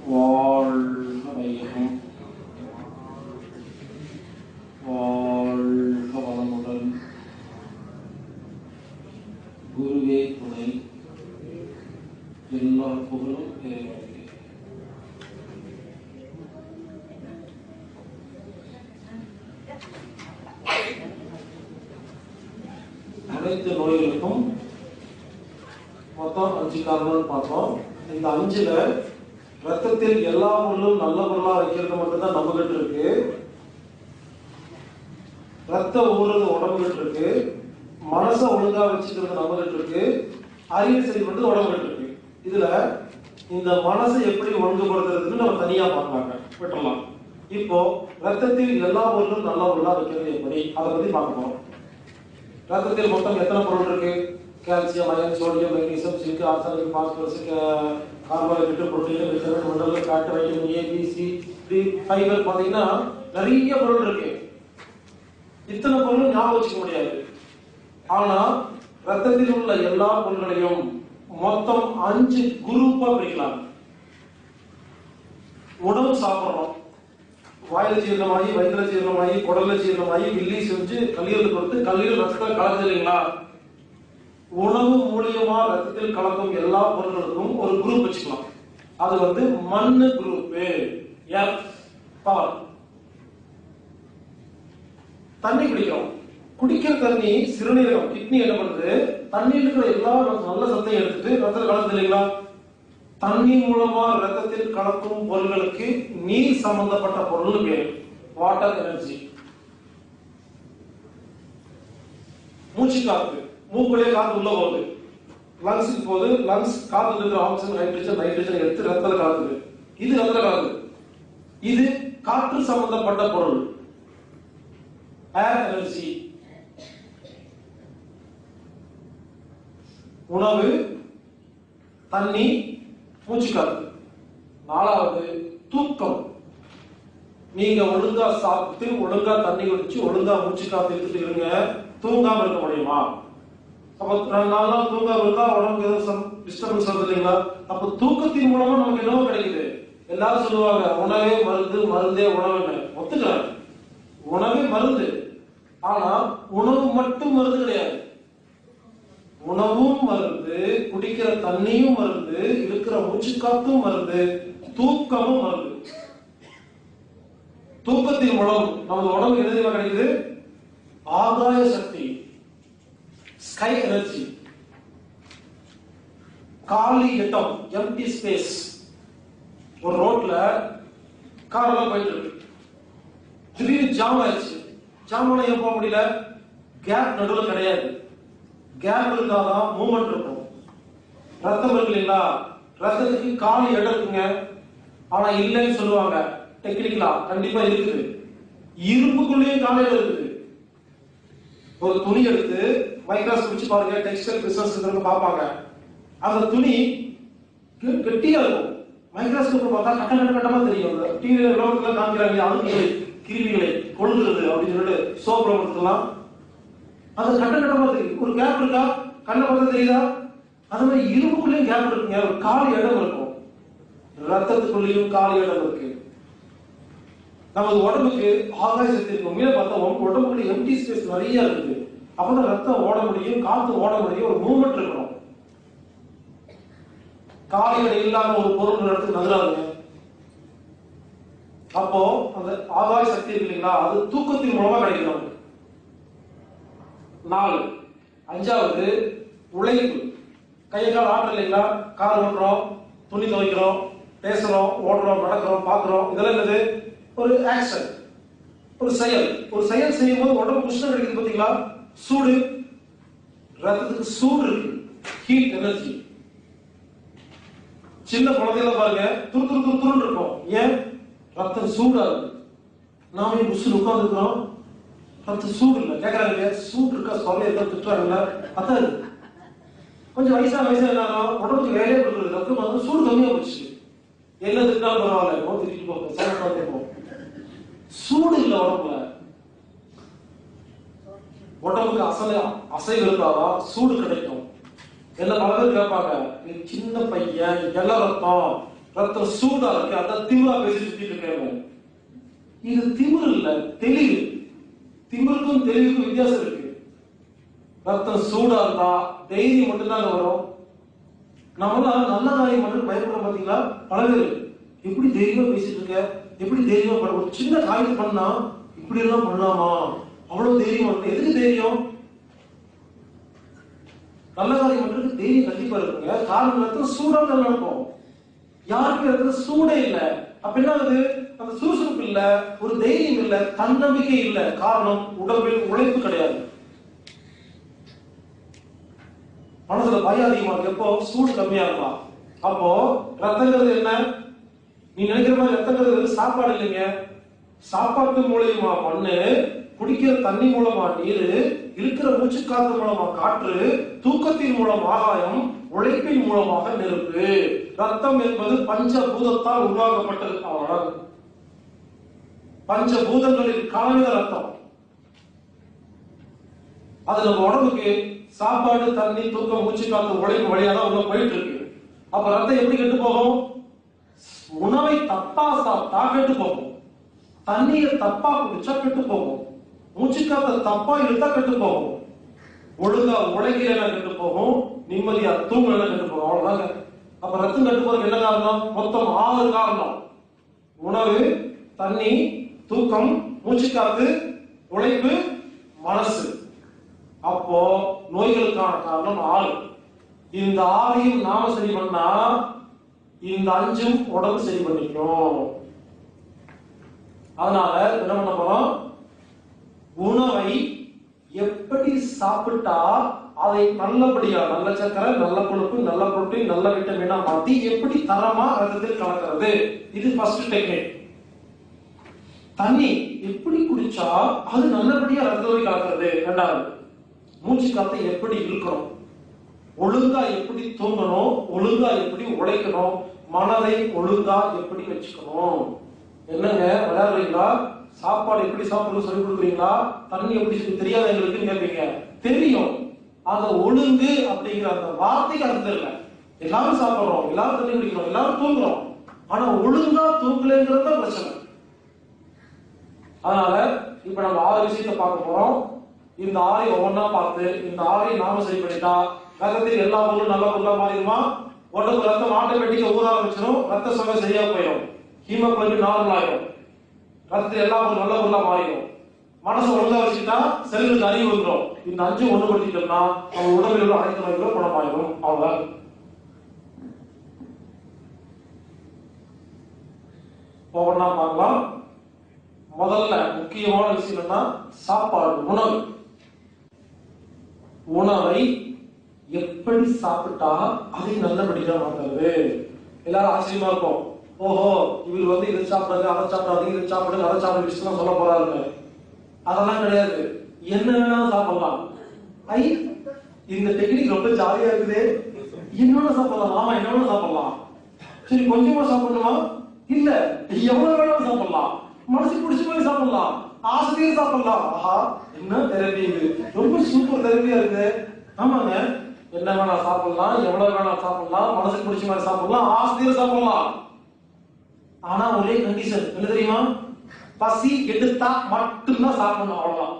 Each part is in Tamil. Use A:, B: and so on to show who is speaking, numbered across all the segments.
A: வாழ்க வையகம் வாழ்க வளமுடன் குருவே துணை எல்லா புகழும் இறைவனுக்கு அனைத்து நோய்களுக்கும் மொத்தம் அஞ்சு காரணம்னு பார்த்தோம் இந்த அஞ்சுல ரத்தத்தில் எல்லா பொருளும் நல்ல பொருளா வைக்கிறது மட்டும்தான் நம்ம கிட்ட இருக்கு ரத்த ஊறுறது உடம்பு கிட்ட இருக்கு மனசை ஒழுங்கா வச்சுக்கிறது நம்ம கிட்ட இருக்கு அறிவு செயல்படுறது உடம்பு கிட்ட இருக்கு இதுல இந்த மனசை எப்படி ஒழுங்குபடுத்துறதுன்னு நம்ம தனியா பார்க்கலாங்க விட்டுறலாம் இப்போ ரத்தத்தில் எல்லா பொருளும் நல்ல பொருளா வைக்கிறது எப்படி அதை பத்தி பார்க்க போறோம் ரத்தத்தில் மொத்தம் எத்தனை பொருள் இருக்கு calcium iron sodium magnesium zinc arsenic phosphorus carbohydrate protein vitamin mineral fat vitamin A B C D fibre பாத்தீங்கன்னா நிறைய பொருள் இருக்கு இத்தனை பொருளும் ஞாபகம் வச்சுக்க முடியாது ஆனா ரத்தத்தில் உள்ள எல்லா பொருள்களையும் மொத்தம் அஞ்சு குரூப்பா பிரிக்கலாம் உணவு சாப்பிடுறோம் வாயில ஜீரணமாகி வயிற்றுல ஜீரணமாகி குடல்ல ஜீரணமாகி வில்லி செஞ்சு கல்லீரல் கொடுத்து கல்லீரல் ரத்தத்தில் கலந்து இல்லைங்களா உணவு மூலியமா ரத்தத்தில் கலக்கும் எல்லா பொருட்களுக்கும் ஒரு குரூப் வச்சுக்கலாம் அது வந்து மண்ணு குரூப் எஃப் பவர் தண்ணி குடிக்கிறோம் குடிக்கிற தண்ணி சிறுநீரகம் கிட்னி என்ன பண்ணுது தண்ணியில் இருக்கிற எல்லா நல்ல சத்தையும் எடுத்துட்டு ரத்தத்தில் கலந்து இல்லைங்களா தண்ணி மூலமா ரத்தத்தில் கலக்கும் பொருள்களுக்கு நீர் சம்பந்தப்பட்ட பொருள் பேர் வாட்டர் எனர்ஜி மூச்சு காத்து மூக்குள்ளே காத்து உள்ள போகுது லங்ஸுக்கு போகுது லங்ஸ் காத்துல இருக்கிற ஆக்சிஜன் ஹைட்ரஜன் நைட்ரஜன் எடுத்து ரத்தத்தில் கலக்குது இது ரத்தத்தில் கலக்குது இது காற்று சம்பந்தப்பட்ட பொருள் ஏர் எனர்ஜி உணவு தண்ணி மூச்சுக்காத்து நாலாவது தூக்கம் நீங்க ஒழுங்கா சாப்பிட்டு ஒழுங்கா தண்ணி குடிச்சு ஒழுங்கா மூச்சு காத்து எடுத்துட்டு இருங்க தூங்காம இருக்க முடியுமா அப்ப ரெண்டு நாலு நாள் தூங்காம இருந்தா உடம்புக்கு ஏதோ டிஸ்டர்பன்ஸ் வருது இல்லைங்களா அப்ப தூக்கத்தின் மூலமா நமக்கு என்னவோ கிடைக்குது எல்லாரும் சொல்லுவாங்க உணவே மருந்து மருந்தே உணவுன்னு ஒத்துக்கிறேன் உணவே மருந்து ஆனா உணவு மட்டும் மருந்து கிடையாது உணவும் மருந்து குடிக்கிற தண்ணியும் மருந்து இருக்கிற மூச்சுக்காத்தும் மருந்து தூக்கமும் மருந்து தூக்கத்தின் மூலம் நமது உடம்பு எதிர்வா கிடைக்குது ஆகாய சக்தி ஸ்கை எனர்ஜி காலி இடம் எம்டி ஸ்பேஸ் ஒரு ரோட்ல கார் எல்லாம் போயிட்டு இருக்கு திடீர்னு ஜாம் ஆயிடுச்சு ஜாம் ஆனா ஏன் போக முடியல கேப் நடுவில் கிடையாது கேப் இருந்தாதான் மூவ்மெண்ட் இருக்கும் ரத்தம் இருக்கு இல்லைங்களா ரத்தத்துக்கு காலி இடம் இருக்குங்க ஆனா இல்லைன்னு சொல்லுவாங்க டெக்னிக்கலா கண்டிப்பா இருக்குது இரும்புக்குள்ளேயும் காலி இடம் இருக்குது ஒரு துணி எடுத்து மைக்ராஸ் வச்சு பாருங்க டெக்ஸ்டைல் பிசினஸ் பார்ப்பாங்க அந்த துணி கெ- கெட்டியா இருக்கும் மைக்ராஸ்கோப் பார்த்தா கட்ட கட்ட கட்டமா தெரியும் அந்த டிவியில ரோட்ல காமிக்கிறாங்க அழுக்குகளை கிருமிகளை கொள்ளுகிறது அப்படின்னு சொல்லிட்டு சோப் கொடுத்துலாம் அது கட்ட கட்டமா தெரியும் ஒரு கேப் இருக்கா கண்ணை பார்த்தா தெரியுதா அது மாதிரி இரும்புக்குள்ளேயும் கேப் இருக்குங்க ஒரு காலி இடம் இருக்கும் ரத்தத்துக்குள்ளேயும் காலி இடம் இருக்கு நமது உடம்புக்கு ஆகாய சக்தி இருக்கு உண்மையில பார்த்தா உங்க உடம்புக்குள்ள எம்டி ஸ்பேஸ் நிறைய இருக்குது அப்பதான் ரத்தம் ஓட முடியும் காத்து ஓட முடியும் ஒரு மூவ்மெண்ட் இருக்கணும் காலி இடம் இல்லாம ஒரு பொருள் ஒரு இடத்துக்கு நகராதுங்க அப்போ அந்த ஆகாய சக்தி இருக்கு இல்லைங்களா அது தூக்கத்தின் மூலமா கிடைக்கும் நமக்கு நாலு அஞ்சாவது உழைப்பு கையை கால் ஆட்டு இல்லைங்களா கார் ஓட்டுறோம் துணி துவைக்கிறோம் பேசுறோம் ஓடுறோம் நடக்கிறோம் பார்க்கிறோம் இதெல்லாம் என்னது ஒரு ஆக்ஷன் ஒரு செயல் ஒரு செயல் செய்யும் போது உடம்பு உஷ்ணம் கிடைக்குது பாத்தீங்களா சூடு ரத்தத்துக்கு சூடு இருக்கு ஹீட் எனர்ஜி சின்ன குழந்தையில பாருங்க துரு துரு துரு துருன்னு இருக்கும் ஏன் ரத்தம் சூடா இருக்கு நாம புஷ் உட்கார்ந்துருக்கிறோம் ரத்தம் சூடு இல்லை கேட்கறாங்க இல்லையா சூடு இருக்கா சொல்ல இருக்கா திட்டுறாங்கல்ல அதான் இது. கொஞ்சம் வயசா வயசா எல்லாரும் உடம்புக்கு வேலையே கொடுக்குறது ரத்தம் வந்து சூடு கம்மியா போச்சு என்ன திட்டாலும் பரவாயில்ல போ திட்டிட்டு போங்க சேனல் போ சூடு இல்ல உடம்புல உடம்புக்கு அசை அசைவு இருந்தாதான் சூடு கிடைக்கும் என்ன பல பேர் கேட்பாங்க நீ சின்ன பையன் எல்லாம் ரத்தம் ரத்தம் சூடா இருக்கு அதான் திமிரா பேசி சுத்திட்டு இருக்காங்க இது திமிரு இல்ல தெளிவு திமிருக்கும் தெளிவுக்கும் வித்தியாசம் இருக்கு ரத்தம் சூடா இருந்தா தைரியம் மட்டும்தாங்க வரும் நம்மளாம் நல்ல காரியம் மட்டும் பயப்படுறோம் பாத்தீங்களா பல பேர் எப்படி தைரியமா பேசிட்டு இருக்க எப்படி தைரியமா பண்ண ஒரு சின்ன காரியம் பண்ணா இப்படி எல்லாம் பண்ணலாமா அவ்வளவு தைரியமா இருக்கு எதுக்கு தைரியம் நல்ல காரியம் பண்றதுக்கு தைரியம் கண்டிப்பா இருக்குங்க காரணம் ரத்தம் சூடா தான் நடக்கும் யாருக்கு ரத்தம் சூடே இல்ல அப்ப என்ன ஆகுது அந்த சுறுசுறுப்பு இல்ல ஒரு தைரியம் இல்ல தன்னம்பிக்கை இல்ல காரணம் உடம்பில் உழைப்பு கிடையாது மனசுல பயம் அதிகமா இருக்கு எப்போ சூடு கம்மியா இருக்கலாம் அப்போ ரத்தங்கிறது என்ன நீ நினைக்கிற மாதிரி ரத்தங்கிறது வெறும் சாப்பாடு இல்லைங்க சாப்பாட்டு மூலியமா மண்ணு குடிக்கிற தண்ணி மூலமா நீர் இருக்கிற மூச்சு காத்து மூலமா காற்று தூக்கத்தின் மூலம் ஆகாயம் உழைப்பின் மூலமாக நெருப்பு ரத்தம் என்பது பஞ்சபூதத்தால் உருவாக்கப்பட்டது அவ்வளவுதான் பஞ்சபூதங்களில் கலந்த ரத்தம் அது நம்ம உடம்புக்கு சாப்பாடு தண்ணி தூக்கம் மூச்சு காத்து உழைப்பு வழியா தான் உள்ள போயிட்டு இருக்கு அப்ப ரத்தம் எப்படி கெட்டு போகும் உணவை தப்பா சாப்பிட்டா கெட்டு போகும் தண்ணியை தப்பா குடிச்சா கெட்டு போகும் மூச்சு காத்த தப்பா இழுத்தா கெட்டு போகும் ஒழுங்கா உழைக்கிறேன்னா கெட்டு போகும் நிம்மதியா தூங்கலன்னா கெட்டு போகும் அவ்வளவுதாங்க அப்ப ரத்தம் கெட்டு போறதுக்கு என்ன காரணம் மொத்தம் ஆறு காரணம் உணவு தண்ணி தூக்கம் மூச்சு காத்து உழைப்பு மனசு அப்போ நோய்களுக்கான காரணம் ஆறு இந்த ஆறையும் நாம சரி பண்ணா இந்த அஞ்சும் உடம்பு சரி பண்ணிக்கும் அதனால என்ன பண்ண போறோம் உணவை எப்படி சாப்பிட்டா அதை நல்லபடியா நல்ல சக்கரை நல்ல கொழுப்பு நல்ல புரோட்டீன் நல்ல விட்டமினா மாத்தி எப்படி தரமா ரத்தத்தில் கலக்கிறது இது ஃபர்ஸ்ட் டெக்னிக் தண்ணி எப்படி குடிச்சா அது நல்லபடியா ரத்தத்தை கலக்கிறது ரெண்டாவது மூச்சு காத்தை எப்படி இழுக்கணும் ஒழுங்கா எப்படி தூங்கணும் ஒழுங்கா எப்படி உழைக்கணும் மனதை ஒழுங்கா எப்படி வச்சுக்கணும் என்னங்க விளையாடுறீங்களா சாப்பாடு எப்படி சாப்பிடணும் சொல்லி கொடுக்குறீங்களா தண்ணி எப்படி சொல்லி தெரியாத எங்களுக்கு கேட்பீங்க தெரியும் அந்த ஒழுங்கு அப்படிங்கிற அந்த வார்த்தைக்கு அர்த்தம் இல்லை எல்லாரும் சாப்பிடுறோம் எல்லாரும் தண்ணி குடிக்கிறோம் எல்லாரும் தூங்குறோம் ஆனா ஒழுங்கா தூங்கலைங்கிறது தான் பிரச்சனை அதனால இப்ப நம்ம ஆறு விஷயத்தை பார்க்க போறோம் இந்த ஆறை ஒவ்வொன்றா பார்த்து இந்த ஆறை நாம சரி பண்ணிட்டா ரத்தத்தில் எல்லா பொருளும் நல்ல பொருளா மாறிடுமா உடம்பு ரத்தம் ஆட்டோமேட்டிக்கா ஊற ஆரம்பிச்சிடும் ரத்த சோகை சரியா போயிடும் ஹீமோகுளோபின் நார்மல் ஆயிடும் ரத்தத்தில் எல்லா பொருளும் நல்ல பொருளா மாறிடும் மனசு ஒழுங்கா வச்சுட்டா செல்லுக்கு அறிவு வந்துடும் இந்த அஞ்சு ஒண்ணுபடுத்திட்டோம்னா நம்ம உடம்பில் உள்ள அனைத்து நோய்களும் குணமாயிடும் அவ்வளவுதான் ஒவ்வொன்றா பார்க்கலாம் முதல்ல முக்கியமான விஷயம் என்னன்னா சாப்பாடு உணவு உணவை எப்படி சாப்பிட்டா அதை நல்லபடியா மாத்துறது எல்லாரும் ஆச்சரியமா இருக்கும் ஓஹோ இவர் வந்து இதை சாப்பிடுங்க அதை சாப்பிடாதீங்க இதை சாப்பிடுங்க அதை சாப்பிடுங்க விஷயம் சொல்ல போறாருங்க அதெல்லாம் கிடையாது என்ன வேணாலும் சாப்பிடலாம் ஐ இந்த டெக்னிக் ரொம்ப ஜாலியா இருக்குது என்னென்ன சாப்பிடலாம் ஆமா என்ன வேணாலும் சாப்பிடலாம் சரி கொஞ்சமா சாப்பிடணுமா இல்ல எவ்வளவு வேணாலும் சாப்பிடலாம் மனசுக்கு பிடிச்ச மாதிரி சாப்பிடலாம் ஆசிரியர் சாப்பிடலாம் ஆஹா என்ன தெரப்பி இது ரொம்ப சூப்பர் தெரப்பியா இருக்கு ஆமாங்க என்ன வேணா சாப்பிடலாம் எவ்வளவு வேணா சாப்பிடலாம் மனசுக்கு பிடிச்ச மாதிரி சாப்பிடலாம் ஆசிரியர் சாப்பிடலாம் ஆனா ஒரே கண்டிஷன் என்ன தெரியுமா பசி எடுத்தா மட்டும்தான் சாப்பிடணும் அவ்வளவுதான்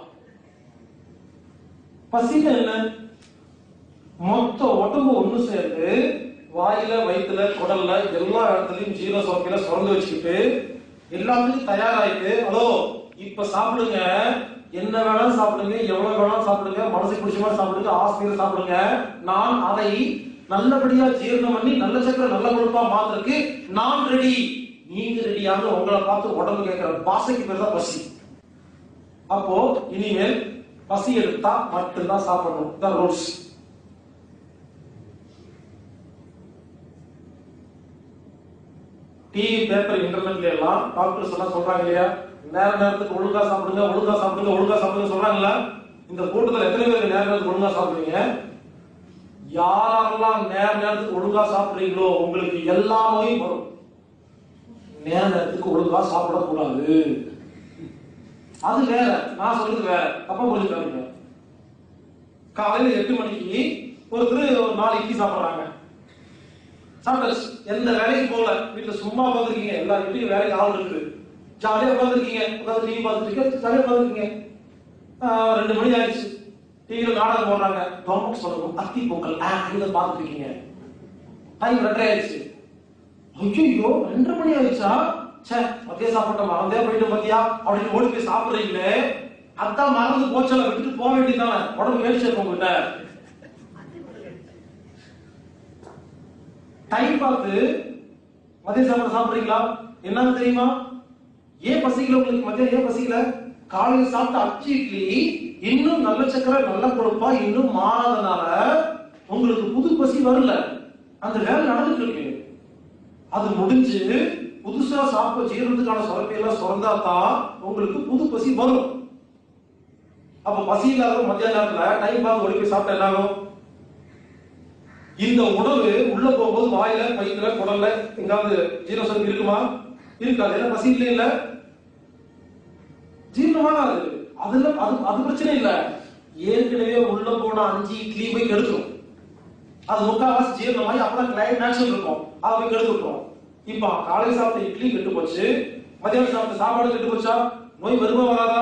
A: பசின்னா என்ன மொத்த உடம்பு ஒண்ணு சேர்ந்து வாயில வயிற்றுல குடல்ல எல்லா இடத்துலயும் ஜீரண சுரப்பில சுரந்து வச்சுக்கிட்டு எல்லாத்துக்கும் தயாராயிட்டு ஹலோ இப்ப சாப்பிடுங்க என்ன வேணாலும் சாப்பிடுங்க எவ்வளவு வேணாலும் சாப்பிடுங்க மனசுக்கு பிடிச்ச மாதிரி சாப்பிடுங்க ஆசிரியர் சாப்பிடுங்க நான் அதை நல்லபடியா ஜீரணம் பண்ணி நல்ல சக்கரை நல்ல கொழுப்பா மாத்துறதுக்கு நான் ரெடி நீங்க ரெடியாக உங்களை பார்த்து உடம்பு கேட்கிற பாசைக்கு பேர் தான் பசி அப்போ இனிமேல் பசி எடுத்தா மட்டும்தான் சாப்பிடணும் தான் ரூல்ஸ் டிவி பேப்பர் இன்டர்நெட்ல எல்லாம் டாக்டர்ஸ் எல்லாம் சொல்றாங்க இல்லையா நேர நேரத்துக்கு ஒழுங்கா சாப்பிடுங்க ஒழுங்கா சாப்பிடுங்க ஒழுங்கா சாப்பிடுங்க சொல்றாங்கல்ல இந்த கூட்டத்துல எத்தனை பேர் நேர நேரத்துக்கு ஒழுங்கா சாப்பிடுறீங்க யாரெல்லாம் நேர நேரத்துக்கு ஒழுங்கா சாப்பிடுறீங்களோ உங்களுக்கு எல்லா நோயும் வரும் நேர நேரத்துக்கு ஒழுங்கா சாப்பிடக்கூடாது அது வேற நான் சொல்றது வேற தப்பா புரிஞ்சுக்காதீங்க காலையில எட்டு மணிக்கு ஒருத்தர் ஒரு நாலு இட்லி சாப்பிடுறாங்க சாப்பிட்டாச்சு எந்த வேலைக்கு போகல வீட்டுல சும்மா உட்காந்துருக்கீங்க எல்லா வீட்லயும் வேலைக்கு ஆள் இருக்குது ஜாலியா உட்காந்துருக்கீங்க உட்காந்து டிவி பார்த்துட்டு இருக்க ஜாலியா உட்காந்துருக்கீங்க ரெண்டு மணி ஆயிடுச்சு டிவியில நாடகம் போடுறாங்க கவர்மெண்ட் சொல்லணும் அத்தி பொங்கல் ஆ இதை பார்த்துட்டு இருக்கீங்க டைம் ரெண்டரை ஆயிடுச்சு ஐயோ ரெண்டரை மணி ஆயிடுச்சா சே மதிய சாப்பிட்ட மறந்தே போயிட்டு மதியா அப்படின்னு ஓடி போய் சாப்பிடுறீங்களே அதான் மறந்து போச்சல விட்டுட்டு போக வேண்டியதானே உடம்பு மேடிச்சு உங்ககிட்ட டைம் பார்த்து மதிய சாப்பாடு சாப்பிடுறீங்களா என்னன்னு தெரியுமா ஏன் பசிக்கல உங்களுக்கு மதியம் ஏன் பசிக்கல காலையில் சாப்பிட்ட அச்சு இட்லி இன்னும் நல்ல சக்கரை நல்ல கொழுப்பா இன்னும் மாறாதனால உங்களுக்கு புது பசி வரல அந்த வேலை நடந்துட்டு இருக்கு அது முடிஞ்சு புதுசா சாப்பிட ஜீரணத்துக்கான சுரப்பி எல்லாம் சுரந்தா தான் உங்களுக்கு புது பசி வரும் அப்ப பசி இல்லாத மத்தியான நேரத்துல டைம் பார்த்து ஓடி போய் சாப்பிட்டா என்ன ஆகும் இந்த உணவு உள்ள போகும்போது வாயில பைக்குல குடல்ல எங்காவது ஜீரண சுரப்பி இருக்குமா இருக்காது ஏன்னா பசி இல்லை இல்ல ஜீரணமாகாது அதுல அது அது பிரச்சனை இல்ல ஏற்கனவே உள்ள போன அஞ்சு இட்லி போய் கெடுத்துரும் அது முக்கால்வாசி ஜீரணமாகி அப்பதான் கிளைமேக்ஸ் இருக்கும் அதை போய் கெடுத்து விட்டுரும் இப்ப காலை சாப்பிட்ட இட்லி கெட்டு போச்சு மதியானம் சாப்பிட்ட சாப்பாடு கெட்டு போச்சா நோய் வருமா வராதா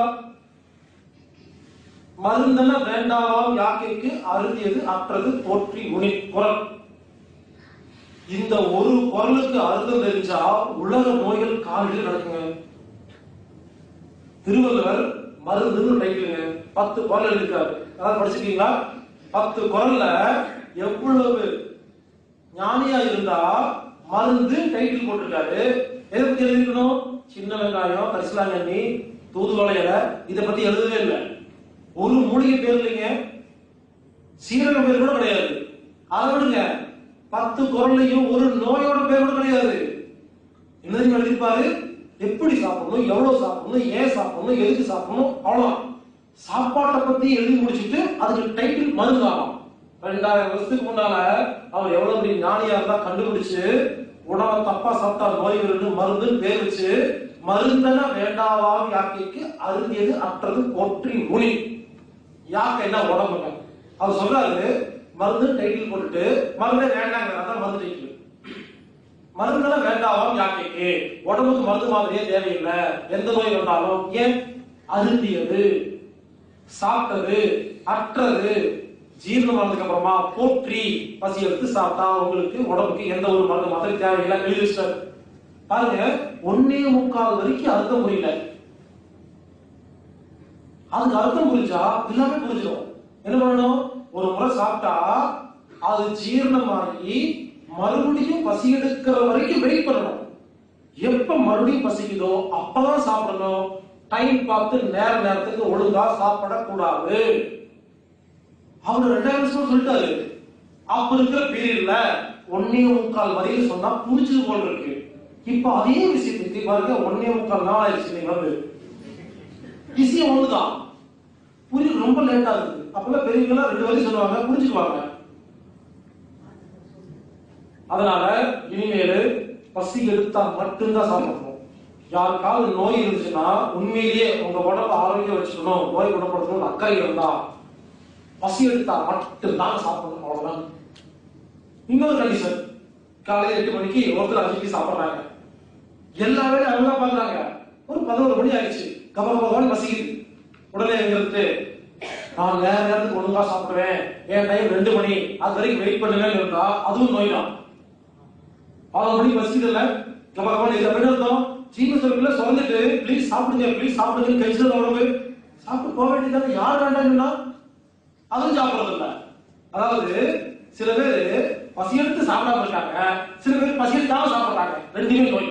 A: மருந்தன வேண்டாம் யாக்கைக்கு அருந்தியது அற்றது போற்றி உனி குரல் இந்த ஒரு குரலுக்கு அர்த்தம் தெரிஞ்சா உலக நோய்கள் காலில் நடக்குங்க திருவள்ளுவர் மருந்துன்னு டைட்டிலுங்க பத்து குரல் எழுதிருக்காரு அதாவது படிச்சிருக்கீங்களா பத்து குரல்ல எவ்வளவு ஞானியா இருந்தா மருந்து டைட்டில் போட்டிருக்காரு எதை பத்தி எழுதிருக்கணும் சின்ன வெங்காயம் கரிசலாங்கண்ணி தூதுவளை இலை இதை பத்தி எழுதவே இல்லை ஒரு மூலிகை பேர் இல்லைங்க சீரக பேர் கூட கிடையாது அதை விடுங்க பத்து குரல்லையும் ஒரு நோயோட பேர் கூட கிடையாது என்ன தெரியுமா எழுதியிருப்பாரு எப்படி சாப்பிடணும் எவ்வளவு சாப்பிடணும் ஏன் சாப்பிடணும் எதுக்கு சாப்பிடணும் அவ்வளவுதான் சாப்பாட்டை பத்தி எழுதி முடிச்சிட்டு அதுக்கு டைட்டில் மருந்தாகும் ரெண்டாயிரம் வருஷத்துக்கு முன்னால அவர் எவ்வளவு பெரிய ஞானியா இருந்தா கண்டுபிடிச்சு உணவை தப்பா சாப்பிட்டா நோய் வருது மருந்துன்னு பேர் வச்சு மருந்தன வேண்டாவாம் யாக்கைக்கு அருந்தியது அற்றது போற்றி முனி யாக்கை என்ன உடம்புங்க அவர் சொல்றாரு மருந்து டைட்டில் போட்டுட்டு மருந்தே வேண்டாங்க அதான் மருந்து டைட்டில் மருந்தெல்லாம் வேண்டாவாம் யாக்கைக்கு உடம்புக்கு மருந்து மாதிரியே தேவையில்லை எந்த நோய் வந்தாலும் ஏன் அருந்தியது சாப்பிட்டது அற்றது ஜீரணமானதுக்கு அப்புறமா போற்றி பசி எடுத்து சாப்பிட்டா உங்களுக்கு உடம்புக்கு எந்த ஒரு மருந்து மாத்திரை தேவையில்லை எழுதி வச்சிட்டாரு பாருங்க ஒன்னே முக்கால் வரைக்கும் அர்த்தம் புரியல அதுக்கு அர்த்தம் புரிஞ்சா எல்லாமே புரிஞ்சிடும் என்ன பண்ணணும் ஒரு முறை சாப்பிட்டா அது ஜீரணமாகி மறுபடியும் பசி எடுக்கிற வரைக்கும் வெயிட் பண்ணணும் எப்ப மறுபடியும் பசிக்குதோ அப்பதான் சாப்பிடணும் டைம் பார்த்து நேர நேரத்துக்கு ஒழுங்கா சாப்பிடக்கூடாது அவர் ரெண்டாயிரம் வருஷம் சொல்லிட்டாரு அப்ப இருக்கிற பீரியட்ல ஒன்னே முக்கால் வரையில் சொன்னா புரிஞ்சது போல இருக்கு இப்ப அதே விஷயத்துக்கு பாருங்க ஒன்னே முக்கால் நாள் ஆயிடுச்சு நீங்க வந்து விஷயம் ஒண்ணுதான் புரியுது ரொம்ப லேட் ஆகுது அப்பெல்லாம் பெரியவங்க ரெண்டு வரையும் சொல்லுவாங்க புரிஞ்சுக்குவாங்க அதனால இனிமேல் பசி எடுத்தா மட்டும்தான் சாப்பிடணும் யாருக்காவது நோய் இருந்துச்சுன்னா உண்மையிலேயே உங்க உடம்பு ஆரோக்கியம் வச்சுக்கணும் நோய் குணப்படுத்தணும் அக்கறை இருந்தா பசி எடுத்தா மட்டும்தான் சாப்பிடணும் அவ்வளவுதான் இன்னொரு கண்டிஷன் காலையில எட்டு மணிக்கு ஒருத்தர் அஞ்சுக்கு சாப்பிடுறாங்க எல்லா வேலையும் அவங்க தான் பாக்குறாங்க ஒரு பதினோரு மணி ஆயிடுச்சு கப கபகன்னு பசிக்குது உடனே எங்கிறது நான் நேர நேரத்துக்கு ஒழுங்கா சாப்பிடுவேன் என் டைம் ரெண்டு மணி அது வரைக்கும் வெயிட் பண்ணுங்கன்னு இருந்தா அதுவும் நோய் தான் பதினொரு மணிக்கு பசிக்குது இல்ல கப கபன்னு இதை பண்ணி இருந்தோம் ஜீவ சொல்ல சொல்லிட்டு ப்ளீஸ் சாப்பிடுங்க ப்ளீஸ் சாப்பிடுங்க கழிச்சது உடம்பு சாப்பிட்டு போக வேண்டியதானே யார் வேண்டாம்னா அதுவும் சாப்பிடுறது இல்ல அதாவது சில பேர் பசி எடுத்து சாப்பிடாம இருக்காங்க சில பேர் பசி எடுத்தாம சாப்பிடுறாங்க ரெண்டுமே நோய்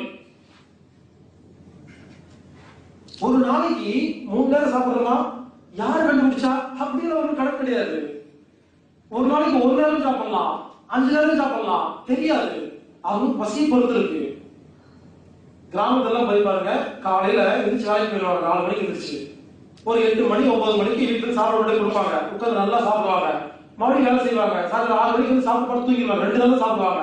A: ஒரு நாளைக்கு மூணு நேரம் சாப்பிடுறோமா யார் கண்டுபிடிச்சா அப்படின்னு ஒரு கணக்கு கிடையாது ஒரு நாளைக்கு ஒரு நேரம் சாப்பிடலாம் அஞ்சு நேரம் சாப்பிடலாம் தெரியாது அதுவும் பசி பொறுத்து இருக்கு கிராமத்துல போய் பாருங்க காலையில எந்திரிச்சு வேலைக்கு போயிடுவாங்க நாலு மணிக்கு எந்திரிச்சு ஒரு எட்டு மணி ஒன்பது மணிக்கு வீட்டுல சாப்பிட கொடுப்பாங்க உட்காந்து நல்லா சாப்பிடுவாங்க மறுபடியும் வேலை செய்வாங்க சாயந்தரம் ஆறு மணிக்கு வந்து சாப்பிட்டு படுத்து தூங்கிடுவாங்க ரெண்டு நாளும் சாப்பிடுவாங்க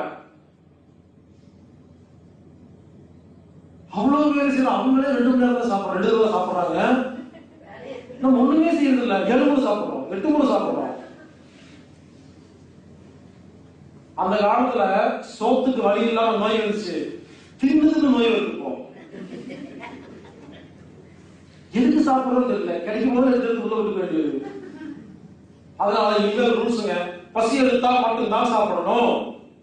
A: அவ்வளவு வேலை செய்யணும் அவங்களே ரெண்டு மணி நேரம் தான் சாப்பிடுறோம் ரெண்டு தடவை சாப்பிடுறாங்க நம்ம ஒண்ணுமே செய்யறது இல்ல ஏழு மணி சாப்பிடுறோம் எட்டு மணி சாப்பிடுறோம் அந்த காலத்துல சோத்துக்கு வழி இல்லாம நோய் இருந்துச்சு தின்னதுக்கு நோய் இருந்துப்போம் எதுக்கு சாப்பிடுறது தெரியல கிடைக்கும் போது எடுத்து உள்ள விட்டு வேண்டியது அதனால இங்க ரூல்ஸுங்க பசி எடுத்தா மட்டும்தான் சாப்பிடணும்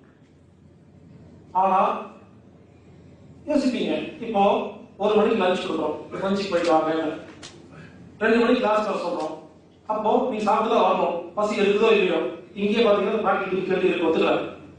A: ஆனா யோசிப்பீங்க இப்போ ஒரு மணிக்கு லஞ்ச் கொடுக்குறோம் லஞ்சுக்கு போயிட்டு வாங்க ரெண்டு மணிக்கு கிளாஸ் வர சொல்றோம் அப்போ நீ சாப்பிட்டு தான் வரணும் பசி எடுக்குதோ இல்லையோ இங்கே பாத்தீங்கன்னா பிராக்டிகல் கேள்வி இருக்கு ஒத்துக்கல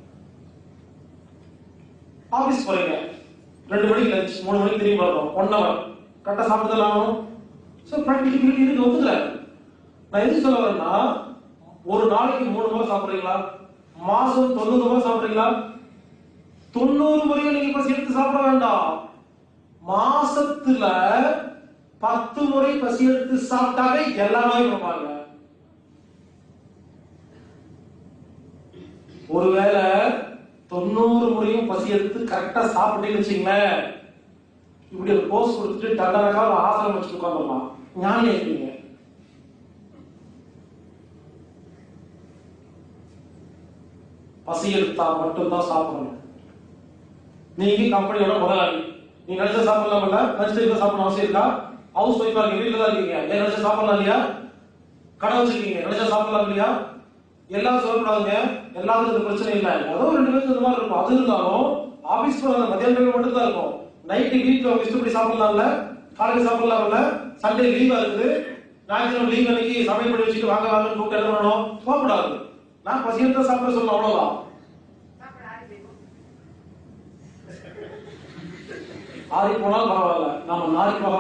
A: ஆபீஸ் போறீங்க ரெண்டு மணிக்கு லஞ்ச் மூணு மணிக்கு திரும்பி வரணும் ஒன் ஹவர் கரெக்டா சாப்பிட்டு தான் ஆகணும் ஸோ ப்ராக்டிகல் இருக்கு ஒத்துக்கல நான் எதுக்கு சொல்ல வரேன்னா ஒரு நாளைக்கு மூணு முறை சாப்பிடுறீங்களா மாசம் தொண்ணூறு முறை சாப்பிடுறீங்களா தொண்ணூறு முறையும் நீங்க பசி எடுத்து சாப்பிட வேண்டாம் மாசத்துல பத்து முறை பசி எடுத்து சாப்பிட்டாவே எல்லா நோயும் வருவாங்க ஒருவேளை தொண்ணூறு முறையும் பசி எடுத்து கரெக்டா சாப்பிட்டேன்னு வச்சுங்களேன் இப்படி ஒரு போஸ் கொடுத்துட்டு தண்டனக்கா ஒரு ஆசனம் வச்சு உட்காந்துடலாம் ஞானி இருக்கீங்க பசி எடுத்தா மட்டும்தான் சாப்பிடணும் நீங்க கம்பெனியோட முதலாளி நீங்க நினைச்ச சாப்பிடலாம் இல்ல நினைச்ச சாப்பிடணும் அவசியம் இருக்கா ஹவுஸ் ஒய்ஃபா இருக்கீங்க வீட்டுல தான் இருக்கீங்க ஏன் நினைச்ச சாப்பிடலாம் இல்லையா கடை வச்சிருக்கீங்க நினைச்சா சாப்பிடலாம் இல்லையா எல்லாம் சொல்லக்கூடாதுங்க எல்லாத்துக்கும் இது பிரச்சனை இல்லை ஏதோ ஒரு ரெண்டு பேருக்கு இந்த மாதிரி இருக்கும் அது இருந்தாலும் ஆபீஸ் மத்தியான டைம் மட்டும் தான் இருக்கும் நைட்டு வீட்டுல அவங்க இஷ்டப்படி சாப்பிடலாம்ல காலையில சாப்பிடலாம்ல சண்டே லீவா இருக்குது ஞாயிற்றுக்கிழமை லீவ் அன்னைக்கு சமையல் பண்ணி வச்சுட்டு வாங்க வாங்கன்னு கூப்பிட்டு என்ன பண்ணணும் போகக்கூடாது நான் பசி எடுத்தா சாப்பிட சொல்லணும் அவ்வளவுதான் ஆறி போனாலும் பரவாயில்ல நாம நாரி போக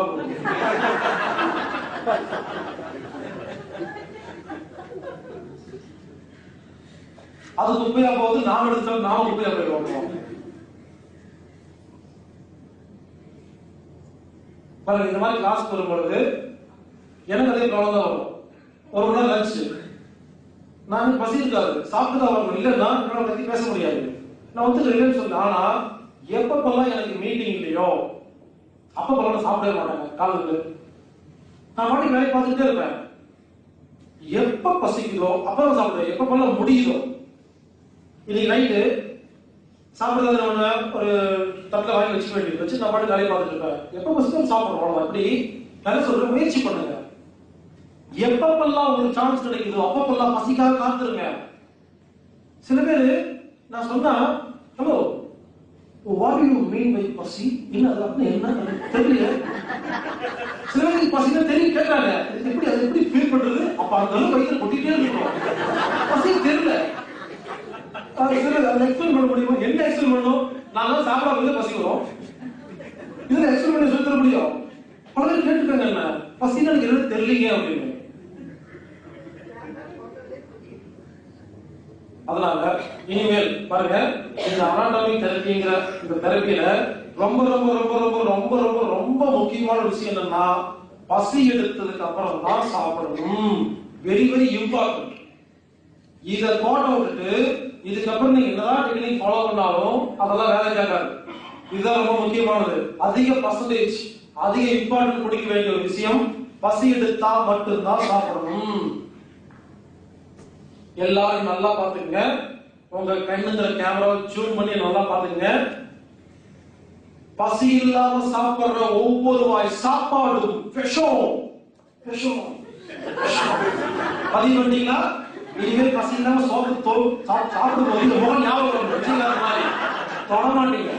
A: அது குப்பையா போகுது நாம எடுத்தாலும் நாம குப்பையா போயிடுவோம் பாருங்க இந்த மாதிரி கிளாஸ் வரும் பொழுது எனக்கு அதே ப்ராப்ளம் தான் வரும் ஒரு மணி நேரம் லஞ்ச் நான் பசி இருக்காது சாப்பிட்டு தான் வரணும் இல்லைன்னா என்னால பத்தி பேச முடியாது நான் வந்து இல்லைன்னு சொல்ல ஆனா எப்பப்பெல்லாம் எனக்கு மீட்டிங் இல்லையோ அப்பப்பெல்லாம் நான் சாப்பிடவே மாட்டேங்க காலையில் நான் பாட்டுக்கு வேலை பார்த்துட்டே இருப்பேன் எப்ப பசிக்குதோ அப்ப நான் சாப்பிடுவேன் எப்பப்பெல்லாம் முடியுதோ இன்னைக்கு நைட்டு சாப்பிடுறது ஒண்ணு ஒரு தட்டில் வாங்கி வச்சுக்க வேண்டியது வச்சு நான் பாட்டு வேலையை பார்த்துட்டு இருப்பேன் எப்ப பசிக்கும் சாப்பிடுறோம் அவ்வளவுதான் இப்படி வேலை சொல்ற முயற்சி பண்ணுங்க எப்பப்பெல்லாம் உங்களுக்கு சான்ஸ் கிடைக்குதோ அப்பப்பெல்லாம் பசிக்காக காத்துருங்க சில பேரு நான் சொன்னா hello what you mean by பசி என்ன அது அப்படி என்ன எனக்கு தெரியல சில பேருக்கு பசினா தெரியும் கேட்கறாங்க இது எப்படி அது எப்படி ஃபீல் பண்றது அப்ப அந்த அளவு வயிற்றுல கொட்டிட்டே இருக்கணும் பசி தெரியல அது சில அதை எக்ஸ்பிளைன் பண்ண முடியுமா என்ன எக்ஸ்பிளைன் பண்ணணும் நான் சாப்பிடாம பசி வரும் இதுல எக்ஸ்பிளைன் பண்ணி சொல்லி தர முடியும் பல பேர் கேட்டுருக்காங்க என்ன பசினா எனக்கு என்ன தெரியலீங்க அப்படின்னு அதனால இனிமேல் பாருங்க இந்த அனாட்டமிக் தெரப்பிங்கிற இந்த தெரப்பியில ரொம்ப ரொம்ப ரொம்ப ரொம்ப ரொம்ப ரொம்ப ரொம்ப முக்கியமான விஷயம் என்னன்னா பசி எடுத்ததுக்கு அப்புறம் தான் சாப்பிடணும் வெரி வெரி இம்பார்ட்டன்ட் இத கோட்டை விட்டுட்டு இதுக்கப்புறம் நீங்க என்னதான் டெக்னிக் ஃபாலோ பண்ணாலும் அதெல்லாம் வேலை கேட்காது இதுதான் ரொம்ப முக்கியமானது அதிக பர்சன்டேஜ் அதிக இம்பார்ட்டன்ட் கொடுக்க வேண்டிய ஒரு விஷயம் பசி எடுத்தா மட்டும்தான் சாப்பிடணும் எல்லாரும் நல்லா பாத்துங்க உங்க கண்ணுங்கிற கேமரா ஜூம் பண்ணி நல்லா பாத்துங்க பசி இல்லாம சாப்பிடுற ஒவ்வொரு வாய் சாப்பாடும் விஷம் விஷம் பதிவு பண்ணீங்களா இனிமேல் பசி இல்லாம சோப்பு தோ சா- சாப்பிடும் போது இந்த முகம் ஞாபகம் வரும் வச்சுக்காத மாதிரி தொட மாட்டீங்க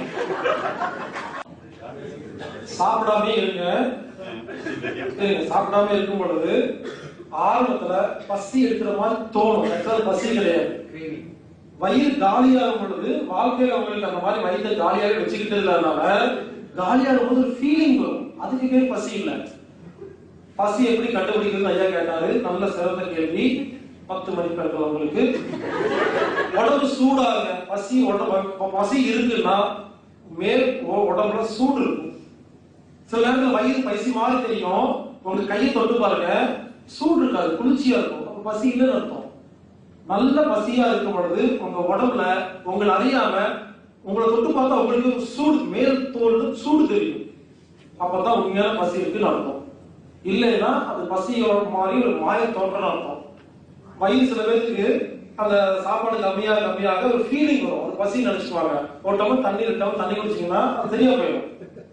A: சாப்பிடாம இருங்க இருங்க, சாப்பிடாம இருக்கும் பொழுது ஆரம்பத்துல பசி எடுக்கிற மாதிரி தோணும் actually பசி கிடையாது வயிறு காலியாகும் பொழுது வாழ்க்கையில உங்களுக்கு அந்த மாதிரி வயிற்று காலியாகவே வச்சுக்கிட்டு இல்லாதனால காலியாகும் போது ஒரு ஃபீலிங் வரும் அதுக்கு பேர் பசி இல்லை பசி எப்படி கண்டுபிடிக்கிறது ஐயா கேட்டாரு நல்ல சிறந்த கேள்வி பத்து மதிப்பெண்கள் உங்களுக்கு உடம்பு சூடாங்க பசி உடம்பு ப- பசி இருக்குன்னா மேல் உ- உடம்புல சூடு இருக்கும் சில நேரத்துல வயிறு பசி மாதிரி தெரியும் உங்க கையை தொட்டு பாருங்க சூடு இருக்காது குளிர்ச்சியா இருக்கும் அப்ப பசி இல்லைன்னு அர்த்தம் நல்ல பசியா இருக்கும் பொழுது உங்க உடம்புல உங்களை அறியாம உங்களை தொட்டு பார்த்தா உங்களுக்கு ஒரு சூடு மேல் தோல் சூடு தெரியும் அப்பதான் உண்மையான பசி இருக்குன்னு அர்த்தம் இல்லைன்னா அது பசியோட மாதிரி ஒரு மாய தோற்றம் அர்த்தம் வயிறு சில பேருக்கு அந்த சாப்பாடு கம்மியாக கம்மியாக ஒரு ஃபீலிங் வரும் ஒரு பசி நினைச்சுக்குவாங்க ஒரு டம்ளர் தண்ணி ரெண்டு டம்ளர் தண்ணி குடிச்சீங்கன்னா அது சரியா போயிடும்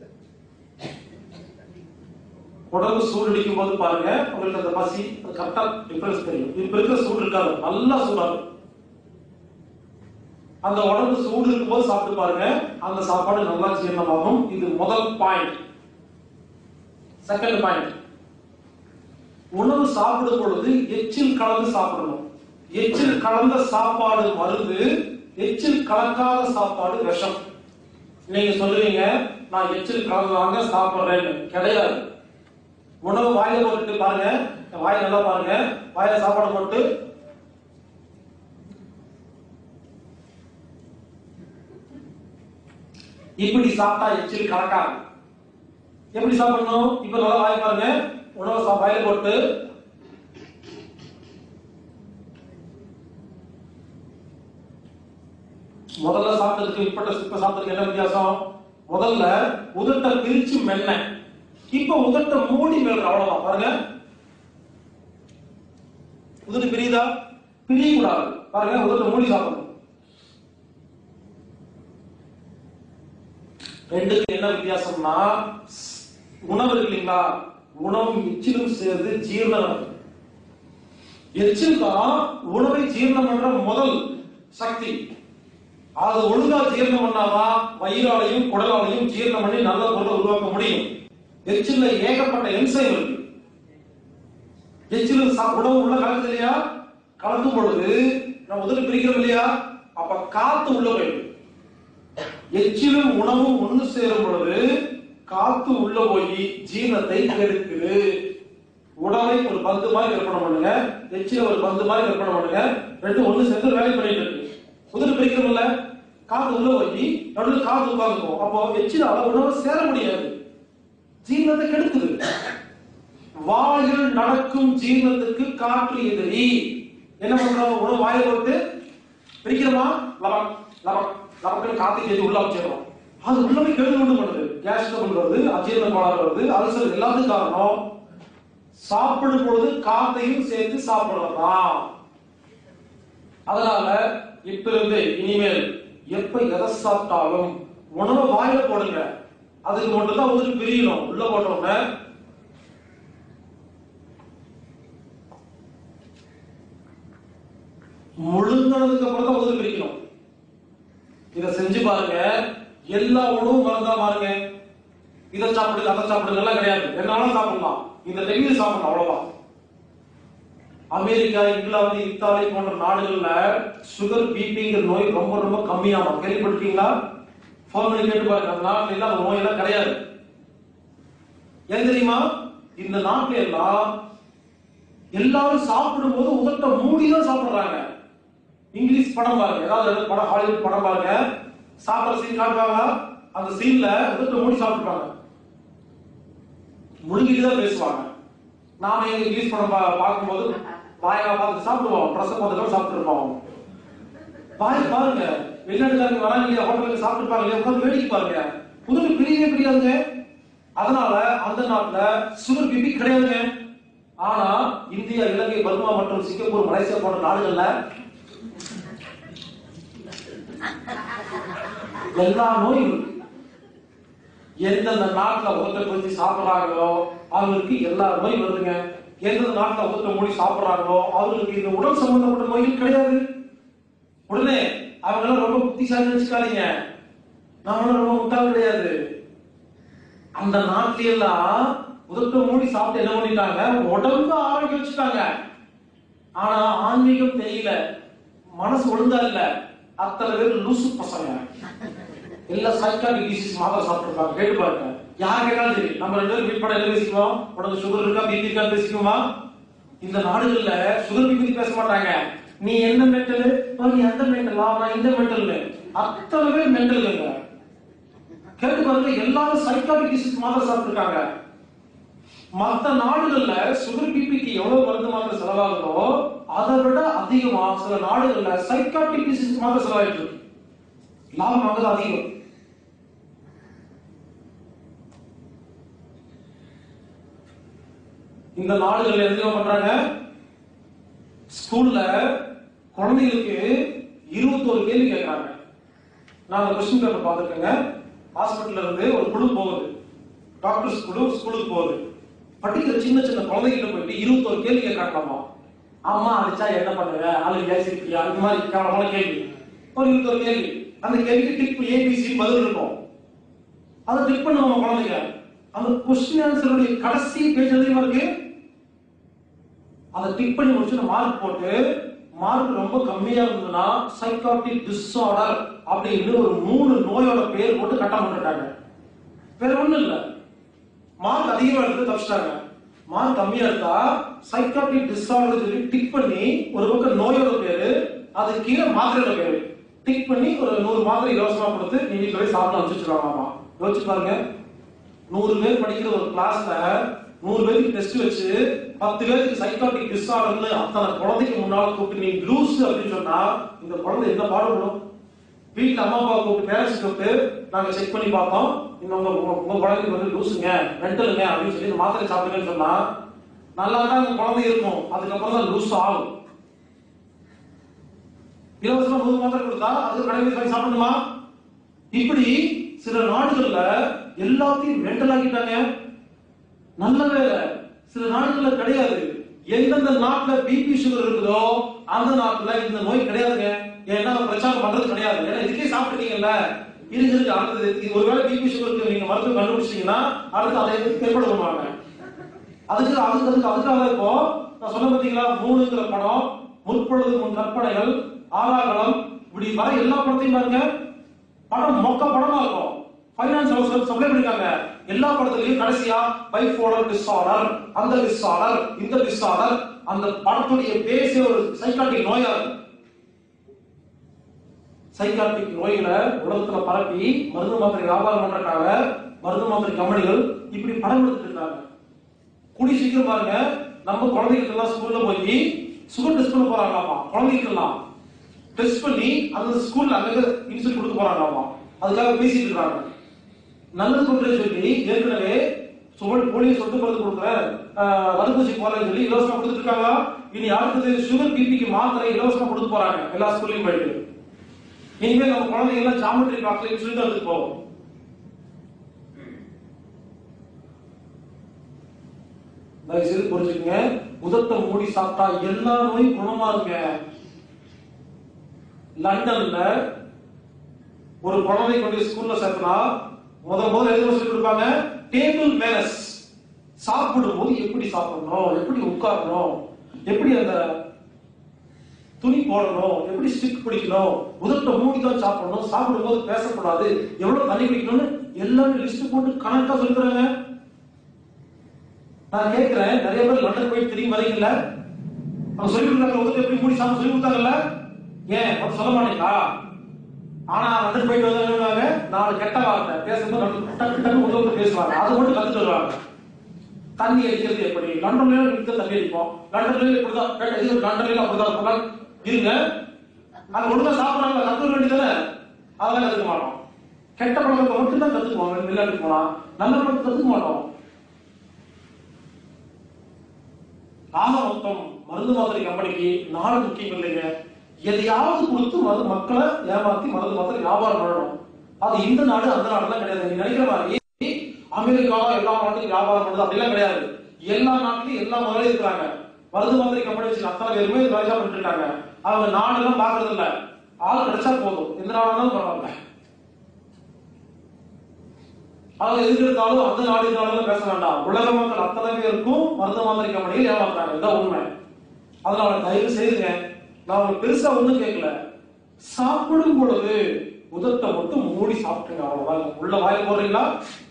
A: உடம்பு சூடு அடிக்கும் போது பாருங்க உங்களுக்கு அந்த பசி அது கரெக்டா டிஃபரன்ஸ் தெரியும் இப்ப இருக்கிற சூடு இருக்காது நல்லா சூடா இருக்கும் அந்த உடம்பு சூடு இருக்கும்போது சாப்பிட்டு பாருங்க அந்த சாப்பாடு நல்லா ஜீரணமாகும் இது முதல் பாயிண்ட் செகண்ட் பாயிண்ட் உணவு சாப்பிடும் பொழுது எச்சில் கலந்து சாப்பிடணும் எச்சில் கலந்த சாப்பாடு மருந்து எச்சில் கலக்காத சாப்பாடு விஷம் நீங்க சொல்லுவீங்க நான் எச்சில் கலந்தாங்க சாப்பிடுறேன்னு கிடையாது உணவு வாயில போட்டுட்டு பாருங்க வாய் நல்லா பாருங்க வாயில சாப்பாடு போட்டு இப்படி சாப்பிட்டா எச்சில் கலக்காது எப்படி சாப்பிடணும் இப்ப நல்லா வாய் பாருங்க உணவு சா- வாயில போட்டு முதல்ல சாப்பிட்டதுக்கு இப்பட்ட இப்ப சாப்பிட்டதுக்கு என்ன வித்தியாசம் முதல்ல உதட்ட பிரிச்சு மென்ன இப்ப உதட்ட மூடி மெல்ற அவ்வளவுதான் பாருங்க உதட்டு பிரியுதா பிரிய கூடாது பாருங்க உதட்ட மூடி சாப்பிடணும் ரெண்டுக்கு என்ன வித்தியாசம்னா ஸ்- உணவு இருக்கு இல்லைங்களா உணவும் எச்சிலும் சேர்ந்து ஜீரணம் நடக்குது. எச்சில் தான் உணவை ஜீரணம் பண்ற முதல் சக்தி அது ஒழுங்கா ஜீரணம் பண்ணாதான் வயிறாலையும் குடலாலையும் ஜீரணம் பண்ணி நல்ல பொருளை உருவாக்க முடியும் எச்சில்ல ஏகப்பட்ட என்சைம் இருக்கு எச்சில் சா- உணவு உள்ள கலக்குது இல்லையா கலக்கும் பொழுது நம்ம உதவி பிரிக்கிறோம் இல்லையா அப்ப காத்து உள்ள போயிடும் எச்சிலும் உணவும் ஒண்ணு சேரும் பொழுது காத்து உள்ள போய் ஜீரணத்தை கெடுக்குது உணவை ஒரு பந்து மாதிரி கற்பனை பண்ணுங்க எச்சில ஒரு பந்து மாதிரி கற்பனை பண்ணுங்க ரெண்டும் ஒண்ணு சேர்ந்து வேலை பண்ணிட்டு இருக்கு உதவி பிரிக்கிறோம்ல காத்து உள்ள போய் நடுவில் காத்து உட்காந்துக்கும் அப்போ எச்சிலால உணவு சேர முடியாது ஜீரணத்தை கெடுக்குது வாயில் நடக்கும் ஜீரணத்துக்கு காற்று எதிரி என்ன பண்றோம் உணவு வாயை போட்டு பிரிக்கிறோமா லபக் லபக் லபக்குன்னு காத்து கேட்டு உள்ள வச்சிடறோம் அது உள்ளவே கெடுதல் உண்டு பண்ணுது கேஸ் ட்ரபிள் வருது அஜீரண கோளாறு வருது அல்சர் எல்லாத்துக்கும் காரணம் சாப்பிடும் பொழுது காத்தையும் சேர்த்து சாப்பிடுறதுதான் அதனால இப்ப இருந்து இனிமேல் எப்ப எதை சாப்பிட்டாலும் உணவை வாயில போடுங்க அதுக்கு மட்டும்தான் உதவி பிரியணும் உள்ள போட்டோம்னா முழுங்கினதுக்கு அப்புறம் தான் உதவி பிரிக்கணும் இத செஞ்சு பாருங்க எல்லா உணவும் மறந்தா பாருங்க இதை சாப்பிடுங்க அதை சாப்பிடுங்க எல்லாம் கிடையாது என்னாலும் சாப்பிடலாம் இந்த டெக்னிக் சாப்பிடணும் அவ்வளவுதான் அமெரிக்கா இங்கிலாந்து இத்தாலி போன்ற நாடுகள்ல சுகர் பிபிங்கிற நோய் ரொம்ப ரொம்ப கம்மியாகும் கேள்விப்பட்டிருக்கீங்களா போன் பண்ணி கேட்டு பாருங்க அந்த நாட்டுல எல்லாம் அந்த நோய் எல்லாம் கிடையாது ஏன் தெரியுமா இந்த நாட்டுல எல்லாம் எல்லாரும் சாப்பிடும் போது உதட்ட மூடி தான் சாப்பிடுறாங்க இங்கிலீஷ் படம் பாருங்க ஏதாவது படம் ஹாலிவுட் படம் பாருங்க சாப்பிடுற சீன் காட்டுவாங்க அந்த சீன்ல உதட்ட மூடி சாப்பிட்டுருப்பாங்க முழுங்கிட்டு தான் பேசுவாங்க நாம எங்க இங்கிலீஷ் படம் பா- பார்க்கும்போது வாயா பார்த்து சாப்பிடுவோம் ட்ரெஸ் பார்த்துட்டு சாப்பிட்டுருப்போம் வாய் பாருங்க வெளிநாட்டுக்காரங்க வராங்க இல்லையா ஹோட்டலுக்கு சாப்பிட்டுருப்பாங்க இல்லையா உட்கார்ந்து வேடிக்கை பாருங்க புதுமை பிரியவே பிரியாதுங்க அதனால அந்த நாட்டுல சுகர் பிபி கிடையாதுங்க ஆனா இந்தியா இலங்கை பர்மா மற்றும் சிங்கப்பூர் மலேசியா போன்ற நாடுகள்ல எல்லா நோயும் இருக்கு எந்தெந்த நாட்டுல உதட்ட கொஞ்சி சாப்பிடுறாங்களோ அவங்களுக்கு எல்லா நோயும் வருதுங்க எந்தெந்த நாட்டுல உதட்ட மூடி சாப்பிடுறாங்களோ அவங்களுக்கு இந்த உடல் சம்பந்தப்பட்ட நோய்கள் கிடையாது உடனே அவங்க எல்லாம் ரொம்ப புத்திசாலி நினைச்சுக்காதீங்க நாமளும் ரொம்ப முட்டாள் கிடையாது அந்த நாட்டுல எல்லாம் உதட்ட மூடி சாப்பிட்டு என்ன பண்ணிட்டாங்க உடம்பு ஆரோக்கியம் வச்சுட்டாங்க ஆனா ஆன்மீகம் தெரியல மனசு ஒழுங்கா இல்ல அத்தனை பேர் லூசு பசங்க எல்லா சைக்காட்டிக் டிசீஸ் மாத்திரை சாப்பிட்டுருப்பாங்க கேட்டு பாருங்க யார் கேட்டாலும் சரி நம்ம ரெண்டு பேரும் வீட் படம் என்ன பேசிக்குவோம் உனக்கு சுகர் இருக்கா பிபி இருக்கா பேசிக்குமா இந்த நாடுகள்ல சுகர் பிபி பேச மாட்டாங்க நீ என்ன மென்டல் நீ அந்த மென்டலா நான் இந்த மென்டல் அத்தனை பேர் மென்டலுங்க கேட்டு பாருங்க எல்லாரும் சைக்காட்டிக் டிசீஸ் மாத்திரை சாப்பிட்டுருக்காங்க மத்த நாடுகள்ல சுகர் பிபிக்கு எவ்வளவு மருந்து மாத்திரை செலவாகுதோ அதை விட அதிகமா சில நாடுகள்ல சைக்காட்டிக் டிசீஸ் மாத்திரை செலவாயிட்டு இருக்கு லாபம் அங்கதான் அதிகம் இந்த நாடுகள்ல என்ன தெரியுமா பண்றாங்க ஸ்கூல்ல குழந்தைகளுக்கு இருபத்தோரு கேள்வி கேட்கறாங்க நான் அந்த கொஸ்டின் பேப்பர் பார்த்துருக்கேங்க ஹாஸ்பிட்டல்ல இருந்து ஒரு குழு போகுது டாக்டர்ஸ் குழு ஸ்கூலுக்கு போகுது படிக்கிற சின்ன சின்ன குழந்தைகிட்ட போயிட்டு இருபத்தோரு கேள்வி கேட்கறாங்களாமா அம்மா அடிச்சா என்ன பண்ணுவ அழுகியா சிரிப்பியா இந்த மாதிரி கேவலமான கேள்வி ஒரு இருபத்தோரு கேள்வி அந்த கேள்விக்கு டிக் ஏபிசி பதில் இருக்கும் அதை டிக் பண்ணுவாங்க குழந்தைங்க அந்த கொஸ்டின் ஆன்சருடைய கடைசி பேஜ் எதுலையுமா இருக்கு அதை டிக் பண்ணி முடிச்சு மார்க் போட்டு மார்க் ரொம்ப கம்மியா இருந்ததுன்னா சைக்காட்டிக் டிஸார்டர் அப்படின்னு ஒரு மூணு நோயோட பேர் போட்டு கட்டம் பண்ணிட்டாங்க வேற ஒண்ணும் இல்ல மார்க் அதிகமா எடுத்து தப்பிச்சிட்டாங்க மார்க் கம்மியா எடுத்தா சைக்காட்டிக் டிஸார்டர் சொல்லி டிக் பண்ணி ஒரு பக்கம் நோயோட பேரு அது கீழே மாத்திரையோட பேரு டிக் பண்ணி ஒரு நூறு மாத்திரை இலவசமா கொடுத்து நீ வீட்டுல போய் சாப்பிட வச்சுருவாங்களாமா யோசிச்சு பாருங்க நூறு பேர் படிக்கிற ஒரு கிளாஸ்ல நூறு பேருக்கு டெஸ்ட் வச்சு பத்து பேருக்கு சைக்காட்டிக் டிஸார்டர்னு அத்தனை குழந்தைக்கு முன்னால கூப்பிட்டு நீ லூஸ் அப்படின்னு சொன்னா இந்த குழந்தை என்ன பாடுபடும் வீட்டுல அம்மா அப்பா கூப்பிட்டு பேரண்ட்ஸ் கூப்பிட்டு நாங்க செக் பண்ணி பார்த்தோம் இந்த உங்க உங்க- உங்க குழந்தைக்கு வந்து லூசுங்க மென்டலுங்க அப்படின்னு சொல்லி இந்த மாத்திரை சாப்பிடுங்கன்னு சொன்னா நல்லா தான் இந்த குழந்தை இருக்கும் அதுக்கப்புறம் தான் லூஸ் ஆகும் இலவசமா நூறு மாத்திரை கொடுத்தா அது கடையில் போய் சாப்பிடணுமா இப்படி சில நாடுகள்ல எல்லாத்தையும் மென்டல் ஆக்கிட்டாங்க நல்ல வேலை சில நாடுகள்ல கிடையாது எந்தெந்த நாட்டுல பிபி சுகர் இருக்குதோ அந்த நாட்டுல இந்த நோய் கிடையாதுங்க ஏன்னா அதை பிரச்சாரம் பண்றது கிடையாது ஏன்னா இதுக்கே சாப்பிட்டுட்டீங்கல்ல இருக்கு இருக்கு அடுத்தது இது ஒருவேளை பிபி சுகருக்கு நீங்க மருத்துவம் கண்டுபிடிச்சீங்கன்னா அடுத்து அதை ஏற்படுத்துவாங்க அதுக்கு அதுக்கு அதுக்கு அதுக்காக இப்போ நான் சொன்ன பாத்தீங்களா மூணுங்கிற படம் முற்பொழுது முன் கற்பனைகள் ஆலாகலம் இப்படி வர எல்லா படத்தையும் பாருங்க படம் மொக்க படமா இருக்கும் ஃபைனான்ஸ் ஹவுஸ் சப்ளை பண்ணிருக்காங்க எல்லா படத்துலயும் கடைசியா பைபோலர் டிஸார்டர் அந்த டிஸார்டர் இந்த டிஸார்டர் அந்த படத்துடைய பேசே ஒரு சைக்காட்டிக் நோயா இருக்கும் சைக்காட்டிக் நோய்களை உலகத்துல பரப்பி மருந்து மாத்திரை வியாபாரம் பண்றதுக்காக மருந்து மாத்திரை கம்பெனிகள் இப்படி படம் எடுத்துட்டு இருக்காங்க கூடி சீக்கிரம் பாருங்க நம்ம குழந்தைகளுக்கு எல்லாம் ஸ்கூல்ல போய் சுகர் டெஸ்ட் பண்ண போறாங்களாமா குழந்தைகளுக்கு எல்லாம் டெஸ்ட் பண்ணி அந்த ஸ்கூல்ல அங்க இன்சுலின் கொடுக்க போறாங்களாமா அதுக்காக பேசிட்டு இருக்காங்க நல்லது சொல்றேன்னு சொல்லி ஏற்கனவே சுகர் போலியோ சொட்டு மருந்து கொடுக்குறேன் ஆஹ், தடுப்பூசி போறேன்னு சொல்லி இலவசமா கொடுத்துட்டு இருக்காங்களா இனி அடுத்தது சுகர் பிபிக்கு மாத்திரை இலவசமா கொடுக்க போறாங்க எல்லா ஸ்கூல்லையும் போயிட்டு இனிமேல் நம்ம குழந்தைங்க எல்லாம் ஜாமெட்ரி பாக்ஸ்ல இன்சுலின் தான் எடுத்துட்டு போவோம் தயவு செய்து புரிஞ்சுக்கங்க முதத்தை மூடி சாப்பிட்டா எல்லா நோயும் குணமா இருங்க லண்டன்ல ஒரு குழந்தை கொண்டு ஸ்கூல்ல சேர்த்தனா முத முதல்ல எதுவும் சொல்லி கொடுப்பாங்க டேபிள் மேனஸ் சாப்பிடும் போது எப்படி சாப்பிடணும் எப்படி உட்காரணும் எப்படி அந்த துணி போடணும் எப்படி ஸ்டிக் பிடிக்கணும் முதல்ல மூடி தான் சாப்பிடணும் சாப்பிடும் போது பேசக்கூடாது எவ்வளவு தண்ணி குடிக்கணும்னு எல்லாமே லிஸ்ட் போட்டு கணக்கா சொல்லிக்கிறாங்க நான் கேட்கிறேன் நிறைய பேர் லண்டன் போய் திரும்பி வரீங்கல்ல அவங்க சொல்லி கொடுத்தாங்க உதவி எப்படி மூடி சாப்பிட சொல்லி கொடுத்தாங்கல்ல ஏன் அப்ப சொல்ல மாட்டீங்களா ஆனா லண்டன் போயிட்டு வந்தாங்க நாலு கெட்ட வார்த்தை பேசும்போது ரெண்டு டக்கு டக்கு உதவி பேசுவாங்க அது மட்டும் கத்துட்டு வருவாங்க தண்ணி அடிக்கிறது எப்படி லண்டன்ல இருக்க தண்ணி அடிப்போம் லண்டன்ல இப்படிதான் கேட்ட இது லண்டன்ல அப்படிதான் இருப்பாங்க இருங்க அது ஒழுங்கா சாப்பிடறாங்க கத்துக்க வேண்டியதானே அதெல்லாம் கத்துக்க மாட்டோம் கெட்ட பழக்கத்தை மட்டும் தான் கத்துக்குவோம் வெளிநாட்டுக்கு போனா நல்ல பழக்கத்தை கத்துக்க மாட்டோம் ஆக மொத்தம் மருந்து மாத்திரை கம்பெனிக்கு நாடு முக்கியம் இல்லைங்க எதையாவது கொடுத்து மருந்து மக்களை ஏமாத்தி மருந்து மாத்திரை வியாபாரம் பண்ணணும் அது இந்த நாடு அந்த நாடுலாம் கிடையாது நீங்க நினைக்கிற மாதிரி அமெரிக்கா எல்லா நாட்டுக்கும் வியாபாரம் பண்ணுது அப்படிலாம் கிடையாது எல்லா நாட்டிலும் எல்லா முதலையும் இருக்கிறாங்க மருந்து மாத்திரை கம்பெனி வச்சு அத்தனை பேருமே வேலையா பண்ணிட்டு இருக்காங்க அவங்க நாடெல்லாம் பாக்குறது இல்ல ஆள் கிடைச்சா போதும் எந்த நாடா இருந்தாலும் பரவாயில்ல அவங்க எதுக்கு எடுத்தாலும் அந்த நாடு இந்த நாடுல பேச வேண்டாம் உலக மக்கள் அத்தனை பேருக்கும் மருந்து மாத்திரை கம்பெனிகள் ஏமாத்துறாங்க இதான் உண்மை அதனால தயவு செய்துங்க நான் உங்களுக்கு பெருசா ஒண்ணும் கேட்கல சாப்பிடும் பொழுது உதத்தை மட்டும் மூடி சாப்பிட்டுங்க அவ்வளவுதான் உள்ள வாயில போடுறீங்களா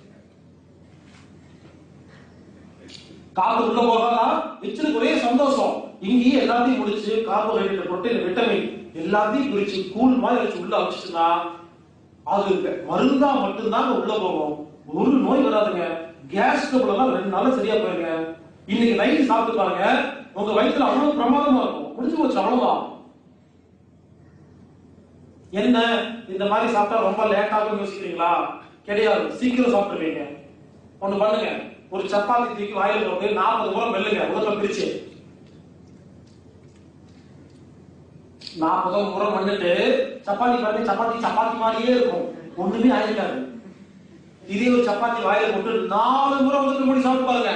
A: காத்து உள்ள போகாதா வச்சிருக்கு ஒரே சந்தோஷம் இங்கேயே எல்லாத்தையும் முடிச்சு கார்போஹைட்ரேட் புரோட்டீன் விட்டமின் எல்லாத்தையும் பிரிச்சு கூழ் மாதிரி வச்சு உள்ள வச்சுட்டுனா அது மருந்தா மட்டும்தான் உள்ள போகும் ஒரு நோய் வராதுங்க கேஸ் எல்லாம் ரெண்டு நாள் சரியா போயிருங்க இன்னைக்கு நைட் சாப்பிட்டு பாருங்க உங்க வயித்துல அவ்வளவு பிரமாதமா இருக்கும் முடிஞ்சு போச்சு அவ்வளவுதான் என்ன இந்த மாதிரி சாப்பிட்டா ரொம்ப லேட் ஆகும் யோசிக்கிறீங்களா கிடையாது சீக்கிரம் சாப்பிட்டுருவீங்க ஒண்ணு பண்ணுங்க ஒரு சப்பாத்தி தூக்கி வாயில போட்டு நாற்பது முறை மெல்லுங்க உதட்ட பிரிச்சு நாற்பது முறை பண்ணிட்டு சப்பாத்தி பண்ணி சப்பாத்தி சப்பாத்தி மாதிரியே இருக்கும் ஒண்ணுமே ஆயிருக்காது இதே ஒரு சப்பாத்தி வாயில போட்டு நாலு முறை வந்து முடி சாப்பிட்டு பாருங்க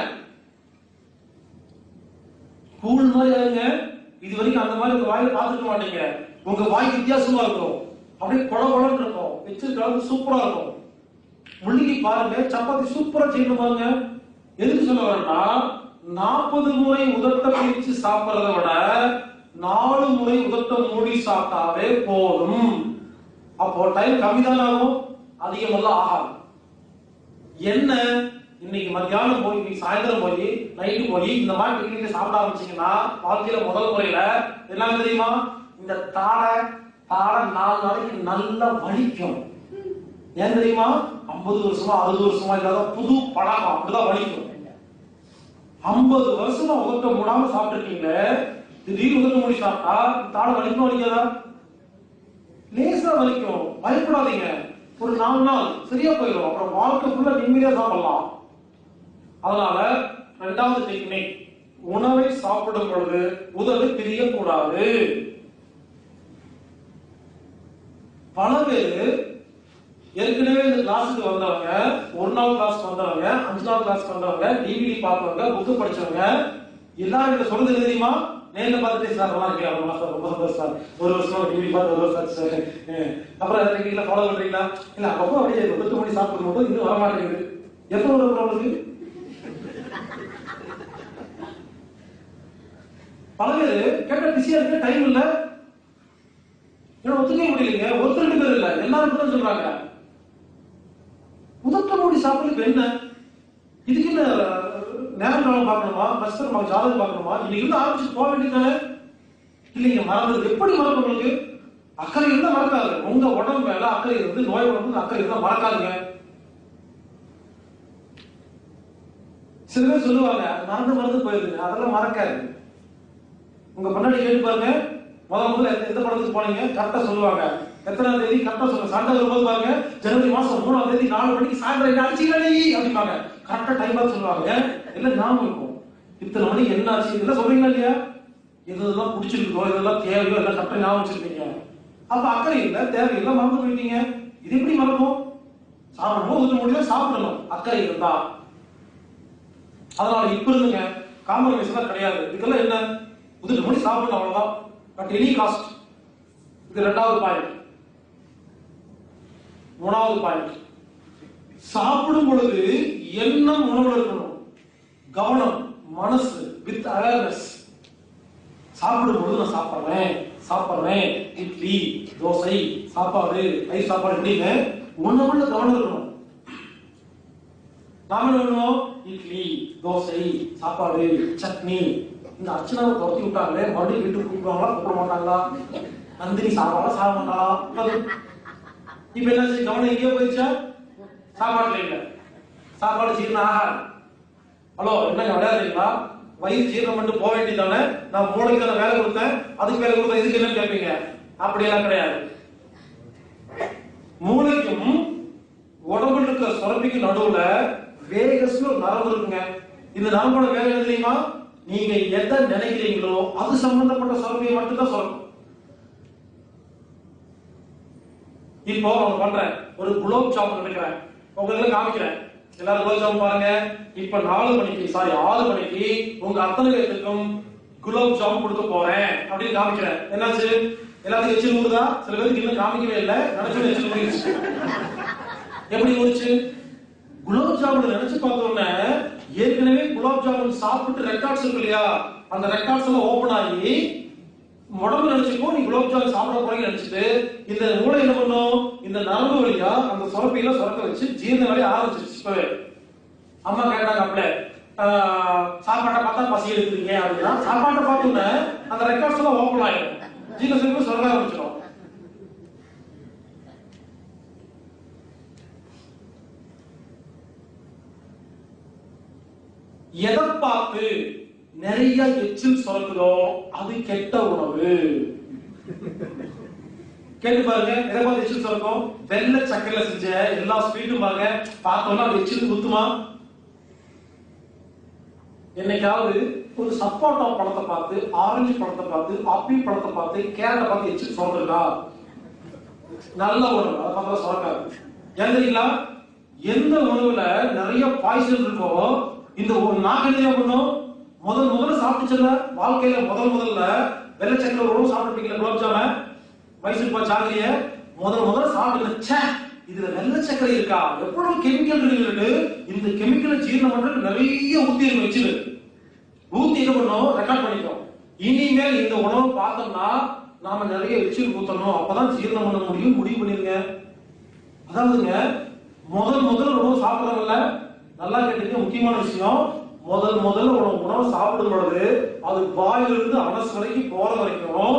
A: கூழ் மாதிரி ஆயிருங்க இது வரைக்கும் அந்த மாதிரி உங்க வாயில பார்த்துக்க மாட்டீங்க உங்க வாய் வித்தியாசமா இருக்கும் அப்படியே குழ குழன்னு இருக்கும் வச்சிருக்காங்க சூப்பரா இருக்கும் முள்ளிக்கு பாருங்க சப்பாத்தி சூப்பரா செய்யணும் பாருங்க எதுக்கு சொல்ல வரேன்னா நாற்பது முறை உதட்ட பிரிச்சு சாப்பிடுறத விட நாலு முறை உதட்ட மூடி சாப்பிட்டாவே போதும் அப்போ டைம் கம்மி தானே ஆகும் அதிகமெல்லாம் ஆகாது என்ன இன்னைக்கு மத்தியானம் போய் இன்னைக்கு சாயந்தரம் போய் நைட்டு போய் இந்த மாதிரி பிக்னிக் சாப்பிட ஆரம்பிச்சீங்கன்னா வாழ்க்கையில முதல் முறையில என்ன தெரியுமா இந்த தாடை தாடை நாலு நாளைக்கு நல்லா வலிக்கும் ஏன் தெரியுமா ஐம்பது வருஷமா அறுபது வருஷமா இல்லாத புது பழக்கம் அப்படிதான் வலிக்கும் ஐம்பது வருஷமா உதட்ட மூடாம சாப்பிட்டுருக்கீங்க திடீர்னு உதட்ட மூடி சாப்பிட்டா தாடை வலிக்கும் வலிக்காதா லேசா வலிக்கும் பயப்படாதீங்க ஒரு நாலு நாள் சரியா போயிடும் அப்புறம் வாழ்க்கை ஃபுல்லா நிம்மதியா சாப்பிடலாம் அதனால ரெண்டாவது டெக்னிக் உணவை சாப்பிடும் பொழுது உதடு பிரியக்கூடாது பல பேரு ஏற்கனவே இந்த கிளாஸுக்கு வந்தவங்க ஒரு நாள் கிளாஸ் வந்தவங்க அஞ்சு நாள் கிளாஸ் வந்தவங்க டிவிடி பார்த்தவங்க புக்கு படிச்சவங்க எல்லாரும் கிட்ட சொல்றது என்ன தெரியுமா நேர்ல பார்த்துட்டு சார் நல்லா இருக்கீங்க ரொம்ப சார் ரொம்ப சந்தோஷம் சார் ஒரு வருஷம் டிவி பார்த்து ஒரு வருஷம் ஆச்சு சார் அஹ் அப்புறம் இருக்கீங்களா ஃபாலோ பண்றீங்களா இல்ல அப்பப்போ அப்படியே பத்து மணி சாப்பிடும் போது இன்னும் வர மாட்டேங்குது எப்போ வரும் உங்களுக்கு பல பேர் கேட்ட பிஸியா இருக்க டைம் இல்ல என்ன ஒத்துக்க முடியலைங்க ஒருத்தர் ரெண்டு பேர் இல்ல எல்லாரும் கூட சொல்றாங்க உதட்ட மூடி சாப்பிடுறதுக்கு என்ன இதுக்கு என்ன நேரம் காலம் பார்க்கணுமா கஷ்டம் ஜாதகம் பார்க்கணுமா இன்னைக்கு இருந்து ஆரம்பிச்சு போக வேண்டியதானே இல்லைங்க மறந்தது எப்படி மறக்கும் உங்களுக்கு அக்கறை இருந்தா மறக்காது உங்க உடம்பு மேல அக்கறை இருந்து நோய் உடம்பு அக்கறை இருந்தா மறக்காதுங்க சில பேர் சொல்லுவாங்க மறந்து மறந்து போயிருதுங்க அதெல்லாம் மறக்காது உங்க முன்னாடி கேட்டு பாருங்க முதல் முதல்ல எந்த- எந்த படத்துக்கு போனீங்க கரெக்டா சொல்லுவாங்க எத்தனாம் தேதி கரெக்டா சொல்லுங்க சண்டை வரும்போது பாருங்க ஜனவரி மாசம் மூணாம் தேதி நாலு மணிக்கு சாயந்தரம் என்ன அடிச்சுக்கிறீ அப்படிம்பாங்க கரெக்டா டைம் பார்த்து சொல்லுவாங்க எல்லாம் ஞாபகம் இருக்கும் இத்தனை மணிக்கு என்ன ஆச்சு இதெல்லாம் சொல்றீங்களா இல்லையா எதெல்லாம் பிடிச்சிருக்கோ இதெல்லாம் தேவையோ எல்லாம் கரெக்டா ஞாபகம் வச்சிருக்கீங்க அப்ப அக்கறை இல்ல தேவையில்லை மறந்து போயிட்டீங்க இது எப்படி மறக்கும் சாப்பிடும் போது முடியல சாப்பிடணும் அக்கறை இருந்தா அதனால இப்ப இருந்துங்க காம்ப்ரமைஸ் எல்லாம் கிடையாது இதெல்லாம் என்ன உதிட்டு மணி சாப்பிடணும் அவ்வளவுதான் பட் எனி காஸ்ட் இது ரெண்டாவது பாயிண்ட் மூணாவது பாயிண்ட் சாப்பிடும் பொழுது எண்ணம் உணவுல இருக்கணும் கவனம் மனசு வித் அவேர்னஸ் சாப்பிடும் பொழுது நான் சாப்பிடுறேன் சாப்பிடுறேன் இட்லி தோசை சாப்பாடு ஐஸ் சாப்பாடு எப்படின்னு உணவுல கவனம் இருக்கணும் நாம என்ன பண்ணுவோம் இட்லி தோசை சாப்பாடு சட்னி இந்த அர்ச்சனாவை துரத்தி விட்டாங்களே மறுபடியும் வீட்டுக்கு கூப்பிடுவாங்களா கூப்பிட மாட்டாங்களா நந்தினி சாப்பாடா சாப்பிட மாட்டாளா அது. இப்ப என்ன செய்ய கவனம் எங்கேயோ போயிடுச்சா சாப்பாடுல இல்ல சாப்பாடு ஜீரணம் ஆகாது ஹலோ என்னங்க விளையாடுறீங்களா வயிறு ஜீரணம் பண்ணிட்டு போக வேண்டியதானே நான் மூளைக்கு தானே வேலை கொடுத்தேன் அதுக்கு வேலை கொடுத்தேன் இதுக்கு என்ன கேட்பீங்க அப்படியெல்லாம் கிடையாது மூளைக்கும் உடம்புல இருக்கிற சுரப்பிக்கு நடுவுல வேகஸ்னு ஒரு நரம்பு இருக்குங்க இந்த நரம்போட வேலை என்ன தெரியுமா நீங்க எதை நினைக்கிறீங்களோ அது சம்பந்தப்பட்ட சுரப்பியை மட்டும்தான் சொல்லணும் இப்போ ஒண்ணு பண்றேன் ஒரு குலோப் ஜாமுன் எடுக்கிறேன் உங்களுக்கு காமிக்கிறேன் எல்லாரும் குலோப் ஜாமுன் பாருங்க இப்ப நாலு மணிக்கு சாரி ஆறு மணிக்கு உங்க அத்தனை பேருக்கும் குலோப் ஜாமுன் கொடுக்க போறேன் அப்படின்னு காமிக்கிறேன் என்னாச்சு எல்லாத்துக்கும் எச்சில் ஊறுதா சில பேருக்கு இன்னும் காமிக்கவே இல்லை நினைச்சு எச்சில் ஊறிடுச்சு எப்படி ஊறிச்சு குலாப் ஜாமுன் நினைச்சு பார்த்த உடனே ஏற்கனவே குலாப் ஜாமுன் சாப்பிட்டு ரெக்கார்ட்ஸ் இருக்கு இல்லையா அந்த ரெக்கார்ட்ஸ் எல்லாம் ஓபன் ஆகி உடம்பு நினைச்சுக்கோ நீ குலாப் ஜாமுன் சாப்பிட போறீங்க நினைச்சிட்டு இந்த மூளை என்ன பண்ணும் இந்த நரம்பு வழியா அந்த சுரப்பியில சுரக்க வச்சு ஜீரண வேலையை ஆரம்பிச்சிருச்சு இப்பவே அம்மா கேட்டாங்க அப்படியே ஆஹ், சாப்பாட்டை பார்த்தா பசி எடுக்கிறீங்க அப்படின்னா சாப்பாட்டை பார்த்தோன்னே அந்த ரெக்கார்ட்ஸ் எல்லாம் ஓப்பன் ஆயிடும் ஜீரண சுரப்பி சொல்ல ஆரம்பிச்சிடும் எதை பார்த்து நிறைய எச்சில் சுரக்குதோ அது கெட்ட உணவு கேட்டு பாருங்க எதை பார்த்து எச்சில் சுரக்கும் வெள்ளை சக்கரையில செஞ்ச எல்லா ஸ்வீட்டும் பாருங்க பார்த்தோம்னா அது எச்சில் குத்துமா என்னைக்காவது ஒரு சப்போட்டா பழத்தை பார்த்து ஆரஞ்சு பழத்தை பார்த்து ஆப்பிள் பழத்தை பார்த்து கேரட்டை பார்த்து எச்சு சொல்றா நல்ல உணவு அதை பார்த்தா சுரக்காது ஏன் தெரியுங்களா எந்த உணவுல நிறைய பாய்சன் இருக்கோ இந்த ஒரு நாகரிக பண்ணும் முதல் முதல்ல சாப்பிட்டுச்சுல வாழ்க்கையில முதல் முதல்ல வெள்ளை சக்கரை உணவு சாப்பிட்டுருப்பீங்களா குலோப் ஜாம மைசூர் பா சாகரிய முதல் முதல்ல சாப்பிட்டு ச்சே இதுல வெள்ளை சக்கரை இருக்கா எவ்வளவு கெமிக்கல் இருக்குன்னு இந்த கெமிக்கலை ஜீரணம் பண்றதுக்கு நிறைய ஊத்தி இருக்கு வச்சிரு ஊத்தி என்ன பண்ணோம் ரெக்கார்ட் பண்ணிட்டோம் இனிமேல் இந்த உணவு பார்த்தோம்னா நாம நிறைய எச்சில் ஊத்தணும் அப்பதான் ஜீரணம் பண்ண முடியும் முடிவு பண்ணிருங்க அதாவதுங்க முதல் முதல்ல உணவு சாப்பிடுறவங்கல்ல நல்லா கேட்டுக்க முக்கியமான விஷயம் முதல் முதல்ல உணவு உணவு சாப்பிடும் பொழுது அது வாயிலிருந்து அனசு வரைக்கும் போற வரைக்கும்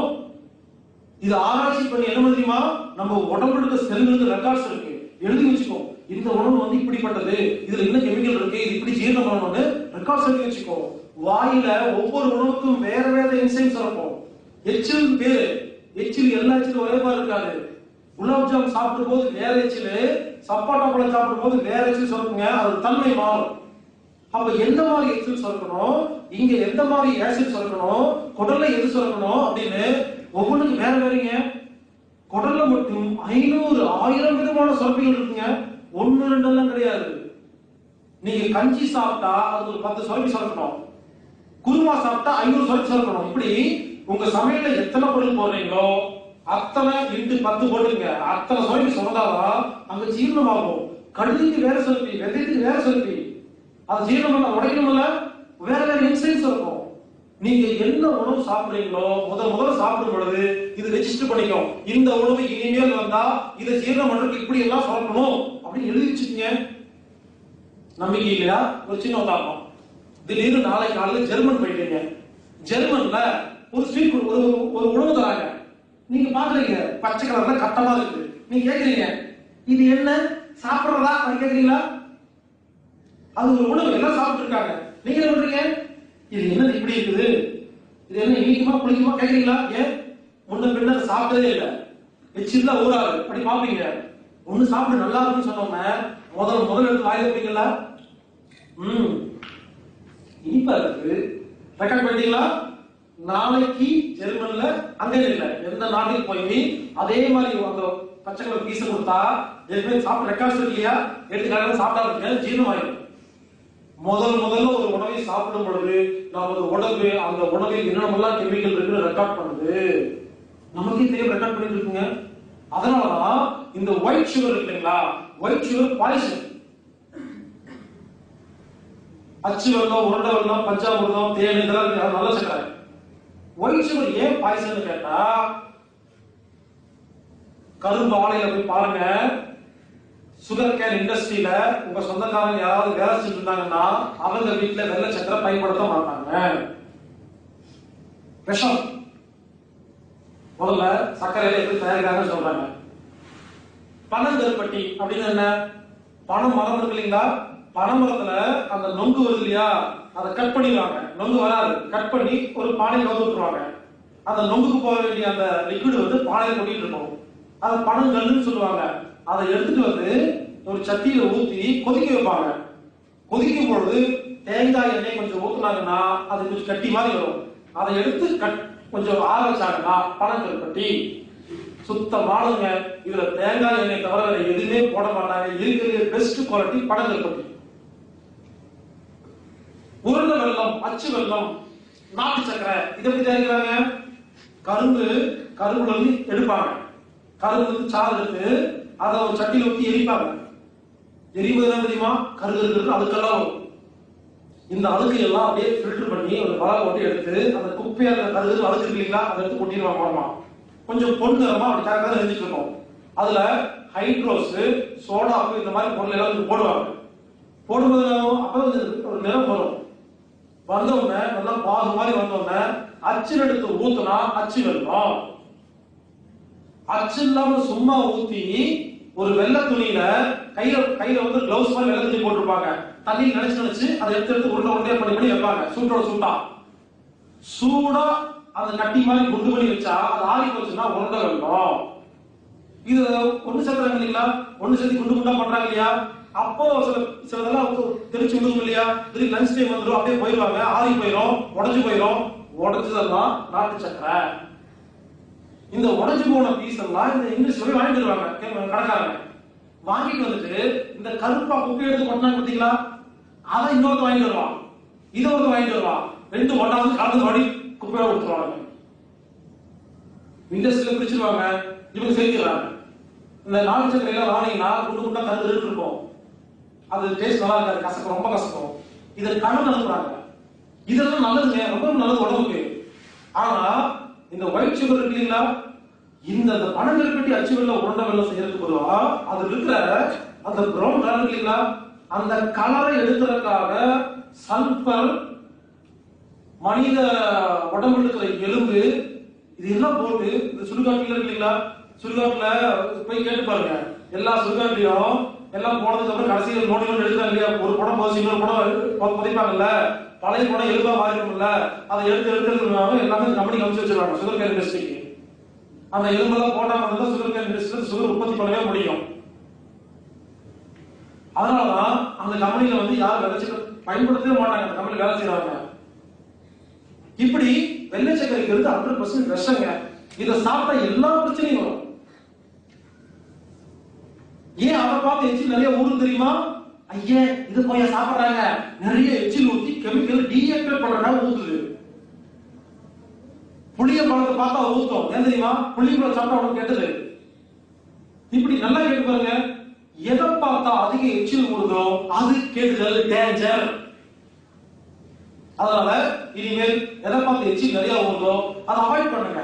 A: இது ஆராய்ச்சி பண்ணி என்ன தெரியுமா நம்ம உடம்புல இருக்க செல்களுக்கு ரெக்கார்ட்ஸ் இருக்கு எழுதி வச்சுக்கோ இந்த உணவு வந்து இப்படிப்பட்டது இதுல என்ன கெமிக்கல் இருக்கு இது இப்படி ஜீரணம் பண்ணணும்னு ரெக்கார்ட்ஸ் எழுதி வச்சுக்கோ வாயில ஒவ்வொரு உணவுக்கும் வேற வேற என்சைம்ஸ் இருக்கும் எச்சில் பேரு எச்சில் எல்லா எச்சிலும் ஒரே மாதிரி இருக்காது குலாப் ஜாம் சாப்பிடும் போது வேற எச்சில் சப்பாட்டா பழம் சாப்பிடும் போது வேற எச்சில் சொல்லுங்க அது தன்மை மாறும் அப்ப எந்த மாதிரி எச்சில் சுரக்கணும் இங்க எந்த மாதிரி ஆசிட் சுரக்கணும் குடல்ல எது சுரக்கணும் அப்படின்னு ஒவ்வொன்றுக்கும் வேற வேறங்க குடல்ல மட்டும் ஐநூறு ஆயிரம் விதமான சுரப்பிகள் இருக்குங்க ஒண்ணு ரெண்டு எல்லாம் கிடையாது நீங்க கஞ்சி சாப்பிட்டா அது ஒரு பத்து சுரப்பி சுரக்கணும் குருமா சாப்பிட்டா ஐநூறு சுரப்பி சுரக்கணும் இப்படி உங்க சமையல்ல எத்தனை பொருள் போடுறீங்களோ அத்தனை இன்ட்டு பத்து போட்டுங்க அத்தனை சுரப்பி சுரந்தாதான் அங்க ஜீரணமாகும் கடுகுக்கு வேற சுரப்பி வெந்தயத்துக்கு வேற சுரப்பி அது ஜீரணம் பண்ண உடைக்கணும்ல வேற வேற இன்சைட்ஸ் இருக்கும் நீங்க என்ன உணவு சாப்பிடுறீங்களோ முதல் முதல்ல சாப்பிடும் பொழுது இது ரெஜிஸ்டர் பண்ணிக்கோ இந்த உணவு இனிமேல் வந்தா இதை ஜீரணம் பண்றதுக்கு இப்படி எல்லாம் சாப்பிடணும் அப்படின்னு எழுதி வச்சுக்கீங்க நம்பிக்கை இல்லையா ஒரு சின்ன உதாரணம் திடீர்னு நாளை காலையில ஜெர்மன் போயிட்டீங்க ஜெர்மன்ல ஒரு ஸ்வீட் ஒரு ஒரு உணவு தராங்க நீங்க பாக்குறீங்க பச்சை கலர்ல கட்டமா இருக்கு நீங்க கேக்குறீங்க இது என்ன சாப்பிடுறதா அப்படி கேக்குறீங்களா அது ஒரு உணவு எல்லாம் சாப்பிட்டு இருக்காங்க நீங்க என்ன பண்றீங்க இது என்ன இப்படி இருக்குது இது என்ன இனிக்குமா புளிக்குமா கேக்குறீங்களா ஏன் முன்ன பின்ன அதை சாப்பிட்டதே இல்லை எச்சில்ல ஊறாது அப்படி பாப்பீங்க ஒண்ணு சாப்பிட்டு நல்லா இருக்குன்னு சொன்னோமே முதல் முதல் எடுத்து வாயில வைப்பீங்களா ம் இனிப்பா இருக்கு ரெக்கார்ட் பண்ணிட்டீங்களா நாளைக்கு ஜெர்மன்ல அங்க இல்ல எந்த நாட்டுக்கு போய் அதே மாதிரி அந்த பச்சை கலர் பீஸ் கொடுத்தா ஏற்கனவே சாப்பிட்டு ரெக்கார்ட்ஸ் இருக்கு இல்லையா எடுத்து காலையில சாப்பிட்டா இருக்கு ஜீரணம் ஆயிடும் முதல் முதல்ல ஒரு உணவை சாப்பிடும் பொழுது நமது உடம்பு அந்த உணவில் என்னென்னலாம் கெமிக்கல் இருக்குன்னு ரெக்கார்ட் பண்ணுது நமக்கே தெரியும் ரெக்கார்ட் பண்ணிட்டு இருக்குங்க அதனாலதான் இந்த ஒயிட் சுகர் இருக்கு இல்லைங்களா ஒயிட் சுகர் பாய்சன் அச்சு வெள்ளம் உருண்டை வெள்ளம் பஞ்சாமிர்தம் தேன் இதெல்லாம் இருக்கு, அது நல்ல சக்கரை ஒயிட் சுகர் ஏன் பாய்சன் கேட்டா கரும்பு ஆலையில போய் பாருங்க சுகர் கேன் இண்டஸ்ட்ரியில உங்க சொந்தக்காரங்க யாராவது வேலை செஞ்சுட்டு இருந்தாங்கன்னா அவங்க வீட்டுல வெள்ளை சக்கரை பயன்படுத்த மாட்டாங்க விஷம் முதல்ல சர்க்கரையில எப்படி தயாரிக்கிறாங்கன்னு சொல்றாங்க பனங்கருப்பட்டி அப்படின்னு என்ன பனம் மரம் இருக்கு இல்லைங்களா பனை மரத்துல அந்த நொங்கு வருது இல்லையா அதை கட் பண்ணிடுவாங்க நொங்கு வராது கட் பண்ணி ஒரு பானையில் வந்து விட்டுருவாங்க அந்த நொங்குக்கு போக வேண்டிய அந்த லிக்விட் வந்து பானையில கொட்டிட்டு இருக்கும் அதை பனங்கல்லுன்னு சொல்லுவாங்க அதை எடுத்துட்டு வந்து ஒரு சட்டியில ஊத்தி கொதிக்க வைப்பாங்க கொதிக்கும் பொழுது தேங்காய் எண்ணெய் கொஞ்சம் ஊத்துனாங்கன்னா அது கொஞ்சம் கட்டி மாதிரி வரும் அதை எடுத்து கட் கொஞ்சம் ஆற வச்சாங்கன்னா பனங்கருப்பட்டி சுத்தமானதுங்க இதுல தேங்காய் எண்ணெய் தவிர வேற எதுவுமே போட மாட்டாங்க இருக்கிற பெஸ்ட் குவாலிட்டி பனங்கருப்பட்டி உருண்டை வெல்லம் அச்சு வெல்லம் நாட்டு சக்கரை இதை எப்படி தயாரிக்கிறாங்க கரும்பு கரும்புல இருந்து எடுப்பாங்க கரும்பு இருந்து சாறு எடுத்து அதை ஒரு சட்டியில ஊத்தி எரிப்பாங்க எரிவது என்ன தெரியுமா கருது இருக்கிறது அதுக்கெல்லாம் வரும் இந்த அழுக்கு எல்லாம் அப்படியே ஃபில்டர் பண்ணி ஒரு வலை போட்டு எடுத்து அந்த குப்பையா அந்த கருது அழுக்கு இருக்கு இல்லைங்களா அதை எடுத்து கொட்டிடுவாங்க ஓரமா கொஞ்சம் பொன் நிறமா அப்படி கரெக்டாக எரிஞ்சிட்டு இருக்கும் அதுல ஹைட்ரோஸ் சோடாப்பு இந்த மாதிரி பொருள் எல்லாம் வந்து போடுவாங்க போடும்போது என்ன ஆகும்? அப்ப வந்து ஒரு நிறம் வரும் வந்த உடனே நல்லா பாகு மாதிரி வந்த உடனே அச்சு எடுத்து ஊத்துனா அச்சு வெல்லம் அச்சு இல்லாம சும்மா ஊத்தி ஒரு வெள்ளை துணியில கையில கையில வந்து கிளவுஸ் மாதிரி வெள்ளை துணி போட்டிருப்பாங்க தண்ணி நினைச்சு நினைச்சு அதை எடுத்து எடுத்து உருண்டை உருண்டையா பண்ணி பண்ணி வைப்பாங்க சூட்டோட சூட்டா சூடா அந்த கட்டி மாதிரி குண்டு பண்ணி வச்சா அது ஆறி போச்சுன்னா உருண்டை வெள்ளம் இது ஒண்ணு சேர்த்துறாங்க இல்லைங்களா ஒண்ணு சேர்த்து குண்டு குண்டா பண்றாங்க இல்லையா அப்போ சில சிலதெல்லாம் வந்து தெரிச்சு விடுவோம் இல்லையா திடீர் லஞ்ச் டைம் வந்துடும் அப்படியே போயிடுவாங்க ஆறி போயிடும் உடஞ்சு போயிடும் உடஞ்சதெல்லாம் நாட்டு சக்கரை இந்த உடஞ்சு போன பீஸ் எல்லாம் இந்த இங்கிலீஷ் சொல்லி வாங்கிட்டு வருவாங்க கே- கடைக்காரங்க வாங்கிட்டு வந்துட்டு இந்த கருப்பா குப்பை எடுத்து கொண்டாங்க பாத்தீங்களா அதை இன்னொருத்த வாங்கிட்டு வருவான் இதை ஒருத்த வாங்கிட்டு வருவான் ரெண்டு ஒன்றாவது கலந்து வாடி குப்பையோட விட்டுருவாங்க இண்டஸ்ட்ரியில பிரிச்சிருவாங்க இவங்க சேர்க்கிறாங்க இந்த நாட்டு சக்கரையில வாங்கினீங்கன்னா குண்டு குண்டா கருது இருக்கும் அது டேஸ்ட் நல்லா இருக்காது கசக்கும் ரொம்ப கசக்கும் இதை கடன் அனுப்புறாங்க இதெல்லாம் நல்லதுங்க ரொம்ப நல்லது உடம்புக்கு ஆனா இந்த ஒயிட் சுகர் இருக்கு இல்லைங்களா இந்த இந்த பனங்கள் பெட்டி அச்சு வெள்ளம் உருண்டை வெள்ளம் செய்யறதுக்கு பொதுவா அது இருக்கிற அந்த ப்ரௌன் கலர் இருக்கு இல்லைங்களா அந்த கலரை எடுக்கிறதுக்காக சல்பர் மனித உடம்புல இருக்கிற எலும்பு இது எல்லாம் போட்டு இந்த சுடுகாட்டுல இருக்கு இல்லைங்களா சுடுகாட்டுல போய் கேட்டு பாருங்க எல்லா சுடுகாட்டுலயும் எல்லாம் போனதுக்கு அப்புறம் கடைசியில் நோண்டி நோண்டி எடுக்கிறாங்க இல்லையா ஒரு படம் போச்சு இன்னொரு படம் பு- புதைப்பாங்கல்ல பழைய படம் எலும்பா மாறி இருக்கும்ல அதை எடுத்து எடுத்து எடுத்துருவாங்க எல்லாமே கம்பெனி கமிச்சு வச்சிருவாங்க சுகர் கேர் இண்டஸ்ட்ரிக்கு அந்த எலும்பெல்லாம் போட்டா மட்டும்தான் சுகர் கேர் இண்டஸ்ட்ரியில் சுகர் உற்பத்தி பண்ணவே முடியும் அதனாலதான் அந்த கம்பெனில வந்து யாரும் விளைச்சு பயன்படுத்தவே மாட்டாங்க அந்த கம்பெனி வேலை செய்யறவங்க இப்படி வெள்ளை சக்கரைக்கு இருந்து ஹண்ட்ரட் பர்சன்ட் விஷங்க இதை சாப்பிட்டா எல்லா பிரச்சனையும் வரும் ஏன் அதை பார்த்து எச்சில் நிறைய ஊரும் தெரியுமா ஐயே இது போய் சாப்பிடுறாங்க நிறைய எச்சில் ஊத்தி கெமிக்கல் டீஆக்டிவேட் பண்றதா ஊத்துது புளிய பழத்தை பார்த்தா ஊத்தும் ஏன் தெரியுமா புளிய பழம் சாப்பிட்டா உனக்கு கெட்டது இப்படி நல்லா கேட்டு பாருங்க எதை பார்த்தா அதிக எச்சில் ஊறுதோ அது கெடுதல் டேஞ்சர் அதனால இனிமேல் எதை பார்த்து எச்சில் நிறைய ஊறுதோ அதை அவாய்ட் பண்ணுங்க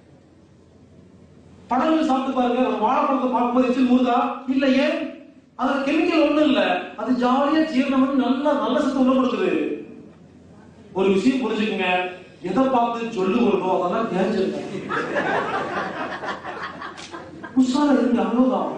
A: பழங்கள் சாப்பிட்டு பாருங்க ஒரு வாழைப்பழத்தை பார்க்கும்போது எச்சில் ஊறுதா இல்ல ஏன் அதுல கெமிக்கல் ஒண்ணும் இல்ல அது ஜாலியா ஜீரணம் பண்ணி நல்லா நல்ல சத்து உள்ள கொடுக்குது ஒரு விஷயம் புரிஞ்சுக்குங்க எதை பார்த்து சொல்லு வருதோ அதெல்லாம் டேஞ்சர் உஷாரா இருங்க அவ்வளவுதான்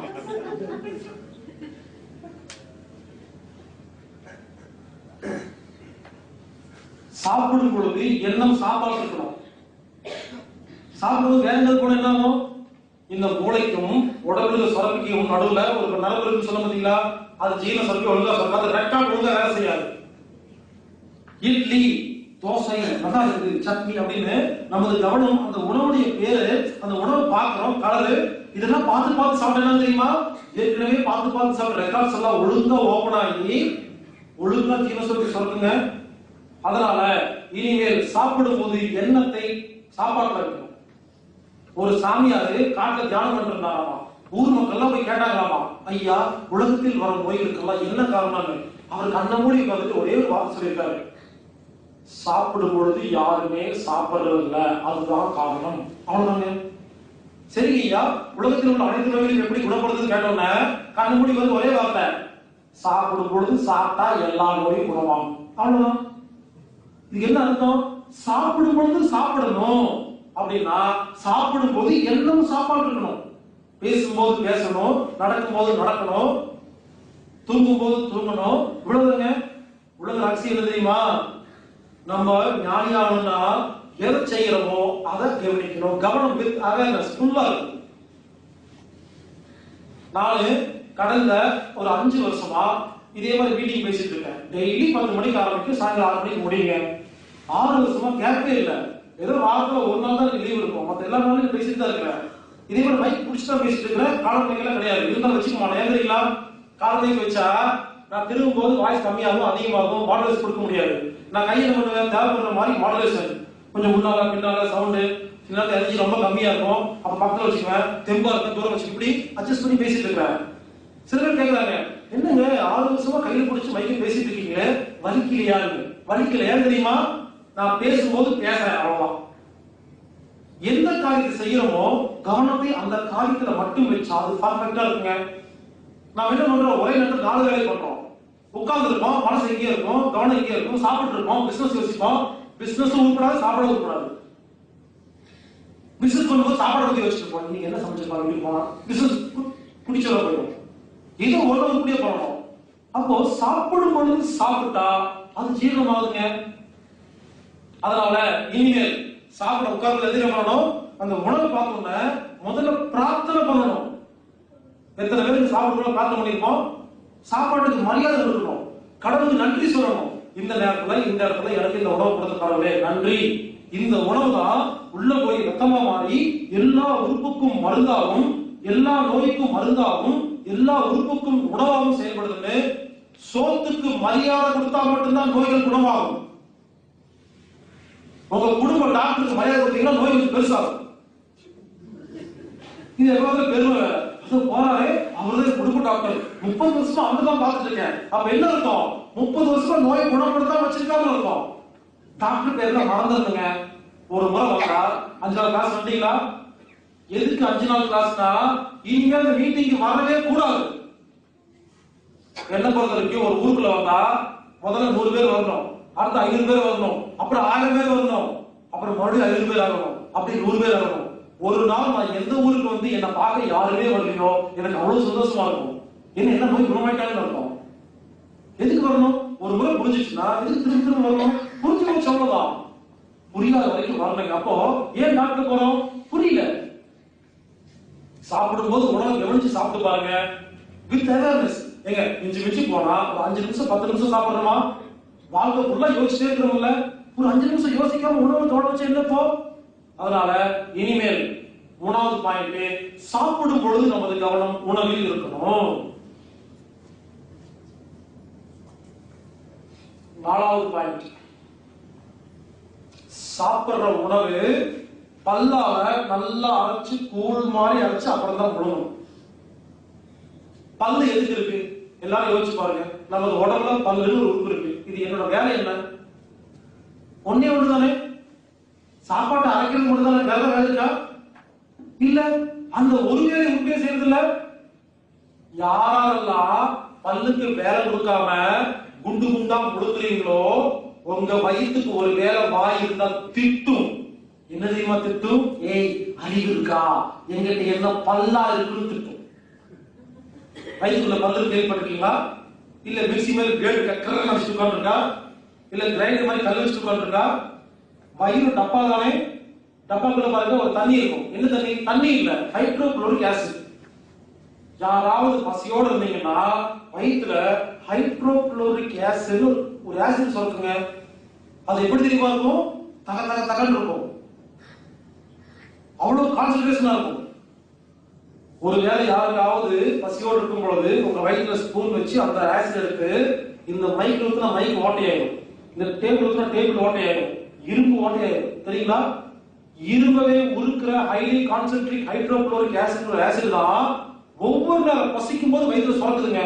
A: சாப்பிடும் பொழுது எண்ணம் சாப்பாடு இருக்கணும் சாப்பிடும்போது வேற எங்க போன என்ன ஆகும் இந்த மூளைக்கும் உடம்புல சுரப்பிக்கும் நடுவுல ஒரு நரம்பு இருக்கு சொல்ல பாத்தீங்களா அது ஜீரண சுரப்பி ஒழுங்கா சுரக்கும் அது ரெக்கார்ட் ஒழுங்கா வேலை செய்யாது இட்லி தோசை நல்லா இருக்கு சட்னி அப்படின்னு நமது கவனம் அந்த உணவுடைய பேரு அந்த உணவை பார்க்கிறோம் கலரு இதெல்லாம் பார்த்து பார்த்து சாப்பிட்டா தெரியுமா ஏற்கனவே பார்த்து பார்த்து சாப்பிட்ட ரெக்கார்ட்ஸ் எல்லாம் ஒழுங்கா ஓபன் ஆகி ஒழுங்கா ஜீரண சுரப்பி சுரக்குங்க அதனால இனிமேல் சாப்பிடும் போது எண்ணத்தை சாப்பாட்டுல இருக்கணும் ஒரு சாமியாரு காட்டுல தியானம் பண்ணிட்டு இருந்தாராமா ஊர் மக்கள் எல்லாம் போய் கேட்டாங்களாமா ஐயா உலகத்தில் வர நோய்களுக்கெல்லாம் என்ன காரணம்னு அவர் கண்ண மூடி உட்கார்ந்துட்டு ஒரே ஒரு வார்த்தை சொல்லியிருக்காரு சாப்பிடும் பொழுது யாருமே சாப்பிடுறது இல்ல அதுதான் காரணம் அவ்வளவுதாங்க சரி ஐயா உலகத்தில் உள்ள அனைத்து நோய்களையும் எப்படி குணப்படுத்துன்னு கேட்டோன்னே கண்ணு மூடி வந்து ஒரே வார்த்தை சாப்பிடும் பொழுது சாப்பிட்டா எல்லா நோயும் குணமாகும் அவ்வளவுதான் இதுக்கு என்ன அர்த்தம் சாப்பிடும் பொழுது சாப்பிடணும் அப்படின்னா சாப்பிடும் போது எல்லாம் சாப்பாடு இருக்கணும் பேசும்போது பேசணும் நடக்கும்போது நடக்கணும் தூங்கும் போது தூங்கணும் இவ்வளவுதாங்க உலக ரகசியம் என்ன தெரியுமா நம்ம ஞானியாகணும்னா எதை செய்யறோமோ அதை கவனிக்கணும் கவனம் வித் அவேர்னஸ் ஃபுல்லா இருக்கும் நானு கடந்த ஒரு அஞ்சு வருஷமா இதே மாதிரி மீட்டிங் பேசிட்டு இருக்கேன் டெய்லி பத்து மணிக்கு ஆரம்பிக்கும் சாயங்காலம் ஆறு மணிக்கு முடியுங்க ஆறு வருஷமா கேப்பே இல்ல ஏதோ வாரத்துல ஒரு நாள் தான் லீவ் இருக்கும் மத்த எல்லா நாளும் பேசிட்டு தான் இருக்கிறேன் இதே மாதிரி மைக் பிடிச்சி தான் பேசிட்டு இருக்கிறேன் காலம் மைக்கெல்லாம் கிடையாது இருந்தாலும் வச்சுக்க மாட்டேன் ஏன் தெரியுங்களா காலம் மைக் வச்சா நான் திரும்பும் போது வாய்ஸ் கம்மியாகும் அதிகமாகும் மாடலேஷன் கொடுக்க முடியாது நான் கையை என்ன பண்ணுவேன் தேவைப்படுற மாதிரி மாடலேஷன் கொஞ்சம் முன்னால பின்னால சவுண்டு சில நேரத்தில் எனர்ஜி ரொம்ப கம்மியா இருக்கும் அப்ப பக்கத்துல வச்சுக்குவேன் தெம்பா இருக்கும் தூரம் வச்சு இப்படி அட்ஜஸ்ட் பண்ணி பேசிட்டு இருக்கிறேன் சில பேர் கேக்குறாங்க என்னங்க ஆறு வருஷமா கையில பிடிச்சு மைக்க பேசிட்டு இருக்கீங்களே வலிக்கலையான்னு வலிக்கல ஏன் தெரியுமா நான் பேசும்போது பேசுறேன் அவ்வளவுதான் எந்த காரியத்தை செய்யறோமோ கவனத்தை அந்த காரியத்துல மட்டும் வச்சா அது பர்ஃபெக்டா இருக்குங்க நாம் என்ன பண்றோம் ஒரே நேரத்தில் நாலு வேலை பண்றோம் உட்கார்ந்து இருக்கோம் மனசு எங்கேயே இருக்கும் கவனம் எங்கேயே இருக்கும் சாப்பிட்டு இருக்கோம் பிசினஸ் யோசிப்போம் பிசினஸ் உருப்படாது சாப்பிட உருப்படாது பிசினஸ் பண்ணும்போது சாப்பாடு பத்தி வச்சிருப்போம் நீங்க என்ன சமைச்சிருப்பாங்க வீட்டுக்கு போனா பிசினஸ் குடிச்சவர போயிடும் ஏதோ ஒரு உருப்படியா பண்ணணும் அப்போ சாப்பிடும் பொழுது சாப்பிட்டா அது ஜீரணமாகுதுங்க அதனால இனிமேல் சாப்பிட உட்கார்ந்து எதிர பண்ணணும் அந்த உணவு பார்த்தோன்னே முதல்ல பிரார்த்தனை பண்ணணும் எத்தனை பேருக்கு சாப்பிடுறோம் பிரார்த்தனை பண்ணிருப்போம் சாப்பாட்டுக்கு மரியாதை இருக்கணும் கடவுளுக்கு நன்றி சொல்லணும் இந்த நேரத்துல இந்த இடத்துல எனக்கு இந்த உணவு கொடுத்த கடவுளே நன்றி இந்த உணவு தான் உள்ள போய் ரத்தமா மாறி எல்லா உறுப்புக்கும் மருந்தாகும் எல்லா நோய்க்கும் மருந்தாகும் எல்லா உறுப்புக்கும் உணவாகவும் செயல்படுதுன்னு சோத்துக்கு மரியாதை கொடுத்தா மட்டும்தான் நோய்கள் குணமாகும் உங்க குடும்ப டாக்டருக்கு மரியாதை கொடுத்தீங்கன்னா நோய் கொஞ்சம் பெருசாகும் இது எவ்வளவு பெருமை வேற அது போறாரு அவர்தான் குடும்ப டாக்டர் முப்பது வருஷமா அவங்க தான் பார்த்துட்டு இருக்கேன் அப்ப என்ன இருக்கும் முப்பது வருஷமா நோய் குணப்படுத்தாம வச்சிருக்காம இருக்கும் டாக்டர் பேர்ல மறந்துருங்க ஒரு முறை வந்தா அஞ்சு நாள் கிளாஸ் வந்தீங்களா எதுக்கு அஞ்சு நாள் கிளாஸ்னா இனிமே அந்த மீட்டிங்க்கு வரவே கூடாது என்ன பொறுத்த வரைக்கும் ஒரு ஊருக்குள்ள வந்தா முதல்ல நூறு பேர் வரணும் அடுத்து ஐநூறு பேர் வரணும் அப்புறம் ஆயிரம் பேர் வரணும் அப்புறம் மறுபடியும் ஐநூறு பேர் ஆகணும் அப்படி நூறு பேர் ஆகணும் ஒரு நாள் நான் எந்த ஊருக்கு வந்து என்ன பார்க்க யாருமே வரலையோ எனக்கு அவ்வளவு சந்தோஷமா இருக்கும் என்ன என்ன நோய் குணமாயிட்டாங்கன்னு இருக்கும் எதுக்கு வரணும் ஒரு முறை புரிஞ்சிச்சுன்னா எதுக்கு திரும்ப திரும்ப வரணும் புரிஞ்சு போச்சு அவ்வளவுதான் புரியாத வரைக்கும் வரலைங்க அப்போ ஏன் டாக்டர் போறோம் புரியல சாப்பிடும்போது உணவு கவனிச்சு சாப்பிட்டு பாருங்க வித் அவேர்னஸ் ஏங்க மிஞ்சி மிஞ்சி போனா ஒரு அஞ்சு நிமிஷம் பத்து நிமிஷம் சாப்பிடுறோமா வாழ்க்கை ஃபுல்லா யோசிச்சுட்டே இருக்கிறோம்ல ஒரு அஞ்சு நிமிஷம் யோசிக்காம உணவு தோட வச்சு என்னப்போ அதனால இனிமேல் மூணாவது பாயிண்ட் சாப்பிடும் பொழுது நமது கவனம் உணவில் இருக்கணும் நாலாவது பாயிண்ட் சாப்பிடுற உணவு பல்லால நல்லா அரைச்சு கூழ் மாதிரி அரைச்சு அப்புறம் தான் முழுங்கணும் பல்லு எதுக்கு இருக்கு எல்லாரும் யோசிச்சு பாருங்க நமது உடம்புல பல்லுன்னு ஒரு உறுப்பு இருக்கு இது என்னோட வேலை என்ன ஒன்னே ஒண்ணு தானே சாப்பாட்டை அரைக்கிறது மட்டும் தானே வேலை வேலை இருக்கா இல்ல அந்த ஒரு வேலை உண்மையை செய்யறது இல்ல யாரெல்லாம் பல்லுக்கு வேலை கொடுக்காம குண்டு குண்டா முழுக்குறீங்களோ உங்க வயிற்றுக்கு ஒரு வேலை வாய் இருந்தா திட்டும் என்ன தெரியுமா திட்டும் ஏய் அறிவு இருக்கா எங்கிட்ட என்ன பல்லா இருக்குன்னு திட்டும் வயிற்றுக்குள்ள பல்லு கேள்விப்பட்டிருக்கீங்களா இல்ல மிக்சி மேல கிரேடு கக்கர வச்சுட்டு உட்காந்துருக்கா இல்ல கிரைண்டர் மாதிரி கல் வச்சுட்டு உட்காந்துருக்கா வயிறு டப்பா தானே டப்பாக்குள்ள பாருங்க ஒரு தண்ணி இருக்கும் என்ன தண்ணி தண்ணி இல்ல ஹைட்ரோகுளோரிக் ஆசிட் யாராவது பசியோட இருந்தீங்கன்னா வயிற்றுல ஹைட்ரோகுளோரிக் ஆசிட் ஒரு ஆசிட் சொல்லுங்க அது எப்படி தெரியுமா இருக்கும் தக தக தகன்னு இருக்கும் அவ்வளவு கான்சென்ட்ரேஷனா இருக்கும் ஒருவேளை யாருக்காவது பசியோடு இருக்கும் பொழுது உங்க வயிற்றுல ஸ்பூன் வச்சு அந்த ஆசிட் எடுத்து இந்த மைக் ஊத்துனா மைக் ஓட்டையாயிடும் இந்த டேபிள் ஊத்துனா டேபிள் ஓட்டையாயிடும் இரும்பு ஓட்டையாயிடும் தெரியுங்களா இரும்பவே உருக்குற highly concentric hydrochloric acid acid தான் ஒவ்வொரு நேரம் பசிக்கும் போது வயிற்றுல சுரக்குதுங்க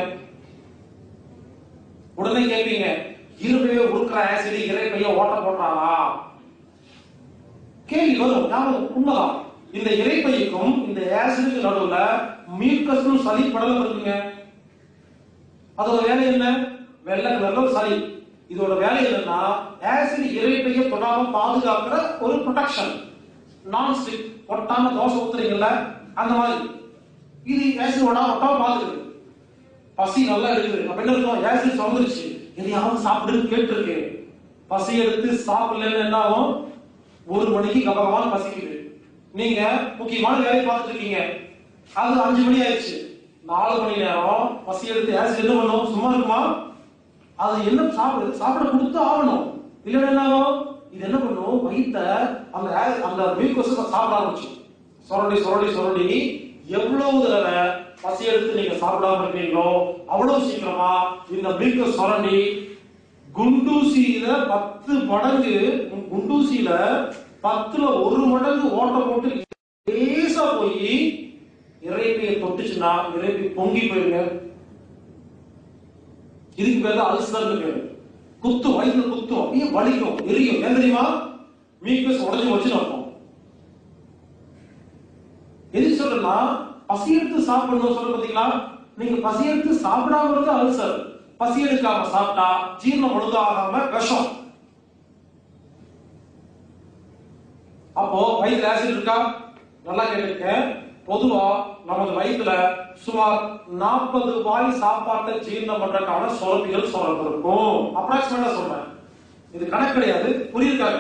A: உடனே கேட்பீங்க இரும்பவே உருக்குற ஆசிட் இறை பைய ஓட்ட போட்டாரா கேள்வி வரும் ஞாபகம் உண்மைதான் இந்த இறைப்பைக்கும் இந்த ஆசிடுக்கு நடுவுல மியூக்கஸ்னு சளி படலம் இருக்குங்க அதோட வேலை என்ன வெள்ளை கலர்ல ஒரு சளி இதோட வேலை என்னன்னா ஆசிட் இறைப்பையை தொடாம பாதுகாக்கிற ஒரு ப்ரொடெக்ஷன் நான் ஸ்டிக் ஒட்டாம தோசை ஊத்துறீங்கல்ல அந்த மாதிரி இது ஆசிட் ஒட்டாம ஒட்டாம பாத்துக்குது பசி நல்லா இருக்குது அப்ப என்ன இருக்கும் ஆசிட் சுரந்துருச்சு எதையாவது சாப்பிடுன்னு கேட்டு இருக்கு பசி எடுத்து சாப்பிடலன்னு என்ன ஆகும் ஒரு மணிக்கு கபகமான பசிக்குது நீங்க முக்கியமான வேலையை பார்த்துட்டு இருக்கீங்க அது அஞ்சு மணி ஆயிடுச்சு நாலு மணி நேரம் பசி எடுத்து ஆசிட் என்ன பண்ணும் சும்மா இருக்குமா அது என்ன சாப்பிடுது சாப்பிட கொடுத்து ஆகணும் இல்லைன்னா என்ன ஆகும் இது என்ன பண்ணும் வயித்த அந்த ஆ- அந்த மியூக்கஸ் சாப்பிட ஆரம்பிச்சு சொரண்டி சொரண்டி சொரண்டி எவ்வளவு தடவை பசி எடுத்து நீங்க சாப்பிடாம இருக்கீங்களோ அவ்வளவு சீக்கிரமா இந்த மியூக்கஸ் சொரண்டி குண்டூசியில பத்து மடங்கு குண்டூசியில பத்துல ஒரு மடங்கு ஓட்ட போட்டு லேசா போய் இறைப்பையை தொட்டுச்சுன்னா இறைப்பை பொங்கி போயிருங்க இதுக்கு பேர் தான் அல்சர்னு பேரு குத்தும் வயிற்றுல குத்தும் அப்படியே வலிக்கும் எரியும் ஏன் தெரியுமா மீக்கஸ் உடஞ்சு வச்சு நடக்கும் எது சொல்றேன்னா பசி எடுத்து சாப்பிடணும் சொல்ற பாத்தீங்களா நீங்க பசி எடுத்து சாப்பிடாம இருந்தா அல்சர் பசி எடுக்காம சாப்பிட்டா ஜீரணம் ஒழுங்கா ஆகாம விஷம் அப்போ வயிற்றுல ஆசிட் இருக்கா நல்லா கேட்டுக்க பொதுவா நமது வயிற்றுல சுமார் நாற்பது வாய் சாப்பாட்டை ஜீரணம் பண்றதுக்கான சுரப்பிகள் சுரப்பு இருக்கும் அப்ராக்சிமேட்டா சொல்றேன் இது கணக்கு கிடையாது புரியிருக்காங்க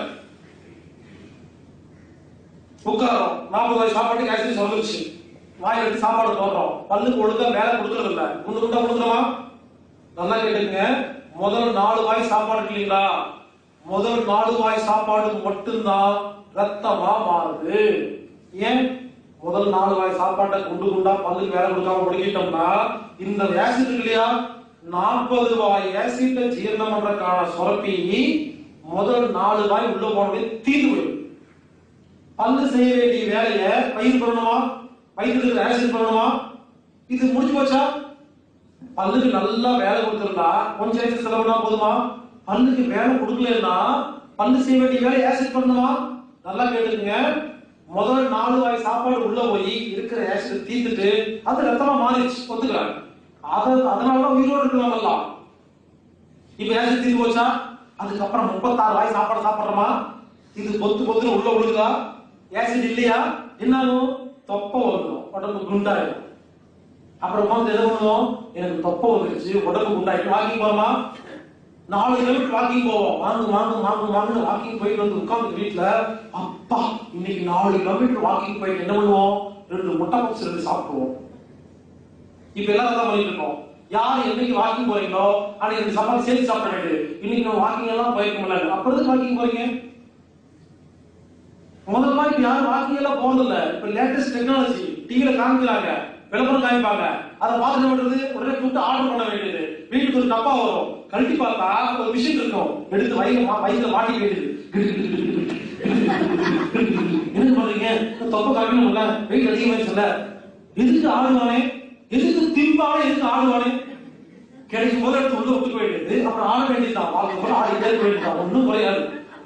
A: உட்காரோம் நாற்பது வாய் சாப்பாட்டுக்கு ஆசிட் சுரந்துருச்சு வாய் எடுத்து சாப்பாடு போடுறோம் பல்லுக்கு ஒழுங்கா வேலை கொடுக்கறது இல்ல குண்டு குண்டா கொடுக்குறோமா நல்லா கேட்டுங்க முதல் நாலு வாய் சாப்பாடு இருக்கு இல்லைங்களா முதல் நாலு வாய் சாப்பாடு மட்டும்தான் ரத்தமா மாறுது ஏன் முதல் நாலு வாய் சாப்பாட்டை குண்டு குண்டா பல்லுக்கு வேலை கொடுக்காம முடிக்கிட்டோம்னா இந்த ஆசிட் இருக்கு இல்லையா நாற்பது வாய் ஆசிட்டை ஜீரணம் பண்றதுக்கான சுரப்பி முதல் நாலு வாய் உள்ள போனவே தீர்ந்து போயிடும் பல்லு செய்ய வேண்டிய வேலையை பயிர் பண்ணணுமா வயிற்றுல ஆசிட் பண்ணணுமா இது முடிஞ்சு போச்சா பல்லுக்கு நல்லா வேலை கொடுத்துருந்தா கொஞ்சம் நேரத்துல செலவுனா போதுமா பல்லுக்கு வேலை கொடுக்கலன்னா பல்லு செய்ய வேண்டிய வேலை ஆசிட் பண்ணணுமா நல்லா கேட்டுக்குங்க முதல் நாலு வாய் சாப்பாடு உள்ள போய் இருக்கிற ஆசிட் தீர்த்துட்டு அது ரத்தமா மாறிடுச்சு ஒத்துக்கிறாங்க அத அதனாலதான் உயிரோடு இருக்கலாமல்லாம் இப்ப ஆசிட் தீர்ந்து போச்சா அதுக்கப்புறம் முப்பத்தாறு வாய் சாப்பாடு சாப்பிடுறோமா இது பொத்து பொத்துன்னு உள்ள விழுதா ஆசிட் இல்லையா என்னாலும் தொப்ப வந்துடும் உடம்பு குண்டாயிடும் அப்புறம் வந்து என்ன பண்ணுவோம் எனக்கு தொப்ப வந்துருச்சு உடம்பு குண்டாயிட்டு வாக்கிங் போறோமா நாலு கிலோமீட்டர் வாக்கிங் போவோம் வாங்கு வாங்கு வாங்கு வாங்கு வாக்கிங் போயிட்டு வந்து உட்கார்ந்து வீட்டுல அப்பா இன்னைக்கு நாலு கிலோமீட்டர் வாக்கிங் போயிட்டு என்ன பண்ணுவோம் ரெண்டு முட்டை பப்ஸ் ரெண்டு சாப்பிடுவோம் இப்ப எல்லாரும் தான் பண்ணிட்டு இருக்கோம் யார் என்னைக்கு வாக்கிங் போறீங்களோ அன்னைக்கு ரெண்டு சாப்பாடு சேர்த்து சாப்பிட வேண்டியது இன்னைக்கு நம்ம வாக்கிங் எல்லாம் போயிருக்க முடியல அப்புறம் எதுக்கு வாக்கிங் போறீங்க முதல்ல மாதிரி இப்ப யாரும் வாக்கிங் எல்லாம் போறது இல்ல இப்ப லேட்டஸ்ட் டெக்னாலஜி டிவில காமிக்கிறாங்க விளம்பரம் காமிப்பாங்க அதை பார்த்து என்ன பண்றது உடனே கூப்பிட்டு ஆர்டர் பண்ண வேண்டியது வீட்டுக்கு ஒரு டப்பா வரும் கழட்டி பார்த்தா ஒரு மிஷின் இருக்கும் எடுத்து வயிறு வயிற்றுல மாட்டி வேண்டியது என்ன பண்றீங்க தொப்பை காமிக்கணும்ல வெயிட் அதிகமாச்சுல்ல எதுக்கு ஆடுவானே எதுக்கு திம்பானே எதுக்கு ஆடுவானே கிடைக்கும் போது எடுத்து உள்ள விட்டுக்க வேண்டியது அப்புறம் ஆட வேண்டியதுதான் வாழ்க்கை போல ஆடிட்டே இருக்க வேண்டியதுதான் ஒண்ணும் குறையாது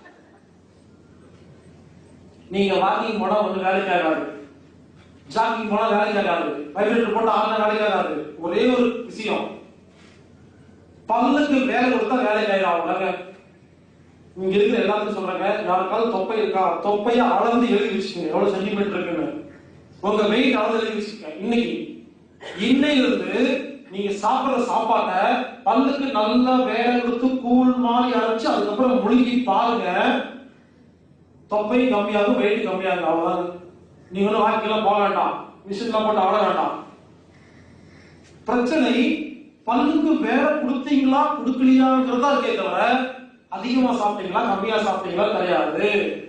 A: நீங்க வாக்கிங் போனா ஒண்ணு வேலைக்கு ஆகாது ஜாக்கிங் போனா வேலைக்கு ஆகாது வைப்ரேட்டர் போட்டு ஆடினா வேலைக்கு ஆகாது ஒரே ஒரு விஷயம் பல்லுக்கு வேலை கொடுத்தா வேலைக்கு ஆயிடும் அவ்வளவுதாங்க இங்க இருக்கிற எல்லாத்துக்கும் சொல்றாங்க யாருக்காவது தொப்பை இருக்கா தொப்பைய அளந்து எழுதி வச்சுக்கோங்க எவ்வளவு சென்டிமீட்டர் இருக்குன்னு உங்க வெயிட் அளந்து எழுதி வச்சுக்கோங்க இன்னைக்கு இன்னையிலிருந்து நீங்க சாப்பிடுற சாப்பாட்டை பல்லுக்கு நல்லா வேலை கொடுத்து கூழ் மாதிரி அரைச்சு அதுக்கப்புறம் முழுகி பாருங்க தொப்பை கம்மியாகும் வெயிட் கம்மியாகும் அவ்வளவுதான் நீங்க ஒன்றும் வாக்கிலாம் போக வேண்டாம் மிஷின்லாம் போட்டு ஆட வேண்டாம் பிரச்சனை பல்லுக்கு வேற கொடுத்தீங்களா கொடுக்கலையாங்கிறதா இருக்கே தவிர அதிகமா சாப்பிட்டீங்களா கம்மியா சாப்பிட்டீங்களா கிடையாது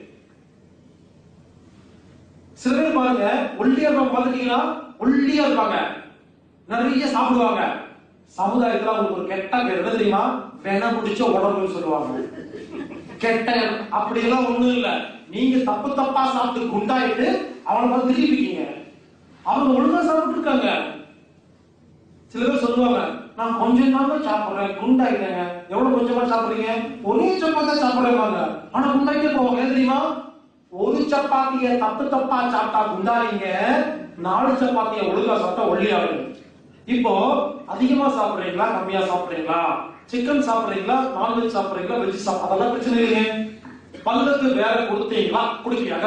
A: சில பேர் பாருங்க ஒல்லியா இருப்பாங்க பாத்துட்டீங்களா ஒல்லியா இருப்பாங்க நிறைய சாப்பிடுவாங்க சமுதாயத்துல அவங்களுக்கு ஒரு கெட்ட பேர் என்ன தெரியுமா வென பிடிச்ச உடம்புன்னு சொல்லுவாங்க கெட்ட அப்படி எல்லாம் ஒண்ணும் இல்ல நீங்க தப்பு தப்பா சாப்பிட்டு குண்டாயிட்டு அவனை பார்த்து திருப்பிக்கீங்க அவங்க ஒழுங்கா சாப்பிட்டு இருக்காங்க சில பேர் சொல்லுவாங்க நான் கொஞ்சம் தான் சாப்பிடுறேன் குண்டாயிட்டேங்க எவ்வளவு கொஞ்சமா சாப்பிடுறீங்க ஒரே சப்பாத்தி தான் சாப்பிடுறாங்க ஆனா குண்டாயிட்டே போவாங்க ஏன் தெரியுமா ஒரு சப்பாத்திய தப்பு தப்பா சாப்பிட்டா குண்டாறீங்க நாலு சப்பாத்திய ஒழுங்கா சாப்பிட்டா ஒல்லியாகும் இப்போ அதிகமா சாப்பிடுறீங்களா கம்மியா சாப்பிடுறீங்களா சிக்கன் சாப்பிடுறீங்களா நான்வெஜ் சாப்பிடுறீங்களா வெஜ் சாப்பிட அதெல்லாம் பிரச்சனை இல்லைங்க பல்லுக்கு வேற கொடுத்தீங்களா குடுக்கீங்க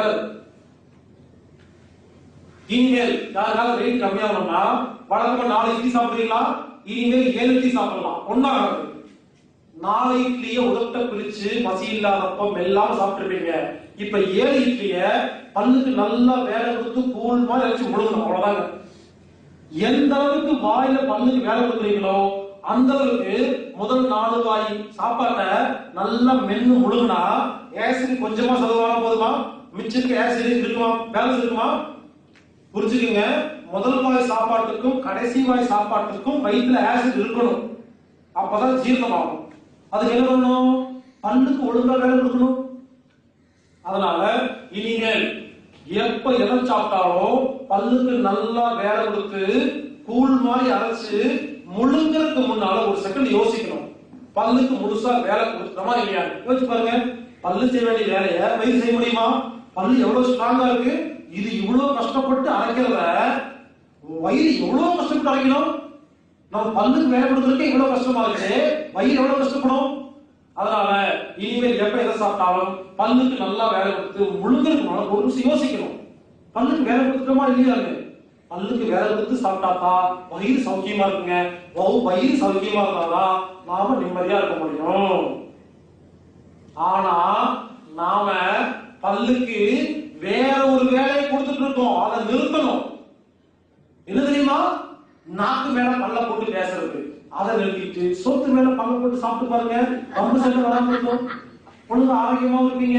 A: இனிமேல் யாருக்காவது வெயிட் கம்மியாகணும்னா வழக்கமா நாலு இட்லி சாப்பிடுறீங்களா இனிமேல் ஏழு இட்லி சாப்பிடலாம் ஒன்னாகாது நாலு இட்லிய உதட்ட பிரிச்சு பசி இல்லாதப்ப மெல்லாம சாப்பிட்டுருப்பீங்க இப்ப ஏழு இட்லிய பல்லுக்கு நல்லா வேலை கொடுத்து கூழ் மாதிரி வச்சு முழுங்கணும் அவ்வளவுதாங்க எந்த அளவுக்கு வாயில பல்லுக்கு வேலை கொடுக்குறீங்களோ அந்த அளவுக்கு முதல் நாலு வாய் சாப்பாட்டை நல்லா மென்னு முழுங்கினா ஆசிட் கொஞ்சமா செலவான போதுமா மிச்சத்துக்கு ஆசிட் இருக்குமா பேலன்ஸ் இருக்குமா புரிஞ்சுக்கங்க முதல் வாய் சாப்பாட்டுக்கும் கடைசி வாய் சாப்பாட்டுக்கும் வயிற்றுல ஆசிட் இருக்கணும் அப்பதான் ஜீரணமாகும் அதுக்கு என்ன பண்ணணும் பல்லுக்கு ஒழுங்கா வேலை கொடுக்கணும் அதனால இனிமேல் எப்ப எதை சாப்பிட்டாலும் பல்லுக்கு நல்லா வேலை கொடுத்து கூழ் மாதிரி அரைச்சு முழுங்கறதுக்கு முன்னால ஒரு செகண்ட் யோசிக்கணும் பல்லுக்கு முழுசா வேலை கொடுத்துட்டோமா இல்லையா யோசிச்சு பாருங்க பல்லு செய்ய வேண்டிய வேலையை வயிறு செய்ய முடியுமா பல்லு எவ்வளவு ஸ்ட்ராங்கா இருக்கு இது இவ்வளவு கஷ்டப்பட்டு அரைக்கிறத வயிறு எவ்வளவு கஷ்டப்பட்டு அரைக்கணும் நம்ம பல்லுக்கு வேலை கொடுக்கறதுக்கு இவ்வளவு கஷ்டமா இருக்கு வயிறு எவ்வளவு கஷ்டப்படும் அதனால இனிமேல் எப்ப எதை சாப்பிட்டாலும் பல்லுக்கு நல்லா வேலை கொடுத்து முழுங்கிறதுக்கு ஒரு நிமிஷம் யோசிக்கணும் பல்லுக்கு வேலை கொடுத்துட்டோமா இல்லையாங்க பல்லுக்கு வேலை கொடுத்து சாப்பிட்டாத்தா வயிறு சௌக்கியமா இருக்குங்க வவு- வயிறு சௌக்கியமா இருந்தாதான் நாம நிம்மதியா இருக்க முடியும் ஆனா நாம பல்லுக்கு வேற ஒரு வேலையை கொடுத்துட்டு இருக்கோம் அதை நிறுத்தணும் என்ன தெரியுமா நாக்கு மேல பல்ல போட்டு பேசுறது அதை நிறுத்திட்டு சொத்து மேல பங்கு போட்டு சாப்பிட்டு பாருங்க ரொம்ப சண்டை வராம இருக்கும் ஒழுங்கு ஆரோக்கியமாவும் இருப்பீங்க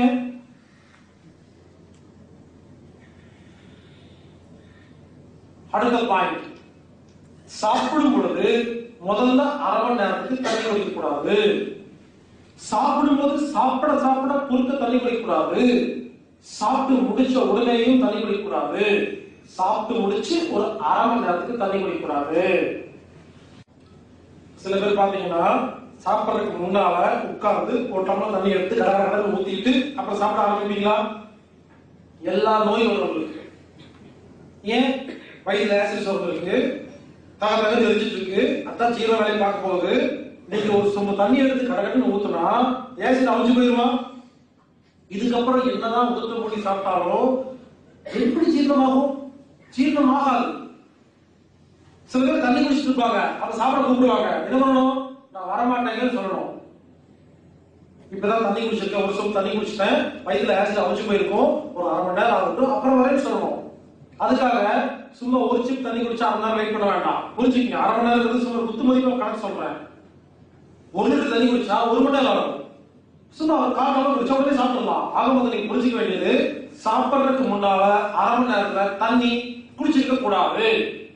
A: அடுத்த பாயிண்ட் சாப்பிடும் பொழுது முதல்ல அரை மணி நேரத்துக்கு தண்ணி குடிக்க கூடாது சாப்பிடும்போது சாப்பிட சாப்பிட குறுக்க தண்ணி குடிக்க கூடாது சாப்பிட்டு முடிச்ச உடனேயும் தண்ணி குடிக்க கூடாது சாப்பிட்டு முடிச்சு ஒரு அரை மணி நேரத்துக்கு தண்ணி குடிக்க கூடாது சில பேர் பாத்தீங்கன்னா சாப்பிடறதுக்கு முன்னால உட்கார்ந்து ஒரு டம்ளர் தண்ணி எடுத்து கடை கடை ஊத்திட்டு அப்புறம் சாப்பிட ஆரம்பிப்பீங்களா எல்லா நோயும் வரும் உங்களுக்கு ஏன் வயிற்றுல ஆசிட் சோர்வு இருக்கு தக தக தெரிஞ்சிட்டு இருக்கு அதான் ஜீரண வேலையை பார்க்க போகுது இன்னைக்கு ஒரு சொம்பு தண்ணி எடுத்து கடகடன்னு ஊத்துனா ஆசிட் அழிஞ்சு போயிருமா இதுக்கப்புறம் என்னதான் உதட்ட மூடி சாப்பிட்டாலும் எப்படி ஜீரணமாகும் ஜீரணம் ஆகாது சில பேர் தண்ணி குடிச்சிட்டு இருப்பாங்க அப்ப சாப்பிட கூப்பிடுவாங்க என்ன பண்ணணும் நான் வரமாட்டேங்கன்னு சொல்லணும் இப்பதான் தண்ணி குடிச்சிருக்கேன் ஒரு சொம்பு தண்ணி குடிச்சிட்டேன் வயிற்றுல ஆசிட் அழிஞ்சு போயிருக்கும் ஒரு அரை மணி நேரம் ஆகட்டும் அப்புறம் வரேன்னு சொல்லணும் அதுக்காக சும்மா ஒரு சிப் தண்ணி குடிச்சா அரை மணி நேரம் வெயிட் பண்ண வேண்டாம் புரிஞ்சுக்கங்க அரை மணி நேரம் சும்மா குத்து மதிப்பு கணக்கு சொல்றேன் ஒரு லிட்டர் தண்ணி குடிச்சா ஒரு மணி நேரம் ஆகும் சும்மா ஒரு கால் அளவு குடிச்சா உடனே சாப்பிடலாம் ஆக மொத்தம் நீங்க புரிஞ்சுக்க வேண்டியது சாப்பிடுறதுக்கு முன்னால அரை மணி நேரத்துல தண்ணி குடிச்சிருக்க கூடாது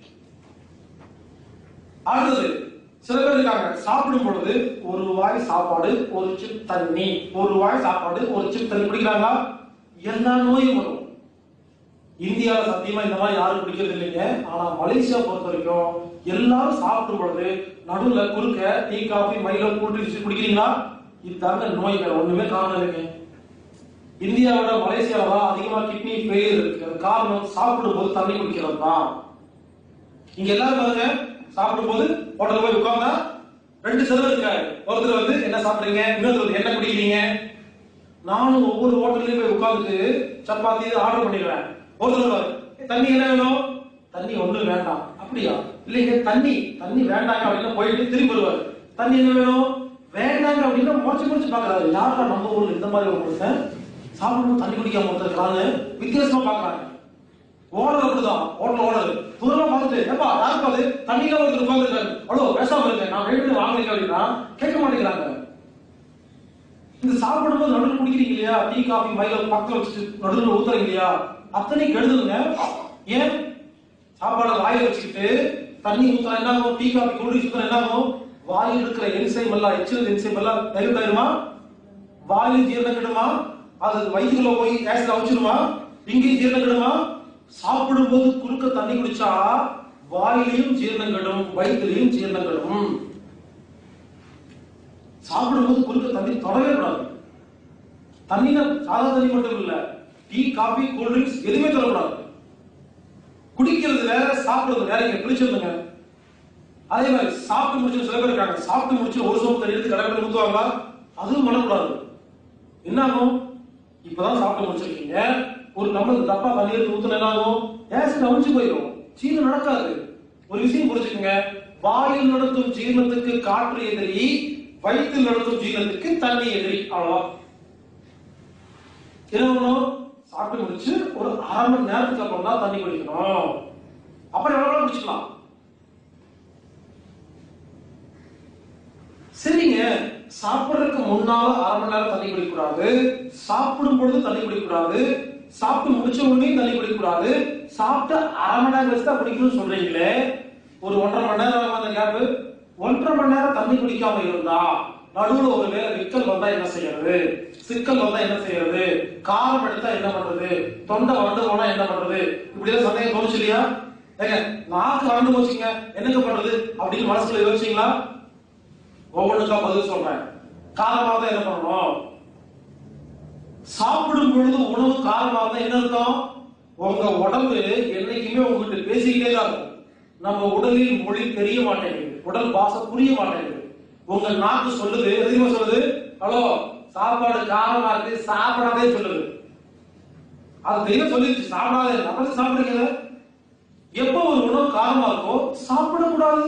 A: அடுத்தது சில பேர் இருக்காங்க சாப்பிடும் பொழுது ஒரு வாய் சாப்பாடு ஒரு சிப் தண்ணி ஒரு வாய் சாப்பாடு ஒரு சிப் தண்ணி குடிக்கிறாங்களா எல்லா நோயும் வரும் இந்தியாவில் சத்தியமா இந்த மாதிரி யாரும் குடிக்கிறது இல்லைங்க ஆனா மலேசியா பொறுத்த வரைக்கும் எல்லாரும் சாப்பிடும் பொழுது நடுவுல குறுக்க tea coffee Milo cool drinks குடிக்கிறீங்களா இதுதாங்க நோய் வேற ஒண்ணுமே காரணம் இல்லைங்க இந்தியாவோட மலேசியாவில தான் அதிகமா கிட்னி ஃபெயிலியர் இருக்கு அது காரணம் சாப்பிடும் போது தண்ணி குடிக்கிறது தான் இங்க எல்லாரும் பாருங்க சாப்பிடும் போது ஹோட்டல்ல போய் உட்கார்ந்தா ரெண்டு செலவு இருக்காரு ஒருத்தர் வந்து என்ன சாப்பிடுறீங்க இன்னொருத்தர் வந்து என்ன குடிக்கிறீங்க நானும் ஒவ்வொரு ஹோட்டல்லையும் போய் உட்கார்ந்துட்டு சப்பாத்தி ஆர்டர் பண்ணிடுவேன் ஒருத்தர் வருவாரு, "ஏய், தண்ணி என்ன வேணும் தண்ணி ஒண்ணு வேண்டாம் அப்படியா இல்லைங்க தண்ணி தண்ணி வேண்டாங்க அப்படின்னு போயிட்டு திரும்பி வருவாரு தண்ணி என்ன வேணும் வேண்டாங்க அப்படின்னா முடிச்சு முடிச்சு பாக்குறாரு யாரா நம்ம ஊர்ல இந்த மாதிரி ஒரு மனுஷன் சாப்பிடணும் தண்ணி குடிக்காம ஒருத்தருக்கான்னு வித்தியாசமா பாக்குறாங்க ஓனர் அப்படிதான் ஹோட்டல் ஓனர் தூரமா பார்த்துட்டு ஏப்பா யாருக்கு அது தண்ணியில ஒருத்தர் உட்காந்துருக்காரு அவ்வளோ பேசாம இருக்கேன் நான் வெயிட் வாங்குறீங்க அப்படின்னா கேட்க மாட்டேங்கிறாங்க இந்த சாப்பிடும்போது நடுவில் குடிக்கிறீங்க இல்லையா டீ காஃபி மயில பக்கத்துல வச்சுட்டு நடுவில் ஊத்துறீங்க இல்லையா அத்தனை கெடுதலுங்க ஏன் சாப்பாடு வாயில வச்சுக்கிட்டு தண்ணி ஊத்துறா என்ன ஆகும் டீ காஃபி குளிர் ஊத்துறா என்ன ஆகும் வாயில் இருக்கிற என்சைம் எல்லாம் எச்சில் என்சைம் எல்லாம் டைல்யூட் ஆயிருமா வாயில் ஜீரணம் கெடுமா அது வயிற்றுக்குள்ள போய் ஆசிட் அவிச்சிருமா இங்கேயும் ஜீரணம் கெடுமா சாப்பிடும்போது குறுக்க தண்ணி குடிச்சா வாயிலையும் ஜீரணம் கெடும் வயிற்றுலையும் ஜீரணம் கெடும் சாப்பிடும்போது குறுக்க தண்ணி தொடவே கூடாது தண்ணினா சாதா தண்ணி மட்டும் இல்ல டீ காபி கூல் ட்ரிங்க்ஸ் எதுவுமே தொடக்கூடாது குடிக்கிறது வேற சாப்பிடுறது வேற இங்க பிரிச்சிருந்துங்க அதே மாதிரி சாப்பிட்டு முடிச்சு சில பேர் இருக்காங்க சாப்பிட்டு முடிச்சு ஒரு சோப்பு தண்ணி எடுத்து கடற்கரை ஊத்துவாங்களா அதுவும் பண்ணக்கூடாது என்ன ஆகும் இப்பதான் சாப்பிட்டு முடிச்சிருக்கீங்க ஒரு டம்ளர் தப்பா தண்ணி எடுத்து ஊத்துனா என்ன ஆகும் ஆசிட் அவிச்சு போயிடும் ஜீரணம் நடக்காது ஒரு விஷயம் புரிஞ்சுக்கோங்க வாயில் நடத்தும் ஜீரணத்துக்கு காற்று எதிரி வயிற்றில் நடத்தும் ஜீரணத்துக்கு தண்ணி எதிரி அவ்வளவா என்ன பண்ணணும் சாப்பிட்டு முடிச்சு ஒரு அரை மணி நேரத்துக்கு அப்புறம் தான் தண்ணி குடிக்கணும் அப்புறம் எவ்வளவு நேரம் குடிச்சுக்கலாம் சரிங்க சாப்பிடுறதுக்கு முன்னால அரை மணி நேரம் தண்ணி குடிக்க கூடாது சாப்பிடும் பொழுது தண்ணி குடிக்க கூடாது சாப்பிட்டு முடிச்ச உடனே தண்ணி குடிக்க கூடாது சாப்பிட்டு அரை மணி நேரம் கழிச்சு தான் குடிக்கணும்னு சொல்றீங்களே ஒரு ஒன்றரை மணி நேரம் ஆகும் அந்த கேப் ஒன்றரை மணி நேரம் தண்ணி குடிக்காம இருந்தா நடுவுல ஒரு வேலை விக்கல் வந்தா என்ன செய்யறது சிக்கல் வந்தா என்ன செய்யறது காரம் எடுத்தா என்ன பண்றது தொண்டை வறண்டு போனா என்ன பண்றது இப்படி எல்லாம் சந்தேகம் தோணுச்சு இல்லையா ஏங்க நாக்கு வறண்டு போச்சுங்க என்னங்க பண்றது அப்படின்னு மனசுல யோசிச்சீங்களா ஒவ்வொன்றுக்கா பதில் சொல்றேன் காரமாக தான் என்ன பண்ணணும் சாப்பிடும் பொழுது உணவு காரமாக தான் என்ன அர்த்தம் உங்க உடம்பு என்னைக்குமே உங்ககிட்ட பேசிக்கிட்டே தான் இருக்கும் நம்ம உடலில் மொழி தெரிய மாட்டேங்குது உடல் பாச புரிய மாட்டேங்குது உங்க நாக்கு சொல்லுது எதுவுமே சொல்லுது ஹலோ சாப்பாடு காரமா இருக்கு சாப்பிடாதே சொல்லுது அது தெய்வம் சொல்லிருச்சு சாப்பிடாதே அப்படி சாப்பிடுறீங்க எப்போ ஒரு உணவு காரமா இருக்கோ சாப்பிடக்கூடாது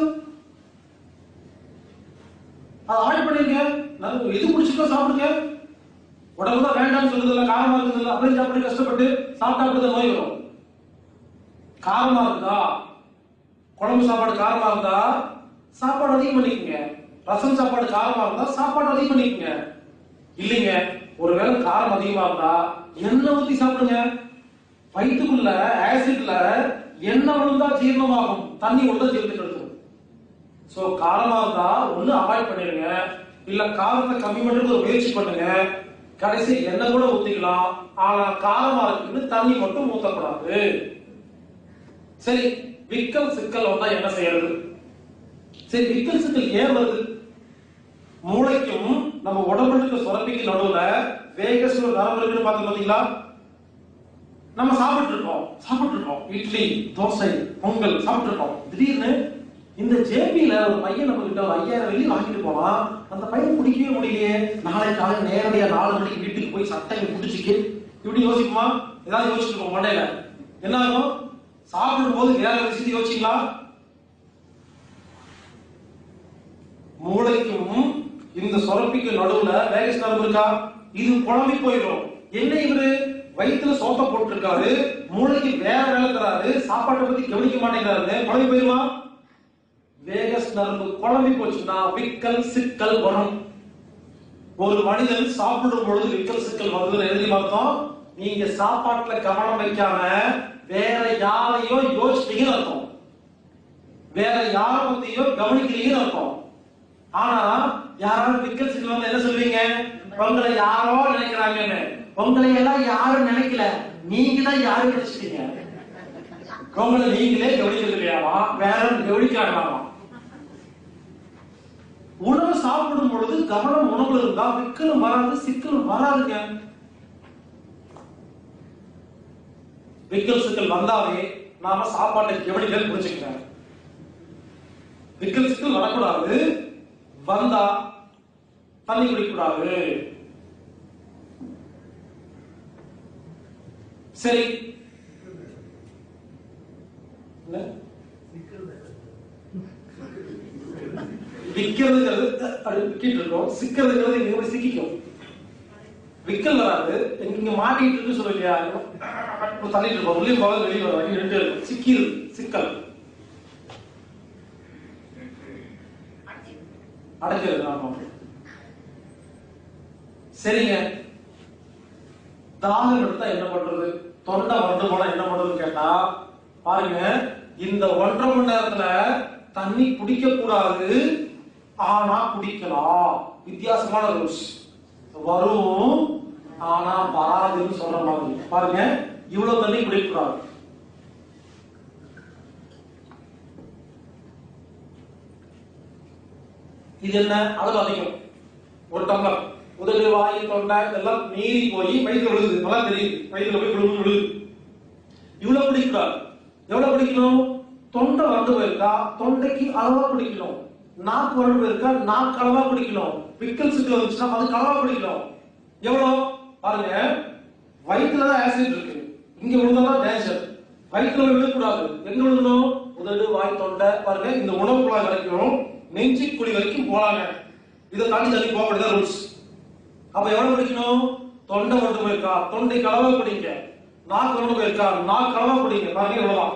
A: அதை ஆட் பண்ணிருங்க நல்ல எது பிடிச்சிருக்கோ சாப்பிடுங்க உடம்பு தான் வேண்டாம்னு சொல்லுது இல்ல காரமா இருக்குது இல்ல அப்படியே சாப்பிட்டு கஷ்டப்பட்டு சாப்பிட்டா கூட நோய் வரும் காரமா இருந்தா குழம்பு சாப்பாடு காரமா இருந்தா சாப்பாடு அதிகம் பண்ணிக்கங்க ரசம் சாப்பாடு காரமா இருந்தா சாப்பாடு அதிகம் பண்ணிக்கங்க இல்லைங்க ஒருவேளை காரம் அதிகமா இருந்தா எண்ணெய் ஊத்தி சாப்பிடுங்க வயிற்றுக்குள்ள ஆசிட்ல எண்ணெய் விழுந்தா ஜீரணமாகும் தண்ணி விழுந்தா ஜீரணத்துக்கு எடுத்துரும் சோ காரமா இருந்தா ஒண்ணு அவாய்ட் பண்ணிடுங்க இல்ல காரத்தை கம்மி பண்றதுக்கு ஒரு முயற்சி பண்ணுங்க கடைசி எண்ணெய் கூட ஊத்திக்கலாம் ஆனா காரமா இருக்குன்னு தண்ணி மட்டும் ஊத்தக்கூடாது சரி விக்கல் சிக்கல் வந்தா என்ன செய்யறது சரி விக்கல் சிக்கல் ஏன் வருது மூளைக்கும் நம்ம உடம்புல இருக்க சுரப்பிக்கு நடுவுல வேகஸ் ஒரு நரம்பு இருக்குன்னு பார்த்தோம் பாத்தீங்களா நம்ம சாப்பிட்டு இருக்கோம் சாப்பிட்டு இருக்கோம் இட்லி தோசை பொங்கல் சாப்பிட்டு இருக்கோம் திடீர்னு இந்த ஜேபியில ஒரு பையன் நம்ம கிட்ட ஒரு ஐயாயிரம் வெளியே வாங்கிட்டு போலாம் அந்த பையன் பிடிக்கவே முடியலையே நாளை காலை நேரடியா நாலு மணிக்கு வீட்டுக்கு போய் சட்டையை பிடிச்சிக்கு இப்படி யோசிக்குமா ஏதாவது யோசிச்சுட்டு இருக்கோம் மண்டையில என்ன ஆகும் சாப்பிடும் போது வேற ஒரு விஷயத்தை யோசிச்சீங்களா மூளைக்கும் இந்த சுரப்பிக்கு நடுவுல வேகஸ் நரம்பு இருக்கா இது குழம்பி போயிடும் என்ன இவரு வயித்துல சோத்த போட்டிருக்காரு மூளைக்கு வேற வேலை தராரு சாப்பாட்டை பத்தி கவனிக்க மாட்டேங்கிறாரு குழம்பி போயிருமா வேகஸ் நரம்பு குழம்பி போச்சுன்னா விக்கல் சிக்கல் வரும் ஒரு மனிதன் சாப்பிடும் பொழுது விக்கல் சிக்கல் வருதுன்னு எழுதி பார்த்தோம் நீங்க சாப்பாட்டுல கவனம் வைக்காம வேற யாரையோ யோசிச்சீங்கன்னு அர்த்தம் வேற யார பத்தியோ கவனிக்கிறீங்கன்னு அர்த்தம் ஆனா யாராவது விக்கல் சிக்கல் வந்து என்ன சொல்வீங்க உங்களை யாரோ நினைக்கிறாங்கன்னு உங்களை எல்லாம் யாரும் நினைக்கல நீங்க தான் யாரும் நினைச்சிட்டீங்க உங்களை நீங்களே கவனிக்கிறது இல்லையாமா வேற கவனிக்கிறாங்களாமா உணவு சாப்பிடும் பொழுது கவனம் உணவுல இருந்தா விக்கலும் வராது சிக்கலும் வராதுங்க விக்கல் சிக்கல் வந்தாலே நாம சாப்பாட்டை கவனிக்க புரிஞ்சுக்கிறேன் விக்கல் சிக்கல் வரக்கூடாது வந்தா தண்ணி குடிக்கக்கூடாது சரி என்ன? விக்கிறதுங்கிறது அப்படி விக்கிட்டு இருக்கோம் சிக்கிறதுங்கிறது இங்க போய் சிக்கிக்கும் விக்கல் வராது இங்க இங்க மாட்டிட்டு இருக்கு சொல்ல இல்லையா இப்ப தள்ளிட்டு இருக்கோம் உள்ளே போக வெளியே வர வரைக்கும் ரெண்டு இருக்கும் சிக்கிது சிக்கல் அடைக்கிறது ஆமா சரிங்க தாகம் எடுத்தா என்ன பண்றது தொண்டை வறண்டு போனா என்ன பண்றதுன்னு கேட்டா பாருங்க இந்த ஒன்றரை மணி நேரத்துல தண்ணி குடிக்க கூடாது ஆனா குடிக்கலாம் வித்தியாசமான ரூல்ஸ் வரும் ஆனா வராதுன்னு சொல்ற மாதிரி பாருங்க இவ்வளவு தண்ணி குடிக்க கூடாது இது என்ன அளவு அதிகம் ஒரு டம்ளர் உதடு வாயு தொண்டை இதெல்லாம் மீறி போய் வயிற்றுல விழுது நல்லா தெரியுது வயிற்றுல போய் விழுந்து விழுது இவ்வளவு குடிக்கூடாது எவ்வளவு குடிக்கணும் தொண்டை வறண்டு போயிருக்கா தொண்டைக்கு அளவா குடிக்கணும் நாக்கு வறண்டு போயிருக்கா நாக்கு அளவா குடிக்கணும் விக்கல் சிக்கல் வந்துச்சுன்னா அதுக்கு அளவா குடிக்கணும் எவ்வளவு பாருங்க வயிற்றுல தான் ஆசிட் இருக்கு இங்க விழுந்தாதான் டேஞ்சர் வயிற்றுல போய் விழக்கூடாது எங்க விழுகணும் உதடு வாய் தொண்டை பாருங்க இந்த உணவு குழாய் வரைக்கும் நெஞ்சு குழி வரைக்கும் போலாங்க இதை தாண்டி தண்ணி போகப்படுதான் ரூல்ஸ் அப்ப எவ்வளவு குடிக்கணும் தொண்டை மட்டும் போயிருக்கா தொண்டை கலவா குடிங்க நாக்கு மட்டும் போயிருக்கா நாக்கு கலவா குடிங்க பாருங்க இவ்வளவுதான்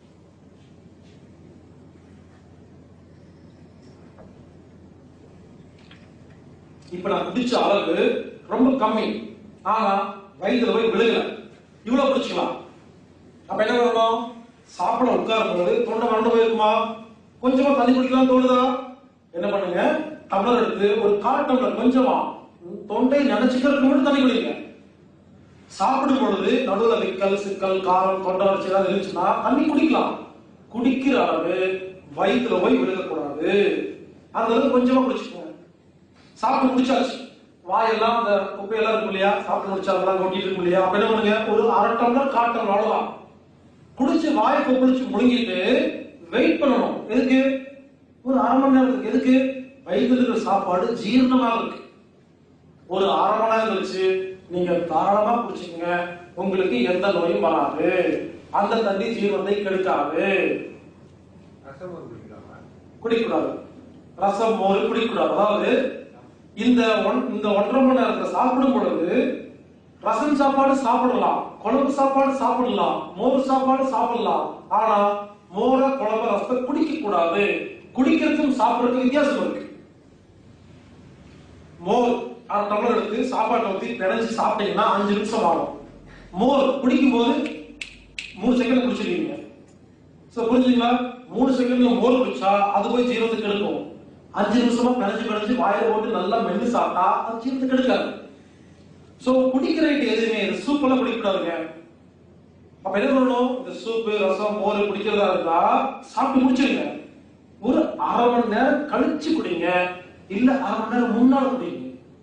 A: இப்ப நான் குடிச்ச அளவு ரொம்ப கம்மி ஆனா வயிற்றுல போய் விழுகல இவ்வளவு குடிச்சுக்கலாம் அப்ப என்ன பண்ணணும் சாப்பிட உட்காரும் போது தொண்டை மறந்து போயிருக்குமா கொஞ்சமா தண்ணி குடிக்கலாம் தோணுதா என்ன பண்ணுங்க டம்ளர் எடுத்து ஒரு கால் டம்ளர் கொஞ்சமா தொண்டை நினைச்சுக்கிறதுக்கு மட்டும் தண்ணி குடிங்க சாப்பிடும் பொழுது நடுவுல விக்கல் சிக்கல் காரம் தொண்டை வச்சு ஏதாவது இருந்துச்சுன்னா தண்ணி குடிக்கலாம் குடிக்கிற அளவு வயிற்றுல போய் விழுகக்கூடாது அந்த அளவு கொஞ்சமா குடிச்சுக்கோங்க சாப்பிட்டு முடிச்சாச்சு வாயெல்லாம் அந்த குப்பையெல்லாம் இருக்கும் இல்லையா சாப்பிட்டு முடிச்சா அதெல்லாம் கொட்டிட்டு இருக்கும் இல்லையா அப்ப என்ன பண்ணுங்க ஒரு அரை டம்ளர் கால் டம்ளர் அவ்வளவுதான் குடிச்சு வாயை கொப்பளிச்சு முழுங்கிட்டு வெயிட் பண்ணணும் எதுக்கு ஒரு அரை மணி நேரத்துக்கு எதுக்கு வயிற்றுல இருக்கிற சாப்பாடு ஜீரணமா இருக்கு ஒரு அரை மணி நேரம் கழிச்சு நீங்க தாராளமா குடிச்சுக்கங்க உங்களுக்கு எந்த நோயும் வராது அந்த தண்ணி ஜீரணத்தை கெடுக்காது
B: ரசம் ஒரு குடிக்கலாமா
A: குடிக்கக்கூடாது ரசம் மோர் குடிக்கக்கூடாது அதாவது இந்த ஒன்- இந்த ஒன்றரை மணி நேரத்துல சாப்பிடும் பொழுது ரசம் சாப்பாடு சாப்பிடலாம் குழம்பு சாப்பாடு சாப்பிடலாம் மோர் சாப்பாடு சாப்பிடலாம் ஆனா மோர குழம்பு ரசத்தை குடிக்க கூடாது குடிக்கிறதுக்கும் சாப்பிடறதுக்கும் வித்தியாசம் இருக்கு மோர் அரை டம்ளர் எடுத்து சாப்பாட்டை ஊற்றி பிணைஞ்சு சாப்பிட்டீங்கன்னா அஞ்சு நிமிஷம் ஆகும் மோர் குடிக்கும் போது மூணு செகண்ட் குடிச்சிருவீங்க சோ புரிஞ்சுங்களா மூணு செகண்ட்ல மோர் குடிச்சா அது போய் ஜீரணத்துக்கு எடுக்கும் அஞ்சு நிமிஷமா பிணைஞ்சு பிணைஞ்சு வாயில போட்டு நல்லா மென்னு சாப்பிட்டா அது ஜீரணத்துக்கு எடுக்காது சோ குடிக்கிற ஐட்டம் எதுவுமே இந்த சூப் எல்லாம் குடிக்கக்கூடாதுங்க அப்ப என்ன பண்ணணும் இந்த சூப்பு ரசம் மோர் குடிக்கிறதா இருந்தா சாப்பிட்டு முடிச்சிருங்க ஒரு அரை மணி நேரம் கழிச்சு குடிங்க இல்ல அரை மணி நேரம் முன்னால குடிங்க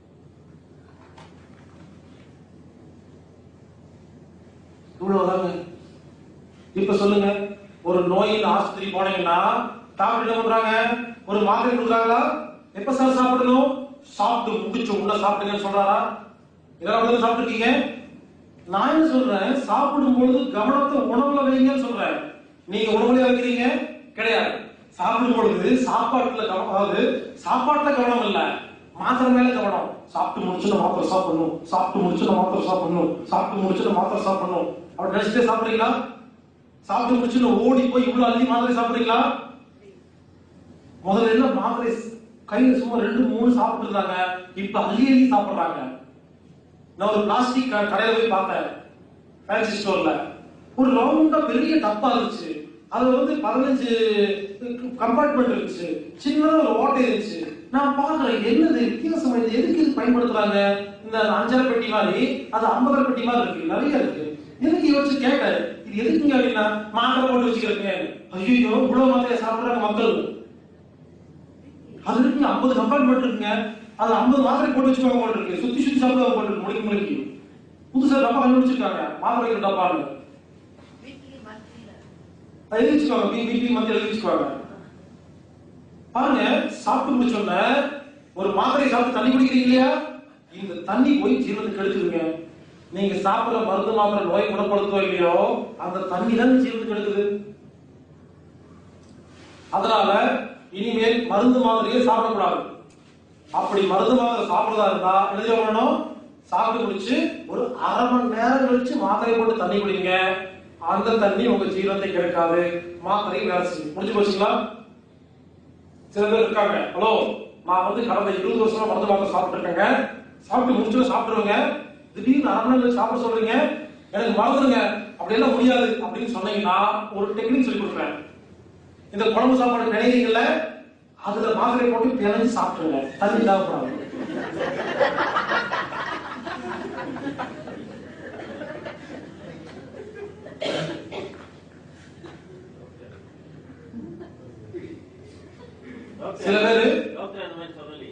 A: இவ்வளவுதாங்க இப்ப சொல்லுங்க ஒரு நோயின் ஆஸ்பத்திரி போனீங்கன்னா டாக்டர் என்ன பண்றாங்க ஒரு மாத்திரை கொடுக்குறாங்களா எப்ப சார் சாப்பிடணும் சாப்பிட்டு முடிச்ச உள்ள சாப்பிடுங்கன்னு சொல்றாரா இதெல்லாம் வந்து சாப்பிட்டுருக்கீங்க நான் என்ன சொல்றேன் சாப்பிடும் பொழுது கவனத்தை உணவுல வைங்கன்னு சொல்றேன் நீங்க உணவுல வைக்கிறீங்க கிடையாது சாப்பிடும் பொழுது சாப்பாட்டுல கவனம் அதாவது சாப்பாட்டுல கவனம் இல்ல மாத்திரை மேல கவனம் சாப்பிட்டு முடிச்சுட்டு மாத்திரை சாப்பிடணும் சாப்பிட்டு முடிச்சுட்டு மாத்திரை சாப்பிடணும் சாப்பிட்டு முடிச்சுட்டு மாத்திரை சாப்பிடணும் அப்படி நினைச்சிட்டே சாப்பிடுறீங்களா சாப்பிட்டு முடிச்சுட்டு ஓடி போய் இவ்வளவு அள்ளி மாத்திரை சாப்பிடுறீங்களா முதல்ல எல்லாம் மாத்திரை கையில சும்மா ரெண்டு மூணு சாப்பிட்டு இருந்தாங்க இப்ப அள்ளி அள்ளி சாப்பிடுறாங்க நான் ஒரு பிளாஸ்டிக் கடையில போய் பார்த்தேன் ஃபேன்சி ஸ்டோர்ல ஒரு ரவுண்டா பெரிய டப்பா இருந்துச்சு அதுல வந்து பதினஞ்சு கம்பார்ட்மெண்ட் இருந்துச்சு சின்னதா ஒரு ஓட்டை இருந்துச்சு நான் பாக்குறேன் என்னது வித்தியாசம் இது எதுக்கு இது பயன்படுத்துறாங்க இந்த அஞ்சரை பெட்டி மாதிரி அது ஐம்பதரை பெட்டி மாதிரி இருக்கு நிறைய இருக்கு எனக்கு யோசிச்சு கேட்டேன் இது எதுக்குங்க அப்படின்னா மாத்திரை போட்டு வச்சுக்கிறேங்க ஐயோ இவ்வளவு மாத்திரை சாப்பிடுறாங்க மக்கள் அது இருக்குங்க ஐம்பது கம்பார்ட்மெண்ட் இருக்குங்க அது ஐம்பது மாத்திரை போட்டு வச்சுக்கோங்க போல இருக்கு சுத்தி சுத்தி சாப்பிடுவாங்க போல இருக்கு முடிக்க முடிக்கி புதுசா டப்பா கண்டுபிடிச்சிருக்காங்க மாத்திரை டப்பான்னு
C: வீக்லி மந்த்லியில்
A: அதை எழுதி வச்சுக்கோங்க வீ வீக்லி மந்த் எழுதி வச்சுக்கோங்க பாருங்க சாப்பிட்டு முடிச்சோன்ன ஒரு மாத்திரை சாப்பிட்டு தண்ணி குடிக்கிறீங்க இல்லையா இந்த தண்ணி போய் ஜீரணத்துக்கு எடுக்குதுங்க நீங்க சாப்பிடுற மருந்து மாத்திரை நோய் குணப்படுத்தோ இல்லையோ அந்த தண்ணி தான் ஜீரணத்துக்கு எடுக்குது அதனால இனிமேல் மருந்து மாதிரியே சாப்பிடக்கூடாது அப்படி மருந்து மாத்திரை சாப்பிடுறதா இருந்தா எழுதி வரணும் சாப்பிட்டு முடிச்சு ஒரு அரை மணி நேரம் கழிச்சு மாத்திரை போட்டு தண்ணி குடிங்க அந்த தண்ணி உங்க ஜீரணத்தை கிடைக்காது மாத்திரை வேலை செய்யும் முடிஞ்சு போச்சுங்களா சில பேர் இருக்காங்க ஹலோ நான் வந்து கடந்த இருபது வருஷமா மருந்து மாத்திரை சாப்பிட்டு இருக்கேங்க சாப்பிட்டு முடிச்சு சாப்பிட்டுருவேங்க திடீர்னு அரை மணி நேரம் சாப்பிட சொல்றீங்க எனக்கு மறந்துடுங்க அப்படியெல்லாம் முடியாது அப்படின்னு சொன்னீங்கன்னா ஒரு டெக்னிக் சொல்லி கொடுக்குறேன் இந்த குழம்பு சாப்பாடு நினைக்கிறீங்கல்ல அதுல மாத்திரை போட்டு பிணைஞ்சு சாப்பிட்டுருங்க தண்ணி தேவைப்படாது சில பேரு
D: டாக்டர் அந்த மாதிரி சொல்லலையே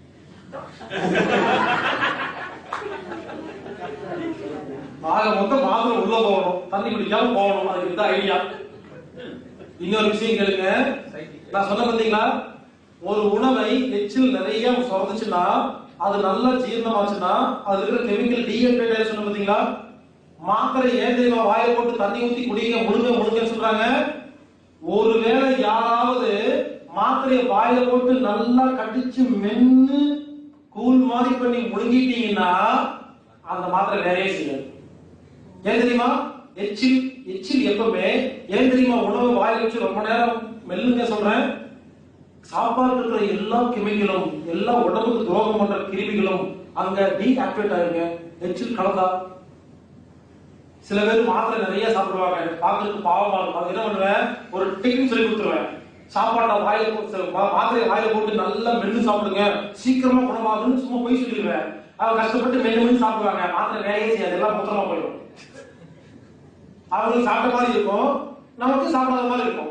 A: ஆக மொத்தம் மாத்திரை உள்ள போகணும் தண்ணி குடிக்காம போகணும் அதுக்கு இந்த ஐடியா இன்னொரு விஷயம் கேளுங்க நான் சொன்ன பாத்தீங்களா ஒரு உணவை எச்சில் நிறைய சுரந்துச்சுன்னா அது நல்லா ஜீரணமாச்சுன்னா அது இருக்கிற கெமிக்கல் டீஹைட்ரேட் சொன்ன பாத்தீங்களா மாத்திரை ஏன் தெரியுமா வாயை போட்டு தண்ணி ஊத்தி குடிங்க முழுங்க முழுங்க சொல்றாங்க ஒருவேளை யாராவது மாத்திரையை வாயில போட்டு நல்லா கடிச்சு மென்னு கூழ் மாதிரி பண்ணி முழுங்கிட்டீங்கன்னா அந்த மாத்திரை வேலையே செய்யாது ஏன் தெரியுமா எச்சில் எச்சில் எப்பவுமே ஏன் தெரியுமா உணவு வாயில வச்சு ரொம்ப நேரம் மெல்லுங்க சொல்றேன் சாப்பாடு இருக்கிற எல்லா கெமிக்கலும் எல்லா உடம்புக்கு துரோகம் பண்ற கிருமிகளும் அங்க டீஆக்டிவேட் ஆயிருங்க எச்சில் கலந்தா சில பேர் மாத்திரை நிறைய சாப்பிடுவாங்க எனக்கு பார்க்கறதுக்கு பாவமா இருக்கும் அது என்ன பண்ணுவேன் ஒரு டெக்னிக் சொல்லி கொடுத்துருவேன் சாப்பாட்டை வாயில போட்டு மா- மாத்திரையை வாயில போட்டு நல்லா மென்னு சாப்பிடுங்க சீக்கிரமா குணமாகும்னு சும்மா போய் சொல்லிடுவேன் அவங்க கஷ்டப்பட்டு மென்னு மென்னு சாப்பிடுவாங்க மாத்திரை வேலையே செய்யாது எல்லாம் மொத்தமா போயிடும் அவங்களுக்கு சாப்பிட்ட மாதிரி இருக்கும் நமக்கு சாப்பிடாத மாதிரி இருக்கும்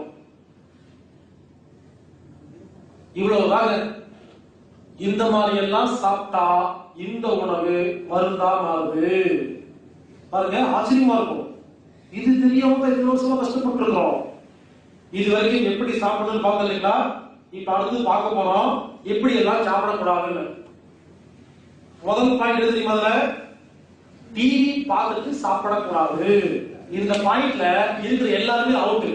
A: இவ்வளவுதாங்க இந்த மாதிரி எல்லாம் சாப்பிட்டா இந்த உணவு மருந்தா மாறுது பாருங்க ஆச்சரியமா இருக்கும் இது தெரியாம தான் இவ்வளவு வருஷமா கஷ்டப்பட்டு இருக்கிறோம் இது வரைக்கும் எப்படி சாப்பிடணும்னு பார்க்க இல்லைங்களா இப்ப அடுத்து பார்க்க போறோம் எப்படி எல்லாம் சாப்பிடக்கூடாதுன்னு முதல் பாயிண்ட் எது தெரியுமா அதுல டிவி பார்த்துட்டு சாப்பிடக்கூடாது இந்த பாயிண்ட்ல இருக்கிற எல்லாருமே அவுட்டு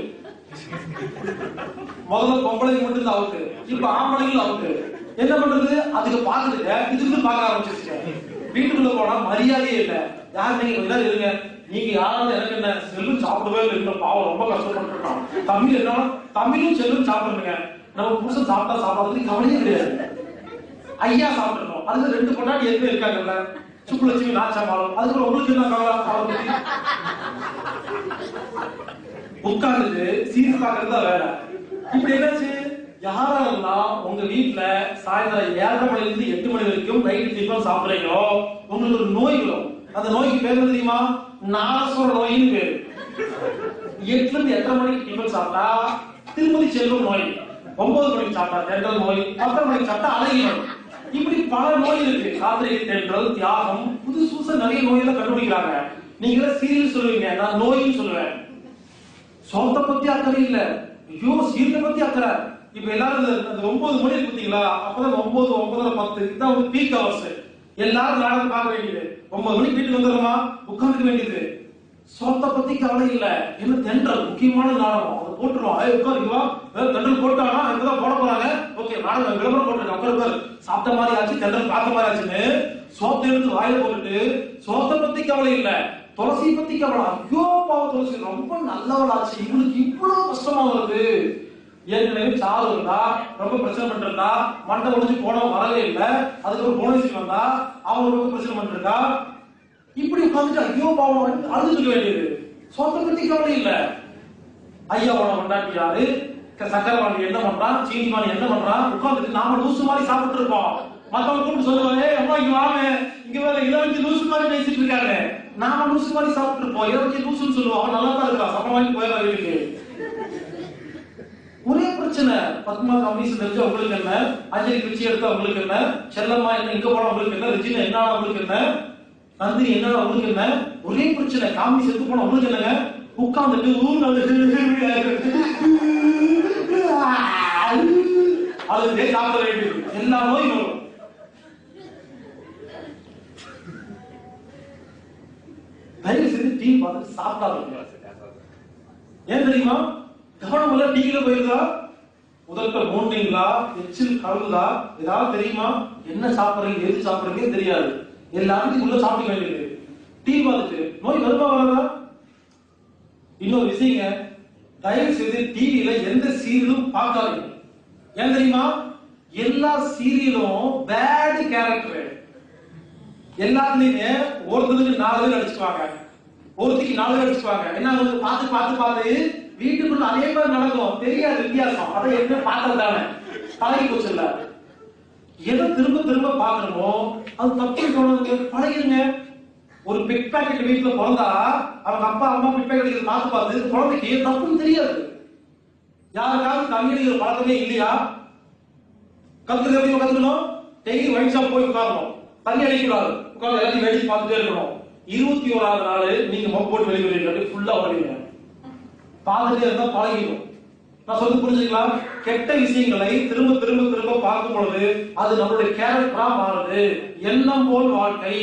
A: முதல்ல பொம்பளைங்க மட்டும் தான் அவுட்டு இப்ப ஆம்பளைங்களும் அவுட்டு என்ன பண்றது அதுக்கு பாக்குதுங்க இதுக்கு பார்க்க ஆரம்பிச்சிருச்சுங்க வீட்டுக்குள்ள போனா மரியாதையே இல்ல யார் நீங்க கொஞ்ச நேரம் இருங்க நீங்க யாராவது எனக்கு என்ன செல்லும் சாப்பிடவே இல்லை இன்னும் பாவம் ரொம்ப கஷ்டப்பட்டு இருக்கோம் தமிழ் என்ன தமிழும் செல்லும் சாப்பிடுங்க நம்ம புருஷன் சாப்பிட்டா சாப்பிடாதது கவலையே கிடையாது ஐயா சாப்பிட்டுருக்கோம் அதுக்கு ரெண்டு பொண்டாட்டி ஏற்கனவே இருக்காங்கல்ல சுப்புலட்சுமி நாச்சாமாலும் அதுக்கு உங்களுக்கு என்ன கவலை அவளை பத்தி உட்கார்ந்துட்டு சீரியஸ் பாக்குறது தான் வேலை இப்படி என்னாச்சு யாரெல்லாம் உங்க வீட்ல சாயந்தரம் ஏழரை மணில இருந்து எட்டு மணி வரைக்கும் நைட் டிஃபன் சாப்பிடுறீங்களோ உங்களுக்கு ஒரு நோய் வரும் அந்த நோய்க்கு பேர் என்ன தெரியுமா நாசோட நோயின்னு பேரு எட்டுல இருந்து எட்டரை மணிக்கு டிஃபன் சாப்பிட்டா திருமதி செல்வம் நோய் ஒன்பது மணிக்கு சாப்பிட்டா தென்றல் நோய் பத்தரை மணிக்கு சாப்பிட்டா அழகி நோய் இப்படி பல நோய் இருக்கு காத்திரை தென்றல் தியாகம் புதுசு புதுசா நிறைய நோயெல்லாம் கண்டுபிடிக்கிறாங்க நீங்க சீரியல் சொல்லுவீங்க நான் நோயின்னு சொல்லுவேன் சோத்தை பத்தி அக்கறை இல்ல ஐயோ சீரியலை பத்தி அக்கறை இப்ப எல்லாரும் இந்த- இந்த ஒன்பது மணி இருக்கு பாத்தீங்களா அப்பதான் ஒன்பது ஒன்பதரை பத்து இதான் வந்து பீக் ஹவர்ஸ் எல்லாரும் நாடகம் பார்க்க வேண்டியது ஒன்பது மணிக்கு வீட்டுக்கு வந்துடுறோமா உட்கார்ந்துக்க வேண்டியது சோத்தை பத்தி கவலை இல்ல என்ன தென்றல் முக்கியமான நாடகம் அதை போட்டுருவோம் ஏய் உட்காரு வா ஏய், தென்றல் போட்டானா இப்பதான் போட போறாங்க ஓகே நாடகம் விளம்பரம் போட்டுருக்க உட்காரு உட்காரு சாப்பிட்ட மாதிரி ஆச்சு தென்றல் பார்த்த மாதிரி ஆச்சுன்னு சோத்தை எடுத்து வாயில போட்டுட்டு சோத்தை பத்தி கவலை இல்ல துளசி பத்தி கவலை ஐயோ பாவம் துளசி ரொம்ப நல்லவளாச்சு இவளுக்கு இவ்வளவு கஷ்டமா வருது ஏற்கனவே சாவு இருந்தா ரொம்ப பிரச்சனை பண்ணிருந்தா மண்டை ஒடிச்சு போனவன் வரவே இல்ல அதுக்கு ஒரு போனஸ் வந்தா அவன் ரொம்ப பிரச்சனை பண்ணிருக்கா இப்படி உட்காந்துட்டு ஐயோ பாவம் அழுது சொல்ல வேண்டியது சொந்த பத்தி கவலை இல்ல ஐயாவோட கொண்டாட்டி யாரு க- சக்கரவாணி என்ன பண்றான் சீனிவாணி என்ன பண்றான் உட்காந்துட்டு நாம லூசு மாதிரி சாப்பிட்டு இருப்போம் மத்தவங்க கூப்பிட்டு சொல்லுவாங்க "ஏய், அம்மா இங்க வாங்க இங்க வேற இதை வச்சு லூசு மாதிரி பேசிட்டு இருக்காங்க நாம லூசு மாதிரி சாப்பிட்டு இருப்போம் இதை வச்சு லூசுன்னு சொல்லுவோம் அவன் நல்லா தான் இருக்கா சம்பளம் வாங்கி போயிடலாம் வீட்டுக்கு ஒரே பிரச்சனை பத்மா கம்யூனிஸ்ட் தெரிஞ்ச உங்களுக்கு என்ன அஞ்சலி பிச்சை எடுத்தா உங்களுக்கு என்ன செல்லம்மா என்ன இங்க போனா உங்களுக்கு என்ன ரிஜினா என்ன ஆனா உங்களுக்கு என்ன நந்தினி என்ன ஆனா உங்களுக்கு என்ன ஒரே பிரச்சனை காமெடி செத்து போனா உங்களுக்கு என்னங்க உட்கார்ந்துட்டு அது சாப்பிட வேண்டியது எல்லா நோயும் வரும் தயவு செய்து டீ பார்த்துட்டு சாப்பிடாதீங்க ஏன் தெரியுமா கவனம் எல்லாம் டீல போயிருதா முதல்ல மோண்டீங்களா எச்சில் கலந்துதா ஏதாவது தெரியுமா என்ன சாப்பிடுறீங்க எது சாப்பிடுறீங்க தெரியாது எல்லாத்தையும் உள்ள சாப்பிட வேண்டியது டீ பார்த்துட்டு நோய் வருமா வராதா இன்னொரு விஷயங்க தயவு செய்து டிவியில எந்த சீரியலும் பார்க்காதீங்க ஏன் தெரியுமா எல்லா சீரியலும் பேட் கேரக்டர் எல்லாத்துலயுமே ஒருத்தருக்கு நாலு பேர் அடிச்சுக்குவாங்க ஒருத்திக்கு நாலு பேர் அடிச்சுக்குவாங்க என்ன வந்து பார்த்து பார்த்து பார்த்து வீட்டுக்குள்ள அதே மாதிரி நடக்கும் தெரியாது வித்தியாசம் அதை என்ன பார்த்தது தானே பழகி போச்சு இல்ல எதை திரும்ப திரும்ப பார்க்கணுமோ அது தப்பு தோணுதுங்க பழகிருங்க ஒரு பிக் பாக்கெட் வீட்டுல பிறந்தா அவங்க அப்பா அம்மா பிக் பாக்கெட் பார்த்து பார்த்து இந்த குழந்தைக்கு தப்புன்னு தெரியாது யாருக்காவது தண்ணி அடிக்கிற பழக்கமே இல்லையா கத்துக்கிறது எப்படி கத்துக்கணும் டெய்லி ஒயின் ஷாப் போய் உட்காரணும் தண்ணி அடிக்கூடாது உட்கார்ந்து எல்லாத்தையும் வேடிக்கை பார்த்துட்டே இருக்கணும் இருபத்தி ஓராவது நாள் நீங்க மொப் போட்டு வெளியே வரீங்க ஃபுல்லா வருவீங்க பார்த்துட்டே இருந்தா பழகிடும் நான் சொல்லி புரிஞ்சுக்கலாம் கெட்ட விஷயங்களை திரும்ப திரும்ப திரும்ப பார்க்கும் பொழுது அது நம்மளுடைய கேரக்டரா மாறுது எண்ணம் போல் வாழ்க்கை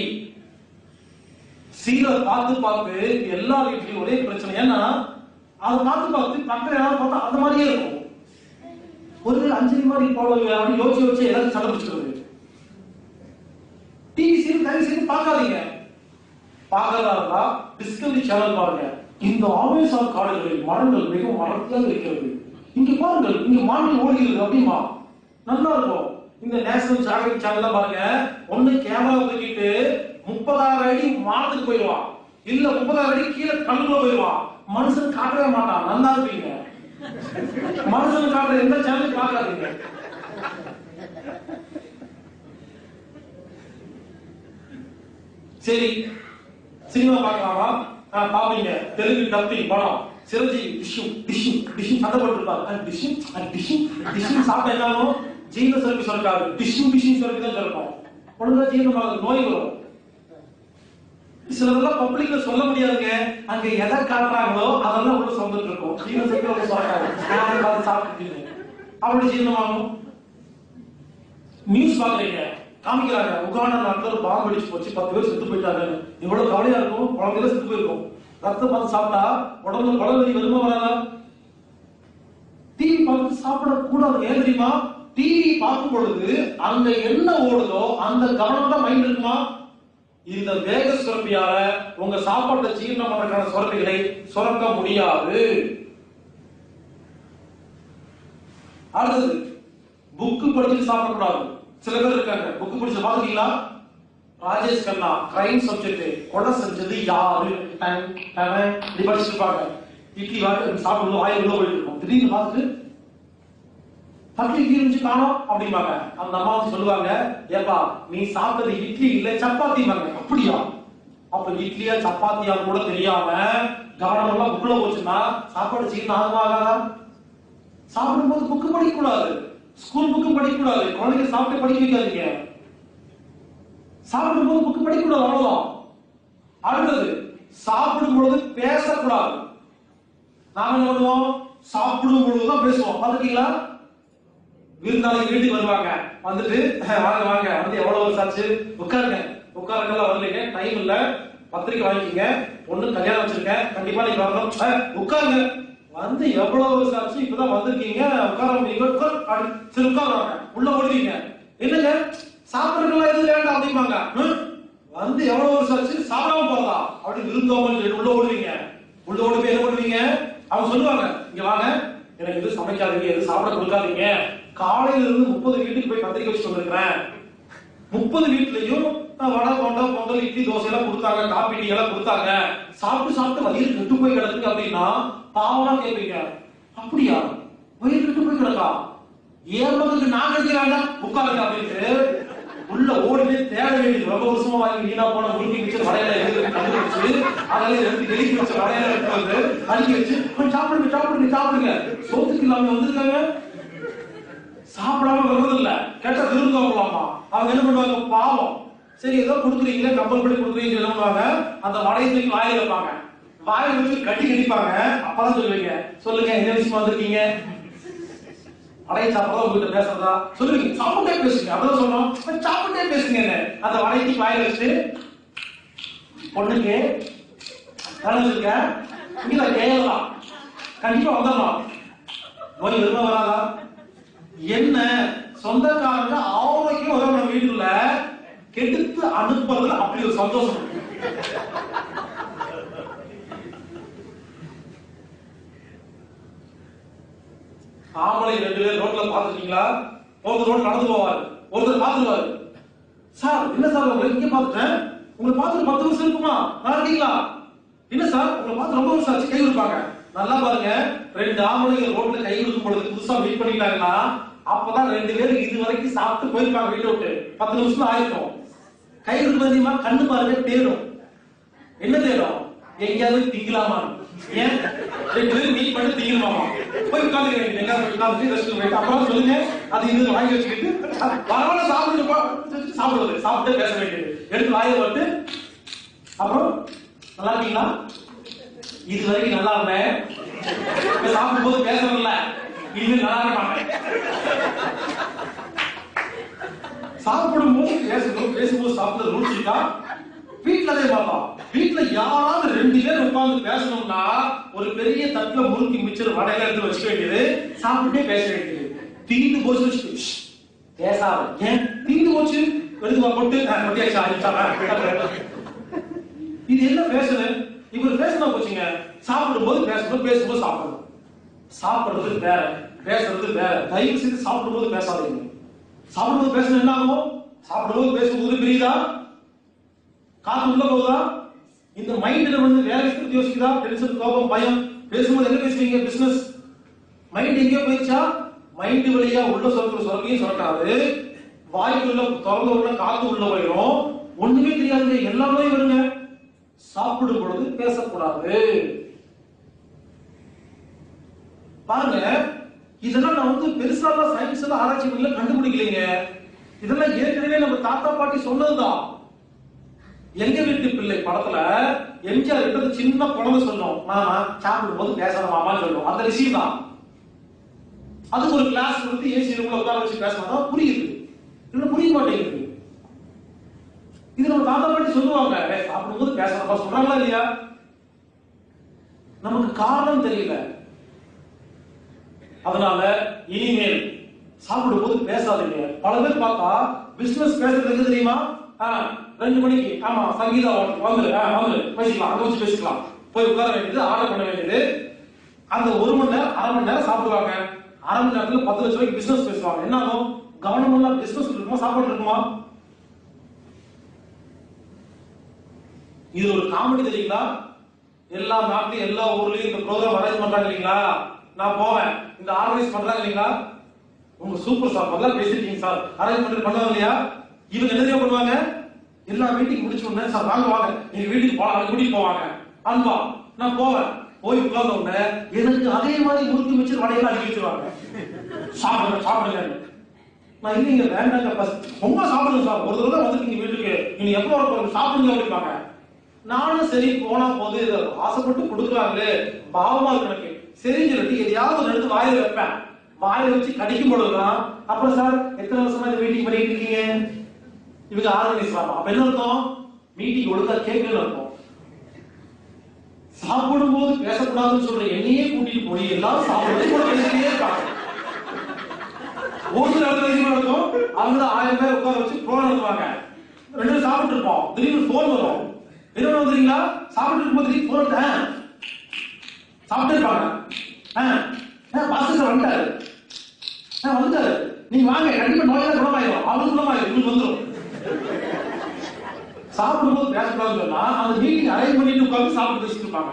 A: சீரை பார்த்து பார்த்து எல்லா வீட்லயும் ஒரே பிரச்சனை ஏன்னா அதை பார்த்து பார்த்து பக்கத்துல யாராவது பார்த்தா அந்த மாதிரியே இருக்கும் ஒரு அஞ்சலி மாதிரி போல அப்படி யோசிச்சு யோசிச்சு எல்லாரும் சண்டை பிடிச்சிக்கிறது டிவி சீரியல் தயவு செய்து பார்க்காதீங்க பார்க்கறதா இருந்தா டிஸ்கவரி சேனல் பாருங்க இந்த அமேசான் காடுகளில் மரங்கள் மிகவும் அடர்த்தியாக இருக்கிறது இங்க பாருங்கள் இங்க மான்கள் ஓடுகிறது அப்படிமா நல்லா இருக்கும் இந்த நேஷனல் ஜியாகிரபி சேனல் பாருங்க ஒண்ணு கேமரா தூக்கிட்டு முப்பதாயிரம் அடி வானத்துக்கு போயிடுவான் இல்ல முப்பதாயிரம் அடி கீழே கண்ணுக்குள்ள போயிடுவான் மனுஷன் காட்டவே மாட்டான் நல்லா இருப்பீங்க மனுஷன் காட்டுற எந்த சேனலும் பார்க்காதீங்க சரி சினிமா பார்க்கலாமா ஆ, பாப்பீங்க தெலுங்கு டப்பிங் படம் சிரஞ்சீவி டிஷ்யூ டிஷ்யூ டிஷ்யூ சண்டை போட்டுருப்பாரு டிஷ்யூ டிஷ்யூ டிஷ்யூ சாப்பிட்டா என்ன ஆகும் ஜீரண சுரப்பி சுரக்காது டிஷ்யூ டிஷ்யூ சுரப்பி தான் சுரக்கும் ஒழுங்கா ஜீரணமாகுது நோய் வரும் சிலதெல்லாம் பப்ளிக்ல சொல்ல முடியாதுங்க அங்க எதை காட்டுறாங்களோ அதெல்லாம் உள்ள சொந்துட்டு இருக்கும் ஜீரண சுரப்பி உள்ள சுரக்காது நான் பார்த்து சாப்பிட்டு அப்படி ஜீரணமாகும் நியூஸ் பாக்குறீங்க காமிக்கிறாங்க உகாண்டா நாட்டுல ஒரு பாம்பு அடிச்சு போச்சு பத்து பேர் செத்து போயிட்டாங்க எவ்வளவு கவலையா இருக்கும் குழந்தைல செத்து போயிருக்கும் ரத்தம் பார்த்து சாப்பிட்டா உடம்புல குழந்தை வருமா வராதா டிவி பார்த்து சாப்பிட கூடாது ஏன் தெரியுமா டிவி பார்க்கும் பொழுது அங்க என்ன ஓடுதோ அந்த கவனம் தான் மைண்ட் இருக்குமா இந்த வேக சுரப்பியால உங்க சாப்பாட்டை ஜீரணம் பண்றதுக்கான சுரப்பிகளை சுரக்க முடியாது அடுத்தது புக்கு படிச்சுட்டு சாப்பிடக்கூடாது சில பேர் இருக்காங்க புக்கு படிச்சு பாத்துக்கீங்களா ராஜேஷ் கண்ணா கிரைம் சப்ஜெக்ட் கொலை செஞ்சது யாரு டன், அவன் இப்படி படிச்சுட்டு இருப்பாங்க இட்லி வாட்டு சாப்பிடும்போது வாய் உள்ள போயிட்டு இருக்கும் திடீர்னு பார்த்துட்டு பக்கி இட்லி இருந்துச்சு காணோம் அப்படிம்பாங்க அந்த அம்மா வந்து சொல்லுவாங்க ஏப்பா நீ சாப்பிட்டது இட்லி இல்ல சப்பாத்திம்பாங்க அப்படியா அப்ப இட்லியா சப்பாத்தியா கூட தெரியாம கவனம் எல்லாம் புக்குல போச்சுன்னா சாப்பாடு சீக்கிரம் ஆகுமாகாதா சாப்பிடும்போது புக்கு படிக்க கூடாது ஸ்கூல் புக்கு படிக்க கூடாது குழந்தைங்க சாப்பிட்டு படிக்க வைக்காதீங்க சாப்பிடும்போது புக்கு படிக்க கூடாது அவ்வளவுதான் அடுத்தது சாப்பிடும் பொழுது பேசக்கூடாது நாம என்ன பண்ணுவோம் சாப்பிடும் பொழுதுதான் பேசுவோம் பாத்துக்கீங்களா விருந்தாளி வீட்டுக்கு வருவாங்க வந்துட்டு வாங்க வாங்க வந்து எவ்வளவு வருஷம் ஆச்சு உட்காருங்க உட்காருங்கலாம் வரலைங்க டைம் இல்ல பத்திரிக்கை வாங்கிக்கங்க பொண்ணு கல்யாணம் வச்சிருக்கேன் கண்டிப்பா நீங்க வரணும் அஹ், உட்காருங்க வந்து எவ்வளவு வருஷம் ஆச்சு இப்பதான் வந்திருக்கீங்க உட்கார முடியுங்க உட்கார் அப்படி சரி உட்காருவாங்க உள்ள ஓடுவீங்க என்னங்க சாப்பிடுறதுலாம் எதுவும் வேண்டாம் அப்படிம்பாங்க ஹம்? வந்து எவ்வளவு வருஷம் ஆச்சு சாப்பிடாம போறதா அப்படி விருந்தோம்பல் சொல்லி உள்ள ஓடுவீங்க உள்ள ஓடி போய் என்ன பண்ணுவீங்க அவங்க சொல்லுவாங்க இங்க வாங்க எனக்கு எதுவும் சமைக்காதீங்க எதுவும் சாப்பிட கொடுக்காதீங்க காலையில இருந்து முப்பது வீட்டுக்கு போய் பத்திரிக்கை வச்சு வந்திருக்கிறேன் முப்பது வீட்லயும் அஹ், வடை கொண்டை பொங்கல் இட்லி தோசை எல்லாம் கொடுத்தாங்க காபி டீ எல்லாம் கொடுத்தாங்க சாப்பிட்டு சாப்பிட்டு வயிறு கெட்டு போய் கிடக்குங்க அப்படின்னா பாவமா கேட்பீங்க அப்படியா வயிறு கெட்டு போய் கிடக்கா ஏன் பக்கத்துக்கு நான் கிடைக்க வேண்டாம் உட்காருங்க அப்படின்ட்டு உள்ள ஓடி போய் தேட வேண்டியது ரொம்ப வருஷமா வாங்கி வீணா போன முழுக்கி வச்சு வடையில எடுத்து கண்டு வச்சு அதெல்லாம் எடுத்து வெளிக்கு வச்ச வடையில எடுத்து வந்து அடுக்கி வச்சு "கொஞ்சம் சாப்பிடுங்க சாப்பிடுங்க சாப்பிடுங்க சோத்துக்கு இல்லாம வந்திருக்காங்க சாப்பிடாம வர்றது இல்ல கேட்டா விருந்தவங்களாமா அவங்க என்ன பண்ணுவாங்க பாவம் சரி ஏதோ கொடுக்குறீங்களே கம்பல் படி கொடுக்குறீங்க என்ன பண்ணுவாங்க அந்த வடையை தூக்கி வாயில வைப்பாங்க வாயில வச்சு கட்டி கடிப்பாங்க அப்பதான் சொல்லுவீங்க சொல்லுங்க என்ன விஷயமா வந்திருக்கீங்க வடையை சாப்பிடறதா உங்ககிட்ட பேசுறதா சொல்லுவீங்க சாப்பிட்டே பேசுங்க அதான் சொன்னோம் சாப்பிட்டே பேசுங்க அந்த வடைக்கு வாயில வச்சு பொண்ணுக்கு வேலை வச்சிருக்க இங்க கேட்கலாம் கண்டிப்பா வந்துடலாம் நோய் வருமா வராதா என்ன சொந்தக்காரங்க ஆரோக்கியம் உதவ நம்ம வீட்டுல கெடுத்து அனுப்புறதுல அப்படி ஒரு சந்தோஷம் இருக்கு. ஆம்பளை ரெண்டு பேர் ரோட்ல பாத்துருக்கீங்களா ஒருத்தர் ரோட் நடந்து போவாரு ஒருத்தர் பாத்துருவாரு சார் என்ன சார் உங்களை இங்க பாத்துட்டேன் உங்களை பார்த்து பத்து வருஷம் இருக்குமா நல்லா இருக்கீங்களா என்ன சார் உங்களை பார்த்து ரொம்ப வருஷம் ஆச்சு கை கொடுப்பாங்க நல்லா பாருங்க ரெண்டு ஆம்பளைங்க ரோட்ல கை கொடுக்கும் பொழுது புதுசா மீட் பண்ணிட்டாங்கன்னா அப்பதான் ரெண்டு பேரும் இது வரைக்கும் சாப்பிட்டு போயிருப்பாங்க வீட்டை விட்டு பத்து நிமிஷம் ஆயிருக்கும் கை கொடுக்கும் தெரியுமா கண்ணு பாருங்க தேடும் என்ன தேடும் எங்கேயாவது திங்கலாமா ஏன் ரெண்டு பேரும் மீட் பண்ணி திங்கலாமா போய் உட்காந்துக்க வேண்டியது எங்கேயாவது போய் உட்காந்துட்டு ரெஸ்ட் போயிட்டு அப்புறம் சொல்லுங்க அது இது வாங்கி வச்சுக்கிட்டு பரவாயில்ல சாப்பிட்டு போ. சாப்பிடுவது சாப்பிட்டு பேச வேண்டியது எடுத்து வாயை விட்டு அப்புறம் நல்லா இருக்கீங்களா இது வரைக்கும் நல்லா இருந்தேன் இப்ப சாப்பிடும்போது பேசணும்ல இது நல்லா இருக்க மாட்டேன் சாப்பிடும்போது பேசணும் பேசும்போது சாப்பிட்டு ரூல்ஸ் இருக்கா வீட்டுல அதே மாதிரிதான் வீட்டுல யாராவது ரெண்டு பேர் உட்கார்ந்து பேசணும்னா ஒரு பெரிய தட்டுல முறுக்கி மிச்சர் வடையில எடுத்து வச்சுக்க வேண்டியது சாப்பிட்டுட்டே பேச வேண்டியது தீந்து போச்சு வச்சுட்டு "ஷ், பேசாத ஏன் தீந்து போச்சு எடுத்து வா, போட்டு "ஆ, கொட்டியாச்சு, ஆயிடுச்சா, ஆ, இது என்ன பேசுறது இவர் பேசினா போச்சுங்க சாப்பிடும்போது பேசணும் பேசும்போது சாப்பிடணும் சாப்பிடுறது வேற பேசுறது வேற தயவு செய்து சாப்பிடும்போது பேசாதீங்க சாப்பிடும்போது பேசணும் என்ன ஆகும் சாப்பிடும்போது பேசும்போது பிரியுதா காத்து உள்ள போகுதா இந்த மைண்ட்ல வந்து வேலை பத்தி யோசிக்குதா டென்ஷன் கோபம் பயம் பேசும்போது என்ன பேசுவீங்க பிசினஸ் மைண்ட் எங்கேயோ போயிடுச்சா மைண்ட் வழியா உள்ள சொல்ற சொல்லையும் சொல்லக்கூடாது வாய்க்குள்ள திறந்த உள்ள காத்து உள்ள போயிடும் ஒண்ணுமே தெரியாதுங்க எல்லாமே வருங்க சாப்பிடும் பொழுது பேசக்கூடாது பாருங்க இதெல்லாம் நான் வந்து பெருசாலாம் சயின்ஸ் எல்லாம் ஆராய்ச்சி பண்ணல கண்டுபிடிக்கலைங்க இதெல்லாம் ஏற்கனவே நம்ம தாத்தா பாட்டி சொன்னதுதான் எங்க வீட்டு பிள்ளை படத்துல எம்ஜிஆர் கிட்ட ஒரு சின்ன குழந்தை சொல்லும் மாமா சாப்பிடும் போது பேசணும் மாமான்னு சொல்லும் அந்த விஷயம் தான் அதுக்கு ஒரு கிளாஸ் வந்து ஏசி ரூம்ல உட்கார வச்சு பேசினா புரியுது இல்ல புரிய மாட்டேங்குது இது நம்ம தாத்தா பாட்டி சொல்லுவாங்க "ஏய், சாப்பிடும்போது பேசணும்ப்பா சொல்றாங்களா இல்லையா நமக்கு காரணம் தெரியல அதனால இனிமேல் சாப்பிடும்போது பேசாதீங்க பல பேர் பார்த்தா பிசினஸ் பேசுறது எங்க தெரியுமா ஆ, ரெண்டு மணிக்கு ஆமா சங்கீதா ஹோட்டல் வந்துரு ஆ, வந்துரு பேசிக்கலாம் அங்க வச்சு பேசிக்கலாம் போய் உட்கார வேண்டியது ஆர்டர் பண்ண வேண்டியது அந்த ஒரு மணி நேரம் அரை மணி நேரம் சாப்பிடுவாங்க அரை மணி நேரத்துல பத்து லட்சம் ரூபாய்க்கு பிசினஸ் பேசுவாங்க என்ன ஆகும் கவனம் எல்லாம் பிசினஸ் இருக்குமா சாப்பாடு இருக்குமா இது ஒரு காமெடி தெரியுங்களா எல்லா நாட்டிலும் எல்லா ஊர்லயும் இந்த ப்ரோக்ராம் அரேஞ்ச் பண்றாங்க இல்லைங்களா நான் போவேன் இந்த ஆர்கனைஸ் பண்றாங்க இல்லைங்களா உங்க சூப்பர் சார் முதல்ல பேசிருக்கீங்க சார் அரேஞ்ச் பண்ணிட்டு பண்ணுவாங்க இல்லையா இவங்க என்ன தெரியுமா பண்ணுவாங்க எல்லா மீட்டிங் முடிச்ச உடனே சார் வாங்க வாங்க எங்க வீட்டுக்கு போலாம் அது கூட்டிட்டு போவாங்க அன்பா நான் போவேன் போய் உட்கார்ந்த உடனே எனக்கு அதே மாதிரி முறுக்கு மிச்சர் வடையெல்லாம் அடிக்க வச்சிருவாங்க சாப்பிடுங்க சாப்பிடுங்க நான் இல்லைங்க வேண்டாங்க ஃபர்ஸ்ட் ரொம்ப சாப்பிடுங்க சார் ஒரு தடவை வந்துருக்கீங்க வீட்டுக்கு நீங்க எப்போ வர போறீங்க சாப்பிடுங்க அப்படிப்பாங்க நானும் சரி போனா போது இதை ஆசைப்பட்டு கொடுக்குறாங்களே பாவமா இருக்கு எனக்கு சரின்னு சொல்லிட்டு எதையாவது ஒண்ணு எடுத்து வாயில வைப்பேன் வாயில வச்சு கடிக்கும் பொழுதுதான் அப்புறம் சார் எத்தனை வருஷமா இந்த மீட்டிங் பண்ணிட்டு இருக்கீங்க இவங்க ஆர்கனைஸ் பண்ணலாம் அப்ப என்ன அர்த்தம் மீட்டிங் ஒழுங்கா கேட்கல இருக்கும் சாப்பிடும் போது பேசக்கூடாதுன்னு சொல்ற என்னையே கூட்டிட்டு போய் எல்லாரும் சாப்பிடுறது கூட பேசிட்டே இருப்பாங்க ஒரு சில இடத்துல என்ன நடக்கும் அவங்க ஆயிரம் பேர் உட்கார வச்சு ப்ரோன் நடத்துவாங்க ரெண்டு பேரும் சாப்பிட்டு இருப்போம் திடீர்னு போன் வரும் என்ன வந்துறீங்களா சாப்பிட்டு இருக்கும்போது திடீர்னு போன் வந்து சாப்பிட்டு இருப்பாங்க பாஸ்டர் சார் வந்துட்டாரு ஆ, வந்துட்டாரு நீங்க வாங்க கண்டிப்பா நோயெல்லாம் குணமாயிரும் அவருக்கு குணமாயிரும் உங்களுக்கு வந்துரும் சாப்பிடும்போது பேசக்கூடாதுன்னு சொன்னா அந்த மீட்டிங் அரேஞ்ச் பண்ணிட்டு உட்கார்ந்து சாப்பிட்டு பேசிட்டு இருப்பாங்க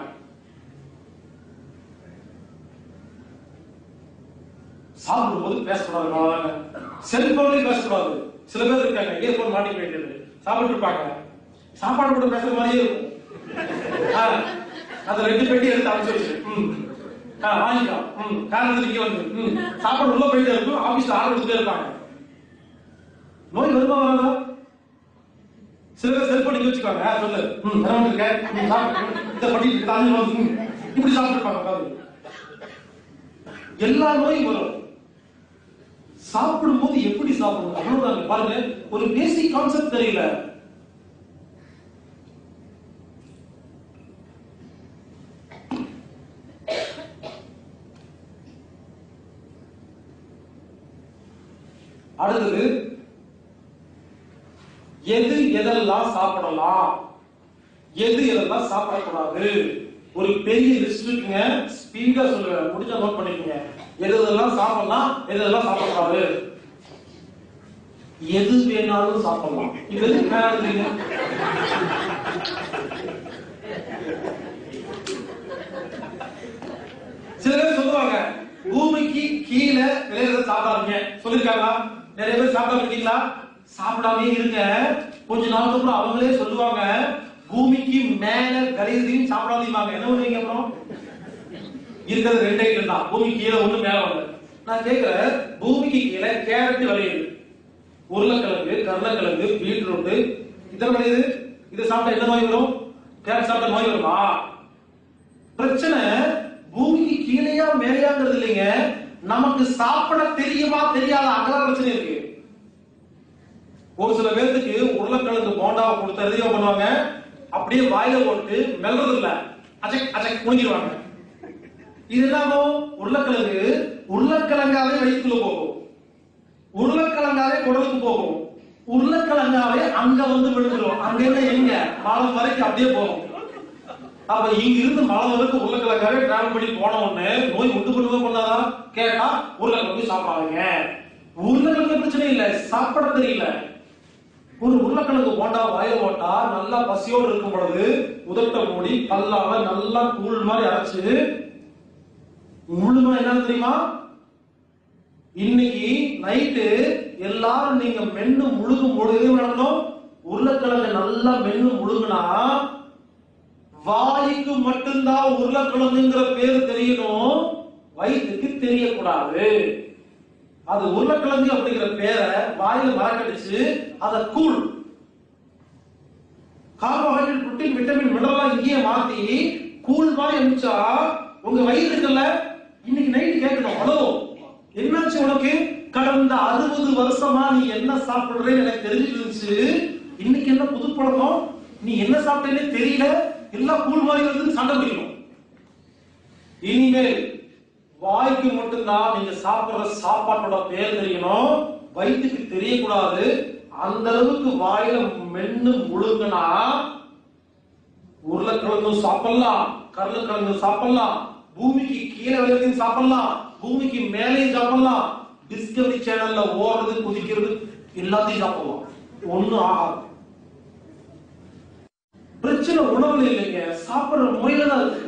A: சாப்பிடும்போது பேசக்கூடாது செல்போன்லயும் பேசக்கூடாது சில பேர் இருக்காங்க இயர்போன் மாட்டிக்க வேண்டியது சாப்பிட்டு இருப்பாங்க சாப்பாடு கூட பேசுற மாதிரியே இருக்கும் ஆ, அந்த ரெண்டு பெட்டி எடுத்து அமைச்சு வச்சு ம். ஆ, வாங்கிக்கலாம் ம் காரணம் இங்க வந்து ம் சாப்பாடு உள்ள போயிட்டே இருக்கும் ஆபீஸ்ல ஆள் கொடுத்துட்டே இருப்பாங்க நோய் வருமா வராதா சில பேர் செல்போன் இங்க வச்சுக்குவாங்க ஆ, சொல்லு ம் என்ன இருக்க ம் சாப்பிடு ம், இதை பண்ணிட்டு இருக்க அது வந்து ம், இப்படி சாப்பிட்டு இருப்பாங்க உட்கார்ந்து. எல்லா நோயும் வரும் சாப்பிடும்போது எப்படி சாப்பிடணும் அவ்வளவுதான் பாருங்க ஒரு பேசிக் கான்செப்ட் தெரியல அடுத்தது எது எதெல்லாம் சாப்பிடலாம் எது எதெல்லாம் சாப்பிடக்கூடாது ஒரு பெரிய லிஸ்ட் இருக்குங்க ஸ்பீடா சொல்லுவேன் முடிஞ்சா நோட் பண்ணிக்கோங்க எது எதெல்லாம் சாப்பிடலாம் எது எதெல்லாம் சாப்பிடக்கூடாது எது வேணாலும் சாப்பிடலாம் இது எதுக்கு வேணான்றீங்க சில பேர் சொல்லுவாங்க பூமிக்கு கீழே விளையாடுறத சாப்பிடாதீங்க சொல்லிருக்காங்களா நிறைய பேர் சாப்பிடாம இருக்கீங்களா சாப்பிடாமே இருங்க கொஞ்ச நாளுக்கு அப்புறம் அவங்களே சொல்லுவாங்க பூமிக்கு மேல விளையுறதையும் சாப்பிடாதீங்க என்ன பண்ணுவீங்க அப்புறம் இருக்கிறது ரெண்டு ஐட்டம் தான் பூமிக்கு கீழே ஒண்ணு மேல ஒண்ணு நான் கேக்குறேன் பூமிக்கு கீழே கேரட் விளையுது உருளைக்கிழங்கு கருளைக்கிழங்கு பீட்ரூட் இதெல்லாம் விளையுது இதை சாப்பிட்டா என்ன நோய் வரும் கேரட் சாப்பிட்டா நோய் வருமா பிரச்சனை பூமிக்கு கீழேயா மேலேயாங்கிறது இல்லைங்க நமக்கு சாப்பிட தெரியுமா தெரியாத அங்கதான் பிரச்சனை இருக்கு ஒரு சில பேர்த்துக்கு உருளைக்கிழங்கு போண்டாவை கொடுத்து எதையோ பண்ணுவாங்க அப்படியே வாயில போட்டு மெல்றது இல்ல அஜக் அஜக் குனிஞ்சிருவாங்க இது என்னாகும் உருளைக்கிழங்கு உருளைக்கிழங்காவே வயிற்றுல போகும் உருளைக்கிழங்காவே குடலுக்கு போகும் உருளைக்கிழங்காவே அங்க வந்து விழுந்துரும் அங்க இருந்து எங்க மாலம் வரைக்கும் அப்படியே போகும் அப்ப இங்க இருந்து மலை வரைக்கும் உருளைக்கிழங்காவே டிராவல் பண்ணி போன உடனே நோய் உண்டு பண்ணுவதா பண்ணாதா கேட்டா உருளைக்கிழங்கு சாப்பிடாதீங்க உருளைக்கிழங்கு பிரச்சனை இல்ல சாப்பிட தெரியல ஒரு உருளைக்கிழங்கு போண்டா வாயில போட்டா நல்லா பசியோடு இருக்கும் பொழுது உதட்ட மூடி பல்லால நல்லா கூழ் மாதிரி அரைச்சு முழுமா என்ன தெரியுமா இன்னைக்கு நைட்டு எல்லாரும் நீங்க மென்னு முழுகும் பொழுது என்ன நடக்கணும் உருளைக்கிழங்கு நல்லா மென்னு முழுகுனா வாய்க்கு மட்டும்தான் உருளைக்கிழங்குங்கிற பேர் தெரியணும் வயிற்றுக்கு தெரியக்கூடாது அது உருளைக்கிழங்கு அப்படிங்கிற பேரை வாயில மறக்கடிச்சு அத கூழ் கார்போஹைட்ரேட் புரோட்டீன் விட்டமின் மினரலா இங்கேயே மாத்தி கூழ் மாதிரி அனுப்பிச்சா உங்க வயிறு இருக்குல்ல இன்னைக்கு நைட் கேட்கணும் ஹலோ என்னாச்சு உனக்கு கடந்த அறுபது வருஷமா நீ என்ன சாப்பிடுறேன்னு எனக்கு தெரிஞ்சிருந்துச்சு இன்னைக்கு என்ன புது பழக்கம் நீ என்ன சாப்பிட்டேன்னே தெரியல எல்லாம் கூழ் மாதிரி வந்து சண்டை பிடிக்கணும் இனிமேல் வாய்க்கு மட்டும்தான் நீங்க சாப்பிடுற சாப்பாட்டோட பேர் தெரியணும் வயிற்றுக்கு தெரியக்கூடாது அந்த அளவுக்கு வாயில மென்னு முழுங்கினா உருளைக்கிழங்கும் சாப்பிடலாம் கருளைக்கிழங்கு சாப்பிடலாம் பூமிக்கு கீழே விளையாதையும் சாப்பிடலாம் பூமிக்கு மேலேயும் சாப்பிடலாம் டிஸ்கவரி சேனல்ல ஓடுறது குதிக்கிறது எல்லாத்தையும் சாப்பிடலாம் ஒண்ணும் ஆகாது பிரச்சனை உணவுல இல்லைங்க சாப்பிடுற முறையில தான் இருக்கு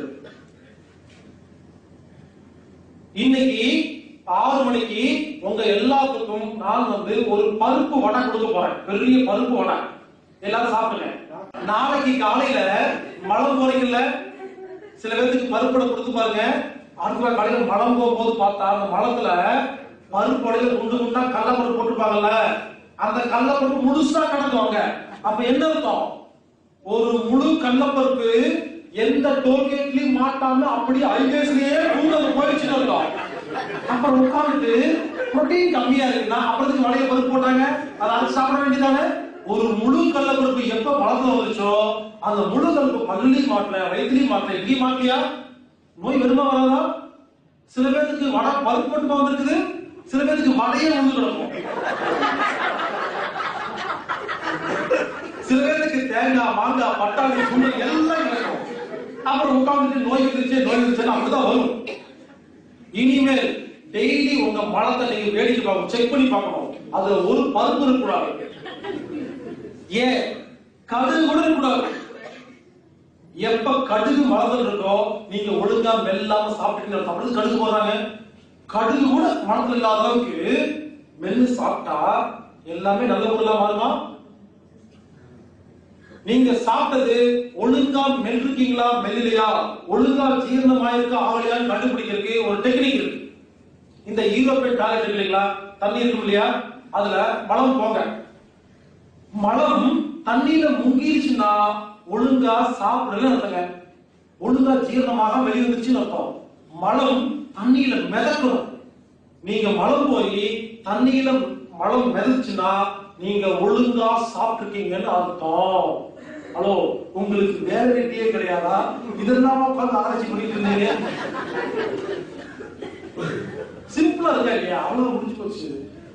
A: இன்னைக்கு ஆறு மணிக்கு உங்க எல்லாத்துக்கும் நான் வந்து ஒரு பருப்பு வடை கொடுக்க போறேன் பெரிய பருப்பு வடை எல்லாரும் சாப்பிடுங்க நாளைக்கு காலையில மலம் போறீங்கல்ல சில பேருக்கு பருப்பு வடை கொடுத்து பாருங்க அடுத்த நாள் காலையில மலம் போகும்போது பார்த்தா அந்த மலத்துல பருப்பு வடையில குண்டு குண்டா கடலப்பருப்பு போட்டுருப்பாங்கல்ல அந்த கடலப்பருப்பு முழுசா கிடக்குவாங்க அப்ப என்ன அர்த்தம் ஒரு முழு கடலப்பருப்பு எந்த டோல்கேட்லயும் மாட்டாம அப்படியே ஹைவேஸ்லயே உள்ள போயிடுச்சுன்னு அர்த்தம் அப்புறம் உட்கார்ந்துட்டு புரோட்டீன் கம்மியா இருக்குன்னா அப்புறத்துக்கு வளைய பருப்பு போட்டாங்க அதை அரைச்சு சாப்பிட வேண்டியதானே ஒரு முழு கடலப்பருப்பு எப்ப பழத்துல வந்துச்சோ அந்த முழு கருப்பு பல்லுலையும் மாட்டல வயிற்றுலையும் மாட்டல எங்கேயும் மாட்டலையா நோய் வருமா வராதா சில பேருக்கு வடை பருப்பு மட்டுமா வந்திருக்குது சில பேருக்கு வடையே வந்து கிடக்கும் சில பேருக்கு தேங்காய் மாங்காய் பட்டாணி சுண்டல் எல்லாம் கிடைக்கும் அப்புறம் உட்கார்ந்துட்டு நோய் இருந்துச்சு நோய் இருந்துச்சுன்னு அப்படிதான் வரும் இனிமேல் டெய்லி உங்க மலத்தை நீங்க வேடிக்கை பார்க்கணும் செக் பண்ணி பார்க்கணும் அதுல ஒரு பருப்பு இருக்கக்கூடாது ஏன் கடுகு கூட இருக்கக்கூடாது எப்ப கடுகு மலத்தில் இருக்கோ நீங்க ஒழுங்கா மெல்லாம சாப்பிட்டீங்க சாப்பிடுறது கடுகு போடுறாங்க கடுகு கூட மனத்துல இல்லாத அளவுக்கு மென்னு சாப்பிட்டா எல்லாமே நல்ல பொருளா மாறுமா நீங்க சாப்பிட்டது ஒழுங்கா மெல்லிருக்கீங்களா மெல்லிலையா ஒழுங்கா ஜீரணமாயிருக்கா ஆகலையான்னு கண்டுபிடிக்கிறதுக்கு ஒரு டெக்னிக் இருக்கு இந்த யூரோப்பியன் டாய்லெட் இருக்கு இல்லைங்களா தண்ணி இருக்கும் இல்லையா அதுல மலம் போங்க மலம் தண்ணியில முங்கிருச்சுன்னா ஒழுங்கா சாப்பிடல அர்த்தங்க ஒழுங்கா ஜீரணமாக வெளியிருந்துச்சுன்னு அர்த்தம் மலம் தண்ணியில மிதக்கணும் நீங்க மலம் போய் தண்ணியில மலம் மிதச்சுன்னா நீங்க ஒழுங்கா சாப்பிட்டுருக்கீங்கன்னு அர்த்தம் ஹலோ உங்களுக்கு வேற வெட்டியே கிடையாதா இதெல்லாம் உட்கார்ந்து ஆராய்ச்சி பண்ணிட்டு இருந்தீங்க சிம்பிளா இருக்கா இல்லையா அவ்வளவு முடிஞ்சு போச்சு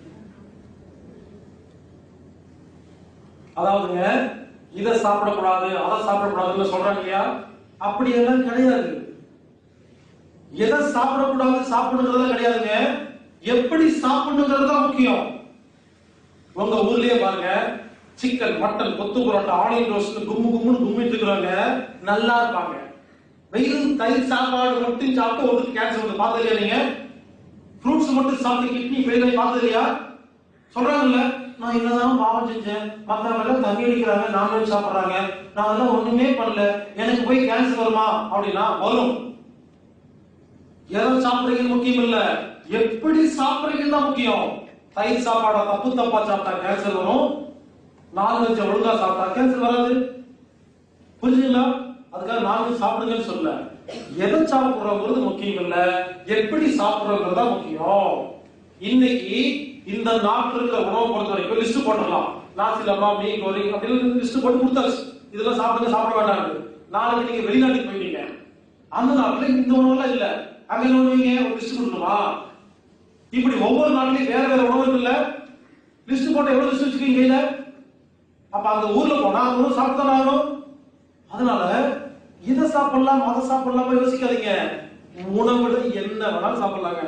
A: அதாவதுங்க இதை சாப்பிடக்கூடாது அதை சாப்பிடக்கூடாதுன்னு சொல்றாங்க இல்லையா அப்படி எல்லாம் கிடையாது எதை சாப்பிடக்கூடாது சாப்பிடணுங்கிறது கிடையாதுங்க எப்படி சாப்பிடணுங்கிறது தான் முக்கியம் உங்க ஊர்லயே பாருங்க சிக்கன் மட்டன் கொத்து புரோட்டா ஆனியன் ரோஸ்ட் கும்மு கும்முன்னு கும்மிட்டு இருக்கிறவங்க நல்லா இருப்பாங்க வெறும் தயிர் சாப்பாடு மட்டும் சாப்பிட்டு ஒருத்தருக்கு கேன்சர் வந்து பார்த்தது இல்லையா நீங்க ஃப்ரூட்ஸ் மட்டும் சாப்பிட்டு கிட்னி ஃபெயில் ஆகி பார்த்தது இல்லையா சொல்றாங்கல்ல நான் என்னதான் பாவம் செஞ்சேன் மத்தவங்க எல்லாம் தண்ணி அடிக்கிறாங்க நான்வெஜ் சாப்பிடுறாங்க நான் அதெல்லாம் ஒண்ணுமே பண்ணல எனக்கு போய் கேன்சர் வருமா அப்படின்னா வரும் எதை சாப்பிடுறீங்கன்னு முக்கியம் இல்ல எப்படி சாப்பிடுறீங்கன்னு தான் முக்கியம் தயிர் சாப்பாட தப்பு தப்பா சாப்பிட்டா கேன்சர் வரும் நான்வெஜ் ஒழுங்கா சாப்பிட்டா கேன்சர் வராது புரிஞ்சுங்களா அதுக்காக நான்வெஜ் சாப்பிடுங்கன்னு சொல்ல எதை சாப்பிடுறோங்கிறது முக்கியம் இல்ல எப்படி சாப்பிடுறோங்கிறது தான் முக்கியம் இன்னைக்கு இந்த நாட்டில் இருக்கிற உணவை பொறுத்த வரைக்கும் லிஸ்ட் போட்டுடலாம் நாசிலமா மீன் கோரி அப்படின்னு லிஸ்ட் போட்டு கொடுத்தாச்சு இதெல்லாம் சாப்பிடுங்க சாப்பிட வேண்டாம் நாளைக்கு நீங்க வெளிநாட்டுக்கு போயிட்டீங்க அந்த நாட்டுல இந்த உணவெல்லாம் இல்ல அங்க என்ன பண்ணுவீங்க ஒரு லிஸ்ட் கொடுக்கணுமா இப்படி ஒவ்வொரு நாட்டிலையும் வேற வேற உணவு இருக்குல்ல லிஸ்ட் போட்டு எவ்வளவு லிஸ்ட் வச்சுக்கீங்க கையில அப்ப அந்த ஊர்ல போனா அந்த உணவு சாப்பிட்டு தானே ஆகணும் அதனால இதை சாப்பிடலாம் அதை சாப்பிடலாமா யோசிக்காதீங்க உணவுல என்ன வேணாலும் சாப்பிடலாங்க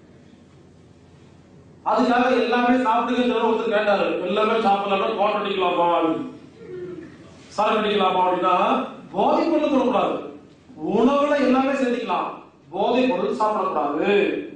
A: அதுக்காக எல்லாமே சாப்பிடுங்கன்னு ஒருத்தர் கேட்டாரு எல்லாமே சாப்பிடலாம்னா கோட்டை அடிக்கலாமா சார் அடிக்கலாமா அப்படின்னா போதை பொருள் தொடக்கூடாது உணவுல எல்லாமே சேர்த்துக்கலாம் போதை பொருள் சாப்பிடக்கூடாது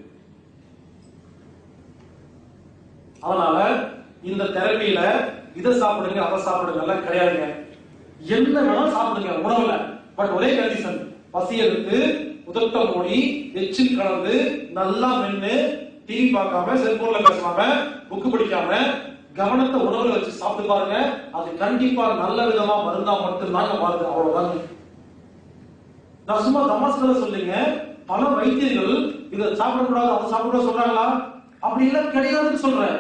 A: அதனால இந்த தெரப்பியில இதை சாப்பிடுங்க அதை சாப்பிடுங்க எல்லாம் கிடையாதுங்க என்ன வேணாலும் சாப்பிடுங்க உணவுல பட் ஒரே கண்டிஷன் பசி எடுத்து உதட்ட மூடி எச்சில் கலந்து நல்லா மென்னு டிவி பார்க்காம செல்போன்ல பேசாம புக்கு படிக்காம கவனத்தை உணவுல வச்சு சாப்பிட்டு பாருங்க அது கண்டிப்பா நல்ல விதமா மருந்தா மட்டும்தாங்க மாறுது அவ்வளவுதாங்க நான் சும்மா தமாஸ்கல சொல்லுங்க பல வைத்தியர்கள் இதை சாப்பிடக்கூடாது அதை சாப்பிட சொல்றாங்களா அப்படி எல்லாம் கிடையாதுன்னு சொல்றேன்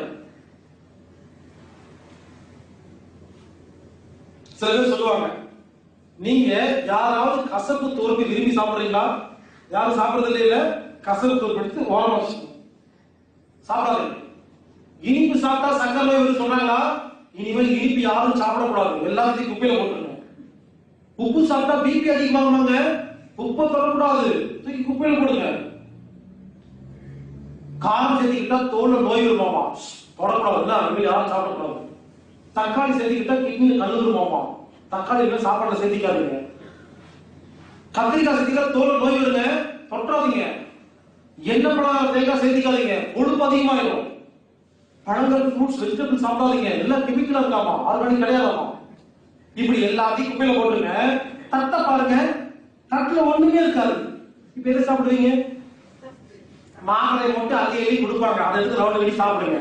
A: சில பேர் சொல்லுவாங்க நீங்க யாராவது கசப்பு தோற்பி விரும்பி சாப்பிடுறீங்களா யாரும் சாப்பிடுறது இல்ல கசப்பு தோற்பு எடுத்து ஓரமா வச்சுக்கணும் சாப்பிடாதீங்க இனிப்பு சாப்பிட்டா சக்கரை நோய் வருது சொன்னாங்களா இனிமேல் இனிப்பு யாரும் சாப்பிடக்கூடாது எல்லாத்தையும் குப்பையில போட்டுருங்க உப்பு சாப்பிட்டா பிபி அதிகமாகுமாங்க உப்பை தொடக்கூடாது தூக்கி குப்பையில போடுங்க காரம் சேர்த்துக்கிட்டா தோல்ல நோய் வருமாமா தொடக்கூடாது இல்ல நம்ம யாரும் சாப்பிடக்கூடாது தக்காளி சேர்த்துக்கிட்டா கிட்னில கல் வருமாமா தக்காளி எல்லாம் சாப்பாடுல சேர்த்திக்காதீங்க கத்திரிக்காய் சேர்த்திக்கிட்டா தோல்ல நோய் வருங்க தொட்டாதீங்க எண்ணெய் பழம் தேங்காய் சேர்த்திக்காதீங்க கொழுப்பு அதிகமாயிடும் பழங்கள் ஃப்ரூட்ஸ் வெஜிடபிள் சாப்பிடாதீங்க எல்லாம் கெமிக்கலா இருக்காமா ஆர்கானிக் கிடையாதாமா இப்படி எல்லாத்தையும் குப்பையில போட்டுருங்க தட்டை பாருங்க தட்டுல ஒண்ணுமே இருக்காது இப்ப எதை சாப்பிடுவீங்க மாங்கலை மட்டும் அள்ளி அள்ளி கொடுப்பாங்க அதை எடுத்து ரவுண்ட் கட்டி சாப்பிடுங்க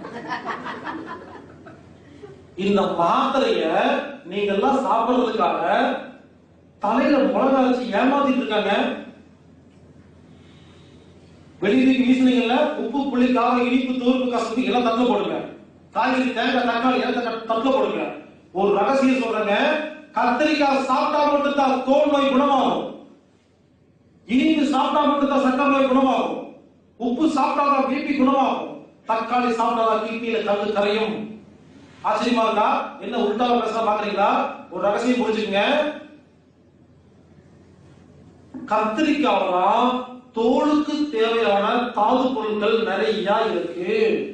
A: இந்த மாத்திரைய நீங்க எல்லாம் சாப்பிடுறதுக்காக தலையில மிளகா வச்சு ஏமாத்திட்டு இருக்காங்க வெளியே வீசுனீங்கல்ல உப்பு புளி காரம் இனிப்பு தூர்ப்பு கசப்பு எல்லாம் தட்டுல போடுங்க காய்கறி தேங்காய் தக்காளி எல்லாம் தக்க- தட்டுல போடுங்க ஒரு ரகசியம் சொல்றேங்க கத்திரிக்காய் சாப்பிட்டா மட்டும் தான் தோல் நோய் குணமாகும் இனிப்பு சாப்பிட்டா மட்டும் தான் சக்கரை நோய் குணமாகும் உப்பு சாப்பிட்டா தான் பிபி குணமாகும் தக்காளி சாப்பிட்டா தான் கிட்னியில கல்லு கரையும் ஆச்சரியமா இருக்கா என்ன உள்டாவ பேச பாக்குறீங்களா ஒரு ரகசியம் புரிஞ்சுக்கங்க கத்திரிக்காய்ல தோலுக்கு தேவையான தாது பொருட்கள் நிறைய இருக்கு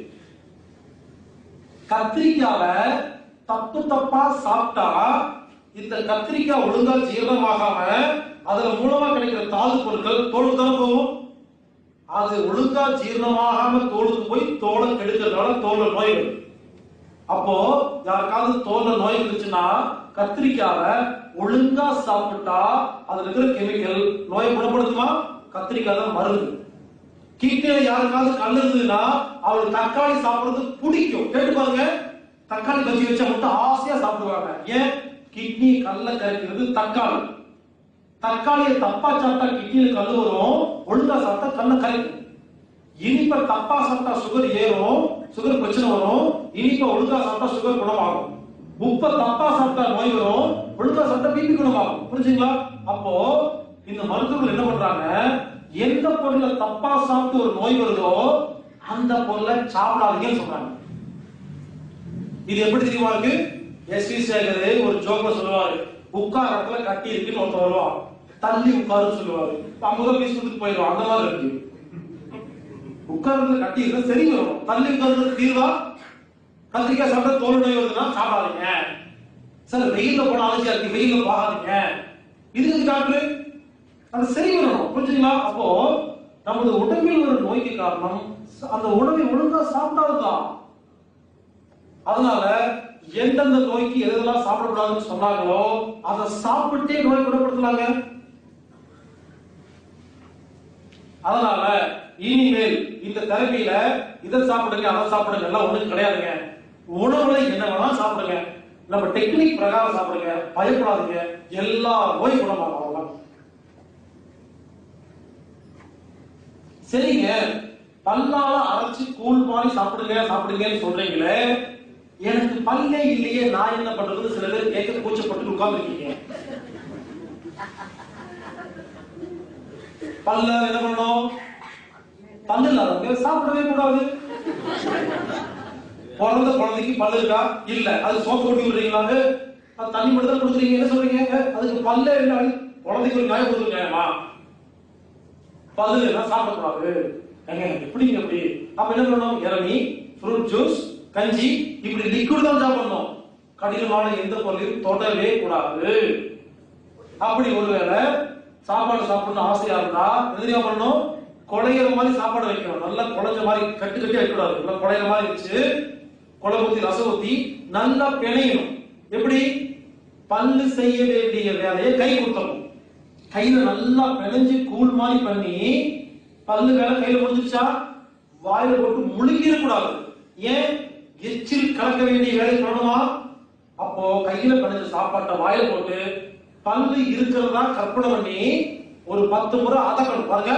A: கத்திரிக்காவை தப்பு தப்பா சாப்பிட்டா இந்த கத்திரிக்காய் ஒழுங்கா ஜீரணமாகாம அதுல மூலமா கிடைக்கிற தாது பொருட்கள் தோலுக்கு தானே போகும் அது ஒழுங்கா ஜீரணமாகாம தோலுக்கு போய் தோலை கெடுக்கிறதுனால தோல்ல நோய் வரும் அப்போ யாருக்காவது தோல்ல நோய் இருந்துச்சுன்னா கத்திரிக்காவை ஒழுங்கா சாப்பிட்டா அதுல இருக்கிற கெமிக்கல் நோயை குணப்படுத்துமா கத்திரிக்காய் தான் மருந்து கிட்னில யாருக்காவது கல் இருந்ததுன்னா அவளுக்கு தக்காளி சாப்பிடுறது பிடிக்கும் கேட்டு பாருங்க தக்காளி பஜ்ஜி வச்சா மட்டும் ஆசையா சாப்பிடுவாங்க ஏன் கிட்னி கல்ல கரைக்கிறது தக்காளி தக்காளியை தப்பா சாப்பிட்டா கிட்னில கல் வரும் ஒழுங்கா சாப்பிட்டா கல்ல கரைக்கும் இனிப்ப தப்பா சாப்பிட்டா சுகர் ஏறும் சுகர் பிரச்சனை வரும் இனிப்ப ஒழுங்கா சாப்பிட்டா சுகர் குணமாகும் உப்ப தப்பா சாப்பிட்டா நோய் வரும் ஒழுங்கா சாப்பிட்டா பிபி குணமாகும் புரிஞ்சுங்களா அப்போ இந்த மருத்துவர்கள் என்ன பண்றாங்க எந்த பொருளை தப்பா சாப்பிட்டு ஒரு நோய் வருதோ அந்த பொருளை சாப்பிடாதீங்கன்னு சொல்றாங்க இது எப்படி தெரியுமா இருக்கு எஸ் வி சேகர் ஒரு ஜோக்ல சொல்லுவாரு உட்கார இடத்துல கட்டி இருக்குன்னு ஒருத்தர் வருவான் தள்ளி உட்காருன்னு சொல்லுவாரு ஐம்பது ரூபாய் பீஸ் கொடுத்து போயிடும் அந்த மாதிரி இருக்கு உட்கார்ந்து கட்டி இருந்தா சரி வரும் தள்ளி உட்கார்ந்து தீர்வா கத்திரிக்காய் சாப்பிட்டா தோல் நோய் வருதுன்னா சாப்பிடாதீங்க சார் வெயில்ல போன அலர்ஜியா இருக்கு வெயில்ல போகாதீங்க இதுக்கு டாக்டர் அது சரி வரணும் புரிஞ்சுங்களா அப்போ நமது உடம்பில் ஒரு நோய்க்கு காரணம் அந்த உணவை ஒழுங்கா சாப்பிடாததான் அதனால எந்தெந்த நோய்க்கு எதெல்லாம் சாப்பிடக்கூடாதுன்னு சொன்னாங்களோ அதை சாப்பிட்டே நோய் குணப்படுத்தலாங்க அதனால இனிமேல் இந்த தெரப்பியில இதை சாப்பிடுங்க அதை சாப்பிடுங்க எல்லாம் ஒண்ணும் கிடையாதுங்க உணவுல என்ன வேணா சாப்பிடுங்க நம்ம டெக்னிக் பிரகாரம் சாப்பிடுங்க பயப்படாதீங்க எல்லா நோய் குணமாகும் அவ்வளவுதான். சரிங்க பல்லால அரைச்சு கூழ் மாதிரி சாப்பிடுங்க சாப்பிடுங்கன்னு சொல்றீங்களே எனக்கு பல்லே இல்லையே நான் என்ன பண்றதுன்னு சில பேர் கேட்க கூச்சப்பட்டு உட்கார்ந்துருக்கீங்க பல்ல என்ன பண்ணணும் பல்லு இல்லாதவங்க சாப்பிடவே கூடாது பிறந்த குழந்தைக்கு பல்லு இருக்கா இல்ல அது சோப்பு கொட்டி விடுறீங்களாங்க அது தண்ணி மட்டும் தான் கொடுக்குறீங்க என்ன சொல்றீங்க அஹ், அதுக்கு பல்லே இல்லை குழந்தைக்கு ஒரு நியாயம் கொடுத்துருக்கேமா பல்லு எல்லாம் சாப்பிடக்கூடாது ஏங்க எப்படிங்க எப்படி அப்ப என்ன பண்ணணும் இளநீ ஃப்ரூட் ஜூஸ் கஞ்சி இப்படி லிக்விட் தான் சாப்பிடணும் கடினமான எந்த பொருளையும் தொடவே கூடாது அப்படி ஒருவேளை சாப்பாடு சாப்பிடணும் ஆசையா இருந்தா எதிரியா பண்ணணும் குழையிற மாதிரி சாப்பாடு வைக்கணும் நல்லா குழைஞ்ச மாதிரி கட்டு கட்டி வைக்கக்கூடாது நல்லா குழையிற மாதிரி வச்சு குழை ஊத்தி ரசம் ஊத்தி நல்லா பிணையணும் எப்படி பல்லு செய்ய வேண்டிய வேலையை கை கொடுத்தணும் கையில நல்லா பிணைஞ்சு கூழ் மாதிரி பண்ணி பல்லு வேலை கையில முடிஞ்சிருச்சா வாயில போட்டு முழுங்கிட கூடாது ஏன் எச்சில் கலக்க வேண்டிய வேலை பண்ணணுமா அப்போ கையில பிணைஞ்ச சாப்பாட்டை வாயில போட்டு பல்லு இருக்கிறதா கற்பனை பண்ணி ஒரு பத்து முறை அதக்கணும் பாருங்க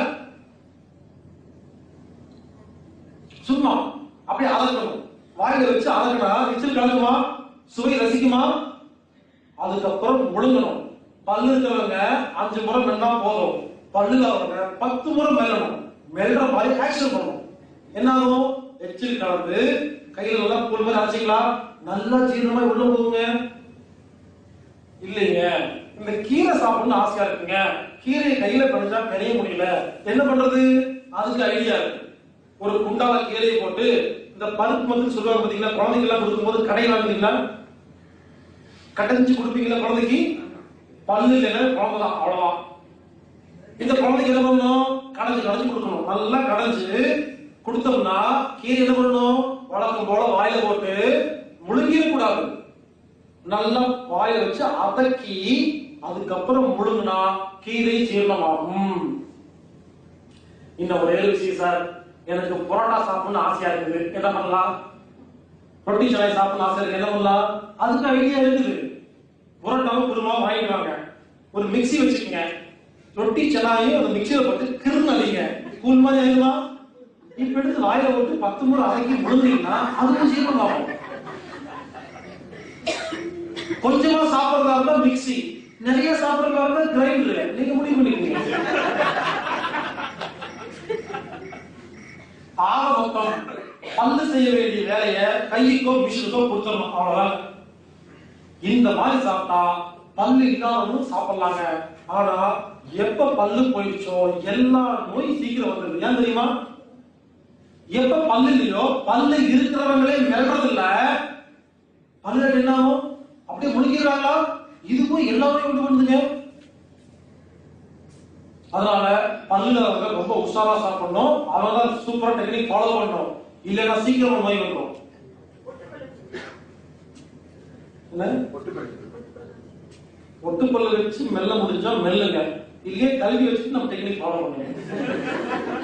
A: சும்மா அப்படியே அதக்கணும் வாயில வச்சு அதக்கனா எச்சில் கலக்குமா சுவை ரசிக்குமா அதுக்கப்புறம் முழுங்கணும் பல்லு இருக்கிறவங்க அஞ்சு முறை மென்னா போதும் பல்லு இல்லாதவங்க பத்து முறை மெல்லணும் மெல்ற மாதிரி ஆக்ஷன் பண்ணணும் என்ன ஆகும் எச்சில் கலந்து கையில நல்லா புல் மாதிரி அரைச்சிங்களா நல்லா ஜீரணமா உள்ள போகுங்க இல்லைங்க இந்த கீரை சாப்பிடணும்னு ஆசையா இருக்குங்க கீரையை கையில பண்ணிச்சா பெரிய முடியல என்ன பண்றது அதுக்கு ஐடியா இருக்கு ஒரு குண்டால கீரையை போட்டு இந்த பருப்பு வந்து சொல்லுவாங்க பாத்தீங்களா குழந்தைங்க எல்லாம் கொடுக்கும்போது கடையில் வாங்குறீங்களா கட்டஞ்சி கொடுப்பீங்களா குழந்தைக்கு பல்லு இல்லைன்னா குழந்தை தான் அவ்வளவுதான் இந்த குழந்தைக்கு என்ன பண்ணணும் கடைஞ்சு கடைஞ்சு கொடுக்கணும் நல்லா கடைஞ்சு கொடுத்தோம்னா கீரை என்ன பண்ணணும் வழக்கம் போல வாயில போட்டு முழுங்கிட கூடாது நல்லா வாயில வச்சு அதக்கி அதுக்கப்புறம் முழுங்கினா கீரை ஜீரணமாகும் இன்னும் ஒரே ஒரு விஷயம் சார் எனக்கு புரோட்டா சாப்பிடணும்னு ஆசையா இருக்குது என்ன பண்ணலாம் ரொட்டி சலாய் சாப்பிடணும் ஆசை இருக்கு என்ன பண்ணலாம் அதுக்கு ஐடியா இருக்குது புரோட்டாவும் குருமாவும் வாங்கிடுவாங்க ஒரு மிக்ஸி வச்சுக்கோங்க ரொட்டி சலாயும் அந்த மிக்சியில போட்டு கிருன்னு அடிங்க கூழ் மாதிரி ஆயிடுமா இப்ப எடுத்து வாயில போட்டு பத்து முறை அரைக்கி முழுந்தீங்கன்னா அதுக்கும் ஜீரணமாகும் கொஞ்சமா சாப்பிடுறதா இருந்தா மிக்ஸி நிறைய சாப்பிடுறதா இருந்தா கிரைண்டர் நீங்க முடிவு பண்ணிக்கோங்க ஆக மொத்தம் பல்லு செய்ய வேண்டிய வேலையை கைக்கோ மிஷினுக்கோ கொடுத்துடணும் அவ்வளவுதான் இந்த மாதிரி சாப்பிட்டா பல்லு இல்லாதவங்களும் சாப்பிடலாங்க ஆனா எப்ப பல்லு போயிடுச்சோ எல்லா நோய் சீக்கிரம் வந்துருது ஏன் தெரியுமா எப்ப பல்லு இல்லையோ பல்லு இருக்கிறவங்களே மிரட்டுறது இல்ல பல்லு என்ன ஆகும் அப்படியே முழுக்கிறாங்களா இதுக்கும் எல்லாமே உண்டு பண்ணுதுங்க அதனால பல்லுல வந்து ரொம்ப உஷாரா சாப்பிடணும் அவங்கதான் சூப்பரா டெக்னிக் ஃபாலோ பண்ணணும் இல்லைன்னா சீக்கிரமா நோய் வந்துடும் என்ன
B: ஒட்டு படிச்சு
A: ஒட்டு பல்லு வச்சு மெல்ல முடிஞ்சா மெல்லுங்க இல்லையே கல்வி வச்சு நம்ம டெக்னிக் ஃபாலோ பண்ணுவோம்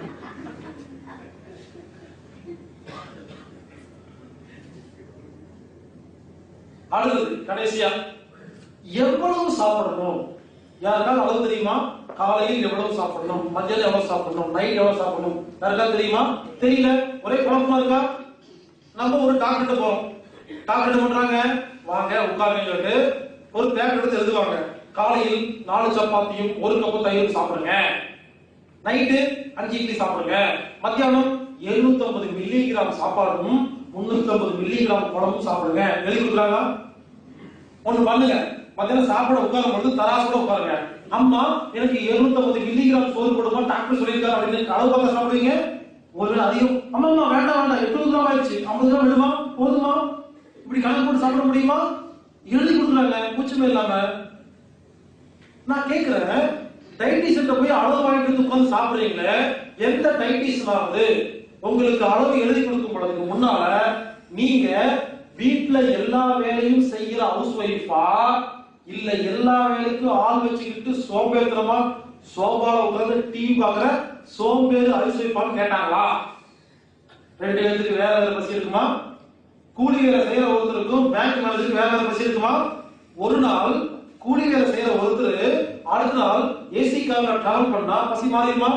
A: அடுத்தது கடைசியா எவ்வளவு சாப்பிடணும் யாருக்காவது அளவு தெரியுமா காலையில் எவ்வளவு சாப்பிடணும் மத்தியானம் எவ்வளவு சாப்பிடணும் நைட் எவ்வளவு சாப்பிடணும் யாருக்காவது தெரியுமா தெரியல ஒரே குழப்பமா இருக்கா நம்ம ஒரு டாக்டர்கிட்ட போறோம் டாக்டர் என்ன பண்றாங்க வாங்க உட்காருங்க சொல்லிட்டு ஒரு பேப்பர் எடுத்து எழுதுவாங்க காலையில் நாலு சப்பாத்தியும் ஒரு கப்பு தயிரும் சாப்பிடுங்க நைட்டு அஞ்சு இட்லி சாப்பிடுங்க மத்தியானம் 750 மில்லிகிராம் சாப்பாடும் 350 மில்லிகிராம் குழம்பும் சாப்பிடுங்க எழுதி கொடுக்குறாங்க ஒண்ணு பண்ணுங்க மத்தியானம் சாப்பிட உட்காரும் பொழுது தராசோட உட்காருங்க அம்மா எனக்கு 750 மில்லிகிராம் சோறு கொடுமா டாக்டர் சொல்லியிருக்காரு அப்படின்னு அளவு பார்க்க சாப்பிடுவீங்க ஒருவேளை அதிகம் அம்மா அம்மா வேண்டாம் வேண்டாம் எட்நூறு கிராம் ஆயிடுச்சு ஐம்பது கிராம் விடுமா போதுமா இப்படி கணக்கு போட்டு சாப்பிட முடியுமா எழுதி கொடுக்குறாங்க கூச்சமே இல்லாம நான் கேக்குறேன் டைட்டிஷன் போய் அளவு வாங்கிட்டு வந்து உட்கார்ந்து சாப்பிடுறீங்களே எந்த டைட்டிஷனாவது உங்களுக்கு அளவு எழுதி கொடுக்கும் பொழுதுக்கு முன்னால நீங்க வீட்ல எல்லா வேலையும் செய்யற ஹவுஸ் ஒய்ஃபா இல்ல எல்லா வேலைக்கும் ஆள் வச்சுக்கிட்டு சோம்பேறித்தனமா சோபால உட்கார்ந்து டிவி பாக்குற சோம்பேறி ஹவுஸ் ஒய்ஃபான்னு கேட்டாங்களா ரெண்டு பேருக்கு வேற வேற பசி இருக்குமா கூலி வேலை செய்யற ஒருத்தருக்கும் பேங்க் மேனேஜருக்கு வேற வேற பசி இருக்குமா ஒரு நாள் கூலி வேலை செய்யற ஒருத்தர் அடுத்த நாள் ஏசி கார்ல டிராவல் பண்ணா பசி மாறிடுமா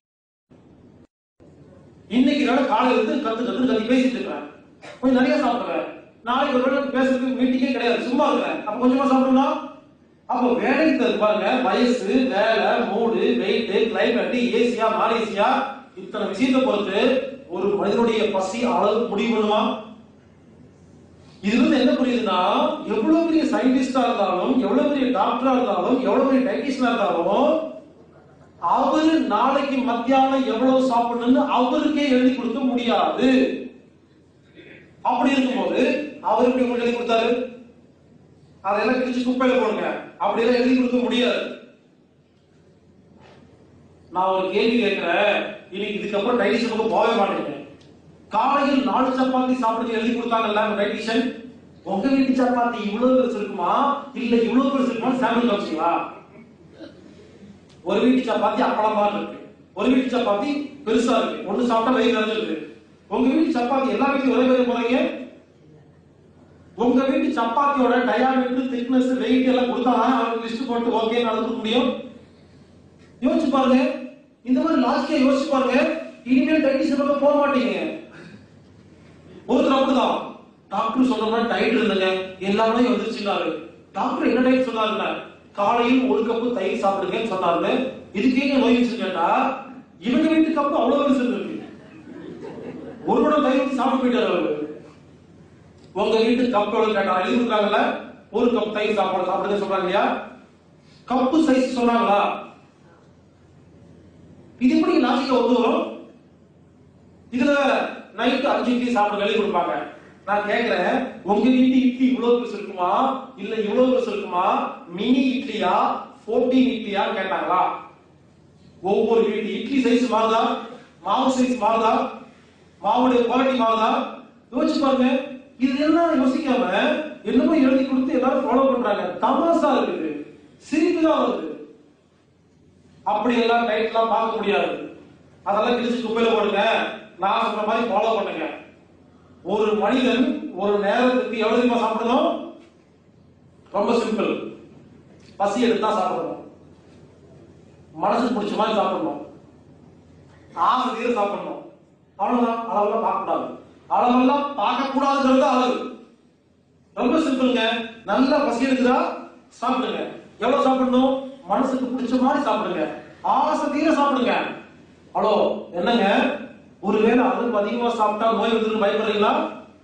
A: இன்னைக்கு நான் காலையில இருந்து கத்து கத்து கத்தி பேசிட்டு இருக்கேன் கொஞ்சம் நிறைய சாப்பிடுறேன் நாளைக்கு ஒரு வேளை பேசுறதுக்கு மீட்டிங்கே கிடையாது சும்மா இருக்கிறேன் அப்ப கொஞ்சமா சாப்பிடணும் அப்ப வேலைக்கு தகுந்த பாருங்க வயசு வேலை மூடு வெயிட் கிளைமேட் ஏசியா நான் ஏசியா இத்தனை விஷயத்தை பொறுத்து ஒரு மனிதனுடைய பசி அளவு முடிவு பண்ணுமா இதுல இருந்து என்ன புரியுதுன்னா எவ்வளவு பெரிய சயின்டிஸ்டா இருந்தாலும் எவ்வளவு பெரிய டாக்டரா இருந்தாலும் எவ்வளவு பெரிய டைட்டிஷனா இருந்தாலும் அவரு நாளைக்கு மத்தியானம் எவ்வளவு சாப்பிடணும்னு அவருக்கே எழுதி கொடுக்க முடியாது அப்படி இருக்கும்போது அவர் எப்படி உங்களுக்கு எழுதி கொடுத்தாரு அதெல்லாம் கிழிச்சு குப்பையில போடுங்க அப்படி எல்லாம் எழுதி கொடுக்க முடியாது நான் ஒரு கேள்வி கேட்கிறேன் இன்னைக்கு இதுக்கப்புறம் டைட்டிஷன் பக்கம் போகவே மாட்டேங்க காலையில் நாலு சப்பாத்தி சாப்பிடுறது எழுதி கொடுத்தாங்கல்ல அந்த டைட்டிஷன் உங்க வீட்டு சப்பாத்தி இவ்வளவு பெருசு இருக்குமா இல்ல இவ்வளவு பெருசு இருக்குமா சாம்பிள் காமிச்சிங்களா ஒரு வீட்டு சப்பாத்தி அப்பளமா இருக்கு ஒரு வீட்டு சப்பாத்தி பெருசா இருக்கு ஒண்ணு சாப்பிட்டா வயிறு நிறைஞ்சிருக்கு உங்க வீட்டு சப்பாத்தி எல்லா வீட்லயும் ஒரே மாதிரி போறீங்க உங்க வீட்டு சப்பாத்தியோட டயாமீட்டர் திக்னஸ் வெயிட் எல்லாம் கொடுத்தா அவங்க லிஸ்ட் போட்டு ஓகே நடந்துக்க முடியும் யோசிச்சு பாருங்க இந்த மாதிரி லாஜிக்கா யோசிச்சு பாருங்க இனிமேல் டைட்டிஷன் பக்கம் போக மாட்டீங்க ஒருத்தர் அப்படிதான் டாக்டர் சொல்ற மாதிரி டயட் இருந்தங்க எல்லாமே வந்துருச்சுனாரு டாக்டர் என்ன டயட் சொன்னாருங்க காலையில் ஒரு கப்பு தயிர் சாப்பிடுங்கன்னு சொன்னாரு இதுக்கு எங்க நோய் வச்சு கேட்டா இவங்க வீட்டு கப்பு அவ்வளவு பெருசு இருக்கு ஒரு குடம் தயிர் ஊத்தி சாப்பிட்டு போயிட்டாரு அவரு உங்க வீட்டு கப் எவ்வளவு கேட்டா எழுதி கொடுக்குறாங்கல்ல ஒரு கப் தயிர் சாப்பாடு சாப்பிடுங்க சொல்றாங்க இல்லையா கப்பு சைஸ் சொன்னாங்களா இது எப்படி லாஜிக்கா ஒத்து வரும் இதுல வேற நைட்டு அஞ்சு இட்லி சாப்பிட வெளியே கொடுப்பாங்க நான் கேக்குறேன் உங்க வீட்டு இட்லி இவ்வளவு பெருசு இருக்குமா இல்ல இவ்வளவு பெருசு இருக்குமா மினி இட்லியா 14 இட்லியா கேட்டாங்களா ஒவ்வொரு வீட்டு இட்லி சைஸ் மாறுதா மாவு சைஸ் மாறுதா மாவுடைய குவாலிட்டி மாறுதா யோசிச்சு பாருங்க இது எல்லாம் யோசிக்காம என்னமோ எழுதி கொடுத்து எல்லாரும் ஃபாலோ பண்றாங்க தமாசா இருக்குது சிரிப்பு தான் வருது அப்படி எல்லாம் டைட்லாம் பார்க்க முடியாது அதெல்லாம் கிழிச்சு குப்பையில போடுங்க நான் சொன்ன மாதிரி ஃபாலோ பண்ணுங்க ஒரு மனிதன் ஒரு நேரத்துக்கு எவ்வளவு தெரியுமா சாப்பிடணும் ரொம்ப சிம்பிள் பசி எடுத்தா சாப்பிடணும் மனசுக்கு பிடிச்ச மாதிரி சாப்பிடணும் ஆசை தீர சாப்பிடணும் அவ்வளவுதான் அளவெல்லாம் பார்க்கக்கூடாது அளவெல்லாம் பார்க்கக்கூடாதுங்கிறது தான் அளவு ரொம்ப சிம்பிளுங்க நல்லா பசி எடுக்குதா சாப்பிடுங்க எவ்வளவு சாப்பிடணும் மனசுக்கு பிடிச்ச மாதிரி சாப்பிடுங்க ஆசை தீர சாப்பிடுங்க ஹலோ என்னங்க ஒருவேளை அளவுக்கு அதிகமா சாப்பிட்டா நோய் வந்துருக்கு பயப்படுறீங்களா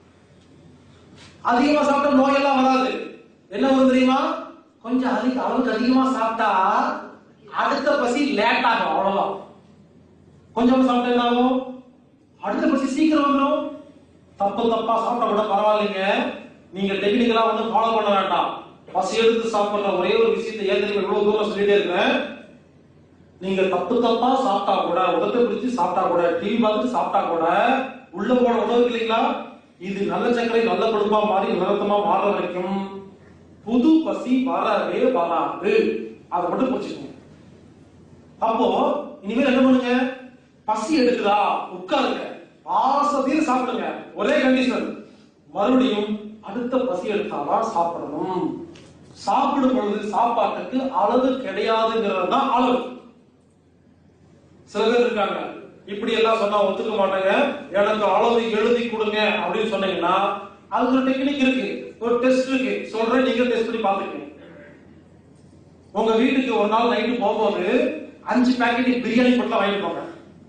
A: அதிகமா சாப்பிட்டா நோய் எல்லாம் வராது என்ன வரும் தெரியுமா கொஞ்சம் அதிக அளவுக்கு அதிகமா சாப்பிட்டா அடுத்த பசி லேட் ஆகும் அவ்வளவுதான் கொஞ்சம் சாப்பிட்டா என்ன ஆகும் அடுத்த பசி சீக்கிரம் வந்துடும் தப்பு தப்பா சாப்பிட்டா கூட பரவாயில்லைங்க நீங்க டெக்னிக்கலா வந்து ஃபாலோ பண்ண வேண்டாம் பசி எடுத்து சாப்பிடுற ஒரே ஒரு விஷயத்தை ஏன் தெரியுமா இவ்வளவு தூரம் சொல்லிட்டே இருக்கேன் நீங்க தப்பு தப்பா சாப்பிட்டா கூட உடத்தை பிடிச்சு சாப்பிட்டா கூட டிவி பார்த்துட்டு சாப்பிட்டா கூட உள்ள போன உணவு இருக்கு இல்லைங்களா இது நல்ல சர்க்கரை நல்ல கொழுப்பா மாறி நிறத்தமா மாற வரைக்கும் புது பசி வரவே வராது அதை மட்டும் புரிச்சுக்கோங்க அப்போ இனிமேல் என்ன பண்ணுங்க பசி எடுக்குதா உட்காருங்க ஆசை தீர சாப்பிடுங்க ஒரே கண்டிஷன் மறுபடியும் அடுத்த பசி எடுத்தாதான் சாப்பிடணும் சாப்பிடும் பொழுது சாப்பாட்டுக்கு அளவு கிடையாதுங்கிறது தான் அளவு சில பேர் இருக்காங்க இப்படி எல்லாம் சொன்னா ஒத்துக்க மாட்டாங்க எனக்கு அளவு எழுதி கொடுங்க அப்படின்னு சொன்னீங்கன்னா அதுக்கு ஒரு டெக்னிக் இருக்கு ஒரு டெஸ்ட் இருக்கு சொல்றேன் நீங்க டெஸ்ட் பண்ணி பாத்துக்கங்க உங்க வீட்டுக்கு ஒரு நாள் நைட்டு போகும்போது அஞ்சு பாக்கெட் பிரியாணி பொட்டலம் வாங்கிட்டு போங்க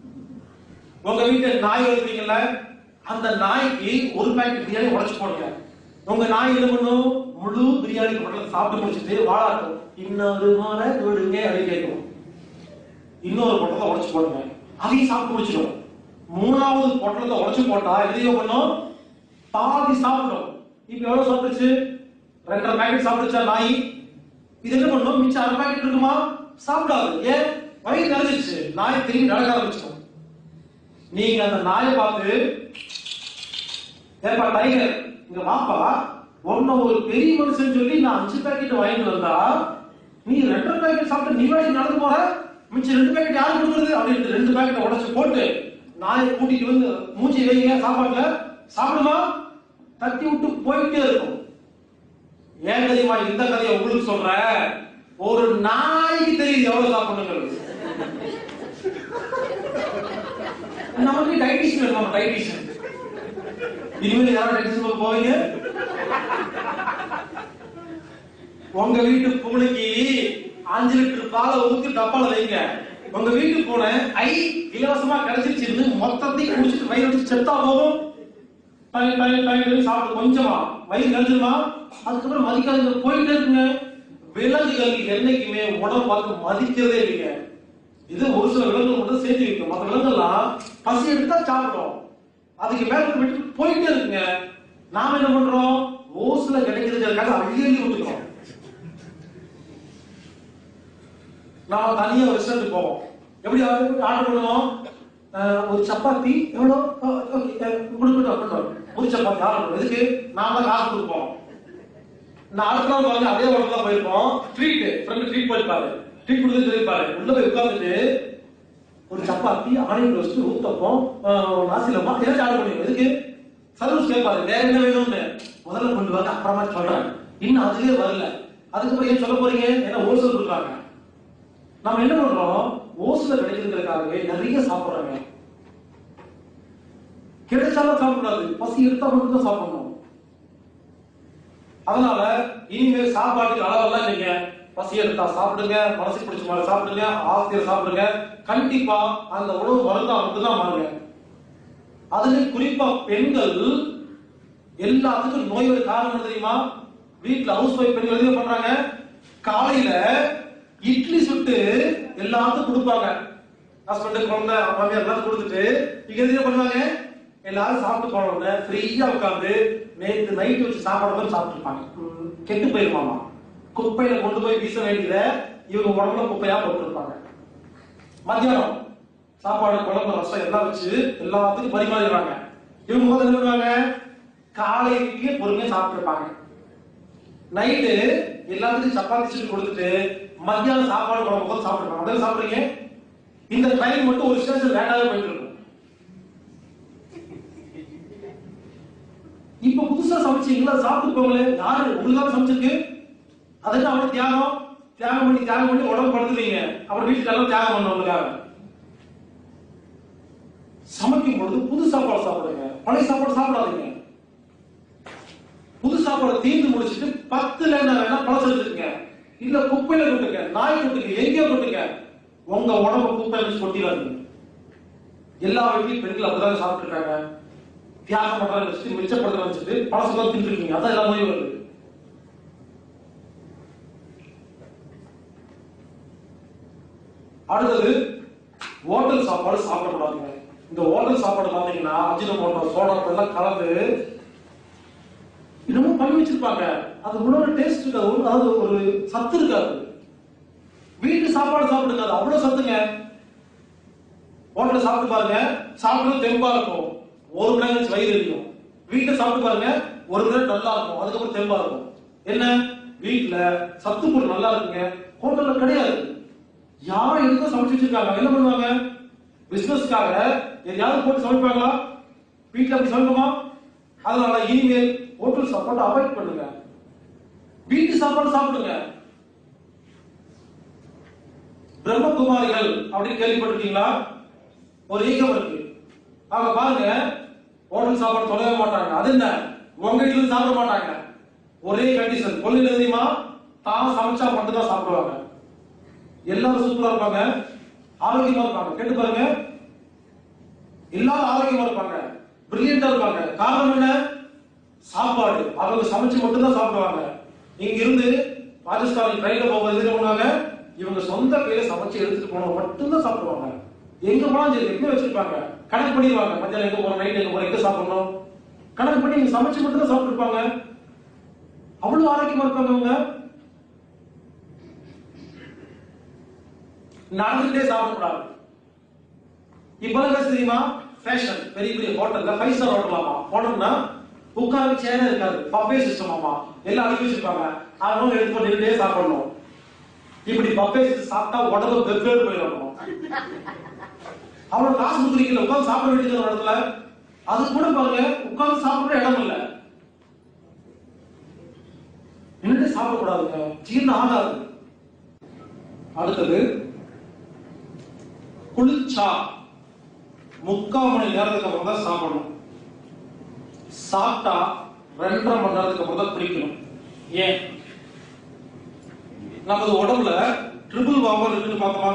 A: உங்க வீட்டுல நாய் வளர்க்குறீங்கல்ல அந்த நாய்க்கு ஒரு பாக்கெட் பிரியாணி உடைச்சு போடுங்க உங்க நாய் என்ன பண்ணும் முழு பிரியாணி பொட்டலம் சாப்பிட்டு முடிச்சிட்டு வாழாட்டும் இன்னொரு முறை கொடுங்க அப்படின்னு கேட்கும் இன்னொரு பொட்டலத்தை உடைச்சு போடுங்க அதையும் சாப்பிட்டு முடிச்சிடும் மூணாவது பொட்டலத்தை உடைச்சு போட்டா எதையோ பண்ணும் பாதி சாப்பிடும் இப்ப எவ்வளவு சாப்பிடுச்சு ரெண்டரை பாக்கெட் சாப்பிடுச்சா நாய் இது என்ன பண்ணும் மிச்சம் அரை பாக்கெட் இருக்குமா சாப்பிடாது ஏன் வயிறு நிறைஞ்சிருச்சு நாய் திரும்பி நடக்க ஆரம்பிச்சிடும் நீங்க அந்த நாயை பார்த்து ஏப்பா டைகர் இங்க வாப்பா உன்ன ஒரு பெரிய மனுஷன் சொல்லி நான் அஞ்சு பாக்கெட் வாங்கிட்டு வந்தா நீ ரெண்டரை பாக்கெட் சாப்பிட்டு நீ வாடி நடந்து போற மிச்சம் ரெண்டு பாக்கெட் யாரு கொடுக்குறது அப்படின்னு ரெண்டு பாக்கெட் உடைச்சு போட்டு நாயை கூட்டிட்டு வந்து மூஞ்சி வைங்க சாப்பாட்டுல சாப்பிடுமா தட்டி விட்டு போயிட்டே இருக்கும் ஏன் தெரியுமா இந்த கதையை உங்களுக்கு சொல்றேன் ஒரு நாய்க்கு தெரியுது எவ்வளவு சாப்பிடணுங்கிறது நமக்கு டைட்டிஷன் வேணும் டைட்டிஷன் இனிமேல் யாரும் டைட்டிஷன் போவீங்க உங்க வீட்டு பூனைக்கு அஞ்சு லிட்டர் பாலை ஊத்தி டப்பால வைங்க உங்க வீட்டு பூனை ஐ இலவசமா கிடைச்சிருச்சுன்னு மொத்தத்தையும் குடிச்சிட்டு வயிறு வச்சு செத்தா போகும் டாய் டாய் டாய் சாப்பிட்டு கொஞ்சமா வயிறு கழிஞ்சிருமா அதுக்கப்புறம் மதிக்காதுங்க போயிட்டே இருக்குங்க விலங்குகள் என்னைக்குமே உடம்பு பார்த்து மதிக்கிறதே இல்லைங்க இது ஒரு சில விலங்குகள் மட்டும் சேர்த்து வைக்கும் மற்ற விலங்குகள்லாம் பசி எடுத்தா சாப்பிடும் அதுக்கு மேல விட்டு போயிட்டே இருக்குங்க நாம என்ன பண்றோம் ஓசுல கிடைக்கிறதுக்காக அள்ளி அள்ளி விட்டுக்கிறோம் நாம தனியா ஒரு ரெஸ்டாரண்ட் போவோம் எப்படி ஆர்டர் பண்ணுவோம் அஹ், ஒரு சப்பாத்தி எவ்வளோ கொடுக்கட்டும் அப்படின்னு ஒரு சப்பாத்தி ஆர்டர் பண்ணுவோம் எதுக்கு நாம தான் காசு கொடுப்போம் நான் அடுத்த நாள் பாருங்க அதே ஹோட்டல் தான் போயிருப்போம் ட்ரீட் ஃப்ரெண்ட் ட்ரீட் போயிருப்பாரு ட்ரீட் கொடுத்து சொல்லியிருப்பாரு உள்ள போய் உட்காந்துட்டு ஒரு chapati onion roast uthappam nasi lemak ஏதாச்சும் ஆர்டர் பண்ணுவீங்க எதுக்கு சர்வீஸ் கேட்பாரு வேற என்ன வேணும்னு முதல்ல கொண்டு வாங்க அப்புறமா சொல்றேன் இன்னும் அதுவே வரல அதுக்கப்புறம் ஏன் சொல்ல போறீங்க ஏன்னா ஹோல்சேல் கொடுக்குறாங்க நம்ம என்ன பண்றோம் ஓசுல கிடைக்கிறதுக்காகவே நிறைய சாப்பிடுறாங்க கிடைச்சாலும் சாப்பிடக்கூடாது பசி எடுத்தா மட்டும் தான் சாப்பிடணும் அதனால இனிமேல் சாப்பாட்டுக்கு அளவெல்லாம் இல்லைங்க பசி எடுத்தா சாப்பிடுங்க மனசுக்கு பிடிச்ச மாதிரி சாப்பிடுங்க ஆசிரியர் சாப்பிடுங்க கண்டிப்பா அந்த உணவு மருந்தா மட்டும்தான் மாறுங்க அதுலயும் குறிப்பா பெண்கள் எல்லாத்துக்கும் நோய் வர காரணம் என்ன தெரியுமா வீட்டுல ஹவுஸ் ஒய்ஃப் பெண்கள் எதுவும் பண்றாங்க காலையில இட்லி சுட்டு எல்லாத்துக்கும் கொடுப்பாங்க ஹஸ்பண்ட் குழந்தை மாமியார் எல்லாம் கொடுத்துட்டு இங்க எது பண்ணுவாங்க எல்லாரும் சாப்பிட்டு போன உடனே ஃப்ரீயா உட்காந்து நேத்து நைட் வச்சு சாப்பாடு மாதிரி சாப்பிட்டுருப்பாங்க ம், கெட்டு போயிருமாமா குப்பையில கொண்டு போய் வீச வேண்டியத இவங்க உடம்புல குப்பையா போட்டுருப்பாங்க மத்தியானம் சாப்பாடு குழம்பு ரசம் எல்லாம் வச்சு எல்லாத்துக்கும் பரிமாறிடுறாங்க இவங்க முதல்ல என்ன பண்ணுவாங்க காலையிலேயே பொறுமையா சாப்பிட்டுருப்பாங்க நைட்டு எல்லாத்துக்கும் சப்பாத்தி சுட்டு கொடுத்துட்டு மத்தியானம் சாப்பாடு குழம்பு போது சாப்பிடுறாங்க அதில் சாப்பிடுறீங்க இந்த டைம் மட்டும் ஒரு ஸ்டேஷன் லேட்டாவே போயிட்டு இருக்கும் இப்ப புதுசா சமைச்சீங்களா சாப்பிட்டு போங்களே யாரு உங்களுக்காக சமைச்சிருக்கு அதுக்கு அவ்வளவு தியாகம் தியாகம் பண்ணி தியாகம் பண்ணி உடம்பு படுத்துறீங்க அப்புறம் வீட்டுக்கு எல்லாம் தியாகம் பண்ணவங்களுக்காக சமைக்கும் பொழுது புது சாப்பாடு சாப்பிடுங்க பழைய சாப்பாடு சாப்பிடாதீங்க புது சாப்பாடு தீர்ந்து முடிச்சிட்டு பத்துல என்ன வேணா பழசம் எடுத்துக்கங்க இல்ல குப்பையில கொட்டுங்க நாய் கொட்டுங்க எங்கேயோ கொட்டுங்க உங்க உடம்ப குப்பையில வச்சு கொட்டிடாதீங்க எல்லா வீட்லயும் பெண்கள் அப்படிதான் சாப்பிட்டு இருக்காங்க தியாகம் பண்றாங்க வச்சுட்டு மிச்சப்படுத்த வச்சுட்டு பழசம் தான் தின்றுருக்கீங்க அதான் எல்லா நோயும் வருது அடுத்தது ஹோட்டல் சாப்பாடு சாப்பிடக்கூடாதுங்க இந்த ஹோட்டல் சாப்பாடு பாத்தீங்கன்னா அஜினமோட்டோ சோடா எல்லாம் கலந்து என்னமோ பண்ணி வச்சிருப்பாங்க அது உணவு டேஸ்ட் இருக்காது ஒரு- அதாவது ஒரு சத்து இருக்காது வீட்டு சாப்பாடு சாப்பிடுங்க அது அவ்வளவு சத்துங்க ஹோட்டல்ல சாப்பிட்டு பாருங்க சாப்பிடுறது தெம்பா இருக்கும் ஒரு மணி நேரம் கழிச்சு வயிறு எரியும் வீட்டுல சாப்பிட்டு பாருங்க ஒரு மணி நேரம் நல்லா இருக்கும் அதுக்கப்புறம் தெம்பா இருக்கும் என்ன வீட்டுல சத்து பொருள் நல்லா இருக்குங்க ஹோட்டல்ல கிடையாது யாரும் எதுக்கும் சமைச்சு வச்சிருக்காங்க என்ன பண்ணுவாங்க பிசினஸ்க்காக எதையாவது போட்டு சமைப்பாங்களா வீட்டுல அப்படி சமைப்போமா அதனால இனிமேல் ஹோட்டல் சாப்பாடு அவாய்ட் பண்ணுங்க வீட்டு சாப்பாடு சாப்பிடுங்க பிரம்மகுமாரிகள் அப்படின்னு கேள்விப்பட்டிருக்கீங்களா ஒரு ஈகம் இருக்கு அவங்க பாருங்க ஹோட்டல் சாப்பாடு தொடவே மாட்டாங்க அது என்ன உங்க வீட்டுல இருந்து சாப்பிட மாட்டாங்க ஒரே கண்டிஷன் கொள்ளையில தெரியுமா தான் சமைச்சா மட்டும் தான் சாப்பிடுவாங்க எல்லாரும் சூப்பரா இருப்பாங்க ஆரோக்கியமா இருப்பாங்க கேட்டு பாருங்க எல்லாரும் ஆரோக்கியமா இருப்பாங்க பிரில்லியண்டா இருப்பாங்க காரணம் என்ன சாப்பாடு அவங்க சமைச்சு மட்டும் தான் சாப்பிடுவாங்க இங்க இருந்து ராஜஸ்தான் ட்ரெயின்ல போகும்போது என்ன பண்ணுவாங்க இவங்க சொந்த கையில சமைச்சு எடுத்துட்டு போனவங்க மட்டும்தான் சாப்பிடுவாங்க எங்க போனாலும் சரி எப்படி வச்சிருப்பாங்க கணக்கு பண்ணிடுவாங்க மத்தியானம் எங்க போறோம் நைட் எங்க போறோம் எங்க சாப்பிடணும் கணக்கு பண்ணி இங்க சமைச்சு மட்டும் தான் சாப்பிட்டுருப்பாங்க அவ்வளவு ஆரோக்கியமா இருப்பாங்க அவங்க நடந்துட்டே சாப்பிடக்கூடாது இப்பெல்லாம் என்ன தெரியுமா ஃபேஷன் பெரிய பெரிய ஹோட்டல்ல ஃபைவ் ஸ்டார் ஹோட்டலாமா போனோம்னா உட்கார சேரே இருக்காது பஃபே சிஸ்டம் ஆமா எல்லாம் அனுப்பி வச்சிருப்பாங்க அதனால எடுத்து போட்டு நின்னுட்டே சாப்பிடணும் இப்படி பஃபே சிஸ்டம் சாப்பிட்டா உடம்பு வெவ்வேறு போயிடணும் அவ்வளவு காசு கொடுக்குறீங்கல்ல உட்கார்ந்து சாப்பிட வேண்டியது ஒரு இடத்துல அது கூட பாருங்க உட்கார்ந்து சாப்பிடுற இடம் இல்ல நின்னுட்டு சாப்பிடக்கூடாதுங்க ஜீரணம் ஆகாது அடுத்தது குளிச்சா முக்கால் மணி நேரத்துக்கு அப்புறம் தான் சாப்பிடணும் சாப்பிட்டா ரெண்டரை மணி நேரத்துக்கு அப்புறம் தான் குளிக்கணும் ஏன் நமது உடம்புல ட்ரிபிள் வாவர் இருக்குன்னு பார்த்தோமா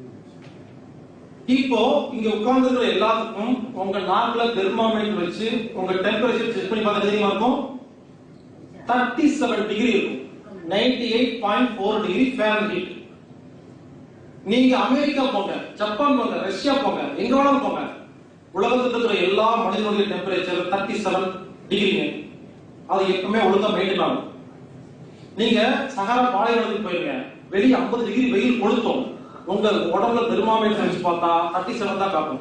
A: இப்போ இங்க உட்கார்ந்து இருக்கிற எல்லாத்துக்கும் உங்க நாக்குல தெர்மாமீட்டர் வச்சு உங்க டெம்பரேச்சர் செக் பண்ணி பார்த்தா தெரியுமா இருக்கும் தேர்ட்டி செவன் டிகிரி இருக்கும் ninety eight point four degree Fahrenheit நீங்க அமெரிக்கா போங்க ஜப்பான் போங்க ரஷ்யா போங்க எங்க வேணாலும் போங்க உலகத்துல இருக்கிற எல்லா மனிதனுடைய டெம்பரேச்சர் தேர்ட்டி செவன் டிகிரிங்க அது எப்பவுமே ஒழுங்கா மெயின்டைன் ஆகும் நீங்க சகாரா பாலைவனத்துக்கு போயிருங்க வெளியே 50 டிகிரி வெயில் கொளுத்தும் உங்க உடம்புல தெர்மாமீட்டர் வச்சு பார்த்தா தேர்ட்டி செவன் தான் காட்டும்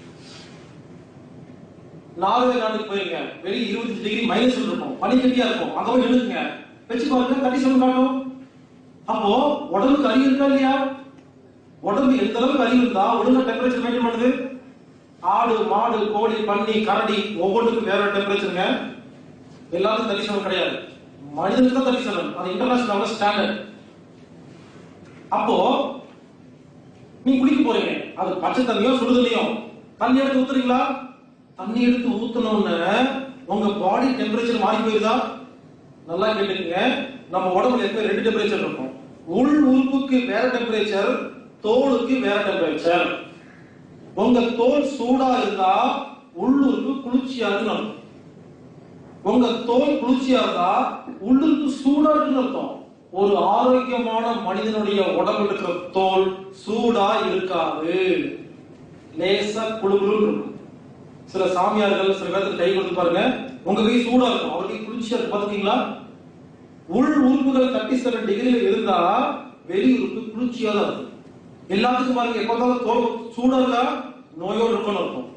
A: நார்வே நாட்டுக்கு போயிருங்க வெளியே இருபத்தஞ்சு டிகிரி மைனஸ் இருக்கும் பனிக்கட்டியா இருக்கும் அங்க போய் நின்னுக்குங்க வச்சு பாருங்க தேர்ட்டி செவன் காட்டும் அப்போ உடம்புக்கு அறிவு இருக்கா இல்லையா உடம்பு எந்த அளவுக்கு அறிவு இருந்தா ஒழுங்கா டெம்பரேச்சர் மெயின்டைன் பண்ணுது ஆடு மாடு கோழி பன்னி கரடி ஒவ்வொன்றுக்கும் வேற டெம்பரேச்சருங்க எல்லாத்துக்கும் தேர்ட்டி செவன் கிடையாது மனிதனுக்கு தான் தேர்ட்டி செவன் அது இன்டர்நேஷனல் ஸ்டாண்டர்ட் அப்போ நீ குளிக்க போறீங்க அது பச்சை தண்ணியோ சுடு தண்ணியோ தண்ணி எடுத்து ஊத்துறீங்களா தண்ணி எடுத்து ஊத்தணும்னு உங்க பாடி டெம்பரேச்சர் மாறி போயிருதா நல்லா கேட்டுக்கங்க நம்ம உடம்புல எப்ப ரெண்டு டெம்பரேச்சர் இருக்கும் உள் உறுப்புக்கு வேற டெம்பரேச்சர் தோலுக்கு வேற டெம்பரேச்சர் உங்க தோல் சூடா இருந்தா உள்ளுறுப்பு குளிர்ச்சியா இருக்குன்னு அர்த்தம் உங்க தோல் குளிர்ச்சியா இருந்தா உள்ளுறுப்பு சூடா இருக்குன்னு அர்த்தம் ஒரு ஆரோக்கியமான மனிதனுடைய உடம்புல இருக்கிற தோல் சூடா இருக்காது லேசா குழு குழுன்னு இருக்கும் சில சாமியார்கள் சில பேருக்கு கை கொடுத்து பாருங்க உங்க கை சூடா இருக்கும் அவர் கை குளிர்ச்சியா இருக்கு பாத்துக்கீங்களா உள் உறுப்புகள் தேர்ட்டி செவன் டிகிரில இருந்தா வெளி உறுப்பு குளிர்ச்சியா தான் இருக்கும் எல்லாத்துக்கும் பாருங்க எப்ப பார்த்தாலும் தோல் சூடா இருந்தா நோயோடு இருக்கணும் இருக்கும்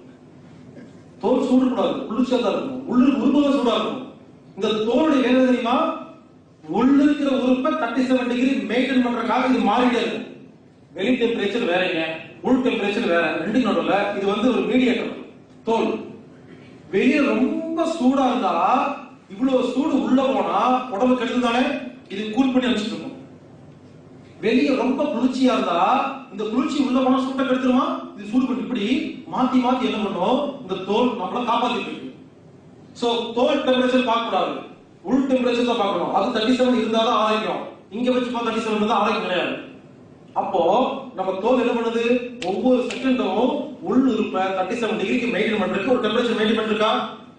A: தோல் சூடு கூடாது குளிர்ச்சியா தான் இருக்கும் உள்ள உறுப்புகள் சூடா இருக்கும் இந்த தோலுடைய வேலை தெரியுமா உள்ள இருக்கிற உறுப்பை தேர்ட்டி செவன் டிகிரி மெயின்டைன் பண்றதுக்காக இது மாறிட்டே இருக்கும் வெளி டெம்பரேச்சர் வேறங்க உள் டெம்பரேச்சர் வேற ரெண்டு நடுவுல இது வந்து ஒரு மீடியேட்டர் தோல் வெளியே ரொம்ப சூடா இருந்தா இவ்வளவு சூடு உள்ள போனா உடம்பு கெடுது தானே இது கூல் பண்ணி வச்சுட்டு இருக்கும் வெளியே ரொம்ப குளிர்ச்சியா இருந்தா இந்த குளிர்ச்சி உள்ள போனா சூட்டை கெடுத்துருமா இது சூடு பண்ணி இப்படி மாத்தி மாத்தி என்ன பண்ணும் இந்த தோல் நம்மள காப்பாத்திட்டு இருக்கு சோ தோல் டெம்பரேச்சர் பார்க்க கூடாது உள் டெம்பரேச்சர் தான் பார்க்கணும் அது தேர்ட்டி செவன் இருந்தா தான் ஆரோக்கியம் இங்க வச்சு பார்த்தா தேர்ட்டி செவன் தான் ஆரோக்கியம் கிடையாது அப்போ நம்ம தோல் என்ன பண்ணுது ஒவ்வொரு செகண்டும் உள் இருப்ப தேர்ட்டி செவன் டிகிரிக்கு மெயின்டைன் பண்றதுக்கு ஒரு டெம்பரேச்சர் மெயின்டைன் பண்ணிருக்கா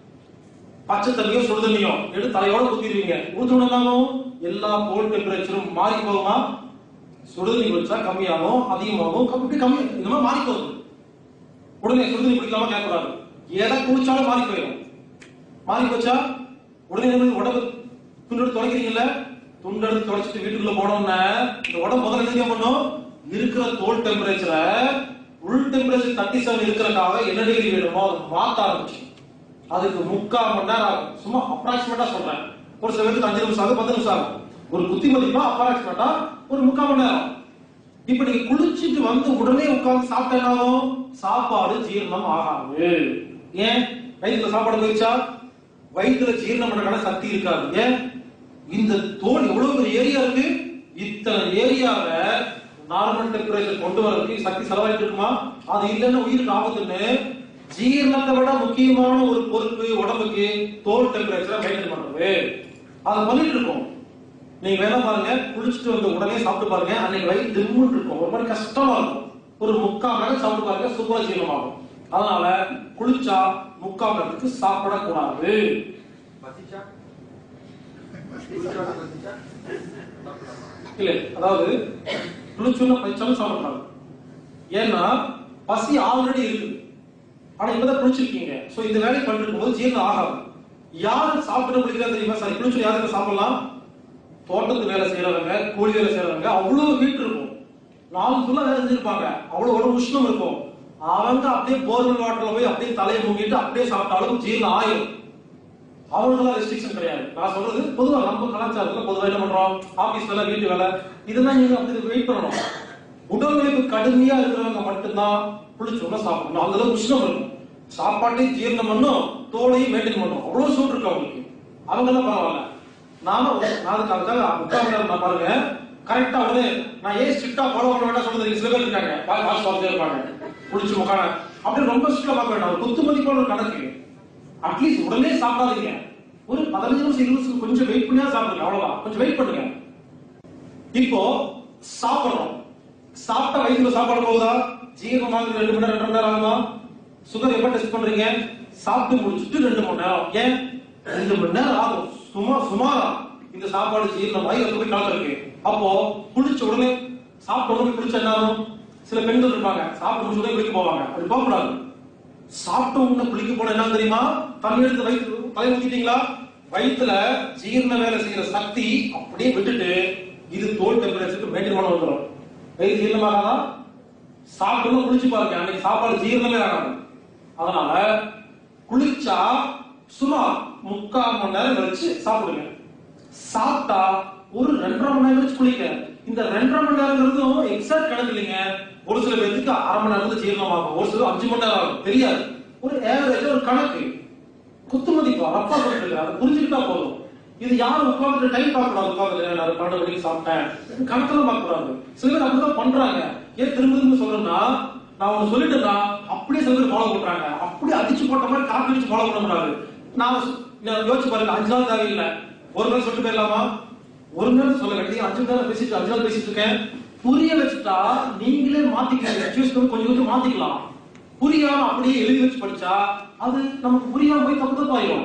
A: பச்சை தண்ணியோ சுடு தண்ணியோ எடுத்து தலையோட ஊத்திடுவீங்க ஊத்துனாலும் எல்லா தோல் டெம்பரேச்சரும் மாறி போகுமா சுடு தண்ணி குடிச்சா கம்மியாகும் அதிகமாகும் கம்மி கம்மி இந்த மாதிரி மாறி போகுது உடனே சுடு தண்ணி குடிக்கலாமா கேட்கக்கூடாது எதை குடிச்சாலும் மாறி போயிடும் மாறி போச்சா உடனே என்ன பண்ணுது? உடம்பு துண்டெடுத்து துடைக்கிறீங்கல்ல துண்டெடுத்து துடைச்சிட்டு வீட்டுக்குள்ள போனோம்னா இந்த உடம்பு முதல்ல என்ன பண்ணும் இருக்கிற தோல் டெம்பரேச்சரை உள் டெம்பரேச்சர் தேர்ட்டி செவன் இருக்கிறதுக்காக என்ன டிகிரி வேணுமோ அதை மாத்த ஆரம்பிச்சு அதுக்கு முக்கால் மணி நேரம் ஆகும் சும்மா அப்ராக்சிமேட்டா சொல்றேன் ஒரு சில பேருக்கு அஞ்சு நிமிஷம் ஆகும் பத்து நிமிஷம் ஆகும் ஒரு புத்தி மதிப்பா அப்ராக்சிமேட்டா ஒரு முக்கால் மணி நேரம் இப்ப நீங்க குளிச்சிட்டு வந்து உடனே உட்கார்ந்து சாப்பிட்டாலும் சாப்பாடு ஜீரணம் ஆகாது ஏன் வயிற்றுல சாப்பாடு போயிடுச்சா வயிற்றுல ஜீரணம் பண்றதுக்கான சக்தி இருக்காது ஏன் இந்த தோல் எவ்வளவு பெரிய ஏரியா இருக்கு இத்தனை ஏரியாவை நார்மல் டெம்பரேச்சர் கொண்டு வரதுக்கு சக்தி செலவாயிட்டு இருக்குமா அது இல்லைன்னா உயிருக்கு ஆபத்துன்னு ஜீரணத்தை விட முக்கியமான ஒரு பொறுப்பு உடம்புக்கு தோல் டெம்பரேச்சரை மெயின்டைன் பண்றது அதை பண்ணிட்டு இருக்கோம் நீங்க வேணா பாருங்க குளிச்சுட்டு வந்த உடனே சாப்பிட்டு பாருங்க அன்னைக்கு வயிறு திம்முன்னு இருக்கும் ஒரு மாதிரி கஷ்டமா இருக்கும் ஒரு முக்கால் மணி நேரம் சாப்பிட்டு பாருங்க சூப்பரா ஜீரணமாகும் அதனால குளிச்சா முக்கால் மணி நேரத்துக்கு சாப்பிடக்கூடாது
B: பசிச்சா குளிச்சோட பசிச்சா சாப்பிடலாமா?
A: இல்ல அதாவது குளிச்சுன்னு பயிற்சாலும் சாப்பிடக்கூடாது ஏன்னா பசி ஆல்ரெடி இருக்குது ஆனா இப்பதான் குளிச்சிருக்கீங்க சோ இந்த வேலையை பண்ணிட்டு போது ஜீரணம் ஆகாது யாரு சாப்பிட்டு குளிக்கிறா தெரியுமா சாரி குளிச்சு யாருக்கு சாப்பிடலாம் தோட்டத்து வேலை செய்யறவங்க கூலி வேலை செய்யறவங்க அவ்வளவு ஹீட் இருக்கும் நாள் ஃபுல்லா வேலை செஞ்சிருப்பாங்க அவ்வளவு ஒரு உஷ்ணம் இருக்கும் அவங்க அப்படியே போர்வெல் வாட்டர்ல போய் அப்படியே தலையை மூங்கிட்டு அப்படியே சாப்பிட்டாலும் ஜீரணம் ஆயிரும் அவங்களுக்கெல்லாம் ரெஸ்ட்ரிக்ஷன் கிடையாது நான் சொல்றது பொதுவா நம்ம கலாச்சாரத்துல பொதுவா என்ன பண்றோம் ஆபீஸ் வேலை வீட்டு வேலை இதெல்லாம் நீங்க அப்படி வெயிட் பண்ணணும் உடல் உழைப்பு கடுமையா இருக்கிறவங்க மட்டும்தான் குளிச்சோம்னா சாப்பிடணும் அந்த அளவுக்கு உஷ்ணம் இருக்கும் சாப்பாட்டையும் ஜீரணம் பண்ணும் தோலையும் மெயின்டைன் பண்ணும் அவ்வளவு சூடு இருக்கு அவங்களுக்கு அவங்க எல்லாம் பரவாயில்ல நானும் நான் அதுக்கு அதுக்காக முக்கால் நேரம் நான் பாருங்க கரெக்டா உடனே நான் ஏன் ஸ்ட்ரிக்டா ஃபாலோ பண்ண வேண்டாம் சொல்றது சில பேர் இருக்காங்க பால் பால் பார்த்துட்டே இருப்பாங்க குளிச்சு முக்கான அப்படி ரொம்ப ஸ்ட்ரிக்டா பார்க்க வேண்டாம் ஒரு குத்து மதிப்பான ஒரு கணக்கு அட்லீஸ்ட் உடனே சாப்பிடாதீங்க ஒரு பதினஞ்சு நிமிஷம் இருபது நிமிஷம் கொஞ்சம் வெயிட் பண்ணியா சாப்பிடுங்க அவ்வளவுதான் கொஞ்சம் வெயிட் பண்ணுங்க இப்போ சாப்பிடுறோம் சாப்பிட்ட வயிற்றுல சாப்பாடு போகுதா ஜீரணமாக ரெண்டு மணி நேரம் ரெண்டு மணி நேரம் ஆகுமா சுகர் எப்ப டெஸ்ட் பண்றீங்க சாப்பிட்டு முடிச்சுட்டு ரெண்டு மணி நேரம் ஏன் ரெண்டு மணி நேரம் ஆகும் சும்மா சுமாரா இந்த சாப்பாடு ஜீரணமாகி அது போய் கலந்துருக்கு அப்போ குளிச்ச உடனே சாப்பிட்ட உடனே குளிச்ச என்ன ஆகும் சில பெண்கள் இருப்பாங்க சாப்பிட்டு முடிச்ச உடனே குளிக்க போவாங்க அப்படி போக கூடாது சாப்பிட்ட உடனே குளிக்க போன என்ன தெரியுமா தண்ணி எடுத்து வயிற்று தலை ஊத்திட்டீங்களா வயிற்றுல ஜீரண வேலை செய்யற சக்தி அப்படியே விட்டுட்டு இது தோல் டெம்பரேச்சருக்கு மெயின்டைன் பண்ண வந்துடும் வயிறு ஜீரணமாகாதா சாப்பிட்டு குளிச்சு பாருங்க அன்னைக்கு சாப்பாடு ஜீரணமே ஆகாது அதனால குளிச்சா சுமார் முக்கால் மணி நேரம் கழிச்சு சாப்பிடுங்க சாப்பிட்டா ஒரு ரெண்டரை மணி நேரம் கழிச்சு குளிக்க இந்த ரெண்டரை மணி நேரங்கிறதும் எக்ஸாக்ட் கணக்கு இல்லைங்க ஒரு சில பேருக்கு அரை மணி நேரத்துல ஜீரணமாகும் ஒரு சில அஞ்சு மணி நேரம் ஆகும் தெரியாது ஒரு ஏவரேஜ் ஒரு கணக்கு குத்து மதிப்பா அப்பா சொல்லிட்டு அதை புரிஞ்சுக்கிட்டா போதும் இது யாரும் உட்கார்ந்து டைம் பார்க்க கூடாது உட்கார்ந்து நான் பன்னெண்டு மணிக்கு சாப்பிட்டேன் கணக்கெல்லாம் பார்க்க கூடாது சில பேர் அப்படிதான் பண்றாங்க ஏன் திரும்ப திரும்ப சொல்றேன்னா நான் ஒண்ணு சொல்லிட்டேன்னா அப்படியே சில பேர் ஃபாலோ பண்றாங்க அப்படியே அடிச்சு போட்ட மாதிரி காப்பி அடிச்சு ஃபாலோ பண்ண கூடாது நான் சொ- நான் யோசிச்சு பாருங்க அஞ்சு நாள் தேவையில்லை ஒரு நாள் சொல்லிட்டு போயிடலாமா ஒரு நாள் சொல்ல வேண்டிய அஞ்சு நேரம் பேசிட்டு அஞ்சு நாள் பேசிட்டு இருக்கேன் புரிய வச்சுட்டா நீங்களே மாத்திக்கலாம் சூஸ் பண்ணி கொஞ்சம் கொஞ்சம் மாத்திக்கலாம் புரியாம அப்படியே எழுதி வச்சு படிச்சா அது நமக்கு புரியாம போய் தப்பு தப்பாயிரும்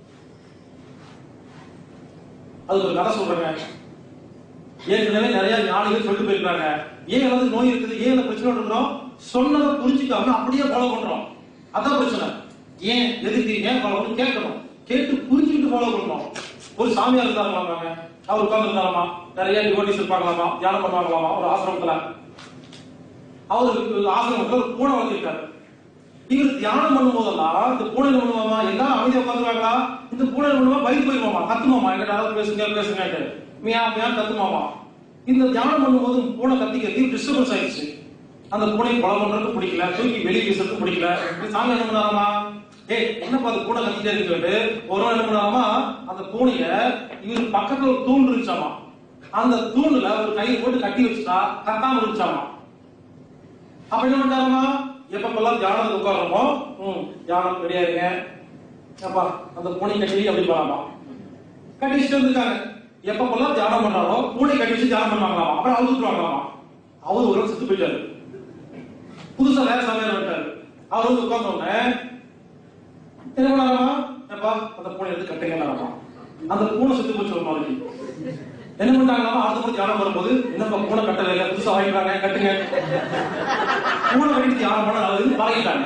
A: அது ஒரு கதை சொல்றேங்க ஏற்கனவே நிறைய ஞானிகள் சொல்லிட்டு போயிருக்காங்க ஏன் வந்து நோய் இருக்குது ஏன் இந்த பிரச்சனை இருக்கிறோம் சொன்னதை புரிஞ்சுக்காம அப்படியே ஃபாலோ பண்றோம் அதான் பிரச்சனை ஏன் எதுக்கு ஏன் ஃபாலோ பண்ணி கேட்கணும் கேட்டு புரிஞ்சுக்கிட்டு ஃபாலோ பண்ணணும் ஒரு சாமியார் இருந்தாங்களாமாங்க அவர் உட்கார்ந்துருந்தாராமா நிறைய டிவோட்டிஸ் இருப்பாங்களாமா தியானம் பண்ணுவாங்களாமா ஒரு ஆசிரமத்துல அவருக்கு ஆசிரமத்துல ஒரு பூனை வளர்த்திருக்காரு இவர் தியானம் பண்ணும் போதெல்லாம் இந்த பூனை என்ன பண்ணுவாமா எல்லாம் அமைதியா உட்காந்துருக்காங்களா இந்த பூனை என்ன பண்ணுவா பயந்து போயிருவாமா கத்துமாமா எங்கிட்ட யாராவது பேசுங்க பேசுங்க மியா மியா கத்துமாமா இந்த தியானம் பண்ணும்போது பூனை கத்திக்கிறது டிஸ்டர்பன்ஸ் ஆயிடுச்சு அந்த பூனை கொலை பண்றதுக்கு பிடிக்கல தூக்கி வெளியே வீசுறதுக்கு பிடிக்கல இப்படி சாமி என்ன பண்ணாராமா ஏய் என்னப்பா அந்த பூனை கத்திட்டே இருக்கு சொல்லிட்டு ஒரு நாள் என்ன பண்ணாராமா அந்த பூனைய இவர் பக்கத்துல ஒரு தூண் இருந்துச்சாமா அந்த தூண்ல ஒரு கை போட்டு கட்டி வச்சுட்டா கத்தாம இருந்துச்சாமா அப்ப என்ன பண்ணாருமா எப்பப்பெல்லாம் தியானத்துக்கு உட்காரணுமோ ம் தியானம் ரெடியா இருங்க அப்பா அந்த பூனை கட்டி அப்படி பண்ணலாமா கட்டி வச்சுட்டு வந்துருக்காங்க எப்பப்பெல்லாம் தியானம் பண்றாரோ பூனை கட்டி வச்சு தியானம் பண்ணுவாங்களாமா அப்புறம் அவுத்து விட்டுருவாங்களாமா அவர் ஒரு செத்து போயிட்டாரு புதுசா வேற சமையல் விட்டாரு அவர் வந்து உட்கார்ந்த உடனே என்ன பண்ணாராமா எப்பா அந்த பூனை எடுத்து கட்டுங்களாமா அந்த பூனை செத்து போச்சு ஒரு நாளைக்கு என்ன பண்ணிட்டாங்களாமா அடுத்த முறை தியானம் வரும்போது என்னப்பா பூனை கட்டல இல்ல புதுசா வாங்கிட்டாங்க கட்டுங்க பூனை கட்டி தியானம் பண்ண நல்லதுன்னு பழகிட்டாங்க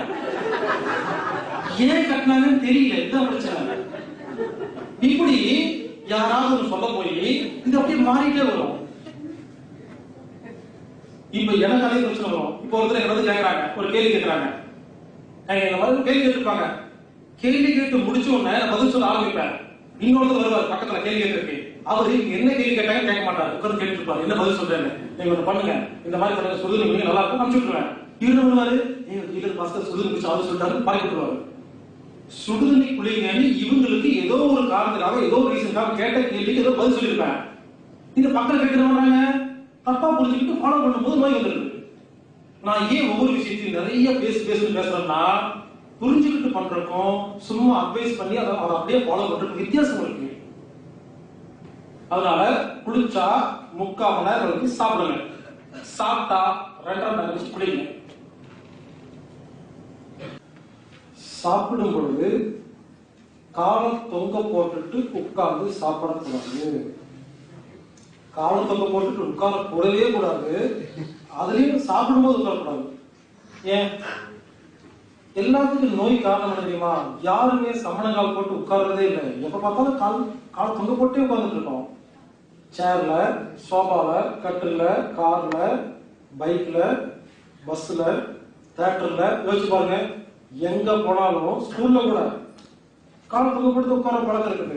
A: ஏன் கட்டினாங்கன்னு தெரியல இதுதான் பிரச்சனை இப்படி யாராவது ஒண்ணு சொல்ல போய் இது அப்படியே மாறிட்டே வரும் இப்ப எனக்கு அதே பிரச்சனை வரும் இப்ப ஒருத்தர் என்ன வந்து கேக்குறாங்க ஒரு கேள்வி கேக்குறாங்க நான் இந்த மாதிரி ஒரு கேள்வி கேட்டிருப்பாங்க கேள்வி கேட்டு முடிச்ச உடனே நான் பதில் சொல்ல ஆரம்பிப்பேன் இன்னொருத்தர் வருவார் பக்கத்துல கேள்வி கேட்டிருக்கு அவரு இங்க என்ன கேள்வி கேட்டாங்க கேட்க மாட்டாரு உட்கார்ந்து கேட்டுட்டு இருப்பாரு என்ன பதில் சொல்றேன்னு நீங்க ஒண்ணு பண்ணுங்க இந்த மாதிரி பண்ணுங்க சொல்லுங்க நீங்க நல்லா இருக்கும் அனுப்பிச்சு விட்டுருவேன் இவர் என்ன பண்ணுவாரு நீங்க கீழே பாஸ்கர் சொல்லுங்க முடிச்சு அவர் சொல்லிட்டாரு பாக்கி விட்டுருவாரு சுடுதண்ணி குளிங்கன்னு இவங்களுக்கு ஏதோ ஒரு காரணத்துக்காக ஏதோ ஒரு ரீசனுக்காக கேட்ட கேள்விக்கு ஏதோ பதில் சொல்லியிருப்பேன் இந்த பக்கம் கேட்க மாட்டாங்க தப்பா புரிஞ்சுக்கிட்டு ஃபாலோ பண்ணும்போது நோய் வந்துருக்கு நான் ஏன் ஒவ்வொரு விஷயத்தையும் நிறைய பேசி பேசி பேசுறேன்னா புரிஞ்சுக்கிட்டு பண்றதுக்கும் சும்மா அட்வைஸ் பண்ணி அதை அதை அப்படியே ஃபாலோ பண்றதுக்கு வித்தியாசம் இருக்கு அதனால குளிச்சா முக்கால் மணி நேரம் வரைக்கும் சாப்பிடுங்க சாப்பிட்டா ரெண்டரை மணி நேரம் குளிங்க சாப்பிடும் பொழுது காலை தொங்க போட்டுட்டு உட்கார்ந்து சாப்பிடக்கூடாது காலை தொங்க போட்டுட்டு உட்கார கூடவே கூடாது அதுலயும் சாப்பிடும்போது உட்காரக்கூடாது ஏன் எல்லாத்துக்கும் நோய் காரணம் என்ன தெரியுமா யாருமே சமணங்கால் போட்டு உட்கார்றதே இல்லை எப்ப பார்த்தாலும் கால் கால் தொங்க போட்டே உட்கார்ந்துட்டு இருக்கோம் சேர்ல சோபால கட்டில்ல கார்ல பைக்ல பஸ்ல தியேட்டர்ல யோசிச்சு பாருங்க எங்க போனாலும் ஸ்கூல்ல கூட கால் தொங்க போட்டு உட்கார பழக்கம் இருக்குது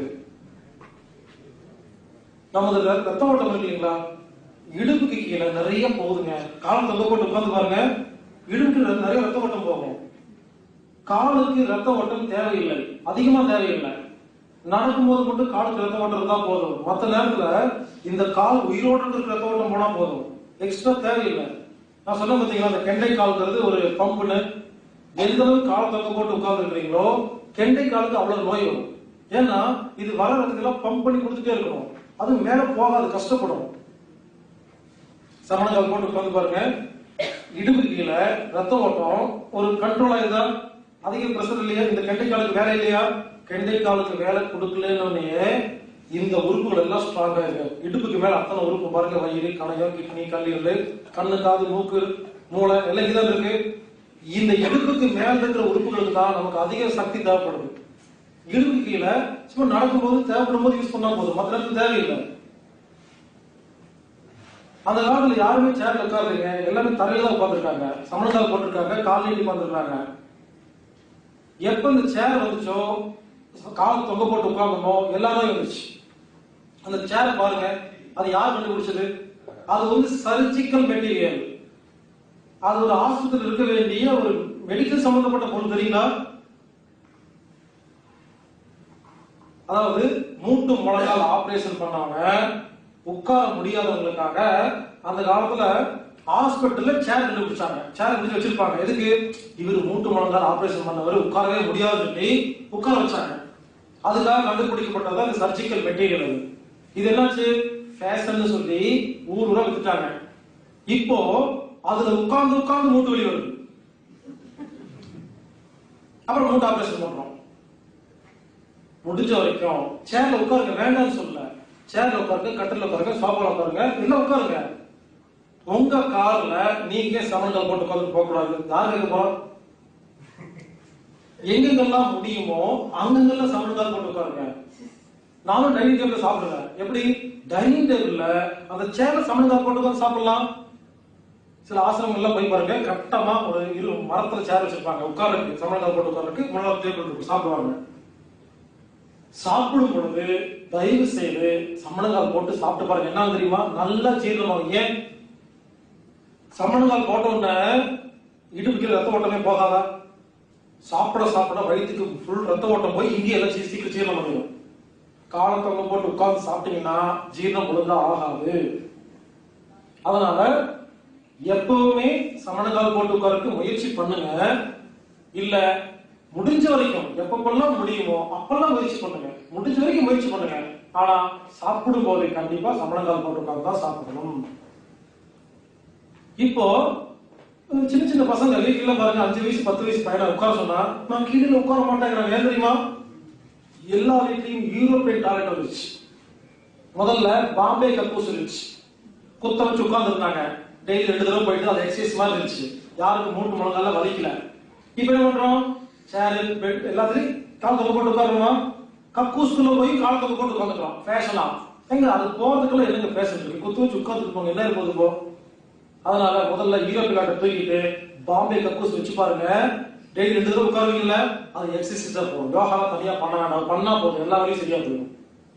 A: நமது ர- ரத்த ஓட்டம் இருக்கு இல்லைங்களா இடுப்புக்கு கீழே நிறைய போகுதுங்க கால் தொங்க போட்டு உட்கார்ந்து பாருங்க இடுப்புக்கு ர- நிறைய ரத்த ஓட்டம் போகும் காலுக்கு ரத்த ஓட்டம் தேவையில்லை அதிகமா தேவையில்லை நடக்கும்போது மட்டும் காலுக்கு ரத்த ஓட்டம் இருந்தா போதும் மத்த நேரத்துல இந்த கால் உயிரோடு இருக்கிற ரத்த ஓட்டம் போனா போதும் எக்ஸ்ட்ரா தேவையில்லை நான் சொன்ன பாத்தீங்களா அந்த கெண்டை கால்ங்கிறது ஒரு பம்புன்னு எந்த அளவுக்கு கால் தொங்க போட்டு உட்கார்ந்து இருக்கிறீங்களோ கெண்டை காலுக்கு அவ்வளவு நோய் வரும் ஏன்னா இது வர ரத்தத்துக்கெல்லாம் பம்ப் பண்ணி கொடுத்துட்டே இருக்கணும் அது மேல போகாது கஷ்டப்படும் சமணங்கால் போட்டு உட்கார்ந்து பாருங்க இடுப்பு கீழே ரத்த ஓட்டம் ஒரு கண்ட்ரோல் ஆயிருதா அதிக பிரஷர் இல்லையா இந்த கெண்டை காலுக்கு வேலை இல்லையா கெண்டை காலுக்கு வேலை கொடுக்கலன்னு இந்த உறுப்புகள் எல்லாம் ஸ்ட்ராங் ஆயிருக்கு இடுப்புக்கு மேல அத்தனை உறுப்பு பாருங்க வயிறு கணையம் கிட்னி கல்லீரல் கண்ணு காது மூக்கு மூளை எல்லாம் இதான் இருக்கு இந்த இடுப்புக்கு மேல இருக்கிற உறுப்புகளுக்கு தான் நமக்கு அதிக சக்தி தேவைப்படுது இடுப்பு கீழே சும்மா நடக்கும்போது தேவைப்படும் போது யூஸ் பண்ணா போதும் மற்ற நேரத்துக்கு தேவையில்லை அந்த காலத்துல யாருமே சேர்ல உட்காருங்க எல்லாமே தரையில தான் உட்காந்துருக்காங்க சமணத்தால் போட்டிருக்காங்க கால் நீட்டி உட்காந்துருக்காங்க எப்ப இந்த சேர் வந்துச்சோ கால் தொங்க போட்டு உட்கார்ந்தோமோ எல்லாமே வந்துச்சு அந்த சேர் பாருங்க அது யார் கண்டுபிடிச்சது அது வந்து சர்ஜிக்கல் மெட்டீரியல் அது ஒரு ஆஸ்பத்திரியில் இருக்க வேண்டிய ஒரு மெடிக்கல் சம்பந்தப்பட்ட பொருள் தெரியுங்களா அதாவது மூட்டு முழங்கால் ஆபரேஷன் பண்ணவங்க உட்கார முடியாதவங்களுக்காக அந்த காலத்துல ஹாஸ்பிட்டல்ல சேர் கண்டுபிடிச்சாங்க சேர் கண்டுபிடிச்சு வச்சிருப்பாங்க எதுக்கு இவர் மூட்டு முழங்கால் ஆபரேஷன் பண்ணவர் உட்காரவே முடியாதுன்னு சொல்லி உட்கார வச்சாங்க அதுக்காக கண்டுபிடிக்கப்பட்டது அந்த சர்ஜிக்கல் மெட்டீரியல் அது இது என்னாச்சு ஃபேஷன் சொல்லி ஊர் ஊரா வித்துட்டாங்க இப்போ அதுல உட்கார்ந்து உட்கார்ந்து மூட்டு வலி வருது அப்புறம் மூட்டு ஆபரேஷன் பண்றோம் முடிஞ்ச வரைக்கும் சேர்ல உட்காருங்க வேண்டாம்னு சொல்லல சேர்ல உட்காருங்க கட்டில உட்காருங்க சோஃபால உட்காருங்க எல்லாம் உட்காருங்க உங்க கார்ல நீங்க சமணங்கால் போட்டு உட்கார்ந்து போக கூடாது யார் கேட்க போறோம் எங்கெங்கெல்லாம் முடியுமோ அங்கங்கெல்லாம் சமணங்கால் போட்டு உட்காருங்க நானும் டைனிங் டேபிள்ல சாப்பிடுவேன் எப்படி டைனிங் டேபிள்ல அந்த சேர்ல சமணங்கால் போட்டு உட்கார்ந்து சாப்பிடலாம் சில ஆசிரமங்கள்ல போய் பாருங்க கட்டமா ஒரு இரு மரத்துல சேர் வச்சிருப்பாங்க உட்கார்றதுக்கு சமணங்கால் போட்டு உட்கார்றதுக்கு முன்னாள் டேபிள் இருக்கும் சாப்பிடுவாங்க சாப்பிடும் பொழுது தயவு செய்து சமணங்கால் போட்டு சாப்பிட்டு பாருங்க என்ன தெரியுமா நல்லா ஜீரணம் ஏன் சமணங்கால் போட்ட உடனே இடுப்புக்கு ரத்த ஓட்டமே போகாதா சாப்பிட சாப்பிட வயிற்றுக்கு ஃபுல் ரத்த ஓட்டம் போய் இங்கே எல்லாம் சீ- சீக்கிரம் ஜீரணம் பண்ணிடும் காலை தொங்க போட்டு உட்கார்ந்து சாப்பிட்டீங்கன்னா ஜீரணம் ஒழுங்கா ஆகாது அதனால எப்பவுமே சமணங்கால் போட்டு உட்காருக்கு முயற்சி பண்ணுங்க இல்ல முடிஞ்ச வரைக்கும் எப்பப்பெல்லாம் முடியுமோ அப்பெல்லாம் முயற்சி பண்ணுங்க முடிஞ்ச வரைக்கும் முயற்சி பண்ணுங்க ஆனா சாப்பிடும் போது கண்டிப்பா சமணங்கால் போட்டு உட்கார்ந்து தான் சாப்பிடணும் இப்போ அஹ், சின்ன சின்ன பசங்க வீட்டுல பாருங்க அஞ்சு வயசு பத்து வயசு பையனை உட்கார சொன்னா நான் கீழே உட்கார மாட்டேங்கிறாங்க ஏன் தெரியுமா எல்லா வீட்லயும் யூரோப்பியன் டாய்லெட் வந்துச்சு முதல்ல பாம்பே கக்கூஸ் இருந்துச்சு குத்த வச்சு உட்கார்ந்து இருந்தாங்க டெய்லி ரெண்டு தடவை போயிட்டு அது எக்ஸசைஸ் மாதிரி இருந்துச்சு யாருக்கு மூட்டு முழங்கால வலிக்கல இப்ப என்ன பண்றோம் சேர் பெட் எல்லாத்துலயும் கால் தொங்க போட்டு உட்காருமா கக்கூஸ்குள்ள போய் கால் தொங்க போட்டு உட்காந்துக்கிறோம் ஃபேஷனா எங்க அது போறதுக்குள்ள என்னங்க ஃபேஷன் இருக்கு குத்து வச்சு உட்கார்ந்துட்டு போங்க என்ன இருப்பது போ அதனால முதல்ல ஈரோப்பு நாட்டை தூக்கிட்டு பாம்பே கக்கூஸ் வச்சு பாருங்க டெய்லி ரெண்டு தடவை உட்காருவீங்கல்ல அது எக்ஸசைஸ் தான் போகும் யோகாலாம் தனியா பண்ண வேண்டாம் பண்ணா போதும் எல்லா வழியும் சரியா போயிடும்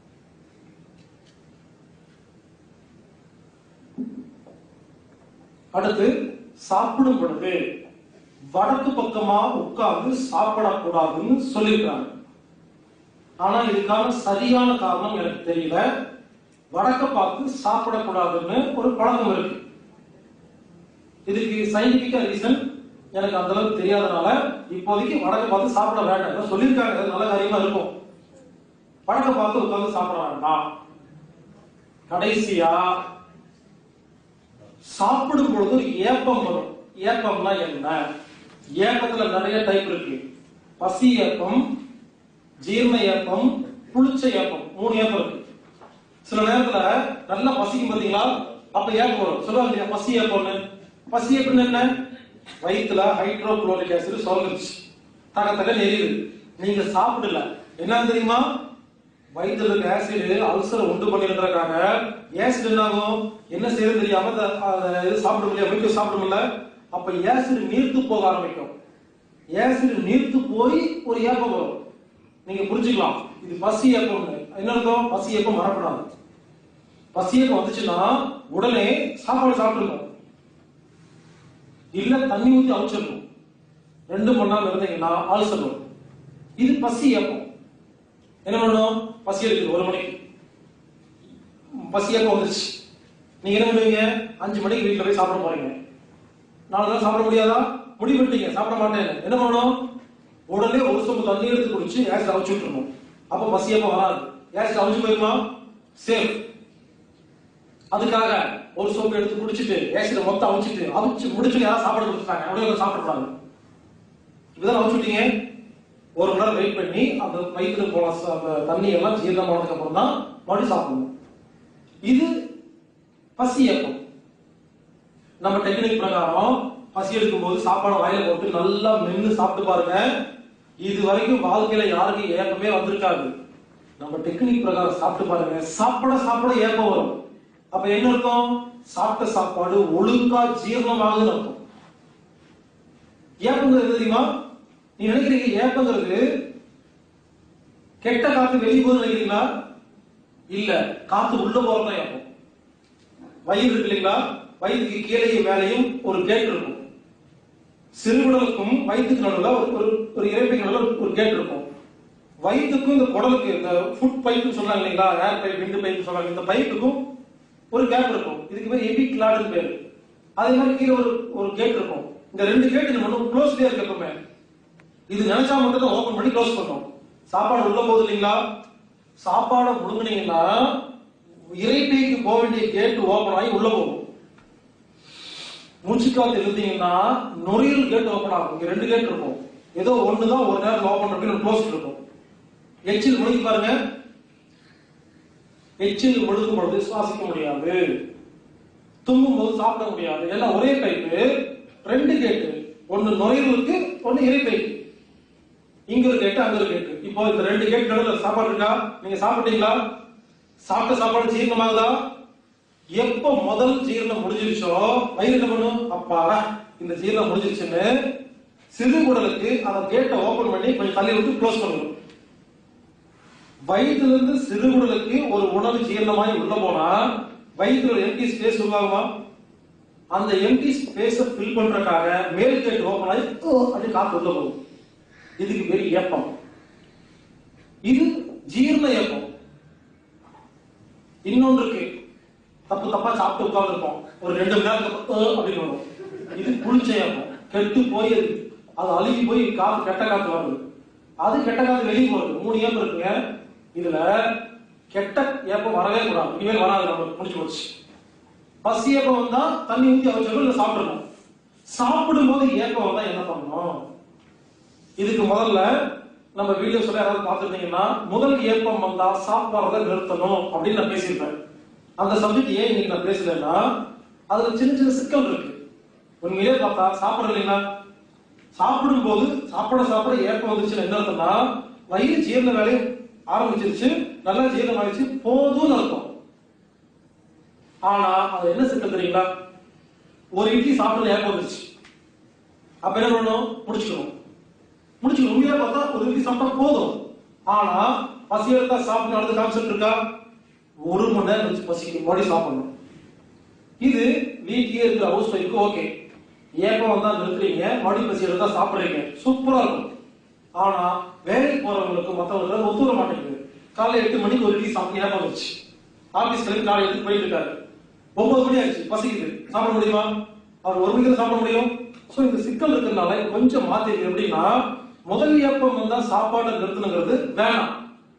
A: அடுத்து சாப்பிடும் பொழுது வடக்கு பக்கமா உட்கார்ந்து சாப்பிடக்கூடாதுன்னு சொல்லியிருக்காங்க ஆனா இதுக்கான சரியான காரணம் எனக்கு தெரியல வடக்க பார்த்து சாப்பிடக்கூடாதுன்னு ஒரு பழக்கம் இருக்கு இதுக்கு சயின்டிபிக்கா ரீசன் எனக்கு அந்த அளவுக்கு தெரியாதனால இப்போதைக்கு வடக்க பார்த்து சாப்பிட வேண்டாம் ஏதோ சொல்லியிருக்காங்க அது நல்ல காரியமா இருக்கும் வடக்க பார்த்து உட்கார்ந்து சாப்பிட வேண்டாம் கடைசியா சாப்பிடும் பொழுது ஒரு ஏப்பம் வரும் ஏப்பம்னா என்ன ஏப்பத்துல நிறைய டைப் இருக்கு பசி ஏப்பம் ஜீரண ஏப்பம் புளிச்ச ஏப்பம் மூணு ஏப்பம் இருக்கு சில நேரத்துல நல்லா பசிக்கும் பாத்தீங்களா அப்ப ஏப்பம் வரும் சொல்லுவாங்க இல்லையா பசி ஏப்பம்னு பசி ஏப்பம் என்ன வயிற்றுல ஹைட்ரோகுளோரிக் ஆசிட் சுரந்துருச்சு தக தக எரியுது நீங்க சாப்பிடல என்ன தெரியுமா வயிற்றுல இருக்க ஆசிட் அல்சரை உண்டு பண்ணிருக்கிறக்காக ஆசிட் என்ன ஆகும் என்ன செய்யறது தெரியாம அத- அத இது சாப்பிட முடியாது வயிற்று சாப்பிட முடியல அப்ப ஆசிட் நீர்த்து போக ஆரம்பிக்கும் ஆசிட் நீர்த்து போய் ஒரு ஏப்பம் வரும் நீங்க புரிஞ்சுக்கலாம் இது பசி ஏப்பம் என்ன அர்த்தம் பசி ஏப்பம் வரக்கூடாது பசி ஏப்பம் வந்துச்சுன்னா உடனே சாப்பாடு சாப்பிட்டுருக்கோம் இல்ல தண்ணி ஊத்தி அவிச்சிடணும் ரெண்டும் பண்ணாம இருந்தீங்கன்னா அல்சர் வரும் இது பசி ஏப்பம் என்ன பண்ணணும் பசி எடுக்குது ஒரு மணிக்கு பசி ஏப்பம் வந்துருச்சு நீங்க என்ன பண்ணுவீங்க அஞ்சு மணிக்கு வீட்டுல போய் சாப்பிட போறீங்க நாலு நாள் சாப்பிட முடியாதா முடிவு பண்ணிட்டீங்க சாப்பிட மாட்டேன் என்ன பண்ணணும் உடனே ஒரு சொம்பு தண்ணி எடுத்து குடிச்சு ஏசிட் அவிச்சு விட்டுருணும் அப்ப பசி ஏப்பம் வராது ஏசிட் அவிச்சு போயிருமா சேஃப் அதுக்காக ஒரு சோப்பு எடுத்து குடிச்சிட்டு ஏசிட மொத்தம் அவிச்சிட்டு அவிச்சு முடிச்சு யாராவது சாப்பாடு கொடுத்துட்டாங்க அப்படியே சாப்பிடுறாங்க இப்படிதான் அவிச்சுட்டீங்க ஒரு மணி நேரம் வெயிட் பண்ணி அந்த வயிற்றுல போன ச- அந்த தண்ணி எல்லாம் ஜீரணமானதுக்கு அப்புறம் தான் மறுபடியும் சாப்பிடணும் இது பசி ஏப்பம் நம்ம டெக்னிக் பிரகாரம் பசி எடுக்கும் போது சாப்பாடு வாயில போட்டு நல்லா மென்னு சாப்பிட்டு பாருங்க இது வரைக்கும் வாழ்க்கையில யாருக்கும் ஏப்பமே வந்திருக்காது நம்ம டெக்னிக் பிரகாரம் சாப்பிட்டு பாருங்க சாப்பிட சாப்பிட ஏப்பம் வரும் அப்ப என்ன அர்த்தம் சாப்பிட்ட சாப்பாடு ஒழுங்கா ஜீரணமாகுதுன்னு அர்த்தம் ஏப்பங்கிறது எது தெரியுமா நீ நினைக்கிறீங்க ஏப்பங்கிறது கெட்ட காத்து வெளியே போகுது நினைக்கிறீங்களா இல்ல காத்து உள்ள போறதான் ஏப்பம் வயிறு இருக்கு இல்லைங்களா வயிற்றுக்கு கீழேயும் மேலேயும் ஒரு கேட் இருக்கும் சிறுகுடலுக்கும் வயிற்றுக்கு நடுவில் ஒரு ஒரு ஒரு இறைப்பைக்கு நடுவில் ஒரு கேட் இருக்கும் வயிற்றுக்கும் இந்த குடலுக்கு இந்த ஃபுட் பைப்னு சொல்றாங்க இல்லைங்களா ஏர் பைப் விண்டு பைப் சொல்றாங்க இந்த பைப்புக்கும் ஒரு கேப் இருக்கும் இதுக்கு பேர் எபி கிளாடுன்னு பேரு அதே மாதிரி கீழே ஒரு ஒரு கேட் இருக்கும் இந்த ரெண்டு கேட் இது மட்டும் க்ளோஸ்லயே இருக்கு எப்பவுமே இது நினைச்சா மட்டும் தான் ஓபன் பண்ணி க்ளோஸ் பண்ணும் சாப்பாடு உள்ள போகுது இல்லைங்களா சாப்பாடை முழுங்குனீங்கன்னா இறைப்பைக்கு போக வேண்டிய கேட் ஓபன் ஆகி உள்ள போகும் மூச்சுக்காத்து இழுத்தீங்கன்னா நுரையீரல் கேட் ஓபன் ஆகும் இங்க ரெண்டு கேட் இருக்கும் ஏதோ ஒண்ணுதான் ஒரு நேரத்தில் ஓபன் பண்ணி க்ளோஸ் இருக்கும் எச்சில் முழுகி பாருங்க எச்சில் முழுகும் பொழுது சுவாசிக்க முடியாது தும்மும் போது சாப்பிட முடியாது எல்லாம் ஒரே பைப்பு ரெண்டு கேட்டு ஒன்னு நுரையீரலுக்கு ஒன்னு இறைப்பைக்கு இங்க ஒரு கேட்டு அங்க ஒரு கேட்டு இப்போ இந்த ரெண்டு கேட் நடுவில் சாப்பாடு இருக்கா நீங்க சாப்பிட்டீங்களா சாப்பிட்ட சாப்பாடு ஜீரணமாகுதா எப்ப முதல் ஜீரணம் முடிஞ்சிருச்சோ வயிறு என்ன பண்ணும் அப்பாடா இந்த ஜீரணம் முடிஞ்சிருச்சுன்னு சிறுகுடலுக்கு அந்த கேட்டை ஓபன் பண்ணி கொஞ்சம் தள்ளி விட்டு க்ளோஸ் பண்ணணும் வயிற்றுல இருந்து சிறுகுடலுக்கு ஒரு உணவு ஜீரணமாய் உள்ள போனா வயிற்றுல ஒரு எம்டி ஸ்பேஸ் உருவாகுமா அந்த எம்டி ஸ்பேஸ ஃபில் பண்றதுக்காக மேல் கேட் ஓபன் ஆகி ஓ அப்படி காத்து உள்ள போகும் இதுக்கு பேரு ஏப்பம் இது ஜீரண ஏப்பம் இன்னொன்று இருக்கு தப்பு தப்பா சாப்பிட்டு உட்கார்ந்துருப்போம் ஒரு ரெண்டு மணி நேரத்துக்கு அப்புறம், "அ" அப்படின்னு வரும் இது புளிச்ச ஏப்பம் கெட்டு போய் அது அது அழுகி போய் காத்து கெட்ட காத்து வருது அது கெட்ட காத்து வெளியே போகுது மூணு ஏப்பம் இருக்குங்க இதுல கெட்ட ஏப்பம் வரவே கூடாது இனிமேல் வராது நம்ம முடிச்சு போச்சு பசி ஏப்பம் வந்தா தண்ணி ஊத்தி வச்சிருக்கோம் இல்ல சாப்பிடணும் சாப்பிடும் போது ஏப்பம் வந்தா என்ன பண்ணணும் இதுக்கு முதல்ல நம்ம வீடியோ சொல்ல யாராவது பார்த்துருந்தீங்கன்னா முதல் ஏப்பம் வந்தா சாப்பிடுறத நிறுத்தணும் அப்படின்னு நான் பேசியிருப்பேன் அந்த சப்ஜெக்ட் ஏன் இன்னைக்கு நான் பேசலன்னா அதுல சின்ன சின்ன சிக்கல் இருக்கு உண்மையிலே பார்த்தா சாப்பிடல இல்லைங்களா சாப்பிடும் போது சாப்பிட சாப்பிட ஏப்பம் வந்துச்சுன்னா என்ன அர்த்தம்னா வயிறு ஜீரண வேலையை ஆரம்பிச்சிருச்சு நல்லா ஜீரணம் ஆயிடுச்சு போதும்னு அர்த்தம் ஆனா அது என்ன சிக்கல் தெரியுங்களா ஒரு இட்லி சாப்பிட ஏப்பம் வந்துருச்சு அப்ப என்ன பண்ணணும் முடிச்சுக்கணும் முடிச்சுக்கணும் உண்மையா பார்த்தா ஒரு இட்லி சாப்பிட்டா போதும் ஆனா பசி எடுத்தா சாப்பிடணும் அடுத்த கான்செப்ட் இருக்கா ஒரு மணி நேரம் கழிச்சு பசிக்கு மறுபடியும் சாப்பிடணும் இது வீட்லயே இருக்கிற ஹவுஸ் ஒய்ஃப்க்கு ஓகே ஏப்பம் வந்தா நிறுத்துறீங்க மறுபடியும் பசி எடுத்தா சாப்பிடுறீங்க சூப்பரா இருக்கும் ஆனா வேலைக்கு போறவங்களுக்கு மத்தவங்களுக்கு ஒத்து வர மாட்டேங்குது காலைல எட்டு மணிக்கு ஒரு இட்லி சாப்பிட்டு ஏப்பம் வந்துச்சு ஆபீஸ் கிளம்பி காலை எடுத்து போயிட்டு இருக்காரு ஒன்பது மணி ஆயிடுச்சு பசிக்குது சாப்பிட முடியுமா அவர் ஒரு மணிக்கு தான் சாப்பிட முடியும் சோ இந்த சிக்கல் இருக்கிறதுனால கொஞ்சம் மாத்தி எப்படின்னா முதல் ஏப்பம் வந்தா சாப்பாடை நிறுத்தணுங்கிறது வேணாம்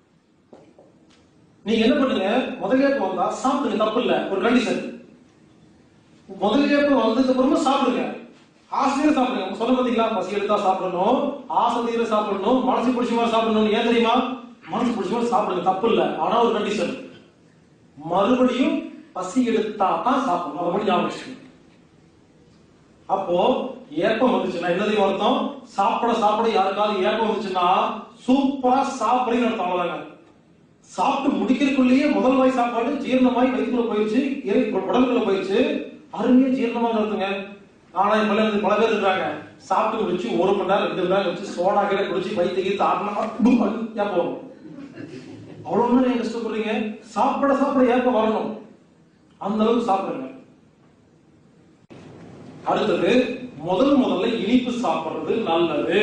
A: நீங்க என்ன பண்ணுங்க முதல் ஏப்பம் வந்தா சாப்பிடுங்க தப்பு இல்ல ஒரு கண்டிஷன் முதல் ஏப்பம் வந்ததுக்கு அப்புறமா சாப்பிடுங்க ஆசிரியர் சாப்பிடுங்க சொல்ல பாத்தீங்களா பசி எடுத்தா சாப்பிடணும் ஆசிரியர் சாப்பிடணும் மனசு பிடிச்ச மாதிரி சாப்பிடணும் ஏன் தெரியுமா மனசு பிடிச்ச மாதிரி சாப்பிடுங்க தப்பு இல்ல ஆனா ஒரு கண்டிஷன் மறுபடியும் பசி எடுத்தா தான் சாப்பிடணும் அதை மட்டும் ஞாபகம் வச்சுக்கணும் அப்போ ஏப்பம் வந்துச்சுன்னா என்ன தெரியுமா அர்த்தம் சாப்பிட சாப்பிட யாருக்காவது ஏப்பம் வந்துச்சுன்னா சூப்பரா சாப்பிடுறீங்கன்னு அர்த்தம் அவ்வளவுதாங்க சாப்பிட்டு முடிக்கிறதுக்குள்ளேயே முதல் வாய் சாப்பாடு ஜீரணமாய் வயிற்றுக்குள்ள போயிடுச்சு இறை உடலுக்குள்ள போயிடுச்சு அருமையா ஜீரணமா நடத்துங்க ஆனா இப்ப எல்லாம் பல பேர் இருக்காங்க சாப்பிட்டு முடிச்சு ஒரு மணி நேரம் ரெண்டு மணி நேரம் வச்சு சோடா கீழே குடிச்சு வயிற்று கீத்து ஆடணும் ஏன் போகும் அவ்வளவு நேரம் ஏன் கஷ்டப்படுறீங்க சாப்பிட சாப்பிட ஏப்பம் வரணும் அந்த அளவுக்கு சாப்பிடுங்க அடுத்தது முதல் முதல்ல இனிப்பு சாப்பிடுறது நல்லது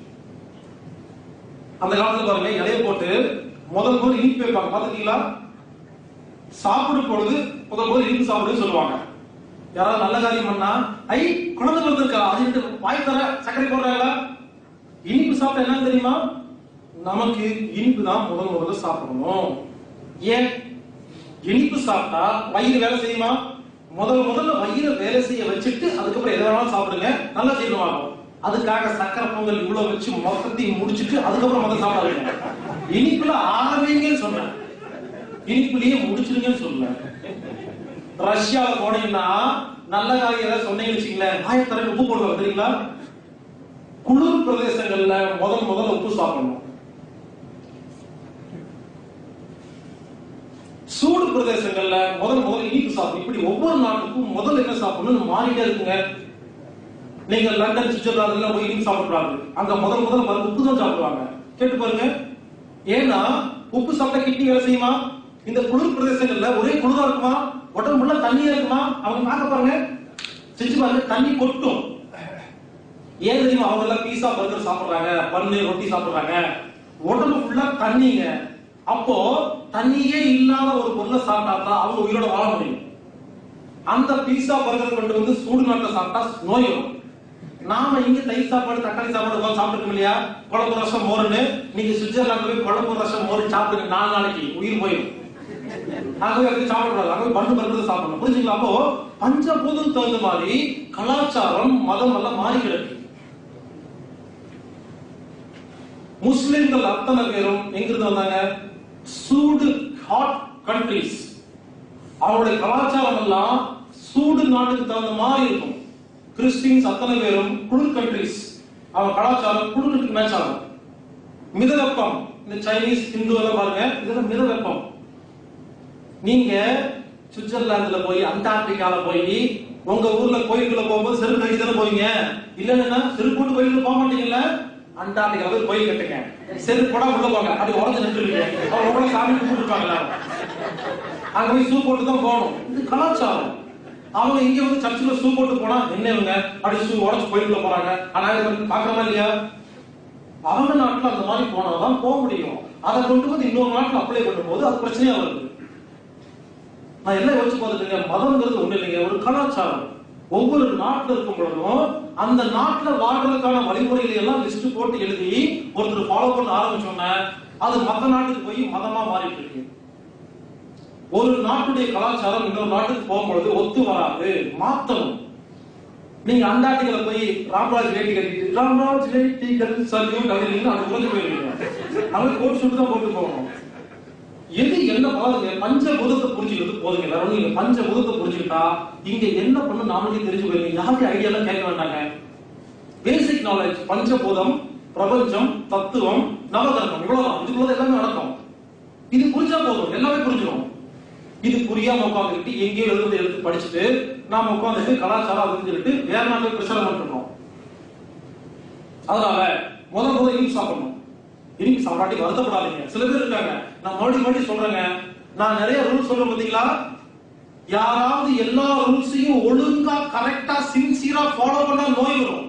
A: அந்த காலத்துல பாருங்க இலைய போட்டு முதல் முதல் இனிப்பு வைப்பாங்க பாத்துட்டீங்களா சாப்பிடும் பொழுது முதல் முதல் இனிப்பு சாப்பிடுன்னு சொல்லுவாங்க யாராவது நல்ல காரியம் பண்ணா ஐ குழந்தை பிறந்திருக்கா அது வாய் தர சர்க்கரை போடுறாங்களா இனிப்பு சாப்பிட்டா என்ன தெரியுமா நமக்கு இனிப்பு தான் முதல் முதல்ல சாப்பிடணும் ஏன் இனிப்பு சாப்பிட்டா வயிறு வேலை செய்யுமா முதல் முதல்ல வயிறு வேலை செய்ய வச்சுட்டு அதுக்கப்புறம் எதை வேணாலும் சாப்பிடுங்க நல்லா செய்யணுமாகும் அதுக்காக சக்கரை பொங்கல் இவ்வளவு வச்சு மொத்தத்தையும் முடிச்சிட்டு அதுக்கப்புறம் முதல்ல சாப்பிடாதீங்க இனிப்புல ஆரம்பிங்கன்னு சொன்னேன் இனிப்புலயே முடிச்சிருங்கன்னு சொல்லல ரஷ்யால போனீங்கன்னா நல்ல காரியம் ஏதாவது சொன்னீங்கன்னு வச்சுங்களேன் ஆயிரத்தி உப்பு போடுவாங்க தெரியுங்களா குளிர் பிரதேசங்கள்ல முதல் முதல்ல உப்பு சாப்பிடணும் சூடு பிரதேசங்கள்ல முதல் முதல் இனிப்பு சாப்பிடும் இப்படி ஒவ்வொரு நாட்டுக்கும் முதல்ல என்ன சாப்பிடணும்னு மாறிட்டே இருக்குங்க நீங்க லண்டன் சுவிட்சர்லாந்துல போய் இனிப்பு சாப்பிடுறாங்க அங்க முதல் முதல் பாருங்க உப்பு தான் சாப்பிடுவாங்க கேட்டு பாருங்க ஏன்னா உப்பு சாப்பிட்டா கிட்னி வேலை செய்யுமா இந்த குளிர் பிரதேசங்கள்ல ஒரே குளிரா இருக்குமா உடம்பு ஃபுல்லா தண்ணியா இருக்குமா அவங்க பார்க்க பாருங்க செஞ்சு பாருங்க தண்ணி கொட்டும் ஏன் தெரியுமா அவங்க எல்லாம் பீஸா பர்கர் சாப்பிடுறாங்க பன்னு ரொட்டி சாப்பிடுறாங்க உடம்பு ஃபுல்லா தண்ணிங்க அப்போ தண்ணியே இல்லாத ஒரு பொருளை சாப்பிட்டா தான் அவங்க உயிரோட வாழ முடியும் அந்த பீஸா பர்கர் கொண்டு வந்து சூடு நாட்டில் சாப்பிட்டா நோய் வரும் நாம இங்க தயிர் சாப்பாடு தக்காளி சாப்பாடு உட்கார்ந்து சாப்பிட்டுருக்கோம் இல்லையா குழம்பு ரசம் மோர்னு நீங்க சுவிட்சர்லாந்து போய் குழம்பு ரசம் மோர் சாப்பிடுங்க நாலு நாளைக்கு உயிர் போயிடும் அங்க போய் சாப்பிடக்கூடாது அங்க போய் பண்ணு பருப்பு சாப்பிடணும் புரிஞ்சுங்களா அப்போ பஞ்சபூதம் தகுந்த மாதிரி கலாச்சாரம் மதம் எல்லாம் மாறி கிடக்கு முஸ்லிம்கள் அத்தனை பேரும் எங்கிருந்து வந்தாங்க சூடு ஹாட் கண்ட்ரிஸ் அவருடைய கலாச்சாரம் எல்லாம் சூடு நாட்டுக்கு தகுந்த மாதிரி இருக்கும் கிறிஸ்டின்ஸ் அத்தனை பேரும் குளிர் கண்ட்ரிஸ் அவன் கலாச்சாரம் குளிருக்கு மேட்ச் ஆகும் மித வெப்பம் இந்த சைனீஸ் ஹிந்து எல்லாம் பாருங்க இதெல்லாம் மித வெப்பம் நீங்க சுவிட்சர்லாந்துல போய் அண்டார்டிகால போய் உங்க ஊர்ல கோயிலுக்குள்ள போகும்போது செருப்பு கட்டி தானே போவீங்க இல்லன்னா செருப்பு போட்டு கோயிலுக்கு போக மாட்டீங்கல்ல அண்டார்டிகா போய் கோயில் கட்டுங்க செருப்பு போட உள்ள போங்க அப்படி உடஞ்சு நின்றுருவீங்க அவங்க உங்களை சாமி கும்பிட்டு இருப்பாங்க எல்லாரும் அங்க போய் ஷூ போட்டு தான் போகணும் இது கலாச்சாரம் அவங்க இங்க வந்து சர்ச்சில் ஷூ போட்டு போனா என்ன இவங்க அப்படி ஷூ உடச்சு கோயிலுக்குள்ள போறாங்க ஆனா பாக்குறமா இல்லையா அவங்க நாட்டுல அந்த மாதிரி போனாதான் போக முடியும் அதை கொண்டு வந்து இன்னொரு நாட்டுல அப்ளை பண்ணும்போது அது பிரச்சனையா வருது நான் எல்லாம் யோசிச்சு பார்த்துட்டுங்க மதம்ங்கிறது ஒண்ணு இல்லைங்க ஒரு கலாச்சாரம் ஒவ்வொரு நாட்டுல இருக்கும் பொழுதும் அந்த நாட்டுல வாழ்றதுக்கான வழிமுறைகளை எல்லாம் லிஸ்ட் போட்டு எழுதி ஒருத்தர் ஃபாலோ பண்ண ஆரம்பிச்சோன்னே அது மத்த நாட்டுக்கு போய் மதமா மாறிட்டு இருக்கு ஒரு நாட்டுடைய கலாச்சாரம் இன்னொரு நாட்டுக்கு போகும்பொழுது ஒத்து வராது மாத்தணும் நீங்க அண்டாட்டிகளை போய் ராம்ராஜ் வேட்டி கட்டிட்டு ராம்ராஜ் வேட்டிகள் சல்யூட் அப்படின்னு அது உறைஞ்சு போயிருவீங்க அவங்க கோட் ஷூட் தான் போட்டு போகணும் எது என்ன பாருங்க பஞ்சபூதத்தை புரிஞ்சுக்கிறது போதுங்க வேற ஒண்ணும் இல்ல பஞ்சபூதத்தை புரிஞ்சுக்கிட்டா இங்க என்ன பண்ணு நாமளே தெரிஞ்சு போயிருங்க யாருடைய ஐடியா எல்லாம் கேட்க வேண்டாங்க பேசிக் நாலேஜ் பஞ்சபூதம் பிரபஞ்சம் தத்துவம் நவதர்மம் இவ்வளவுதான் இதுக்குள்ள எல்லாமே நடக்கும் இது புரிஞ்சா போதும் எல்லாமே புரிஞ்சிடும் இது புரியாம உட்காந்துக்கிட்டு எங்கேயோ எழுதுறது எடுத்து படிச்சுட்டு நாம உட்காந்துட்டு கலாச்சாரம் அதுன்னு சொல்லிட்டு வேற நாட்டுல பிரச்சாரம் பண்ணிருக்கோம் அதனால முத முத இனிப்பு சாப்பிடணும் இனிப்பு சாப்பிடாட்டி வருத்தப்படாதீங்க சில பேர் இருக்காங்க நான் மறுபடியும் மறுபடியும் சொல்றேங்க நான் நிறைய ரூல்ஸ் சொல்றேன் பாத்தீங்களா யாராவது எல்லா ரூல்ஸையும் ஒழுங்கா கரெக்டா சின்சியரா ஃபாலோ பண்ணா நோய் வரும்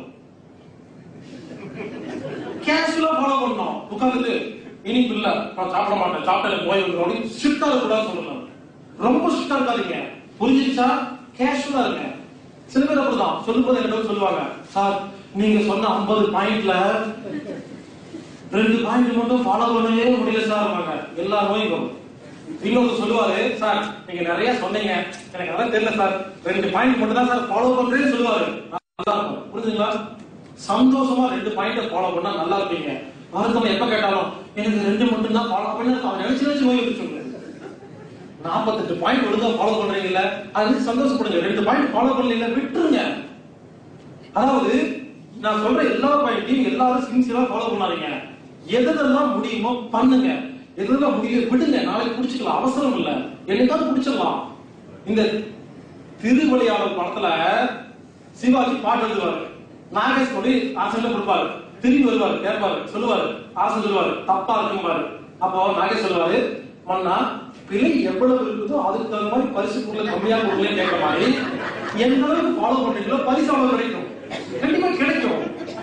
A: கேஷுவலா ஃபாலோ பண்ணணும் உட்கார்ந்துட்டு இனிப்பு இல்ல நான் சாப்பிட மாட்டேன் சாப்பிட்ட எனக்கு நோய் வந்துடும் அப்படின்னு ஸ்ட்ரிக்டா இருக்கக்கூடாது சொல்லணும் ரொம்ப ஸ்ட்ரிக்டா இருக்காதீங்க புரிஞ்சிருச்சா கேஷுவலா இருங்க சில பேர் அப்படிதான் சொல்லும்போது என்ன சொல்லுவாங்க சார் நீங்க சொன்ன 50 பாயிண்ட்ல ரெண்டு பாயிண்ட் மட்டும் ஃபாலோ பண்ணவே முடியல சார் எல்லா நோயும் வரும் இன்னொரு சொல்லுவாரு சார் நீங்க நிறைய சொன்னீங்க எனக்கு அதான் தெரியல சார் ரெண்டு பாயிண்ட் மட்டும் தான் சார் ஃபாலோ பண்றேன்னு சொல்லுவாரு நல்லா இருக்கும் புரிஞ்சுங்களா சந்தோஷமா ரெண்டு பாயிண்ட ஃபாலோ பண்ணா நல்லா இருப்பீங்க வருத்தம் எப்ப கேட்டாலும் எனக்கு ரெண்டு மட்டும் தான் ஃபாலோ பண்ணி அவன் நினைச்சு நினைச்சு நோய் வந்து சொல்லுங்க நாற்பத்தெட்டு பாயிண்ட் ஒழுங்கா ஃபாலோ பண்றீங்கல்ல அது வந்து சந்தோஷப்படுங்க ரெண்டு பாயிண்ட் ஃபாலோ பண்ணல விட்டுருங்க அதாவது நான் சொல்ற எல்லா பாயிண்ட்டையும் எல்லாரும் சின்சியரா ஃபாலோ பண்ணாதீங்க எதெல்லாம் முடியுமோ பண்ணுங்க எதெல்லாம் முடியல விடுங்க நாளைக்கு பிடிச்சிக்கலாம் அவசரம் இல்ல என்னைக்காவது பிடிச்சிடலாம் இந்த திருவிளையாடல் படத்துல சிவாஜி பாட்டு எழுதுவாரு நாகேஷ் சொல்லி ஆசையில கொடுப்பாரு திரும்பி வருவாரு கேட்பாரு சொல்லுவாரு ஆசை சொல்லுவாரு தப்பா இருக்கும்பாரு அப்போ நாகேஷ் சொல்லுவாரு மன்னா பிழை எவ்வளவு இருக்குதோ அதுக்கு தகுந்த மாதிரி பரிசு பொருள் கம்மியா கொடுக்கல கேட்க மாதிரி எந்த அளவுக்கு ஃபாலோ பண்றீங்களோ பரிசு அவ்வளவு கிடைக்கும் கண்டிப்பா கிடைக்கும்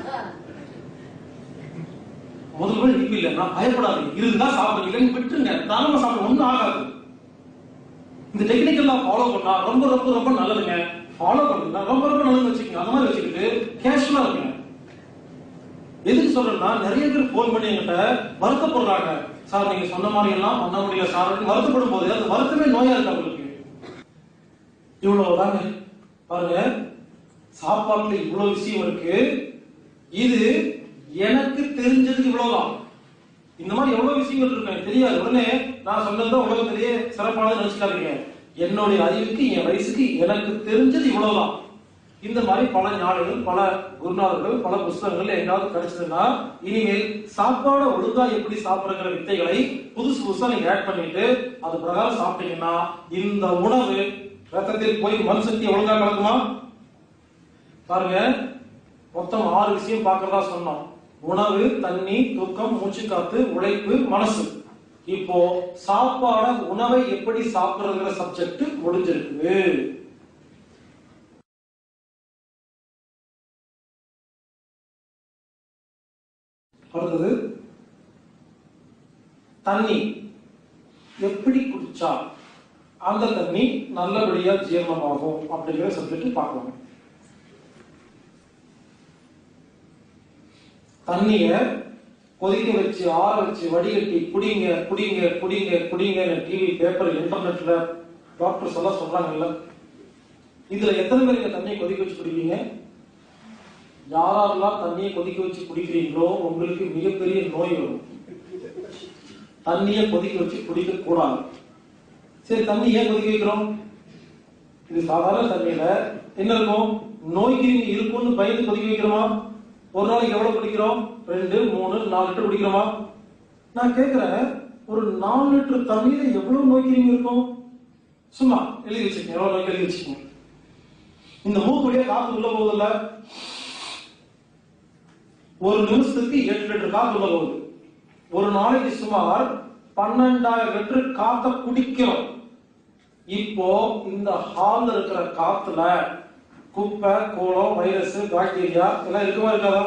A: முதல்ல இனிப்பு இல்ல நான் பயப்படாதீங்க இதுதான் சாப்பிடுறீங்கன்னு விட்டுருங்க தாராளமா சாப்பிட ஒண்ணும் ஆகாது இந்த டெக்னிக் எல்லாம் ஃபாலோ பண்ணா ரொம்ப ரொம்ப ரொம்ப நல்லதுங்க ஃபாலோ பண்ணுங்க ரொம்ப ரொம்ப நல்லது வச்சுக்கோங்க அந்த மாதிரி வச்சுக்கிட்டு கேஷுவலா இருங்க எதுக்கு சொல்றேன்னா நிறைய பேர் போன் பண்ணி என்கிட்ட வருத்தப்படுறாங்க சார் நீங்க சொன்ன மாதிரி எல்லாம் பண்ண முடியல சார் அப்படின்னு வருத்தப்படும் போது அந்த வருத்தமே நோயா இருக்கு அவங்களுக்கு இவ்வளவுதாங்க பாருங்க சாப்பாட்டுல இவ்வளவு விஷயம் இருக்கு இது எனக்கு தெரிஞ்சது இவ்வளவுதான் இந்த மாதிரி எவ்வளவு விஷயங்கள் இருக்கு எனக்கு தெரியாது உடனே நான் சொன்னதுதான் உலகத்திலேயே சிறப்பானது நினைச்சுக்காதீங்க என்னுடைய அறிவுக்கு என் வயசுக்கு எனக்கு தெரிஞ்சது இவ்வளவுதான் இந்த மாதிரி பல ஞானிகள் பல குருநாதர்கள் பல புஸ்தகங்கள் எங்காவது கிடைச்சதுன்னா இனிமேல் சாப்பாட ஒழுங்கா எப்படி சாப்பிடுங்கிற வித்தைகளை புதுசு புதுசா நீங்க ஆட் பண்ணிட்டு அது பிரகாரம் சாப்பிட்டீங்கன்னா இந்த உணவு ரத்தத்தில் போய் மண் சக்தி ஒழுங்கா கலக்குமா பாருங்க மொத்தம் ஆறு விஷயம் பார்க்கறதா சொன்னோம் உணவு தண்ணி தூக்கம் மூச்சு காத்து உழைப்பு மனசு இப்போ சாப்பாட உணவை எப்படி சாப்பிடுறதுங்கிற சப்ஜெக்ட் முடிஞ்சிருக்கு அடுத்தது தண்ணி எப்படி குடிச்சா அந்த தண்ணி நல்லபடியா ஜீரணமாகும் அப்படிங்கிற சப்ஜெக்ட் பார்க்கலாம் தண்ணிய கொதிக்க வச்சு ஆற வச்சு வடிகட்டி குடிங்க குடிங்க குடிங்க குடிங்க டிவி பேப்பர் இன்டர்நெட்ல டாக்டர்ஸ் எல்லாம் சொல்றாங்கல்ல இதுல எத்தனை பேர் இந்த தண்ணியை கொதிக்க வச்சு குடிப்பீங்க யாரெல்லாம் தண்ணியை கொதிக்க வச்சு குடிக்கிறீங்களோ உங்களுக்கு மிகப்பெரிய நோய் வரும் தண்ணியை கொதிக்க வச்சு குடிக்க கூடாது சரி தண்ணி ஏன் கொதிக்க வைக்கிறோம் இது சாதாரண தண்ணியில என்ன இருக்கும் நோய் கிருமி இருக்கும்னு பயந்து கொதிக்க வைக்கிறோமா ஒரு நாளைக்கு எவ்வளவு குடிக்கிறோம் ரெண்டு மூணு நாலு லிட்டர் குடிக்கிறோமா நான் கேட்கிறேன் ஒரு நாலு லிட்டர் தண்ணியில எவ்வளவு நோய் கிருமி இருக்கும் சும்மா எழுதி வச்சுக்கோங்க எவ்வளவு நோய் எழுதி வச்சுக்கோங்க இந்த மூக்கு வழியா காத்து உள்ள போகுதுல்ல ஒரு நிமிஷத்துக்கு எட்டு லிட்டர் காத்து உள்ள போகுது ஒரு நாளைக்கு சுமார் பன்னெண்டாயிரம் லிட்டர் காத்த குடிக்கிறோம் இப்போ இந்த ஹால்ல இருக்கிற காத்துல குப்பை கோலம் வைரஸ் பாக்டீரியா எல்லாம் இருக்குமா இருக்காதா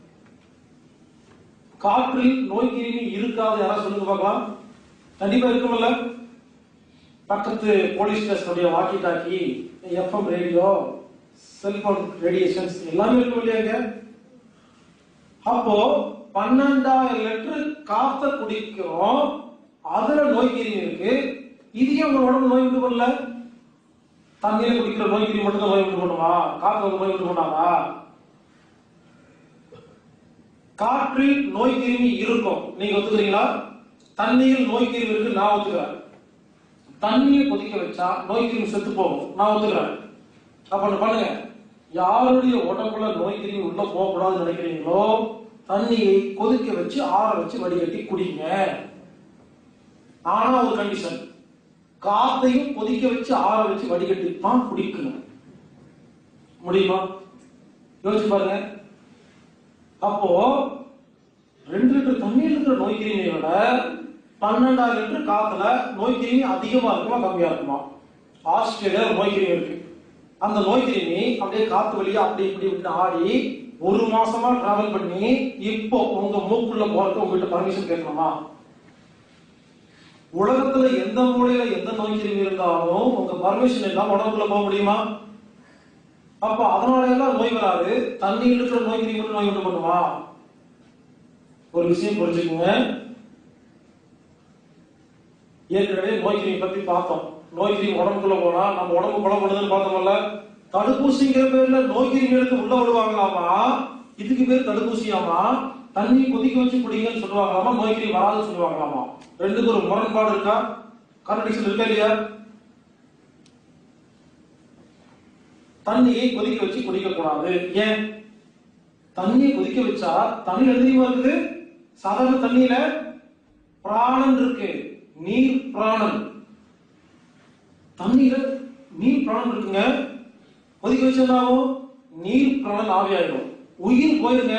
A: காற்றில் நோய் கிருமி இருக்காது யாராவது சொல்லுங்க பார்க்கலாம் கண்டிப்பா இருக்குமில்ல பக்கத்து போலீஸ் ஸ்டேஷனுடைய walkie talkie FM radio cellphone radiations எல்லாமே இருக்கும் இல்லையாங்க அப்போ பன்னெண்டாயிரம் லிட்டர் காத்த குடிக்கிறோம் அதுல நோய் கிருமி இருக்கு இதையும் உங்க உடம்பு நோய் உண்டு பண்ணல தண்ணியில குடிக்கிற நோய் கிருமி மட்டும் தான் நோய் உண்டு பண்ணுமா காத்து வந்து நோய் உண்டு பண்ணாமா காற்றில் நோய் கிருமி இருக்கும் நீங்க ஒத்துக்கிறீங்களா தண்ணியில் நோய் கிருமி இருக்கு நான் ஒத்துக்கிறேன் தண்ணியை கொதிக்க வச்சா நோய் கிருமி செத்து போகும் நான் ஒத்துக்கிறேன் அப்ப ஒண்ணு பண்ணுங்க யாருடைய உடம்புல நோய் கிருமி உள்ள போகக்கூடாதுன்னு நினைக்கிறீங்களோ தண்ணியை கொதிக்க வச்சு ஆற வச்சு வடிகட்டி குடிங்க ஆனா ஒரு கண்டிஷன் காத்தையும் கொதிக்க வச்சு ஆற வச்சு வடிகட்டி தான் குடிக்கணும் முடியுமா யோசிச்சு பாருங்க அப்போ ரெண்டு லிட்டர் தண்ணீர் இருக்கிற நோய் கிருமியை விட பன்னெண்டாயிரம் லிட்டர் காத்துல நோய் கிருமி அதிகமா இருக்குமா கம்மியா இருக்குமா ஆஸ்திரேலியா ஒரு நோய் கிருமி இருக்கு அந்த நோய் கிருமி அப்படியே காத்து வழியா அப்படி இப்படி இப்படி ஆடி ஒரு மாசமா டிராவல் பண்ணி இப்போ உங்க மூக்குள்ள போறதுக்கு உங்ககிட்ட பர்மிஷன் கேட்கணுமா உலகத்துல எந்த மூலையில எந்த நோய் கிருமி இருந்தாலும் உங்க பர்மிஷன் இல்லாம உடம்புக்குள்ள போக முடியுமா அப்ப அதனால எல்லாம் நோய் வராது தண்ணியில் இருக்கிற நோய் கிருமி மட்டும் நோய் உண்டு பண்ணுமா ஒரு விஷயம் புரிஞ்சுக்குங்க ஏற்கனவே நோய் கிருமி பத்தி பார்த்தோம் நோய் கிருமி உடம்புக்குள்ள போனா நம்ம உடம்பு குணப்படுதுன்னு பார்த்தோம்ல தடுப்பூசிங்கிற பேர்ல நோய் கிருமிகளுக்கு உள்ள விடுவாங்களாமா இதுக்கு பேர் தடுப்பூசியாமா தண்ணி கொதிக்க வச்சு குடிங்கன்னு சொல்லுவாங்களாமா நோய் கிருமி வராதுன்னு சொல்லுவாங்களாமா ரெண்டுக்கு ஒரு முரண்பாடு இருக்கா கான்ட்ரடிக்ஷன் இருக்கா இல்லையா தண்ணியை கொதிக்க வச்சு குடிக்க கூடாது ஏன் தண்ணியை கொதிக்க வச்சா தண்ணி எழுதியுமா இருக்குது சாதாரண தண்ணியில பிராணன் இருக்கு நீர் பிராணன் தண்ணியில நீர் பிராணன் இருக்குங்க கொதிக்க வச்சா என்ன ஆகும் நீர் பிராணன் ஆவியாயிடும் உயிர் போயிருங்க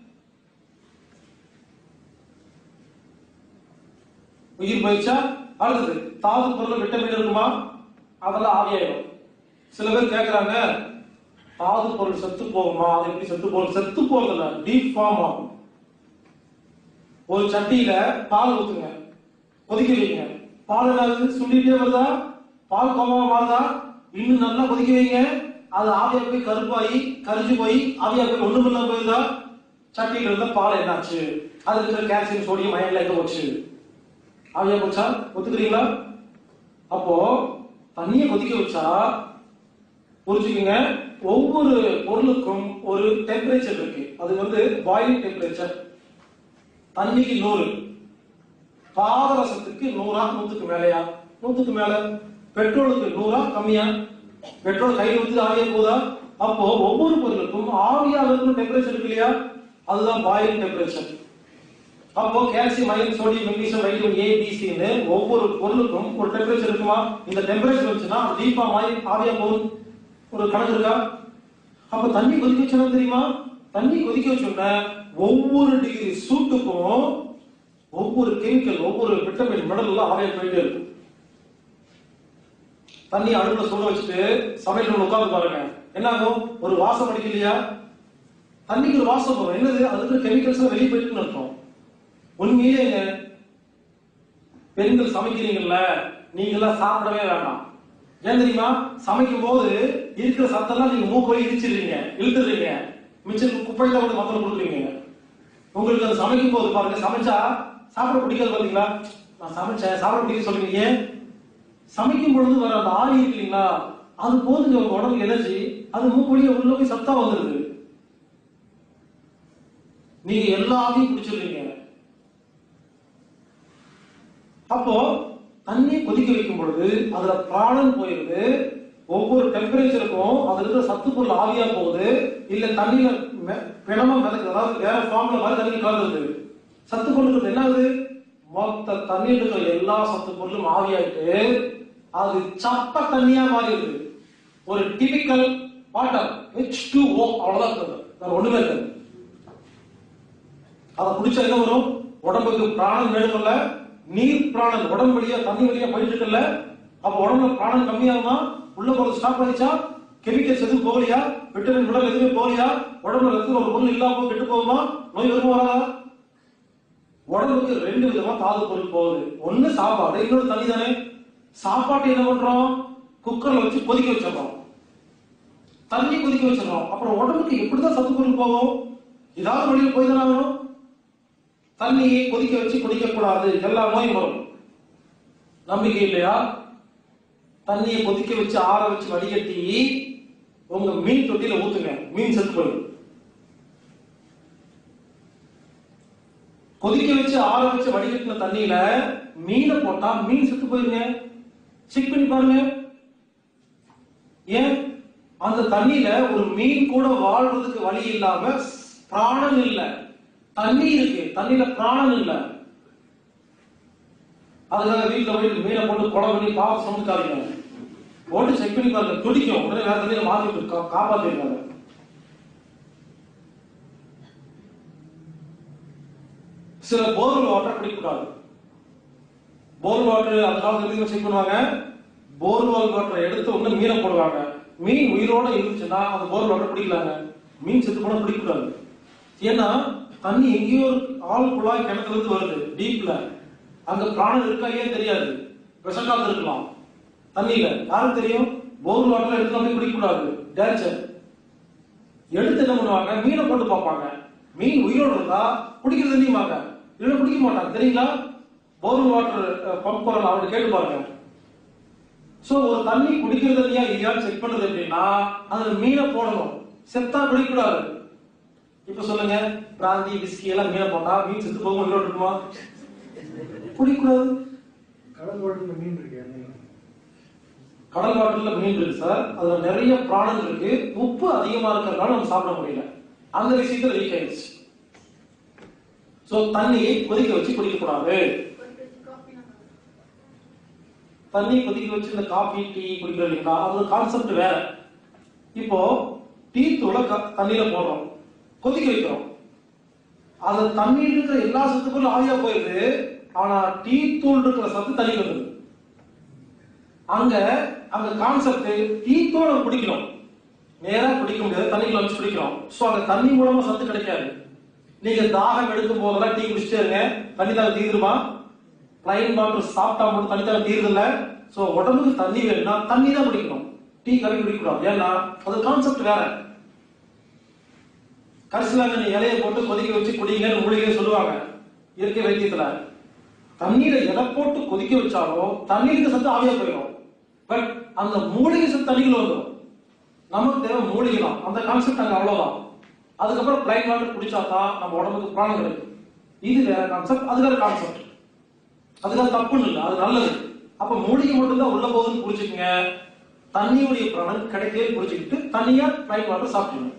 A: உயிர் போயிடுச்சா அடுத்தது தாது பொருள் விட்டமின் இருக்குமா அதெல்லாம் ஆவியாயிடும் சில பேர் கேக்குறாங்க தாது பொருள் செத்து போகுமா அது எப்படி செத்து போகுது செத்து போறதில்ல டீஃபார்ம் ஆகும் ஒரு சட்டியில பால் ஊத்துங்க கொதிக்க வைங்க பால் என்ன சுண்டிட்டே வருதா பால் கோமாவா மாறுதா இன்னும் நல்லா கொதிக்க வைங்க அது ஆவியா போய் கருப்பாயி கரிஞ்சு போய் ஆவியா போய் ஒண்ணும் இல்லாம போயிருதா சட்டியில இருந்த பால் என்னாச்சு அது இருக்கிற கால்சியம் சோடியம் அயன்ல எங்க போச்சு ஆவியா போச்சா ஒத்துக்கிறீங்களா அப்போ தண்ணியை கொதிக்க வச்சா புரிஞ்சுக்கங்க ஒவ்வொரு பொருளுக்கும் ஒரு டெம்பரேச்சர் இருக்கு அது வந்து பாயிலிங் டெம்பரேச்சர் தண்ணிக்கு நூறு பாதரசத்துக்கு நூறா நூத்துக்கு மேலயா நூத்துக்கு மேல பெட்ரோலுக்கு நூறா கம்மியா பெட்ரோல் கையில் ஊத்தி ஆவியா போதா அப்போ ஒவ்வொரு பொருளுக்கும் ஆவியாக இருக்கிற டெம்பரேச்சர் இருக்கு இல்லையா அதுதான் பாயிலிங் டெம்பரேச்சர் அப்போ calcium iron sodium magnesium vitamin A B சின்னு ஒவ்வொரு பொருளுக்கும் ஒரு டெம்பரேச்சர் இருக்குமா இந்த டெம்பரேச்சர் வச்சுன்னா டீப்பா மாதிரி ஆவியா போகும் ஒரு கணக்கு இருக்கா அப்ப தண்ணி கொதிக்க வச்சா தெரியுமா தண்ணி கொதிக்க வச்சோம்னா ஒவ்வொரு டிகிரி சூட்டுக்கும் ஒவ்வொரு கெமிக்கல் ஒவ்வொரு விட்டமின் மினரல் எல்லாம் ஆவியா போயிட்டே இருக்கும் தண்ணி அடுப்புல சுட வச்சுட்டு சமையல் ரூம்ல உட்கார்ந்து பாருங்க என்ன ஆகும் ஒரு வாசம் அடிக்கலையா தண்ணிக்கு ஒரு வாசம் வரும் என்னது அதுக்கு கெமிக்கல்ஸ் வெளியே போயிட்டுன்னு அர்த்தம் உண்மையிலேங்க பெண்கள் சமைக்கிறீங்கல்ல நீங்க எல்லாம் சாப்பிடவே வேண்டாம் ஏன் தெரியுமா சமைக்கும் போது இருக்கிற சத்தம்லாம் நீங்க மூக்கு வழி இடிச்சிடுறீங்க இழுத்துறீங்க மிச்சம் குப்பை தான் வந்து மத்தல கொடுக்குறீங்க உங்களுக்கு அது சமைக்கும் போது பாருங்க சமைச்சா சாப்பிட பிடிக்காது பாத்தீங்களா நான் சமைச்சேன் சாப்பிட பிடிக்க சொல்றீங்க ஏன் சமைக்கும் பொழுது வர அந்த ஆவி இருக்கு இல்லைங்களா அது போதுங்க உங்க உடம்புக்கு எனர்ஜி அது மூக்கு வழியா உள்ள போய் சத்தா வந்துருது நீங்க எல்லா ஆவியும் குடிச்சிடுறீங்க அப்போ தண்ணி கொதிக்க வைக்கும் பொழுது அதுல பிராணன் போயிருது ஒவ்வொரு டெம்பரேச்சருக்கும் அதுல இருக்கிற சத்து பொருள் ஆவியா போகுது இல்ல தண்ணியில மெ- பிணமா மிதக்குது அதாவது வேற ஃபார்ம்ல மாதிரி தண்ணி கலந்துருது சத்து பொருள் என்ன ஆகுது மொத்த தண்ணியில் இருக்கிற எல்லா சத்து பொருளும் ஆவியாயிட்டு அது சப்ப தண்ணியா மாறிடுது ஒரு typical water H two O அவ்வளவுதான் இருக்குது வேற ஒண்ணுமே இருக்காது அதை குடிச்சா என்ன வரும் உடம்புக்கு பிராணம் வேணும்ல நீர் பிராணம் உடம்பு வழியா தண்ணி வழியா போயிட்டு இருக்குல்ல அப்ப உடம்புல பிராணம் கம்மியாகுமா உள்ள போறது ஸ்டாப் ஆயிடுச்சா கெமிக்கல்ஸ் எதுவும் போகலையா விட்டமின் மினரல் எதுவுமே போகலையா உடம்புல இருக்கிற ஒரு பொருள் இல்லாம போய் கெட்டு போகுமா நோய் வருமா வராதா உடம்புக்கு ரெண்டு விதமா தாது பொருள் போகுது ஒண்ணு சாப்பாடு இன்னொரு தண்ணி தானே சாப்பாட்டை என்ன பண்றோம் குக்கர்ல வச்சு கொதிக்க வச்சிடறோம் தண்ணி கொதிக்க வச்சிடறோம் அப்புறம் உடம்புக்கு எப்படிதான் சத்து பொருள் போகும் ஏதாவது வழியில போய் தானே ஆகணும் தண்ணியை கொதிக்க வச்சு குடிக்க கூடாது எல்லா நோயும் வரும் நம்பிக்கை இல்லையா தண்ணியை கொதிக்க வச்சு ஆற வச்சு வடிகட்டி உங்க மீன் தொட்டியில ஊத்துங்க மீன் செத்து போயிடும் கொதிக்க வச்சு ஆற வச்சு வடிகட்டின தண்ணியில மீனை போட்டா மீன் செத்து போயிருங்க செக் பண்ணி பாருங்க ஏன் அந்த தண்ணியில ஒரு மீன் கூட வாழ்றதுக்கு வழி இல்லாம பிராணன் இல்ல தண்ணி இருக்கு தண்ணியில பிராணன் இல்ல அதுக்காக வீட்டுல போயிட்டு மீனை போட்டு கொலை பண்ணி பாவம் சமைக்காதீங்க போட்டு செக் பண்ணி பாருங்க துடிக்கும் உடனே வேற தண்ணியில மாத்தி விட்டு கா- காப்பாத்திருக்காங்க சில போர்வெல் வாட்டர் குடிக்கக்கூடாது போர் வாட்டர் அந்த காலத்துல எதுக்கு செக் பண்ணுவாங்க போர்வெல் வாட்டர் எடுத்து ஒண்ணு மீனை போடுவாங்க மீன் உயிரோட இருந்துச்சுன்னா அந்த போர் வாட்டர் குடிக்கலாங்க மீன் செத்து போனா குடிக்கக்கூடாது ஏன்னா தண்ணி எங்கேயோ ஒரு ஆள் குழாய் கிணத்துல இருந்து வருது டீப்ல அங்க பிராணம் இருக்கா ஏன் தெரியாது விஷக்காத்து இருக்கலாம் தண்ணியில யாருக்கு தெரியும் போர் வாட்டர் எடுத்து போய் குடிக்கக்கூடாது டேஞ்சர் எடுத்து என்ன பண்ணுவாங்க மீனை போட்டு பார்ப்பாங்க மீன் உயிரோடு இருந்தா குடிக்கிறது இல்லையுமாங்க இல்லைன்னா குடிக்க மாட்டாங்க தெரியுங்களா போர் வாட்டர் பம்ப் வரலாம் அவர்கிட்ட கேட்டு பாருங்க சோ ஒரு தண்ணி குடிக்கிறது இல்லையா இல்லையான்னு செக் பண்றது எப்படின்னா அதுல மீனை போடணும் செத்தா குடிக்கக்கூடாது இப்ப சொல்லுங்க பிராந்தி விஸ்கி எல்லாம் மீனை போட்டா மீன் செத்து போகும் உயிரோடு இருக்குமா குடிக்கக்கூடாது
D: கடல் ஓட்டத்துல மீன் இருக்கு அன்னைக்கு.
A: கடல் வாட்டர்ல மீன் இருக்கு சார் அதுல நிறைய பிராணங்கள் இருக்கு உப்பு அதிகமா இருக்கிறதுனால நம்ம சாப்பிட முடியல அந்த விஷயத்துல லீக் ஆயிடுச்சு சோ தண்ணியை கொதிக்க வச்சு குடிக்க கூடாது தண்ணி கொதிக்க வச்சு இந்த காபி டீ குடிக்கிறோம் இல்லைங்களா அது கான்செப்ட் வேற இப்போ டீ தூளை க- தண்ணியில போடுறோம் கொதிக்க வைக்கிறோம் அது தண்ணியில் இருக்கிற எல்லா சத்துக்களும் ஆவியா போயிருது ஆனா டீ தூள் இருக்கிற சத்து தண்ணி வருது அங்க அங்க கான்செப்ட் டீ தூள் நம்ம குடிக்கணும் நேரா குடிக்க முடியாது தண்ணிக்குள்ள வச்சு குடிக்கிறோம் சோ அங்க தண்ணி மூலமா சத்து கிடைக்காது நீங்க தாகம் எடுக்கும் போதெல்லாம் டீ குடிச்சிட்டே இருங்க தண்ணி தாகம் தீருமா பிளைன் வாட்டர் சாப்பிட்டா மட்டும் தண்ணி தாகம் தீருது இல்ல சோ உடம்புக்கு தண்ணி வேணும்னா தண்ணி தான் குடிக்கணும் டீ கவி குடிக்கக்கூடாது ஏன்னா அது கான்செப்ட் வேற கரிசலாங்கண்ணி இலையை போட்டு கொதிக்க வச்சு குடிங்கன்னு மூலிகை சொல்லுவாங்க இயற்கை வைத்தியத்துல தண்ணீரை எதை போட்டு கொதிக்க வச்சாலும் தண்ணீருக்கு சத்து ஆவியா போயிடும் பட் அந்த மூலிகை சத்து தண்ணிக்குள்ள வந்துடும் நமக்கு தேவை மூலிகை தான் அந்த கான்செப்ட் அங்க அவ்வளவுதான் அதுக்கப்புறம் பிளைன் வாட்டர் குடிச்சா தான் நம்ம உடம்புக்கு பிராணம் கிடைக்கும் இது வேற கான்செப்ட் அது வேற கான்செப்ட் அதுக்காக தப்புன்னு இல்லை அது நல்லது அப்ப மூலிகை மட்டும்தான் உள்ள போகுதுன்னு புரிச்சுக்கங்க தண்ணியுடைய பிராணம் கிடைக்கவே புரிச்சுக்கிட்டு தனியா பிளைன் வாட்டர் சாப்பிடணும்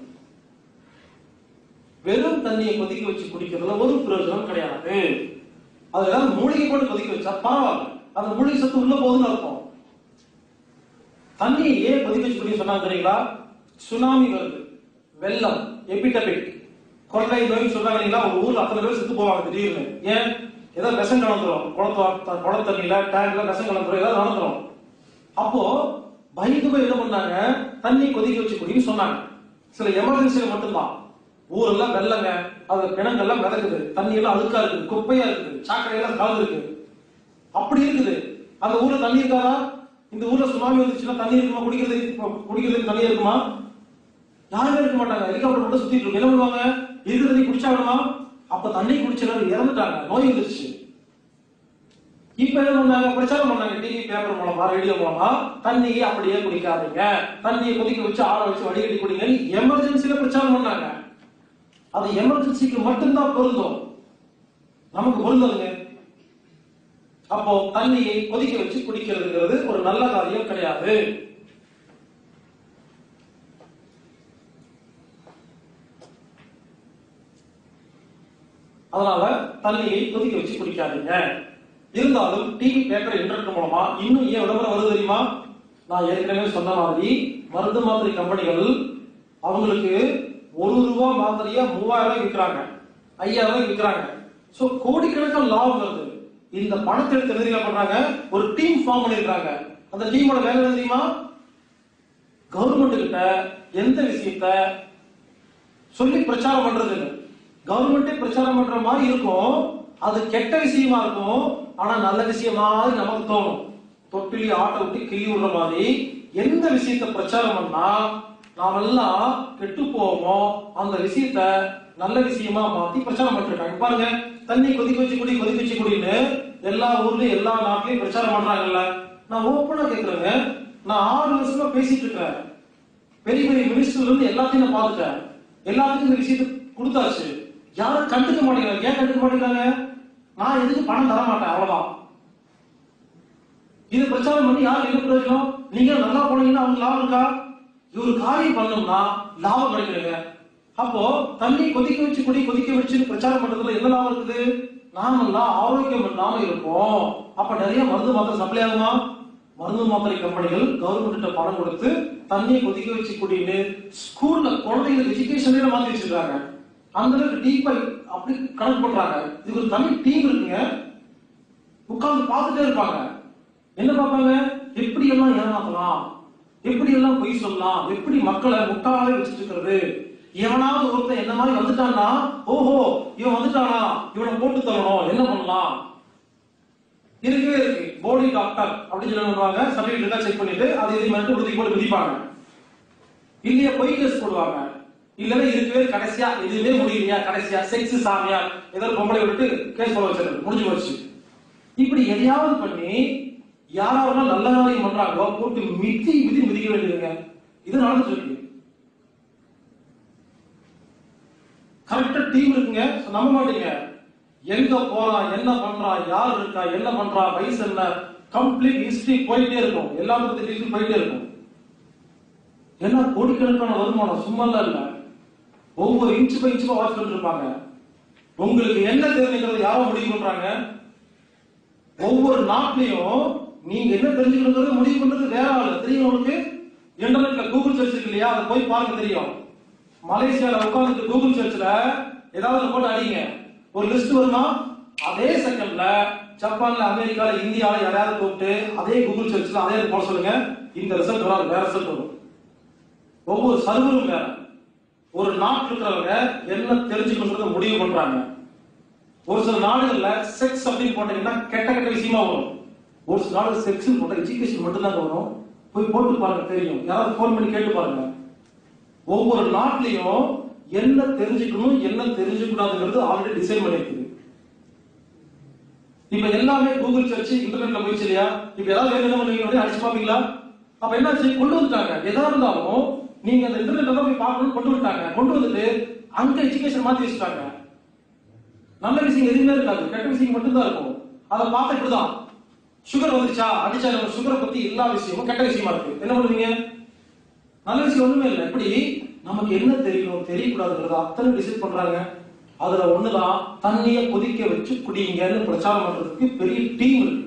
A: வெறும் தண்ணியை கொதிக்க வச்சு குடிக்கிறதுல ஒரு பிரயோஜனம் கிடையாது அது ஏதாவது மூலிகை போட்டு கொதிக்க வச்சா பரவாயில்ல அந்த மூலிகை சத்து உள்ள போகுதுன்னு அர்த்தம் தண்ணியை ஏன் கொதிக்க வச்சு குடிக்க சொன்னாங்க தெரியுங்களா சுனாமி வருது வெள்ளம் எபிடபிக் கொள்ளை நோய் சொல்றாங்க இல்லைங்களா ஒரு ஊர்ல அத்தனை பேர் செத்து போவாங்க திடீர்னு ஏன் ஏதாவது விஷம் கலந்துரும் குளத்து குள தண்ணியில டேங்க்ல விஷம் கலந்துரும் ஏதாவது நடந்துரும் அப்போ பயந்து போய் என்ன பண்ணாங்க தண்ணி கொதிக்க வச்சு குடின்னு சொன்னாங்க சில எமர்ஜென்சில மட்டும்தான் ஊரெல்லாம் வெள்ளங்க அது பிணங்கள்லாம் மிதக்குது தண்ணி எல்லாம் அழுக்கா இருக்குது குப்பையா இருக்குது சாக்கடை எல்லாம் கலந்து இருக்கு அப்படி இருக்குது அந்த ஊர்ல தண்ணி இருக்காதா இந்த ஊர்ல சுனாமி வந்துச்சுன்னா தண்ணி இருக்குமா குடிக்கிறது குடிக்கிறதுக்கு தண்ணி இருக்குமா யாருமே இருக்க மாட்டாங்க ஹெலிகாப்டர் மட்டும் சுத்திட்டு இருக்கு என்ன பண்ணுவாங்க இருக்கிற தண்ணி குடிச்சாகணுமா அப்ப தண்ணி குடிச்சவங்க இறந்துட்டாங்க நோய் வந்துருச்சு இப்ப என்ன பண்ணாங்க பிரச்சாரம் பண்ணாங்க டிவி பேப்பர் மூலமா ரேடியோ மூலமா தண்ணியை அப்படியே குடிக்காதீங்க தண்ணியை கொதிக்க வச்சு ஆற வச்சு வடிகட்டி குடிங்கன்னு எமர்ஜென்சில பிரச்சாரம் பண்ணாங்க அது எமர்ஜென்சிக்கு மட்டும்தான் பொருந்தும் நமக்கு பொருந்தாதுங்க அப்போ தண்ணியை கொதிக்க வச்சு குடிக்கிறதுங்கிறது ஒரு நல்ல காரியம் கிடையாது அதனால தண்ணியை கொதிக்க வச்சு குடிக்காதீங்க இருந்தாலும் டிவி பேப்பர் இன்டர்நெட் மூலமா இன்னும் ஏன் விளம்பரம் வருது தெரியுமா நான் ஏற்கனவே சொன்ன மாதிரி மருந்து மாத்திரை கம்பெனிகள் அவங்களுக்கு ஒரு ரூபா மாத்திரையா மூவாயிரம் ரூபாய் விற்கிறாங்க ஐயாயிரம் ரூபாய் விற்கிறாங்க சோ கோடிக்கணக்கான லாபம் வருது இந்த பணத்தை எடுத்து என்ன தெரியுமா பண்றாங்க ஒரு டீம் ஃபார்ம் பண்ணிருக்காங்க அந்த டீமோட வேலை என்ன தெரியுமா கவர்மெண்ட் கிட்ட எந்த விஷயத்த சொல்லி பிரச்சாரம் பண்றது இல்ல கவர்மெண்டே பிரச்சாரம் பண்ற மாதிரி இருக்கும் அது கெட்ட விஷயமா இருக்கும் ஆனா நல்ல விஷயமா நமக்கு தோணும் தொட்டிலி ஆட்டை விட்டு கிள்ளி விடுற மாதிரி எந்த விஷயத்த பிரச்சாரம் பண்ணா நாமெல்லாம் கெட்டு போவோமோ அந்த விஷயத்த நல்ல விஷயமா மாத்தி பிரச்சாரம் பண்ணிருக்காங்க பாருங்க தண்ணி கொதிக்க வச்சு குடி கொதிக்க வச்சு குடின்னு எல்லா ஊர்லயும் எல்லா நாட்டிலயும் பிரச்சாரம் பண்றாங்கல்ல நான் ஓப்பனா கேக்குறேங்க நான் ஆறு வருஷமா பேசிட்டு இருக்கிறேன் பெரிய பெரிய மினிஸ்டர்ல இருந்து எல்லாத்தையும் நான் பார்த்துட்டேன் எல்லாத்துக்கும் இந்த விஷயத்தை கொடுத்தாச்சு யாரும் கண்டுக்க மாட்டேங்கிறாங்க ஏன் கண்டுக்க மாட்டேங்கிறாங்க நான் எதுக்கு பணம் தர மாட்டேன் அவ்வளவுதான் இது பிரச்சாரம் பண்ணி யாருக்கு என்ன பிரயோஜனம் நீங்க நல்லா போனீங்கன்னா அவங்க லாபம் இருக்கா இவரு காரியம் பண்ணோம்னா லாபம் கிடைக்கிறீங்க அப்போ தண்ணி கொதிக்க வச்சு குடி கொதிக்க வச்சு பிரச்சாரம் பண்றதுல என்ன லாபம் இருக்குது நாமெல்லாம் ஆரோக்கியம் இல்லாம இருப்போம் அப்ப நிறைய மருந்து மாத்திரை சப்ளை ஆகுமா மருந்து மாத்திரை கம்பெனிகள் கவர்மெண்ட் பணம் கொடுத்து தண்ணியை கொதிக்க வச்சு குடின்னு ஸ்கூல்ல குழந்தைங்களுக்கு எஜுகேஷன்ல மாத்தி வச்சிருக்காங்க அந்த அளவுக்கு டீப்பா அப்படி கணக்கு பண்றாங்க இதுக்கு ஒரு தனி டீம் இருக்குங்க உட்கார்ந்து பார்த்துட்டே இருப்பாங்க என்ன பார்ப்பாங்க எப்படி எல்லாம் ஏமாத்தலாம் எப்படி எல்லாம் பொய் சொல்லலாம் எப்படி மக்களை முட்டாளே வச்சுட்டு இருக்கிறது எவனாவது ஒருத்தன் என்ன மாதிரி வந்துட்டான்னா ஓஹோ இவன் வந்துட்டானா இவனை போட்டு தரணும் என்ன பண்ணலாம் இருக்கவே இருக்கு போடி டாக்டர் அப்படின்னு சொல்லி பண்ணுவாங்க சர்டிபிகேட் செக் பண்ணிட்டு அது இது மட்டும் உறுதி போட்டு விதிப்பாங்க இல்லையா பொய் கேஸ் போடுவாங்க இல்லன்னா இருக்கவே கடைசியா எதுவுமே முடியலையா கடைசியா செக்ஸ் சாமியா ஏதோ ஒரு பொம்பளை விட்டு கேஸ் போட வச்சிருக்கு முடிஞ்சு போச்சு இப்படி எதையாவது பண்ணி யாராவது நல்ல காரியம் பண்றாங்களோ போட்டு மிதி மிதி மிதிக்க வேண்டியதுங்க இது நடந்துட்டு இருக்கு கரெக்டா டீம் இருக்குங்க நம்ப மாட்டீங்க எங்க போறான் என்ன பண்றான் யார் இருக்கா என்ன பண்றா வயசு என்ன கம்ப்ளீட் ஹிஸ்டரி போயிட்டே இருக்கும் எல்லாரும் பத்தி ஹிஸ்டரி போயிட்டே இருக்கும் ஏன்னா கோடிக்கணக்கான வருமானம் சும்மா இல்ல ஒவ்வொரு இன்ச்சு பை இன்ச்சு வாட்ச் பண்ணிட்டு இருப்பாங்க உங்களுக்கு என்ன தெரிஞ்சுக்கிறது யாரோ முடிவு பண்றாங்க ஒவ்வொரு நாட்டிலையும் நீங்க என்ன தெரிஞ்சுக்கணுங்கிறது முடிவு பண்றது வேற ஆளு தெரியும் உங்களுக்கு இன்டர்நெட்ல கூகுள் சர்ச் இருக்கு இல்லையா அதை போய் பாருங்க தெரியும் மலேசியால உட்கார்ந்துட்டு கூகுள் சர்ச்ல ஏதாவது போட்டு அடிங்க ஒரு லிஸ்ட் வருமா அதே செகண்ட்ல ஜப்பான்ல அமெரிக்கால இந்தியால யாராவது கூப்பிட்டு அதே கூகுள் சர்ச்ல அதே போட சொல்லுங்க இந்த ரிசல்ட் வராது வேற ரிசல்ட் வரும் ஒவ்வொரு சர்வரும் வேற ஒரு நாட்டில் இருக்கிறவங்க என்ன தெரிஞ்சுக்கணுங்கிறத முடிவு பண்றாங்க ஒரு சில நாடுகள்ல செக்ஸ் அப்படின்னு போட்டீங்கன்னா கெட்ட கெட்ட விஷயமா வரும் ஒரு சில நாடுகள் செக்ஸ் போட்ட எஜுகேஷன் மட்டும்தான் வரும் போய் போட்டு பாருங்க தெரியும் யாராவது ஃபோன் பண்ணி கேட்டு பாருங்க ஒவ்வொரு நாட்டிலையும் என்ன தெரிஞ்சுக்கணும் என்ன தெரிஞ்சுக்கூடாதுங்கிறது ஆல்ரெடி டிசைன் பண்ணிருக்குது இப்ப எல்லாமே கூகுள் சர்ச் இன்டர்நெட்ல போயிடுச்சு இல்லையா இப்ப ஏதாவது வேணும் என்ன பண்ணுவீங்க உடனே அடிச்சு பாப்பீங்களா அப்ப என்ன செய்ய கொண்டு வந்துட்டாங்க எதா இருந்தாலும் நீங்க அந்த இன்டர்நெட்ல தான் போய் பார்க்கணும்னு கொண்டு வந்துட்டாங்க கொண்டு வந்துட்டு அங்க எஜுகேஷன் மாத்தி வச்சுட்டாங்க நல்ல விஷயம் எதுவுமே இருக்காது கெட்ட விஷயம் மட்டும்தான் இருக்கும் அதை பார்த்த இப்படிதான் சுகர் வந்துச்சா அடிச்சா நம்ம சுகரை பத்தி எல்லா விஷயமும் கெட்ட விஷயமா இருக்கு என்ன பண்ணுவீங்க நல்ல விஷயம் ஒண்ணுமே இல்லை எப்படி நமக்கு என்ன தெரியணும் தெரியக்கூடாதுங்கிறத அத்தனை டிசைட் பண்றாங்க அதுல ஒண்ணுதான் தண்ணிய கொதிக்க வச்சு குடிங்கன்னு பிரச்சாரம் பண்றதுக்கு பெரிய டீம் இருக்கு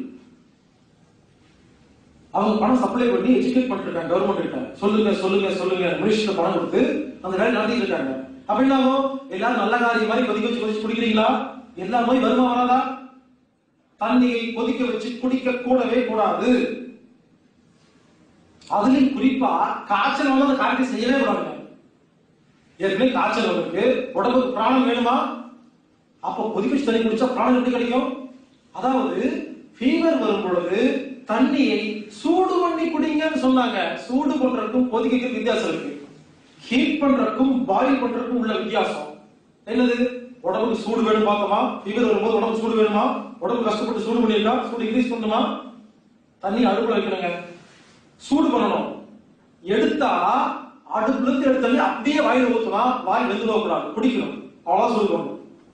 A: அவங்க பணம் சப்ளை பண்ணி எஜுகேட் பண்ணிட்டு இருக்காங்க கவர்மெண்ட் கிட்ட சொல்லுங்க சொல்லுங்க சொல்லுங்க மினிஸ்டர் பணம் கொடுத்து அந்த வேலை நடத்திட்டு இருக்காங்க அப்ப என்ன ஆகும் எல்லாரும் நல்ல காரியம் மாதிரி கொதிக்க வச்சு கொதிச்சு குடிக்கிறீங்களா எல்லா நோய் வருமா வராதா தண்ணியை கொதிக்க வச்சு குடிக்க கூடவே கூடாது அதுலயும் குறிப்பா காய்ச்சல் வந்து அந்த காரியத்தை செய்யவே கூடாதுங்க ஏற்கனவே காய்ச்சல் வந்திருக்கு உடம்புக்கு பிராணம் வேணுமா அப்போ கொதிக்க வச்சு தண்ணி குடிச்சா பிராணம் எப்படி கிடைக்கும் அதாவது ஃபீவர் வரும் பொழுது தண்ணியை சூடு பண்ணி குடிங்கன்னு சொன்னாங்க சூடு பண்றதுக்கும் கொதிக்கிறதுக்கும் வித்தியாசம் இருக்கு ஹீட் பண்றதுக்கும் பாயில் பண்றதுக்கும் உள்ள வித்தியாசம் என்னது உடம்புக்கு சூடு வேணும் பார்த்தோமா ஃபீவர் வரும்போது உடம்புக்கு சூடு வேணுமா உடம்பு கஷ்டப்பட்டு சூடு பண்ணிருக்கா சூடு இன்க்ரீஸ் பண்ணணுமா தண்ணி அடுப்புல வைக்கணுங்க சூடு பண்ணணும் எடுத்தா அடுப்புல இருந்து எடுத்த தண்ணி அப்படியே வாயில ஊத்தலாம் வாய் வெந்து போகக்கூடாது குடிக்கணும் அவ்வளவு சூடு பண்ணணும்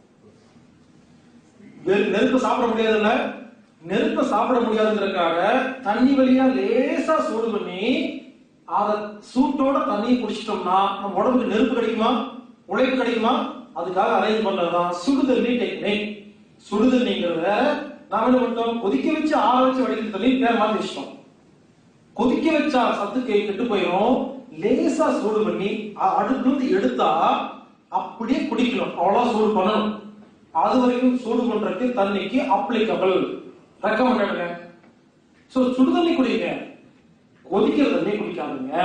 A: வெறு- நெருப்பை சாப்பிட முடியாதுல்ல நெருப்பை சாப்பிட முடியாதுங்கிறதுக்காக தண்ணி வழியா லேசா சூடு பண்ணி அத சூட்டோட தண்ணியை குடிச்சிட்டோம்னா நம்ம உடம்புக்கு நெருப்பு கிடைக்குமா உழைப்பு கிடைக்குமா அதுக்காக அரேஞ்ச் பண்றதுதான் சுடுதண்ணி டெக்னிக் சுடுதண்ணிங்கிறத நாம என்ன பண்ணிட்டோம் கொதிக்க வச்சு ஆற வச்சு வடிக்கிற தண்ணி பேர் மாத்தி வச்சிட்டோம் கொதிக்க வச்சா சத்துக்கு கெட்டு போயிடும் லேசா சூடு பண்ணி அ- அடுப்புல இருந்து எடுத்தா அப்படியே குடிக்கணும் அவ்வளவு சூடு பண்ணணும் அது வரைக்கும் சூடு பண்றதுக்கு தண்ணிக்கு அப்ளிகபிள் ரெக்கமெண்டடுங்க சோ சுடு தண்ணி குடிங்க கொதிக்கிற தண்ணி குடிக்காதீங்க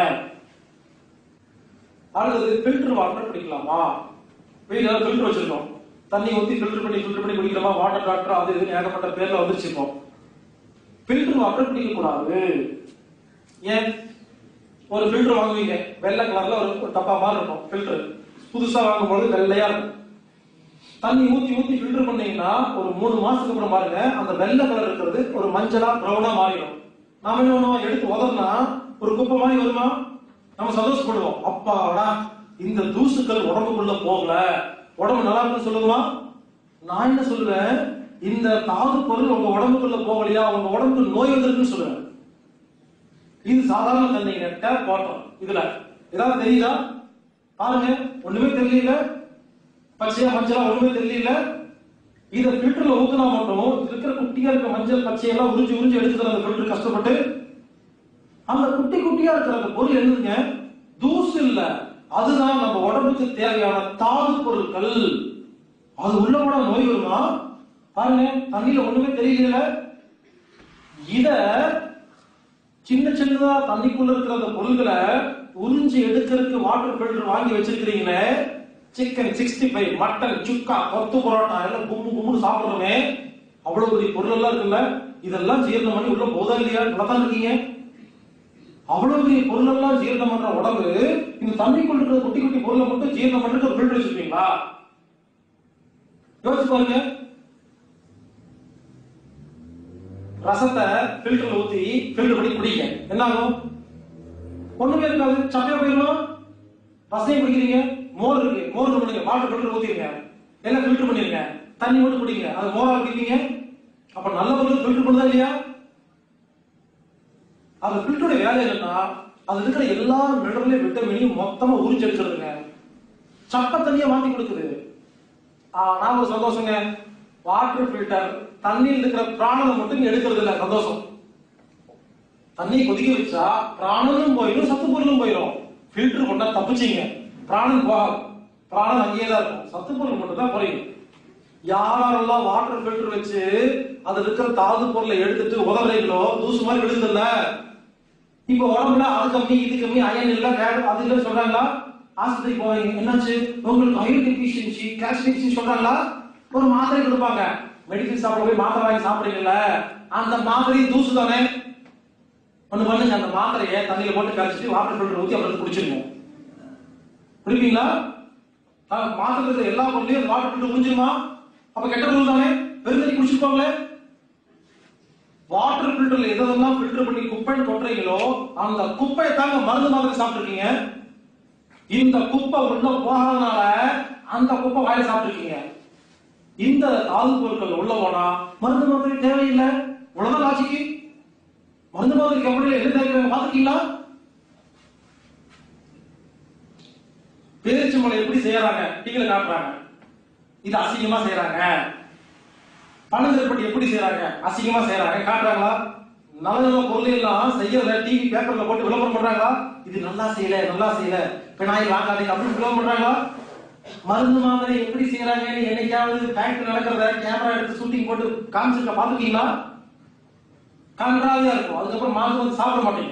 A: அடுத்தது ஃபில்டர் வாட்டர் குடிக்கலாமா வீட்டுல ஃபில்டர் வச்சிருக்கோம் தண்ணி ஊத்தி ஃபில்டர் பண்ணி ஃபில்டர் பண்ணி குடிக்கலாமா வாட்டர் டாக்டர் அது இது ஏகப்பட்ட பேர்ல வந்துருச்சுப்போம் ஃபில்டர் வாட்டர் குடிக்க கூடாது ஏன் ஒரு ஃபில்டர் வாங்குவீங்க வெள்ளை கலர்ல ஒரு ஒரு டப்பா மாதிரி இருக்கும் ஃபில்டர் புதுசா வாங்கும்போது வெள்ளையா இருக்கும் தண்ணி ஊத்தி ஊத்தி ஃபில்டர் பண்ணீங்கன்னா ஒரு மூணு மாசத்துக்கு அப்புறம் பாருங்க அந்த வெள்ளை கலர் இருக்கிறது ஒரு மஞ்சளா ப்ரௌனா மாறிடும் நாம என்ன பண்ணுவோம் எடுத்து உதறினா ஒரு குப்பை மாதிரி வருமா நம்ம சந்தோஷப்படுவோம் அப்பாடா இந்த தூசுக்கள் உடம்புக்குள்ள போகல உடம்பு நல்லா இருக்குன்னு சொல்லுமா நான் என்ன சொல்லுவேன் இந்த தாது பொருள் உங்க உடம்புக்குள்ள போகலையா உங்க உடம்புக்கு நோய் வந்திருக்குன்னு சொல்லுவேன் இது சாதாரண தண்ணிங்க டேப் வாட்டர் இதுல ஏதாவது தெரியுதா பாருங்க ஒண்ணுமே தெரியல பச்சையா மஞ்சளா ஒண்ணுமே தெரியல இத ஃபில்டர்ல ஊத்துனா மட்டும் இதுல இருக்கிற குட்டியா இருக்க மஞ்சள் பச்சையெல்லாம் உறிஞ்சி உறிஞ்சி எடுத்துக்கிற அந்த ஃபில்டர் கஷ்டப்பட்டு அந்த குட்டி குட்டியா இருக்கிற அந்த பொருள் என்னதுங்க தூசு இல்ல அதுதான் நம்ம உடம்புக்கு தேவையான தாது பொருட்கள் அது உள்ள கூட நோய் வருமா பாருங்க தண்ணியில ஒண்ணுமே தெரியல இத சின்ன சின்னதா தண்ணிக்குள்ள இருக்கிற அந்த பொருள்களை உறிஞ்சி எடுக்கிறதுக்கு வாட்டர் ஃபில்டர் வாங்கி வச்சிருக்கிறீங்களே chicken sixty five mutton chukka கொத்து பரோட்டா எல்லாம் கும்பு கும்புன்னு சாப்பிடுறோமே அவ்வளவு பெரிய பொருள் எல்லாம் இருக்குல்ல இதெல்லாம் ஜீரணம் பண்ணி உள்ள போதா இல்லையா நல்லா தான் இருக்கீங்க அவ்வளவு பெரிய பொருள் எல்லாம் ஜீரணம் பண்ற உடம்பு இந்த தண்ணிக்குள்ள இருக்கிற குட்டி குட்டி பொருளை மட்டும் ஜீரணம் பண்றதுக்கு ஒரு ஃபில்டர் வச்சிருப்பீங்களா யோசிச்சு பாருங்க ரசத்தை ஃபில்டர்ல ஊத்தி ஃபில்டர் பண்ணி குடிங்க என்ன ஆகும் ஒண்ணுமே இருக்காது சப்பையா போயிடும் ரசையும் குடிக்கிறீங்க மோர் இருக்கு மோர் பண்ணுங்க வாட்டர் ஃபில்டர் ஊத்திருங்க எல்லாம் ஃபில்டர் பண்ணிருங்க தண்ணி மட்டும் குடிங்க அது மோரா குடிப்பீங்க அப்ப நல்ல பொருள் ஃபில்டர் பண்ணுதா இல்லையா அந்த ஃபில்டரோட வேலை என்னன்னா அது இருக்கிற எல்லா மினரலையும் விட்டமினையும் மொத்தமா உறிஞ்சு எடுக்கிறதுங்க சப்ப தண்ணியை மாத்தி கொடுக்குது ஆனா ஒரு சந்தோஷங்க வாட்டர் ஃபில்டர் தண்ணியில் இருக்கிற பிராணனை மட்டும் எடுக்கிறது இல்ல சந்தோஷம் தண்ணி கொதிக்க வச்சா பிராணனும் போயிடும் சத்து பொருளும் போயிடும் ஃபில்டர் பண்ணா தப்பிச்சீங்க பிராணன் போகாது பிராணன் அங்கேயே தான் இருக்கும் சத்து பொருள் மட்டும் தான் குறையும் யாரெல்லாம் வாட்டர் ஃபில்டர் வச்சு அதுல இருக்கிற தாது பொருளை எடுத்துட்டு உதவுறீங்களோ தூசு மாதிரி விழுதுல்ல இப்ப உடம்புல அது கம்மி இது கம்மி அயன் இல்ல கேட் அது இல்ல சொல்றாங்களா ஆஸ்பத்திரிக்கு போவீங்க என்னாச்சு உங்களுக்கு அயன் டெபிஷியன்சி கால்சியம் சொல்றாங்களா ஒரு மாத்திரை கொடுப்பாங்க மெடிக்கல் ஷாப்ல போய் மாத்திரை வாங்கி சாப்பிடுறீங்கல்ல அந்த மாத்திரை தூசு தானே ஒண்ணு பண்ணுங்க அந்த மாத்திரையை தண்ணியில போட்டு கரைச்சிட்டு வாட்டர் ஃபில்டர் ஊத்தி அப்புறம் குடிச்சிருங்க குடிப்பீங்களா அஹ், மாத்திரை இருக்கிற எல்லா பொருளையும் வாட்டர் ஃபில்டர் முடிஞ்சிருமா அப்ப கெட்ட பொருள் தானே பெருந்தண்ணி குடிச்சிருப்பாங்களே வாட்டர் ஃபில்டர்ல எதெல்லாம் ஃபில்டர் பண்ணி குப்பைன்னு கொட்டுறீங்களோ அந்த குப்பையை தாங்க மருந்து மாதிரி சாப்பிட்டுருக்கீங்க இந்த குப்பை உள்ள போகாதனால அந்த குப்பை வாயில சாப்பிட்டுருக்கீங்க இந்த தாது பொருட்கள் உள்ள போனா மருந்து மாதிரி தேவையில்லை உலக ஆட்சிக்கு மருந்து மாதிரி கம்பெனில என்ன தேவையான பாத்துக்கீங்களா பேரிச்சம்பளை எப்படி செய்யறாங்க டீல காட்டுறாங்க இது அசிங்கமா செய்யறாங்க பணங்கற்பட்டி எப்படி செய்யறாங்க அசிங்கமா செய்யறாங்க காட்டுறாங்களா நல்ல நல்ல பொருள் எல்லாம் செய்யறத டிவி பேப்பர்ல போட்டு விளம்பரம் பண்றாங்களா இது நல்லா செய்யல நல்லா செய்யல பினாயில் வாங்காதீங்க அப்படின்னு விளம்பரம் பண்றாங்களா மருந்து மாதிரி எப்படி செய்யறாங்கன்னு என்னைக்காவது ஃபேக்டரி நடக்கிறத கேமரா எடுத்து ஷூட்டிங் போட்டு காமிச்சிருக்க பாத்துக்கீங்களா கன்றாவியா இருக்கும் அதுக்கப்புறம் மாசம் வந்து சாப்பிட மாட்டீங்க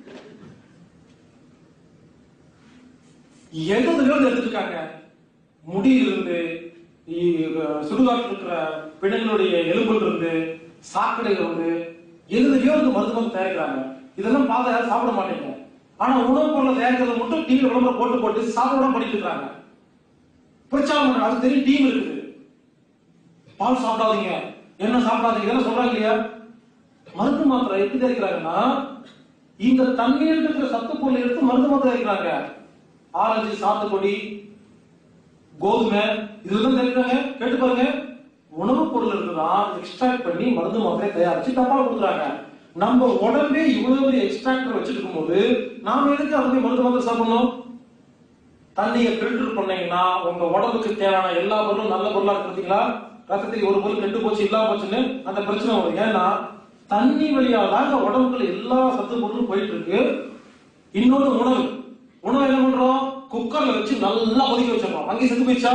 A: எதுலையோ எடுத்துருக்காங்க முடியிலிருந்து இ- சுடுகாட்டில் இருக்கிற பிணங்களுடைய எலும்புல இருந்து சாக்கடையில இருந்து எதுலையோ இருந்து மருந்து மருந்து தயாரிக்கிறாங்க இதெல்லாம் பார்த்து யாரும் சாப்பிட மாட்டீங்க ஆனா உணவுப் பொருளை தயாரிக்கிறத மட்டும் டிவி விளம்பரம் போட்டு போட்டு சாப்பிட பண்ணிட்டு இருக்காங்க பிரச்சாரம் பண்றாங்க அது தெரியும் டீம் இருக்குது பால் சாப்பிடாதீங்க என்ன சாப்பிடாதீங்க இதெல்லாம் சொல்றாங்க இல்லையா மருந்து மாத்திரை எப்படி தயாரிக்கிறாங்கன்னா இந்த தண்ணீர் இருக்கிற சத்து பொருளை எடுத்து மருந்து மாத்திரை தயாரிக்கிறாங்க ஆரஞ்சு சாத்துக்குடி கோதுமை இதெல்லாம் தயாரிக்கிறாங்க கேட்டு பாருங்க உணவுப் பொருள் இருக்குதான் எக்ஸ்ட்ராக்ட் பண்ணி மருந்து மாத்திரை தயாரிச்சு டப்பால கொடுக்குறாங்க நம்ம உடம்பே இவ்வளவு பெரிய எக்ஸ்ட்ராக்டர் வச்சிருக்கும் போது நாம எதுக்கு அது போய் மருந்து மாத்திரை சாப்பிடணும் தண்ணியை ஃபில்டர் பண்ணீங்கன்னா உங்க உடம்புக்கு தேவையான எல்லா பொருளும் நல்ல பொருளா இருக்கிறீங்களா ரத்தத்தில் ஒரு பொருள் கெட்டு போச்சு இல்லாம போச்சுன்னு அந்த பிரச்சனை வரும் ஏன்னா தண்ணி வழியா தாங்க உடம்புக்குள்ள எல்லா சத்து பொருளும் போயிட்டு இருக்கு இன்னொரு உணவு உணவு என்ன பண்றோம் குக்கர்ல வச்சு நல்லா கொதிக்க வச்சிடறோம் அங்கேயே செத்து போயிடுச்சா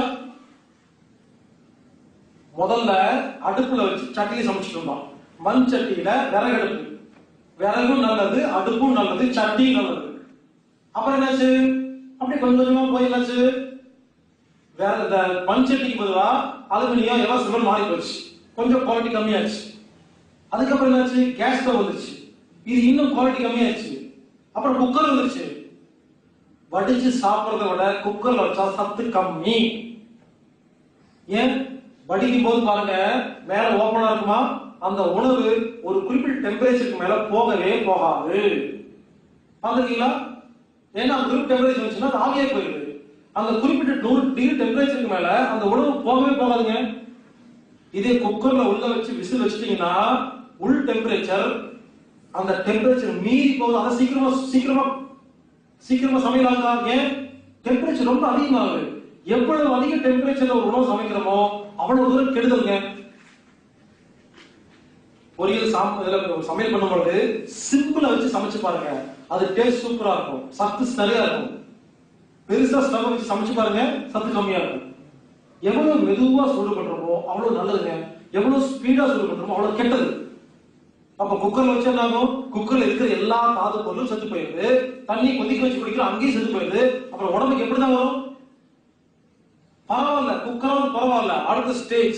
A: முதல்ல அடுப்புல வச்சு சட்டியை சமைச்சிட்டு இருந்தோம் மண் சட்டியில விறகு அடுப்பு விறகும் நல்லது அடுப்பும் நல்லது சட்டியும் நல்லது அப்புறம் என்னாச்சு அப்படி கொஞ்சம் கொஞ்சமா போய் என்னாச்சு வேற இந்த மண் சட்டிக்கு பொதுவா அலுமினியம் எல்லாம் சிமெண்ட் மாறி போச்சு கொஞ்சம் குவாலிட்டி கம்மியாச்சு அதுக்கப்புறம் என்னாச்சு கேஸ் ஸ்டவ் வந்துச்சு இது இன்னும் குவாலிட்டி கம்மியாச்சு அப்புறம் குக்கர் வந்துருச்சு வடிச்சு சாப்பிடுறத விட குக்கர்ல வச்சா சத்து கம்மி ஏன் வடிக்கும் போது பாருங்க மேல ஓபனா இருக்குமா அந்த உணவு ஒரு குறிப்பிட்ட டெம்பரேச்சருக்கு மேல போகவே போகாது பாத்துருக்கீங்களா ஏன்னா அந்த குறிப்பிட்ட டெம்பரேச்சர் வந்துச்சுன்னா அது ஆவியே போயிடுது அந்த குறிப்பிட்ட நூறு டிகிரி டெம்பரேச்சருக்கு மேல அந்த உணவு போகவே போகாதுங்க இதே குக்கர்ல உள்ள வச்சு விசில் வச்சிட்டீங்கன்னா உள் டெம்பரேச்சர் அந்த டெம்பரேச்சர் மீறி போகுது அதை சீக்கிரமா சீக்கிரமா சீக்கிரமா சமையல் ஆகுதா ஏன் டெம்பரேச்சர் ரொம்ப அதிகமாகுது எவ்வளவு அதிக டெம்பரேச்சர்ல ஒரு உணவு சமைக்கிறோமோ அவ்வளவு தூரம் கெடுதலுங்க பொரியல் சாம் இதுல ஒரு சமையல் பண்ணும்போது சிம்பிளா வச்சு சமைச்சு பாருங்க அது டேஸ்ட் சூப்பரா இருக்கும் சத்து நிறைய இருக்கும் பெருசா ஸ்டவ் வச்சு சமைச்சு பாருங்க சத்து கம்மியா இருக்கும் எவ்வளவு மெதுவா சூடு பண்றோமோ அவ்வளவு நல்லதுங்க எவ்வளவு ஸ்பீடா சூடு பண்றோமோ அவ்வளவு கெட்டது அப்ப குக்கர்ல வச்சு என்ன ஆகும் குக்கர்ல இருக்கிற எல்லா தாது பொருளும் செத்து போயிருது தண்ணி கொதிக்க வச்சு குடிக்கிறோம் அங்கேயும் செத்து போயிருது அப்புறம் உடம்புக்கு எப்படிதான் வரும் பரவாயில்ல குக்கராவது பரவாயில்ல அடுத்த ஸ்டேஜ்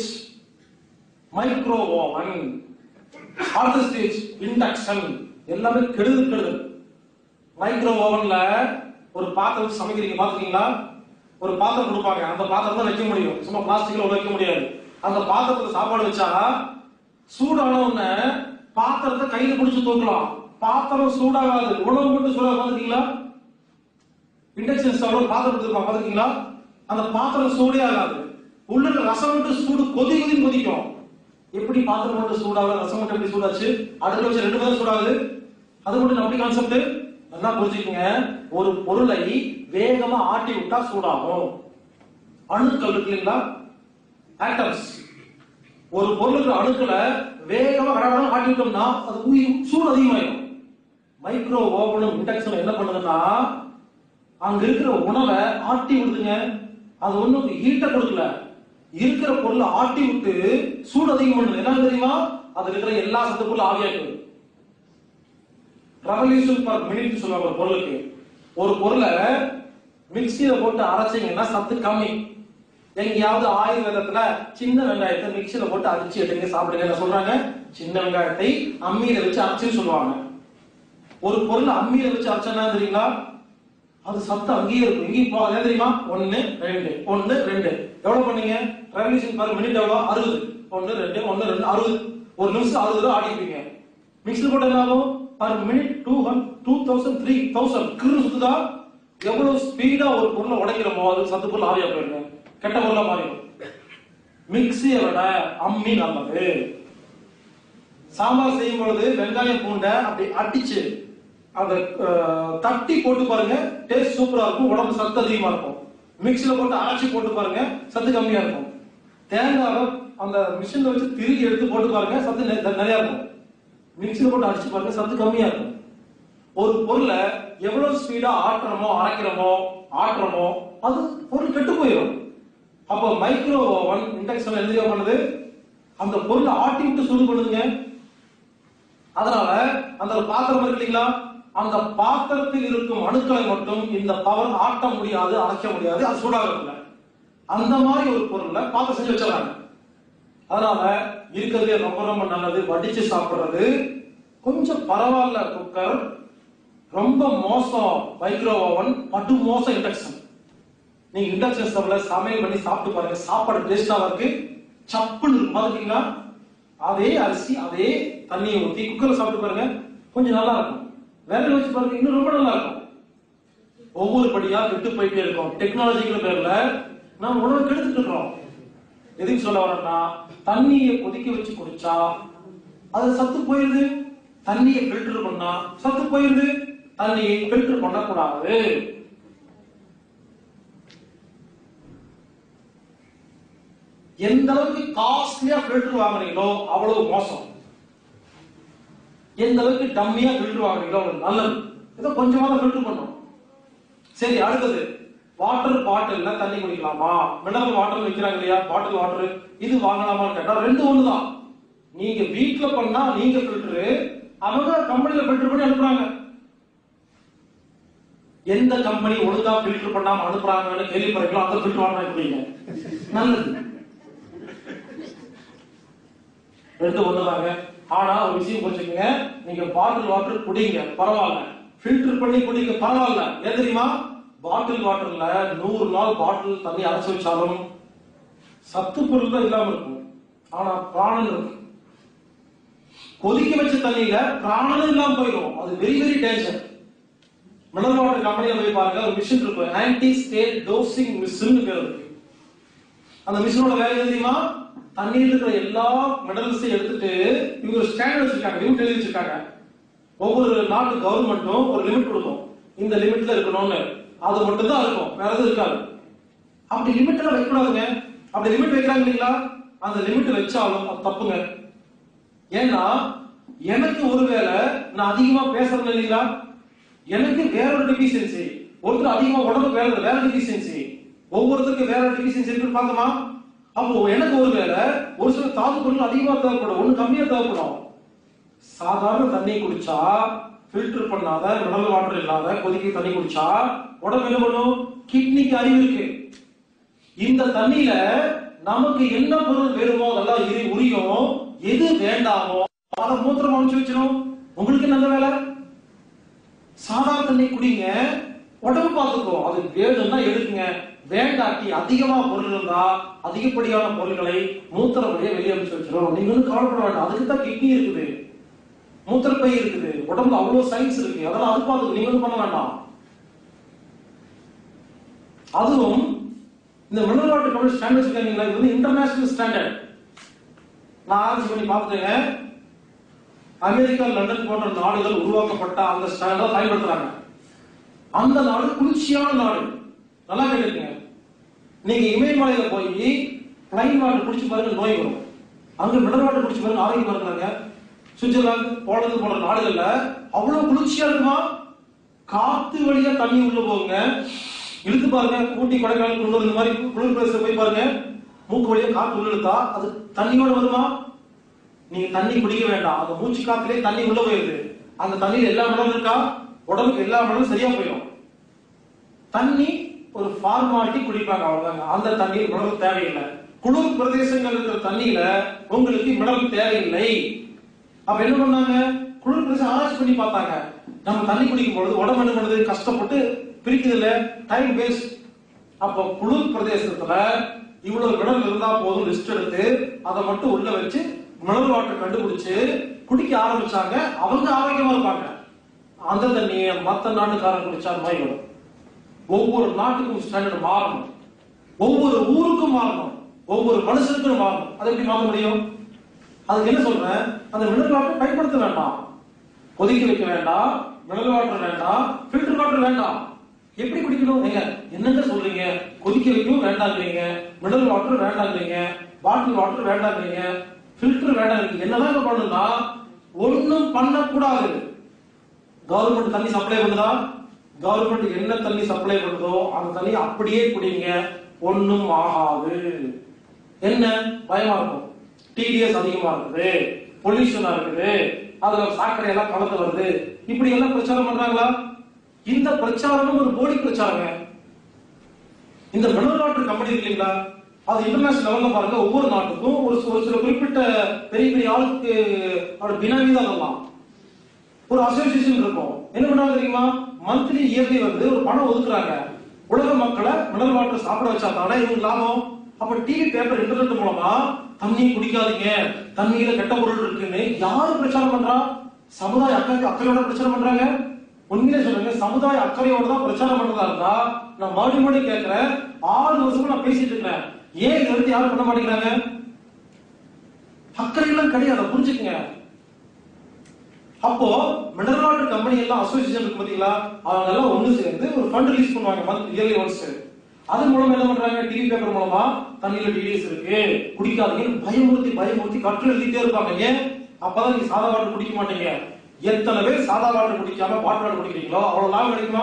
A: மைக்ரோ ஓவன் அடுத்த ஸ்டேஜ் இண்டக்ஷன் எல்லாமே கெடுதல் கெடுதல் மைக்ரோ ஓவன்ல ஒரு பாத்திரம் வச்சு சமைக்கிறீங்க பாத்துக்கீங்களா ஒரு பாத்திரம் கொடுப்பாங்க அந்த பாத்திரம் தான் வைக்க முடியும் சும்மா பிளாஸ்டிக்ல உள்ள வைக்க முடியாது அந்த பாத்திரத்துல சாப்பாடு வச்சா சூடான உடனே பாத்திரத்தை கையில பிடிச்சு தூக்கலாம் பாத்திரம் சூடாகாது உணவு மட்டும் சூடாக பாத்துக்கீங்களா இண்டக்ஷன் ஸ்டவ்ல பாத்திரம் எடுத்துருப்பாங்க பாத்துக்கீங்களா அந்த பாத்திரம் சூடே ஆகாது உள்ள இருக்க ரசம் மட்டும் சூடு கொதி கொதி கொதிக்கும் எப்படி பாத்திரம் மட்டும் சூடாக ரசம் மட்டும் எப்படி சூடாச்சு அடுத்த வச்சு ரெண்டு பேரும் சூடாகுது அது மட்டும் அப்படி கான்செப்ட் நல்லா புரிஞ்சுக்கங்க ஒரு பொருளை வேகமா ஆட்டி விட்டா சூடாகும் அணுக்கள் இருக்கு இல்லைங்களா ஆட்டம்ஸ் ஒரு பொருளுக்கு அணுக்களை வேகமா கடகடன்னு ஆட்டி விட்டோம்னா அது உயிர் சூடு அதிகமாயிடும் மைக்ரோ ஓவனும் இண்டக்ஷன் என்ன பண்ணுதுன்னா அங்க இருக்கிற உணவை ஆட்டி விடுதுங்க அது ஒண்ணும் ஹீட்ட கொடுக்கல இருக்கிற பொருளை ஆட்டி விட்டு சூடு அதிகம் பண்ணுது என்ன தெரியுமா அது இருக்கிற எல்லா சத்து பொருளும் ஆவியாக்குது ரெவல்யூஷன் பர் மினிட் சொல்லுவாங்க ஒரு பொருளுக்கு ஒரு பொருளை மிக்சியில போட்டு அரைச்சீங்கன்னா சத்து கம்மி எங்கேயாவது ஆயுர்வேதத்துல சின்ன வெங்காயத்தை மிக்சியில போட்டு அரைச்சு எடுங்க சாப்பிடுங்க என்ன சொல்றாங்க சின்ன வெங்காயத்தை அம்மியில வச்சு அரைச்சுன்னு சொல்லுவாங்க ஒரு பொருள் அம்மியில வச்சு அரைச்சா தெரியுங்களா அது சத்து அங்கேயே இருக்கும் எங்கேயும் போகாது ஏன் தெரியுமா ஒன்னு ரெண்டு ஒன்னு ரெண்டு எவ்வளவு பண்ணீங்க ரெவல்யூஷன் பர் மினிட் எவ்வளவு அறுபது ஒன்னு ரெண்டு ஒன்னு ரெண்டு அறுபது ஒரு நிமிஷம் அறுபது ரூபா ஆடிப்பீங்க மிக்ஸில் போட்ட என்ன ஆகும் பர் மினிட் டூ ஹன் டூ தௌசண்ட் த்ரீ தௌசண்ட் கிரு சுத்துதா எவ்வளவு ஸ்பீடா ஒரு பொருளை உடைக்கிறோமோ அது சத்து பொருள் ஆவியா போயிருங்க கெட்ட பொருளா மாறிடும் மிக்ஸியை விட அம்மி நல்லது சாம்பார் செய்யும் பொழுது வெங்காயம் பூண்டை அப்படி அடிச்சு அந்த அஹ், தட்டி போட்டு பாருங்க டேஸ்ட் சூப்பரா இருக்கும் உடம்பு சத்து அதிகமா இருக்கும் மிக்ஸில போட்டு அரைச்சி போட்டு பாருங்க சத்து கம்மியா இருக்கும் தேங்காவை அந்த மிஷின்ல வச்சு திருகி எடுத்து போட்டு பாருங்க சத்து நெ- நிறைய இருக்கும் மிக்ஸில போட்டு அடிச்சு பாருங்க சத்து கம்மியா இருக்கும் ஒரு பொருளை எவ்வளவு ஸ்பீடா ஆட்டுறோமோ அரைக்கிறோமோ ஆட்டுறோமோ அது பொருள் கெட்டு போயிடும் அப்போ மைக்ரோ ஓவன் இண்டக்ஷன் எழுதிய பண்ணுது அந்த பொருளை ஆட்டி விட்டு சூடு பண்ணுதுங்க அதனால அந்த ஒரு பாத்திரம் இருக்கு இல்லைங்களா அந்த பாத்திரத்தில் இருக்கும் அணுக்களை மட்டும் இந்த பவர் ஆட்ட முடியாது அரைக்க முடியாது அது சூடாகிறது இல்லை அந்த மாதிரி ஒரு பொருளை பாத்திரம் செஞ்சு வச்சிடறாங்க அதனால இருக்கிறதுலே ரொம்ப ரொம்ப நல்லது வடிச்சு சாப்பிடுறது கொஞ்சம் பரவாயில்ல குக்கர் ரொம்ப மோசம் மைக்ரோ ஓவன் படு மோசம் இண்டக்ஷன் நீங்க இண்டக்ஷன் ஸ்டவ்ல சமையல் பண்ணி சாப்பிட்டு பாருங்க சாப்பாடு டேஸ்டா இருக்கு சப்புன்னு இருக்கும் பாத்துட்டீங்களா அதே அரிசி அதே தண்ணியை ஊத்தி குக்கர்ல சாப்பிட்டு பாருங்க கொஞ்சம் நல்லா இருக்கும் வேலை வச்சு பாருங்க இன்னும் ரொம்ப நல்லா இருக்கும் ஒவ்வொரு படியா விட்டு போயிட்டே இருக்கும் டெக்னாலஜிங்கிற பேர்ல நாம் உணவு கெடுத்துட்டு இருக்கிறோம் எதுக்கு சொல்ல வரேன்னா தண்ணியை கொதிக்க வச்சு குடிச்சா அது சத்து போயிருது தண்ணியை ஃபில்டர் பண்ணா சத்து போயிருது தண்ணியை ஃபில்டர் பண்ணக்கூடாது எந்த அளவுக்கு காஸ்ட்லியா ஃபில்டர் வாங்குறீங்களோ அவ்வளவு மோசம் எந்த அளவுக்கு டம்மியா ஃபில்டர் வாங்குறீங்களோ அவ்வளவு நல்லது ஏதோ கொஞ்சமா தான் ஃபில்டர் பண்ணும் சரி அடுத்தது வாட்டர் பாட்டில்ல தண்ணி குடிக்கலாமா மினரல் வாட்டர் விற்கிறாங்க இல்லையா பாட்டில் வாட்டர் இது வாங்கலாமான்னு கேட்டா ரெண்டு ஒண்ணுதான் நீங்க வீட்ல பண்ணா நீங்க ஃபில்டரு அவங்க கம்பெனில ஃபில்டர் பண்ணி அனுப்புறாங்க எந்த கம்பெனி ஒழுங்கா ஃபில்டர் பண்ணாம அனுப்புறாங்கன்னு கேள்விப்படுறீங்களோ அந்த ஃபில்டர் வாங்க குடிங்க நல்லது ரெண்டு ஒண்ணுதாங்க ஆனா ஒரு விஷயம் புரிஞ்சுக்கங்க நீங்க பாட்டில் வாட்டர் குடிங்க பரவாயில்ல ஃபில்டர் பண்ணி குடிங்க பரவாயில்ல ஏன் தெரியுமா பாட்டில் வாட்டர்ல நூறு நாள் பாட்டில் தண்ணி அரைச்சு வச்சாலும் சத்து பொருள் தான் இல்லாம இருக்கும் ஆனா பிராணன் இருக்கும் கொதிக்க வச்ச தண்ணியில பிராணனும் இல்லாம போயிடும் அது very very danger mineral water கம்பெனில போய் பாருங்க ஒரு மிஷின் இருக்கும் ஆன்டி ஸ்டேட் டோசிங் மிஷின் பேர் இருக்கு அந்த மிஷினோட வேலை என்ன தெரியுமா தண்ணியில் இருக்கிற எல்லா மினரல்ஸையும் எடுத்துட்டு இவங்க ஒரு ஸ்டாண்டர்ட் வச்சிருக்காங்க லிமிட் எழுதி வச்சிருக்காங்க ஒவ்வொரு நாட்டு கவர்மெண்ட்டும் ஒரு லிமிட் கொடுக்கும் இந்த லிமிட்ல இருக்கணும்னு அது மட்டும் தான் இருக்கும் வேற எதுவும் இருக்காது அப்படி லிமிட் எல்லாம் வைக்கக்கூடாதுங்க அப்படி லிமிட் வைக்கிறாங்க இல்லைங்களா அந்த லிமிட் வச்சாலும் அது தப்புங்க ஏன்னா எனக்கு ஒருவேளை நான் அதிகமா பேசுறேன் இல்லைங்களா எனக்கு வேற ஒரு டெபிசியன்சி ஒருத்தர் அதிகமா உடம்பு வேற வேற டெபிசியன்சி ஒவ்வொருத்தருக்கு வேற டெபிசியன்சி இருக்குன்னு பார்த்தோமா அப்போ எனக்கு ஒருவேளை ஒரு சில தாது பொருள் அதிகமா தேவைப்படும் ஒண்ணு கம்மியா தேவைப்படும் சாதாரண தண்ணி குடிச்சா ஃபில்டர் பண்ணாத மினரல் வாட்டர் இல்லாத கொதிக்க தண்ணி குடிச்சா உடம்பு என்ன பண்ணும் கிட்னிக்கு அறிவு இருக்கு இந்த தண்ணியில நமக்கு என்ன பொருள் வேணுமோ அதெல்லாம் இரு உரியும் எது வேண்டாமோ அதை மூத்திரம் அமைச்சு வச்சிடும் உங்களுக்கு நல்ல வேலை சாதாரண தண்ணி குடிங்க உடம்பு பார்த்துக்கோ அது வேணும்னா எடுக்குங்க வேண்டாட்டி அதிகமா பொருள் இருந்தா அதிகப்படியான பொருள்களை மூத்திர வழியா வெளியே அனுப்பிச்சு வச்சிடும் நீங்க ஒன்றும் கவலைப்பட வேண்டாம் அதுக்கு தான் கிட்னி இருக்குது மூத்திரப்பை இருக்குது உடம்புல அவ்வளவு சயின்ஸ் இருக்கு அதெல்லாம் அது பார்த்துக்கோ நீங்க ஒன்றும் பண்ண வேண்டாம் அதுவும் இந்த மினரல் வாட்டர் கம்பெனி ஸ்டாண்டர்ட்ஸ் இருக்காங்களா இது வந்து இன்டர்நேஷனல் ஸ்டாண்டர்ட் நான் ஆராய்ச்சி பண்ணி பார்த்துட்டேங்க அமெரிக்கா லண்டன் போன்ற நாடுகள் உருவாக்கப்பட்ட அந்த ஸ்டாண்டர்ட் பயன்படுத்துறாங்க அந்த நாடு குளிர்ச்சியான நாடு நல்லா கேட்டுக்கங்க நீங்க இமயமலையில போய் பிளைன் வாட்டர் குடிச்சு பாருங்க நோய் வரும் அங்க மினரல் வாட்டர் குடிச்சு பாருங்க ஆரோக்கியமா இருக்காங்க சுவிட்சர்லாந்து போலந்து போன்ற நாடுகள்ல அவ்வளவு குளிர்ச்சியா இருக்குமா காத்து வழியா தண்ணி உள்ள போகுங்க இழுத்து பாருங்க ஊட்டி கொடைக்கானல் குன்னூர் இந்த மாதிரி குளிர் பிரதேசம் போய் பாருங்க மூக்கு வழியா காத்து உள்ள இழுத்தா அது தண்ணியோட வருமா நீங்க தண்ணி குடிக்க வேண்டாம் அந்த மூச்சு காத்திலே தண்ணி உள்ள போயிருது அந்த தண்ணியில எல்லா மணலும் இருக்கா உடம்புக்கு எல்லா மணலும் சரியா போயிடும் தண்ணி ஒரு ஃபார்மாலிட்டி குடிப்பாங்க அவ்வளவுதாங்க அந்த தண்ணீர் மினரல் தேவையில்லை குளிர் பிரதேசங்கள் இருக்கிற தண்ணியில உங்களுக்கு மினரல் தேவையில்லை அப்ப என்ன பண்ணாங்க குளிர் பிரதேசம் ஆராய்ச்சி பண்ணி பார்த்தாங்க நம்ம தண்ணி குடிக்கும் பொழுது உடம்பு என்ன பண்ணுது கஷ்டப்பட்டு பிரிக்குது இல்ல டைம் வேஸ்ட் அப்ப குளிர் பிரதேசத்துல இவ்வளவு மினரல் இருந்தா போதும் லிஸ்ட் எடுத்து அதை மட்டும் உள்ள வச்சு மினரல் வாட்டர் கண்டுபிடிச்சு குடிக்க ஆரம்பிச்சாங்க அவங்க ஆரோக்கியமா இருப்பாங்க அந்த தண்ணியை மத்த நாட்டுக்காரன் குடிச்சா நோய் வரும் ஒவ்வொரு நாட்டுக்கும் ஸ்டாண்டர்ட் மாறணும் ஒவ்வொரு ஊருக்கும் மாறணும் ஒவ்வொரு மனுஷனுக்கும் மாறணும் அதை எப்படி மாற்ற முடியும் அதுக்கு என்ன சொல்றேன் அந்த மினரல் வாட்டர் பயன்படுத்த வேண்டாம் கொதிக்க வைக்க வேண்டாம் மினரல் வாட்டர் வேண்டாம் ஃபில்டர் வாட்டர் வேண்டாம் எப்படி குடிக்கணும் நீங்க என்னங்க சொல்றீங்க கொதிக்க வைக்கவும் வேண்டாங்கிறீங்க மினரல் வாட்டர் வேண்டாங்கிறீங்க பாட்டில் வாட்டர் வேண்டாங்கிறீங்க ஃபில்டர் வேண்டாங்கிறீங்க என்னதான் இங்க பண்ணணும்னா ஒண்ணும் பண்ணக்கூடாது கவர்மெண்ட் தண்ணி சப்ளை பண்ணுதா கவர்மெண்ட் என்ன தண்ணி சப்ளை பண்ணுதோ அந்த தண்ணி அப்படியே குடிங்க ஒண்ணும் ஆகாது என்ன பயமா இருக்கும் டிடிஎஸ் அதிகமா இருக்குது பொல்யூஷனா இருக்குது அதுல சாக்கடை எல்லாம் கலந்து வருது இப்படி எல்லாம் பிரச்சாரம் பண்றாங்களா இந்த பிரச்சாரமும் ஒரு போலி பிரச்சாரங்க இந்த மினரல் வாட்டர் கம்பெனி இருக்கு இல்லைங்களா அது இன்டர்நேஷனல் லெவல்ல பாருங்க ஒவ்வொரு நாட்டுக்கும் ஒரு ஒரு சில குறிப்பிட்ட பெரிய பெரிய ஆளுக்கு அவரோட பினாமி தான் அதெல்லாம் ஒரு அசோசியேஷன் இருக்கும் என்ன பண்ணாங்க தெரியுமா மந்த்லி இயர்லி வந்து ஒரு பணம் ஒதுக்குறாங்க உலக மக்களை மினரல் வாட்டர் சாப்பிட வச்சா தானே இவங்க லாபம் அப்ப டிவி பேப்பர் இன்டர்நெட் மூலமா தண்ணி குடிக்காதீங்க தண்ணியில கெட்ட பொருள் இருக்குன்னு யாரு பிரச்சாரம் பண்றா சமுதாய அக்கறை அக்கறையோட பிரச்சாரம் பண்றாங்க உண்மையிலே சொல்லுங்க சமுதாய அக்கறையோட தான் பிரச்சாரம் பண்றதா இருந்தா நான் மறுபடியும் மறுபடியும் கேட்கிறேன் ஆறு வருஷமா நான் பேசிட்டு இருக்கேன் ஏன் இதை எடுத்து யாரும் பண்ண மாட்டேங்கிறாங்க அக்கறை எல்லாம் கிடையாது புரிஞ்சுக்கங்க அப்போ மினரல் வாட்டர் கம்பெனி எல்லாம் அசோசியேஷன் இருக்கு பாத்தீங்களா அவங்க எல்லாம் ஒண்ணு சேர்ந்து ஒரு ஃபண்ட் ரிலீஸ் பண்ணுவாங்க மந்த் இயர்லி ஒன்ஸ் அது மூலமா என்ன பண்றாங்க டிவி பேப்பர் மூலமா தண்ணியில டிடிஎஸ் இருக்கு குடிக்காதீங்கன்னு பயமுறுத்தி பயமுறுத்தி கற்று எழுதிட்டே இருப்பாங்க ஏன் அப்பதான் நீங்க சாதா வாட்டர் குடிக்க மாட்டீங்க எத்தனை பேர் சாதா வாட்டர் குடிக்காம பாட்டில் வாட்டர் குடிக்கிறீங்களோ அவ்வளவு லாபம் கிடைக்குமா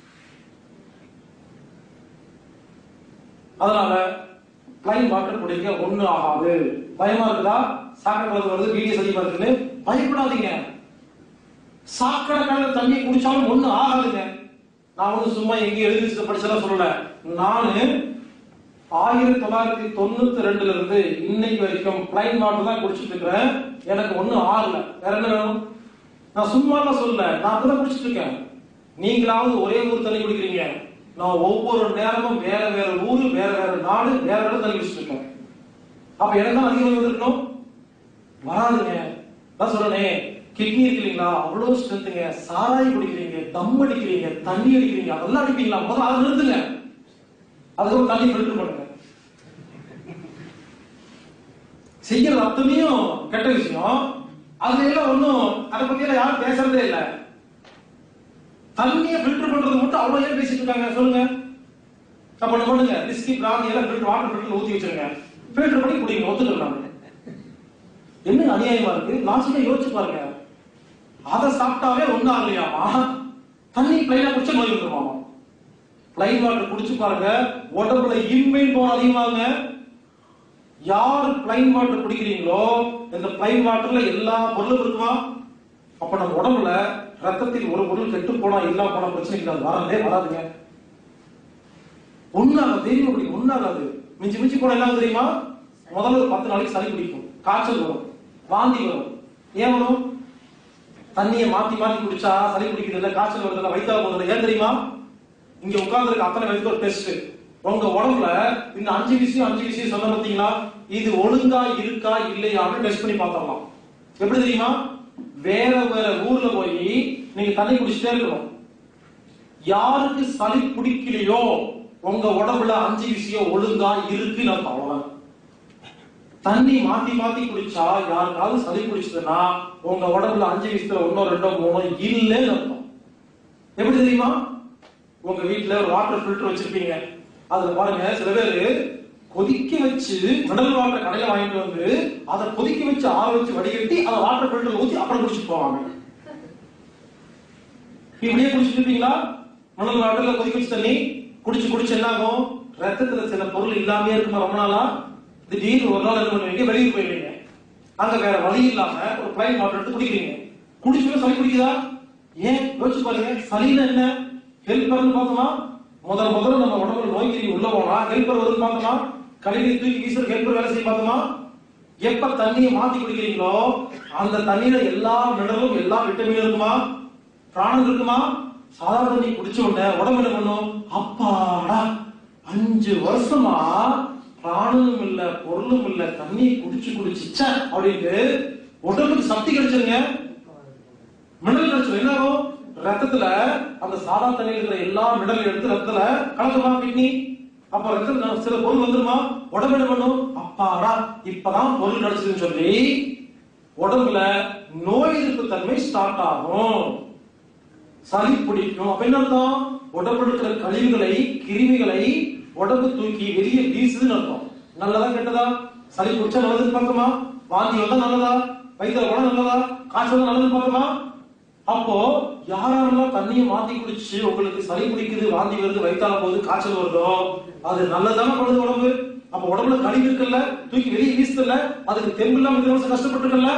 A: அதனால பிளைன் வாட்டர் குடிக்க ஒண்ணு ஆகாது பயமா இருக்குதா சாக்கடை கலந்து வருது டிடிஎஸ் அதிகமா இருக்குன்னு பயப்படாதீங்க சாக்கடை கலந்த தண்ணி குடிச்சாலும் ஒண்ணு ஆகாதுங்க நான் வந்து சும்மா எங்க எழுதி வச்சு படிச்சதா சொல்லல நானு ஆயிரத்தி தொள்ளாயிரத்தி தொண்ணூத்தி ரெண்டுல இருந்து இன்னைக்கு வரைக்கும் பிளைன் வாட்டர் தான் குடிச்சிட்டு இருக்கிறேன் எனக்கு ஒண்ணும் ஆகல வேற என்ன வேணும் நான் சும்மா சொல்லல நான் அப்படிதான் குடிச்சிட்டு இருக்கேன் நீங்களாவது ஒரே ஊர் தண்ணி குடிக்கிறீங்க நான் ஒவ்வொரு நேரமும் வேற வேற ஊரு வேற வேற நாடு வேற வேற தண்ணி குடிச்சிட்டு இருக்கேன் அப்ப எனக்கு தான் அதிகம் வந்திருக்கணும் வராதுங்க நான் சொல்றேனே கிட்னி இருக்கு இல்லைங்களா அவ்வளவு ஸ்ட்ரென்த்துங்க சாராய் குடிக்கிறீங்க தம் அடிக்கிறீங்க தண்ணி அடிக்கிறீங்க அதெல்லாம் அடிப்பீங்களா முதல்ல அதை நிறுத்துங்க அதுக்கப்புறம் தண்ணி ஃபில்டர் பண்ணுங்க செய்யறது அத்தனையும் கெட்ட விஷயம் அது எல்லாம் ஒண்ணும் அதை பத்தி எல்லாம் யாரும் பேசுறதே இல்ல தண்ணியை ஃபில்டர் பண்றது மட்டும் அவ்வளவு ஏன் பேசிட்டு இருக்காங்க சொல்லுங்க அப்ப ஒண்ணு பண்ணுங்க விஸ்கி பிராந்தி எல்லாம் ஃபில்டர் வாட்டர் ஃபில்டர் ஊத்தி வச்சிருங்க ஃபில்டர் பண்ணி குடிங்க ஒத்துக்கலாம் என்ன அநியாயமா இருக்கு லாஸ்ட்ல யோசிச்சு பாருங்க அதை சாப்பிட்டாவே ஒண்ணும் ஆகலையாமா தண்ணி பிளைனா குடிச்சா நோய் வந்துருமாமா பிளைன் வாட்டர் குடிச்சு பாருங்க உடம்புல இன்மைன் போன அதிகமாகுங்க யார் பிளைன் வாட்டர் குடிக்கிறீங்களோ இந்த பிளைன் வாட்டர்ல எல்லா பொருளும் இருக்குமா அப்ப நம்ம உடம்புல ரத்தத்தில் ஒரு பொருள் கெட்டு போனா இல்லாம போன பிரச்சனைக்கு அது வரதே வராதுங்க ஒண்ணாகாது தெரியும் அப்படி ஒண்ணாகாது மிஞ்சி மிஞ்சி போன என்ன தெரியுமா முதல்ல ஒரு பத்து நாளைக்கு சளி பிடிக்கும் காய்ச்சல் வரும் வாந்தி வரும் ஏன் வரும் தண்ணியை மாத்தி மாத்தி குடிச்சா சளி பிடிக்கிறது இல்ல காய்ச்சல் வருது இல்ல வயிற்றால போகுது ஏன் தெரியுமா இங்க உட்கார்ந்து இருக்க அத்தனை பேருக்கு ஒரு டெஸ்ட் உங்க உடம்புல இந்த அஞ்சு விஷயம் அஞ்சு விஷயம் சொன்ன பார்த்தீங்களா இது ஒழுங்கா இருக்கா இல்லையான்னு டெஸ்ட் பண்ணி பார்த்தரலாம் எப்படி தெரியுமா வேற வேற ஊர்ல போய் நீங்க தண்ணி குடிச்சிட்டே இருக்கணும் யாருக்கு சளி பிடிக்கலையோ உங்க உடம்புல அஞ்சு விஷயம் ஒழுங்கா இருக்குன்னு அர்த்தம் அவ்வளவுதான் தண்ணி மாத்தி மாத்தி குடிச்சா யாருக்காவது சளி பிடிச்சதுன்னா உங்க உடம்புல அஞ்சு விஷயத்துல ஒன்னோ ரெண்டோ மூணோ இல்லைன்னு அர்த்தம் எப்படி தெரியுமா உங்க வீட்டுல ஒரு வாட்டர் ஃபில்டர் வச்சிருப்பீங்க அதுல பாருங்க சில பேரு கொதிக்க வச்சு மினரல் வாட்டர் கடையில வாங்கிட்டு வந்து அதை கொதிக்க வச்சு ஆற வச்சு வடிகட்டி அதை வாட்டர் ஃபில்டர்ல ஊத்தி அப்புறம் குடிச்சிட்டு போவாங்க இப்படியே குடிச்சிட்டு இருப்பீங்களா மினரல் வாட்டர்ல கொதிக்க வச்சு தண்ணி குடிச்சு குடிச்சு என்ன ஆகும் ரத்தத்துல சில பொருள் இல்லாமயே இருக்குமா ரொம்ப நாளா திடீர்னு ஒரு நாள் என்ன பண்ணுவீங்க வெளியூர் போயிடுவீங்க அங்க வேற வழி இல்லாம ஒரு பிளைன் வாட்டர் எடுத்து குடிக்கிறீங்க குடிச்சுட்டு சளி பிடிக்குதா ஏன் யோசிச்சு பாருங்க சளியில என்ன ஹெல்ப்பர்னு பார்த்தோமா முதல் முதல்ல நம்ம உடம்புல நோய் கிருமி உள்ள போனா ஹெல்ப்பர் வருது பார்த்தோமா கழிவு தூக்கி வீசுற ஹெல்ப்பர் வேலை செய்ய பார்த்தோமா எப்ப தண்ணியை மாத்தி குடிக்கிறீங்களோ அந்த தண்ணியில எல்லா மினரலும் எல்லா விட்டமினும் இருக்குமா பிராணம் இருக்குமா சாதாரண தண்ணி குடிச்ச உடனே உடம்பு என்ன பண்ணும் அப்பாடா அஞ்சு வருஷமா பிராணமும் இல்ல பொருளும் இல்ல தண்ணியை குடிச்சு குடிச்சு ச்சே அப்படின்ட்டு உடம்புக்கு சக்தி கிடைச்சிருங்க மினரல் கிடைச்சிடும் என்ன ஆகும் ரத்தத்துல அந்த சாதா தண்ணியில் இருக்கிற எல்லா மினரல் எடுத்து ரத்தத்துல கலந்துமா கிட்னி அப்ப ரத்தத்துல சில பொருள் வந்துருமா உடம்பு என்ன பண்ணும் அப்பாடா இப்பதான் பொருள் கிடைச்சதுன்னு சொல்லி உடம்புல நோய் எதிர்ப்பு தன்மை ஸ்டார்ட் ஆகும் சளி பிடிக்கும் அப்ப என்ன அர்த்தம் உடம்புல இருக்கிற கழிவுகளை கிருமிகளை உடம்பு தூக்கி வெளியே வீசுதுன்னு அர்த்தம் நல்லதா கெட்டதா சளி பிடிச்சா நல்லதுன்னு பார்த்தோமா வாந்தி வந்தா நல்லதா வயிற்றுல போனா நல்லதா காய்ச்சல் வந்தா நல்லதுன்னு பார்த்தோமா அப்போ யாரெல்லாம் தண்ணியை மாத்தி குடிச்சு உங்களுக்கு சளி பிடிக்குது வாந்தி வருது வயிற்றால போகுது காய்ச்சல் வருதோ அது நல்லதானே பண்ணுது உடம்பு அப்ப உடம்புல கழிவு இருக்குல்ல தூக்கி வெளியே வீசுதுல்ல அதுக்கு தெம்பு இல்லாம இத்தனை வருஷம் கஷ்டப்பட்டுருக்கல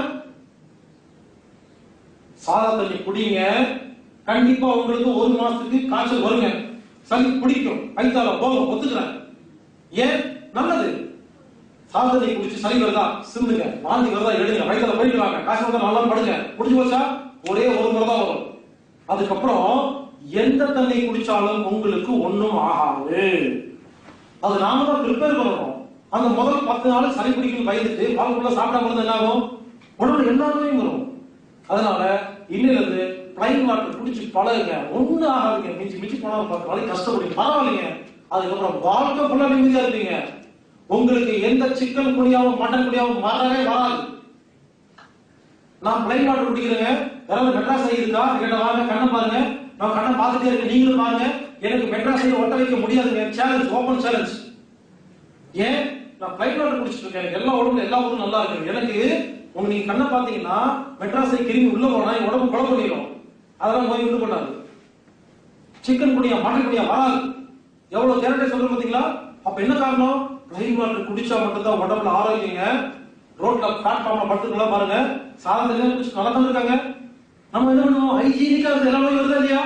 A: சாதா தண்ணி குடிங்க கண்டிப்பா உங்களுக்கு ஒரு மாசத்துக்கு காய்ச்சல் வருங்க சளி பிடிக்கும் வயிற்றால போகும் ஒத்துக்கிறேன் ஏன் நல்லது சாதா தண்ணி குடிச்சு சளி வருதா சிந்துங்க வாந்தி வருதா எடுங்க வயிற்றால போயிட்டு வாங்க காய்ச்சல் வந்தா நல்லா படுங்க குடிச்சு போச்சா ஒரே ஒரு முறை தான் வரும் அதுக்கப்புறம் எந்த தண்ணி குடிச்சாலும் உங்களுக்கு ஒண்ணும் ஆகாது அது நாம தான் ப்ரிப்பேர் பண்ணணும் அந்த முதல் பத்து நாள் சளி பிடிக்கும் பயந்துட்டு வாழ்க்கைக்குள்ள சாப்பிடாம இருந்தா என்ன ஆகும் உடம்புல எல்லாமே வரும் அதனால இன்னில இருந்து பிளைன் வாட்டர் குடிச்சு பழகுங்க ஒண்ணு ஆகாதுங்க மிஞ்சி மிஞ்சி போனா பத்து நாளைக்கு கஷ்டப்படுங்க பரவாயில்லைங்க அதுக்கப்புறம் வாழ்க்கை ஃபுல்லா நிம்மதியா இருப்பீங்க உங்களுக்கு எந்த சிக்கன் குடியாவும் மட்டன் குடியாவும் வரவே வராது நான் பிளைன் வாட்டர் குடிக்கிறேங்க யாராவது மெட்ராஸ் இருக்கா கேட்ட வாங்க கண்ணை பாருங்க நான் கண்ணை பார்த்துட்டே இருக்கேன் நீங்களும் பாருங்க எனக்கு மெட்ராஸை ஒட்ட வைக்க முடியாதுங்க சேலஞ்ச் ஓபன் சேலஞ்ச் ஏன் நான் ஃபிளைட் வாட்டர் குடிச்சிட்டு இருக்கேன் எனக்கு எல்லா உடம்புல எல்லா ஊரும் நல்லா இருக்கு எனக்கு உங்க நீங்க கண்ணை பாத்தீங்கன்னா மெட்ராஸை கிருமி உள்ள போனா என் உடம்பு குழப்பம் பண்ணிடும் அதெல்லாம் நோய் உண்டு பண்ணாது சிக்கன் குடியா மட்டன் குடியா வராது எவ்வளவு கேரக்டர் சொல்றேன் பாத்தீங்களா அப்ப என்ன காரணம் பிளைன் வாட்டர் குடிச்சா மட்டும்தான் உடம்புல ஆரோக்கியங்க ரோட்ல பிளாட்ஃபார்ம்ல படுத்துக்கலாம் பாருங்க சாதனை குடிச்சு நல்லா தான் இருக்காங்க நம்ம என்ன பண்ணுவோம் ஹைஜீனிக்கா இருந்து எல்லா நோயும் வருதா இல்லையா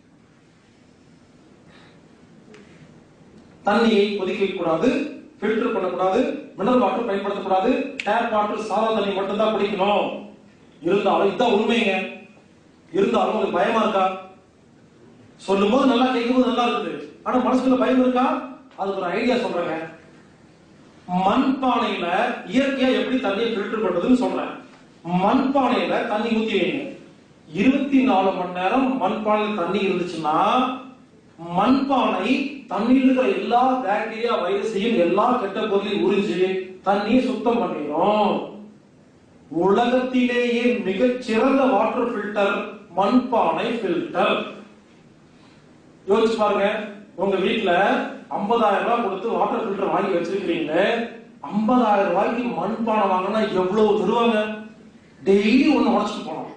A: தண்ணியை கொதிக்க வைக்கக்கூடாது ஃபில்டர் பண்ணக்கூடாது மினரல் வாட்டர் பயன்படுத்தக்கூடாது டேப் வாட்டர் சாதா தண்ணி மட்டும் தான் குடிக்கணும் இருந்தாலும் இதுதான் உண்மைங்க இருந்தாலும் உங்களுக்கு பயமா இருக்கா சொல்லும் போது நல்லா கேட்கும்போது நல்லா இருக்குது ஆனா மனசுக்குள்ள பயம் இருக்கா அதுக்கு ஒரு ஐடியா சொல்றேங்க மண்பானையில இயற்கையா எப்படி தண்ணியை ஃபில்டர் பண்றதுன்னு சொல்றேன் மண்பானையில தண்ணி ஊத்தி வைங்க இருபத்தி நாலு மணி நேரம் மண்பானையில் தண்ணி இருந்துச்சுன்னா மண்பானை தண்ணியில் இருக்கிற எல்லா பாக்டீரியா வைரஸையும் எல்லா கெட்ட பொருளையும் உறிஞ்சு தண்ணியை சுத்தம் பண்ணிடும் உலகத்திலேயே மிகச் சிறந்த வாட்டர் ஃபில்டர் மண்பானை ஃபில்டர் யோசிச்சு பாருங்க உங்க வீட்ல 50000 ரூபாய் கொடுத்து வாட்டர் ஃபில்டர் வாங்கி வச்சிருக்கீங்க 50000 ரூபாய்க்கு மண்பானை வாங்கினா எவ்வளவு தருவாங்க டெய்லி ஒண்ணு உடச்சிட்டு போனோம்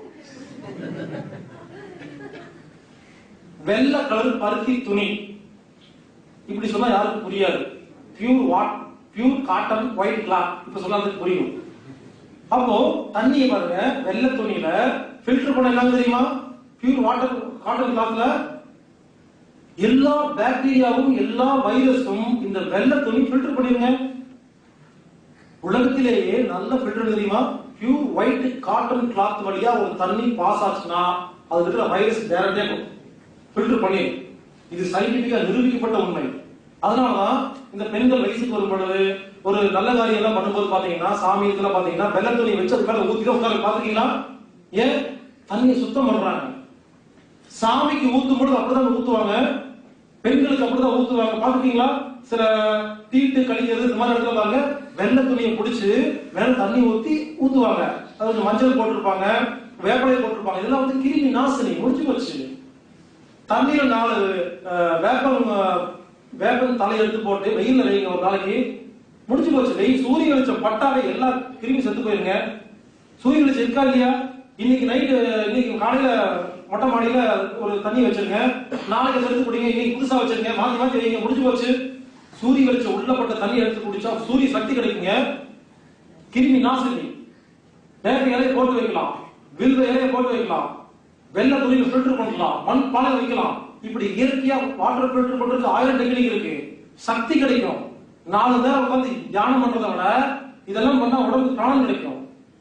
A: வெள்ளை கலர் பருத்தி துணி இப்படி சொன்னா யாருக்கும் புரியாது pure what pure cotton white cloth இப்ப சொன்னா அதுக்கு புரியும் அப்போ தண்ணியை பாருங்க வெள்ளை துணியில ஃபில்டர் பண்ண என்ன தெரியுமா பியூர் வாட்டர் காட்டன் கிளாத்ல எல்லா பாக்டீரியாவும் எல்லா வைரஸும் இந்த வெள்ளை துணி ஃபில்டர் பண்ணிருங்க உலகத்திலேயே நல்ல ஃபில்டர் தெரியுமா பியூர் ஒயிட் காட்டன் கிளாத் வழியா ஒரு தண்ணி பாஸ் ஆச்சுன்னா அது இருக்கிற வைரஸ் டைரக்டா ஃபில்டர் பண்ணிடும் இது சயின்டிபிக்கா நிரூபிக்கப்பட்ட உண்மை அதனாலதான் இந்த பெண்கள் வயசுக்கு வரும் பொழுது ஒரு நல்ல காரியம் எல்லாம் பண்ணும்போது பாத்தீங்கன்னா சாமி இதெல்லாம் பாத்தீங்கன்னா வெள்ளை துணி வச்சு அது மேல ஊத்தி உட்கார பாத்துக்கீங்களா ஏன் தண்ணியை சுத்தம் பண்றாங்க சாமிக்கு ஊத்தும் பொழுது அப்படிதான் ஊத்துவாங்க பெண்களுக்கு அப்படிதான் ஊத்துவாங்க பாத்துக்கீங்களா சில தீட்டு கழிக்கிறது இந்த மாதிரி இடத்துல பாருங்க வெள்ளை துணியை பிடிச்சு மேல தண்ணி ஊத்தி ஊத்துவாங்க அதுக்கு மஞ்சள் போட்டிருப்பாங்க வேப்பலை போட்டிருப்பாங்க இதெல்லாம் வந்து கிருமி நாசினி முடிஞ்சு போச்சு தண்ணியில நாலு அஹ், வேப்பம் அஹ், வேப்பம் தலை எடுத்து போட்டு வெயில்ல வைங்க ஒரு நாளைக்கு முடிஞ்சு போச்சு வெயில் சூரிய வெளிச்சம் பட்டாலே எல்லா கிருமி செத்து போயிருங்க சூரிய வெளிச்சம் இருக்கா இல்லையா இன்னைக்கு நைட்டு இன்னைக்கு காலையில மொட்டை மாடியில ஒரு தண்ணி வச்சிருங்க நாளைக்கு எடுத்து குடிங்க இன்னைக்கு புதுசா வச்சிருங்க மாத்தி மாத்தி வைங்க முடிஞ்சு போச்சு சூரிய வெளிச்சம் உள்ளப்பட்ட தண்ணி எடுத்து குடிச்சா சூரிய சக்தி கிடைக்குங்க கிருமி நாசினி வேப்ப இலையை போட்டு வைக்கலாம் வில்வ இலையை போட்டு வைக்கலாம் வெள்ளை துணியை ஃபில்டர் பண்ணலாம் மண் பானை வைக்கலாம் இப்படி இயற்கையா வாட்டர் ஃபில்டர் பண்றதுக்கு ஆயிரம் டெக்னிக் இருக்கு சக்தி கிடைக்கும் நாலு நேரம் உட்காந்து தியானம் பண்றதை விட இதெல்லாம் பண்ணா உடம்புக்கு பிராணம் கிடைக்கும்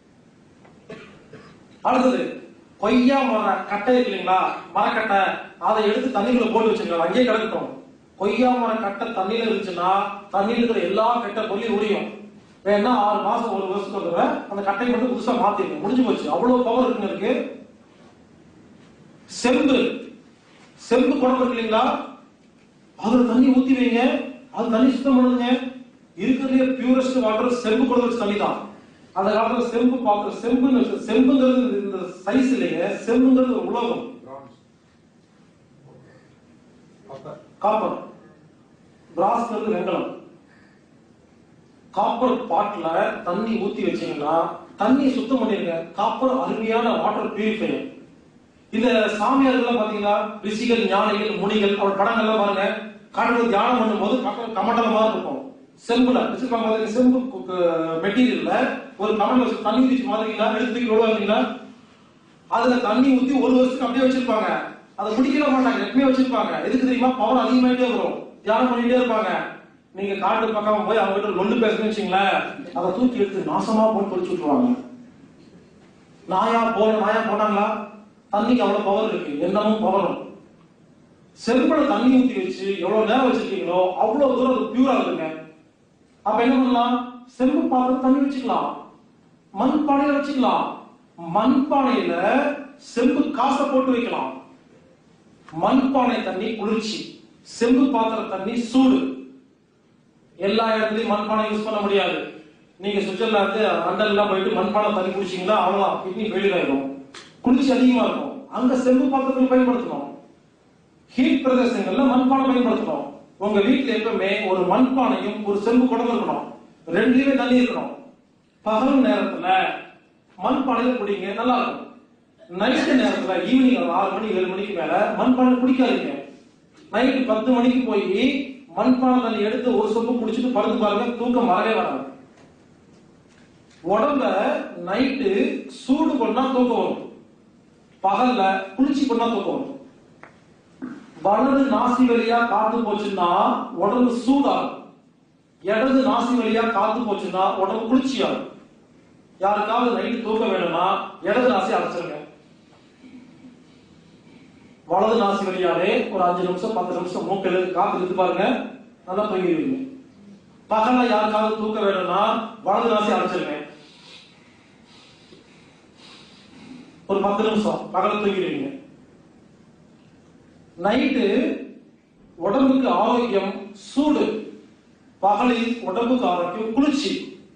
A: அடுத்தது கொய்யா மர கட்டை இருக்கு இல்லைங்களா மரக்கட்டை அதை எடுத்து தண்ணிக்குள்ள போட்டு வச்சுக்கலாம் அங்கேயே கிடக்கட்டும் கொய்யா மர கட்டை தண்ணியில இருந்துச்சுன்னா தண்ணியில இருக்கிற எல்லா கெட்ட பொருளையும் உரியும் வேணா ஆறு மாசம் ஒரு வருஷத்துக்கு ஒரு தடவை அந்த கட்டையை மட்டும் புதுசா மாத்திருங்க முடிஞ்சு போச்சு அவ்வளவு பவர் இருக்குங்க இருக்கு செம்பு செம்பு குடம் இருக்கு இல்லைங்களா அதுல தண்ணி ஊத்தி வைங்க அது தண்ணி சுத்தம் பண்ணுங்க இருக்கிறதுலே பியூரஸ்ட் வாட்டர் செம்பு குடம் வச்சு தண்ணி தான் அந்த காலத்துல செம்பு பாத்திரம் செம்புன்னு வச்சு- செம்புங்கிறது இந்த- இந்த சைஸ் இல்லைங்க செம்புங்கிறது ஒரு உலோகம்
B: Bronze. Copper.
A: காப்பர் பிராஸ்ங்கிறது வெங்கலம் காப்பர் பாட்ல தண்ணி ஊத்தி வச்சீங்கன்னா தண்ணியை சுத்தம் பண்ணிருங்க காப்பர் அருமையான வாட்டர் பியூரிஃபையர் இந்த சாமியார்கள் பாத்தீங்களா ரிஷிகள் ஞானிகள் முனிகள் அவர் படங்கள்லாம் பாருங்க காட்டுல தியானம் பண்ணும்போது பக்கம் கமண்டலமா இருக்கும் செம்புல வச்சிருப்பாங்க பாத்தீங்க செம்பு மெட்டீரியல்ல ஒரு கமண்டல வச்சு தண்ணி ஊத்தி மாதிரிங்களா எடுத்து தூக்கி விடுவாங்களா அதுல தண்ணி ஊத்தி ஒரு வருஷத்துக்கு அப்படியே வச்சிருப்பாங்க அதை குடிக்கவே மாட்டாங்க எப்பவுமே வச்சிருப்பாங்க எதுக்கு தெரியுமா பவர் அதிகமாயிட்டே வரும் தியானம் பண்ணிட்டே இருப்பாங்க நீங்க காட்டு பக்கம் போய் அவங்க கிட்ட லொல்லு பேசணும்னு வச்சுங்களேன் அதை தூக்கி எடுத்து நாசமா போட்டு தொலைச்சு விட்டுருவாங்க நாயா போன நாயா போனாங்களா தண்ணிக்கு அவ்வளவு பவர் இருக்கு என்னமும் பவரும் செம்புல தண்ணி ஊத்தி வச்சு எவ்வளவு நேரம் வச்சிருக்கீங்களோ அவ்வளவு தூரம் அது பியூரா இருக்குங்க அப்ப என்ன பண்ணலாம் செம்பு பாத்திரம் தண்ணி வச்சுக்கலாம் மண் பானையில வச்சுக்கலாம் மண் பானையில செம்பு காசை போட்டு வைக்கலாம் மண் பானை தண்ணி குளிர்ச்சி செம்பு பாத்திர தண்ணி சூடு எல்லா இடத்துலயும் மண்பானை யூஸ் பண்ண முடியாது நீங்க சுவிட்சர்லாந்து லண்டன்லாம் போயிட்டு மண்பானை தண்ணி குடிச்சீங்களா அவ்வளவுதான் கிட்னி ஃபெயிலியர் ஆயிடும் குளிர்ச்சி அதிகமா இருக்கும் அங்க செம்பு பாத்திரத்தில் பயன்படுத்தணும் ஹீட் பிரதேசங்கள்ல மண்பானை பயன்படுத்தணும் உங்க வீட்டுல எப்பவுமே ஒரு மண்பானையும் ஒரு செம்பு குடம் இருக்கணும் ரெண்டுலயுமே தண்ணி இருக்கணும் பகல் நேரத்துல மண்பானையில குடிங்க நல்லா இருக்கும் நைட்டு நேரத்துல ஈவினிங் ஒரு ஆறு மணி ஏழு மணிக்கு மேல மண்பானை குடிக்காதீங்க நைட்டு பத்து மணிக்கு போய் மண்பானை தண்ணி எடுத்து ஒரு சொப்பு குடிச்சிட்டு படுத்து பாருங்க தூக்கம் வரவே வராது உடம்ப நைட்டு சூடு பண்ணா தூக்கம் வரும் பகல்ல குளிர்ச்சி பண்ணா தூக்கம் வரும் வலது நாசி வழியா காத்து போச்சுன்னா உடம்பு சூடாகும் இடது நாசி வழியா காத்து போச்சுன்னா உடம்பு குளிர்ச்சியாகும் யாருக்காவது நைட்டு தூக்கம் வேணும்னா இடது நாசி அடைச்சிருங்க வலது நாசி வழியாவே ஒரு அஞ்சு நிமிஷம் பத்து நிமிஷம் மூக்கில் காத்து இழுத்து பாருங்க நல்லா தூங்கிடுவீங்க பகல்ல யாருக்காவது தூக்கம் வேணும்னா வலது நாசி அடைச்சிருங்க ஒரு பத்து நிமிஷம் பகல் தூங்கிடுவீங்க நைட்டு உடம்புக்கு ஆரோக்கியம் சூடு பகலில் உடம்புக்கு ஆரோக்கியம் குளிர்ச்சி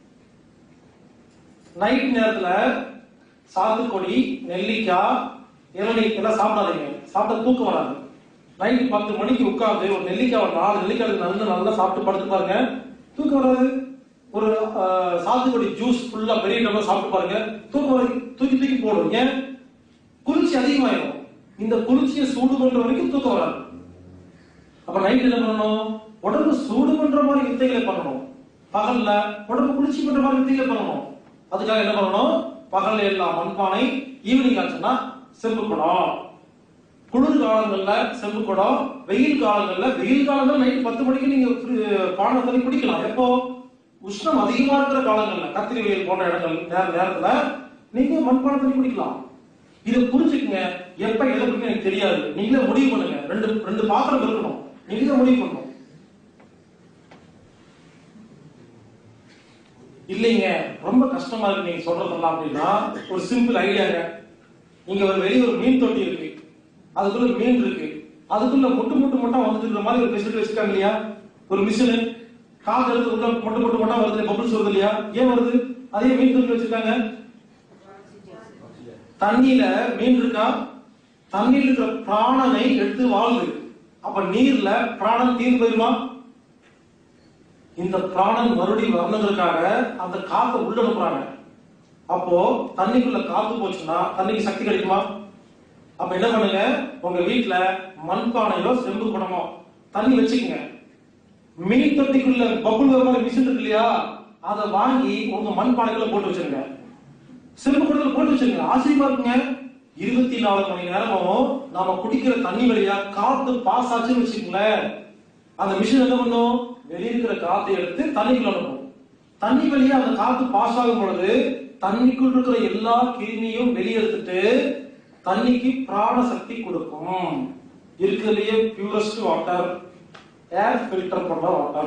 A: நைட் நேரத்துல சாத்துக்குடி நெல்லிக்காய் இளநீர் இதெல்லாம் சாப்பிடாதீங்க சாப்பிட்டா தூக்கம் வராது நைட் பத்து மணிக்கு உட்கார்ந்து ஒரு நெல்லிக்காய் ஒரு நாலு நெல்லிக்காய் நல்லா நல்லா சாப்பிட்டு படுத்து பாருங்க தூக்கம் வராது ஒரு ஆஹ், சாத்துக்குடி ஜூஸ் ஃபுல்லா பெரிய டம்ளர் சாப்பிட்டு பாருங்க தூக்கம் வரை தூக்கி தூக்கி போடும் ஏன் குளிர்ச்சி அதிகமாயிடும் இந்த குளிர்ச்சியை சூடு பண்ற வரைக்கும் தூக்கம் வராது அப்ப நைட் என்ன பண்ணணும் உடம்பு சூடு பண்ற மாதிரி வித்தைகளை பண்ணணும் பகல்ல உடம்பு குளிர்ச்சி பண்ற மாதிரி வித்தைகளை பண்ணணும் அதுக்காக என்ன பண்ணணும் பகல்ல எல்லாம் மண்பானை ஈவினிங் ஆச்சுன்னா செம்பு குடம் குளிர் காலங்கள்ல செம்பு குடம் வெயில் காலங்கள்ல வெயில் காலங்கள்ல நைட் பத்து மணிக்கு நீங்க ஃப்ரி- பானை தண்ணி குடிக்கலாம் எப்போ உஷ்ணம் அதிகமா இருக்கிற காலங்கள்ல கத்திரி வெயில் போன்ற இடங்கள் நேர நேரத்துல நீங்க மண்பானை தண்ணி குடிக்கலாம் இதை புரிஞ்சுக்குங்க எப்ப எதை குடிக்க எனக்கு தெரியாது நீங்களே முடிவு பண்ணுங்க ரெண்டு ரெண்டு பாத்திரம் இருக்கணும் நீங்களே முடிவு பண்ணணும் இல்லைங்க ரொம்ப கஷ்டமா இருக்கு நீங்க சொல்றதெல்லாம் அப்படின்னா ஒரு சிம்பிள் ஐடியாங்க இங்க ஒரு வெளிய ஒரு மீன் தொட்டி இருக்கு அதுக்குள்ள ஒரு மீன் இருக்கு அதுக்குள்ள முட்டு முட்டு முட்டா வந்துட்டு இருக்கிற மாதிரி ஒரு ஃபெசிலிட்டி வச்சிருக்காங்க இல்லையா ஒரு மிஷினு காசு எடுத்து உள்ள மொட்டு மொட்டு மொட்டா வருது பபிள்ஸ் வருது இல்லையா ஏன் வருது அதே மீன் தொட்டி வச்சிருக்காங்க தண்ணியில மீன் இருக்கா தண்ணியில் இருக்கிற பிராணனை எடுத்து வாழுது அப்ப நீர்ல பிராணன் தீர்ந்து போயிருமா இந்த பிராணன் மறுபடியும் வரணுங்கிறதுக்காக அந்த காத்தை உள்ள அனுப்புறாங்க அப்போ தண்ணிக்குள்ள காத்து போச்சுன்னா தண்ணிக்கு சக்தி கிடைக்குமா அப்ப என்ன பண்ணுங்க உங்க வீட்டுல மண்பானையோ செம்பு குடமோ தண்ணி வச்சுக்கங்க மீன் தொட்டிக்குள்ள பபுள் வர மாதிரி மிஷின் இருக்கு இல்லையா அதை வாங்கி உங்க மண்பானைக்குள்ள போட்டு வச்சிருங்க செம்பு குடத்துல போட்டு வச்சிருங்க ஆச்சரியமா இருக்குங்க இருபத்தி நாலு மணி நேரமும் நாம குடிக்கிற தண்ணி வழியா காத்து பாஸ் ஆச்சுன்னு வச்சுக்கோங்களேன் அந்த மிஷின் என்ன பண்ணும் வெளிய இருக்கிற காத்தை எடுத்து தண்ணிக்குள்ள அனுப்பும் தண்ணி வழியா அந்த காத்து பாஸ் ஆகும் பொழுது தண்ணிக்குள் இருக்கிற எல்லா கிருமியும் வெளியெடுத்துட்டு தண்ணிக்கு பிராண சக்தி கொடுக்கும் இருக்கிறதுலயே பியூரஸ்ட் வாட்டர் ஏர் ஃபில்டர் பண்ண வாட்டர்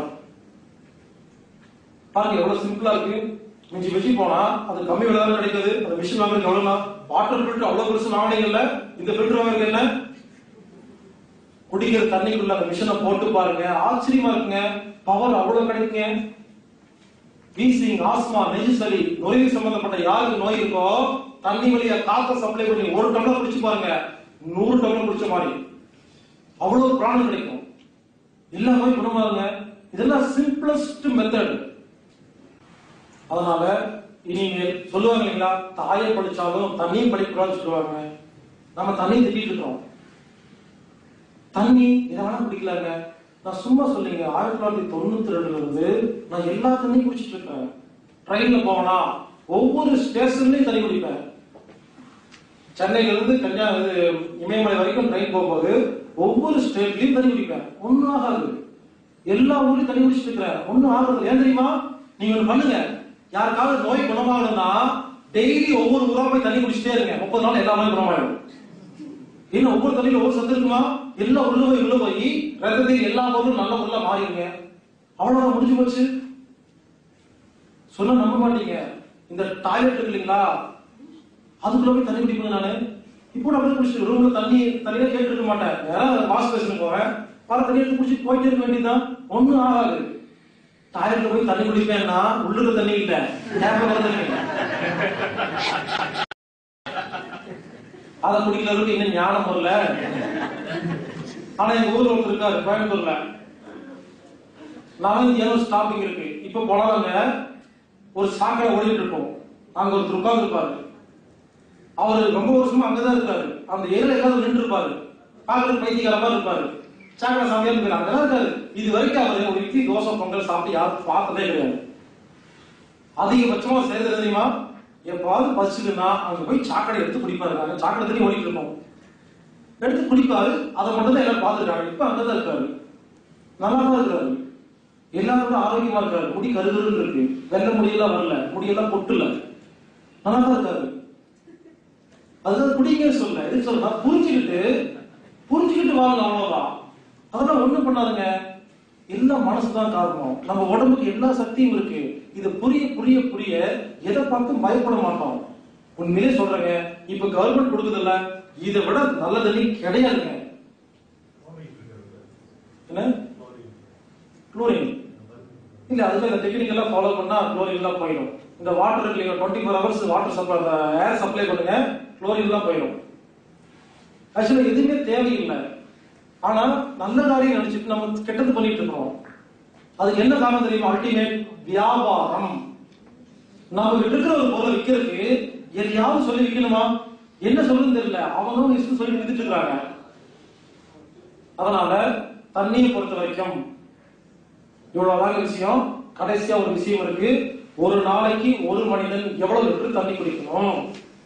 A: பாருங்க எவ்வளவு சிம்பிளா இருக்கு மிஞ்சி மிஞ்சி போனா அது கம்மி விலை தான் கிடைக்குது அந்த மிஷின் வாங்குறதுக்கு எவ்வளவுனா வாட்டர் ஃபில்டர் அவ்வளவு பெருசு வாங்கினீங்கல்ல இந்த ஃபில்டர் வாங்குறது என்ன குடிக்கிற தண்ணிக்குள்ள அந்த மிஷினை போட்டு பாருங்க ஆச்சரியமா இருக்குங்க பவர் அவ்வளவு கிடைக்குங்க வீசிங் ஆஸ்மா நெஞ்சு சளி நோய் சம்பந்தப்பட்ட யாருக்கு நோய் இருக்கோ தண்ணி வழியா காத்த சப்ளை பண்ணி ஒரு டம்ளர் குடிச்சு பாருங்க நூறு டம்ளர் குடிச்ச மாதிரி அவ்வளவு பிராணம் கிடைக்கும் எல்லா நோய் குணமாகுங்க இதெல்லாம் சிம்பிளஸ்ட் மெத்தட் அதனால இனிமேல் சொல்லுவாங்க இல்லைங்களா தாயை படிச்சாலும் தண்ணியும் படிக்கூடாதுன்னு சொல்லுவாங்க நம்ம தண்ணி திட்டிட்டு இருக்கோம் தண்ணி எதை வேணா குடிக்கலாங்க நான் சும்மா சொல்லிங்க ஆயிரத்தி தொள்ளாயிரத்தி தொண்ணூத்தி ரெண்டுல இருந்து நான் எல்லா தண்ணியும் குடிச்சிட்டு இருக்கேன் ட்ரெயின்ல போனா ஒவ்வொரு ஸ்டேஷன்லயும் தண்ணி குடிப்பேன் சென்னையில இருந்து கன்னியா இது இமயமலை வரைக்கும் ட்ரெயின் போகும்போது ஒவ்வொரு ஸ்டேட்லயும் தண்ணி குடிப்பேன் ஒண்ணும் ஆகாது எல்லா ஊர்லயும் தண்ணி குடிச்சிட்டு இருக்கிறேன் ஒண்ணும் ஆகுறது ஏன் தெரியுமா நீங்க ஒண்ணு பண்ணுங்க யாருக்காவது நோய் குணமாகணும்னா டெய்லி ஒவ்வொரு ஊரா போய் தண்ணி குடிச்சிட்டே இருங்க முப்பது நாள் எல்லா நோயும் குணமாயிடும் இன்னும் ஒவ்வொரு தண்ணியில ஒவ்வொரு சத்து இருக்குமா எல்லாம் உள்ள போய் உள்ள போய் ரத்தத்தில் எல்லா பொருளும் நல்ல பொருளா மாறிடுங்க அவ்வளவுதான் முடிஞ்சு போச்சு சொன்னா நம்ப மாட்டீங்க இந்த டாய்லெட் இருக்கு இல்லைங்களா அதுக்குள்ள போய் தண்ணி குடிப்பேன் நானு இப்போ நான் அப்படியே குடிச்சிட்டு ரூம்ல தண்ணி தண்ணியே கேட்டு இருக்க மாட்டேன் நேரம் வாஷ் பேசணும் போவேன் பல தண்ணி எடுத்து குடிச்சு போயிட்டே இருக்க வேண்டியதுதான் ஒண்ணும் ஆகாது டாய்லெட்ல போய் தண்ணி குடிப்பேன்னா உள்ளுக்கு தண்ணி இல்ல டேப்ல வர தண்ணி அதை குடிக்கிறவருக்கு இன்னும் ஞானம் வரல ஆனா எங்க ஊர்ல ஒருத்தர் இருக்காரு கோயம்புத்தூர்ல நானும் ஸ்டாப்பிங் இருக்கு இப்ப போனாங்க ஒரு சாக்கடை ஓடிட்டு இருப்போம் அங்க ஒருத்தர் உட்கார்ந்து இருப்பாரு அவர் ரொம்ப வருஷமா அங்கதான் இருக்காரு அந்த ஏரியில ஏதாவது நின்று இருப்பாரு பாக்குறது பைத்தியக்கார மாதிரி இருப்பாரு சாக்கடை சாமியா இருக்காரு அங்கதான் இருக்காரு இது வரைக்கும் அவர் ஒரு இட்லி தோசை பொங்கல் சாப்பிட்டு யாரும் பார்த்ததே கிடையாது அதிகபட்சமா செய்யறது தெரியுமா எப்பாவது பசிக்குன்னா அங்க போய் சாக்கடை எடுத்து குடிப்பாரு அங்க சாக்கடை தண்ணி ஓடிட்டு இருக்கோம் எடுத்து குடிப்பாரு அதை மட்டும் தான் எல்லாரும் பார்த்துருக்காங்க இப்ப அங்கதான் இருக்காரு நல்லா தான் இருக்காரு எல்லாரும் ஆரோக்கியமா இருக்காரு முடி கருகருன்னு இருக்கு வெள்ளை முடியெல்லாம் வரல முடியெல்லாம் பொட்டுல நல்லா தான் இருக்காரு அதுதான் குடிங்க சொல்ல எதுக்கு சொல்றா புரிஞ்சுக்கிட்டு புரிஞ்சுக்கிட்டு வாங்க அவ்வளவுதான் அதெல்லாம் ஒண்ணும் பண்ணாதுங்க எல்லாம் மனசுதான் காரணம் நம்ம உடம்புக்கு எல்லா சக்தியும் இருக்கு இது புரிய புரிய புரிய எதை பார்த்தும் பயப்பட மாட்டோம் உண்மையிலே சொல்றேங்க இப்ப கவர்மெண்ட் கொடுக்குதுல்ல இதை விட நல்ல தண்ணி கிடையாதுங்க என்ன குளோரின் இல்ல அதுல இந்த டெக்னிக் எல்லாம் ஃபாலோ பண்ணா குளோரின் எல்லாம் போயிடும் இந்த வாட்டர் நீங்க twenty four hours water supply air supply பண்ணுங்க குளோரின் எல்லாம் போயிடும் ஆக்சுவலா எதுவுமே தேவையில்லை ஆனா நல்ல காரியம் நினைச்சிட்டு நம்ம கெட்டது பண்ணிட்டு இருக்கோம் அதுக்கு என்ன காரணம் தெரியுமா அல்டிமேட் வியாபாரம் நம்ம கிட்ட இருக்கிற ஒரு பொருளை விற்கிறதுக்கு எதையாவது சொல்லி விற்கணுமா என்ன சொல்லுன்னு தெரியல அவங்களும் இஷ்டம் சொல்லி வித்துட்டு இருக்காங்க அதனால தண்ணியை பொறுத்த வரைக்கும் இவ்வளவுதான் விஷயம் கடைசியா ஒரு விஷயம் இருக்கு ஒரு நாளைக்கு ஒரு மனிதன் எவ்வளவு லிட்டர் தண்ணி குடிக்கணும்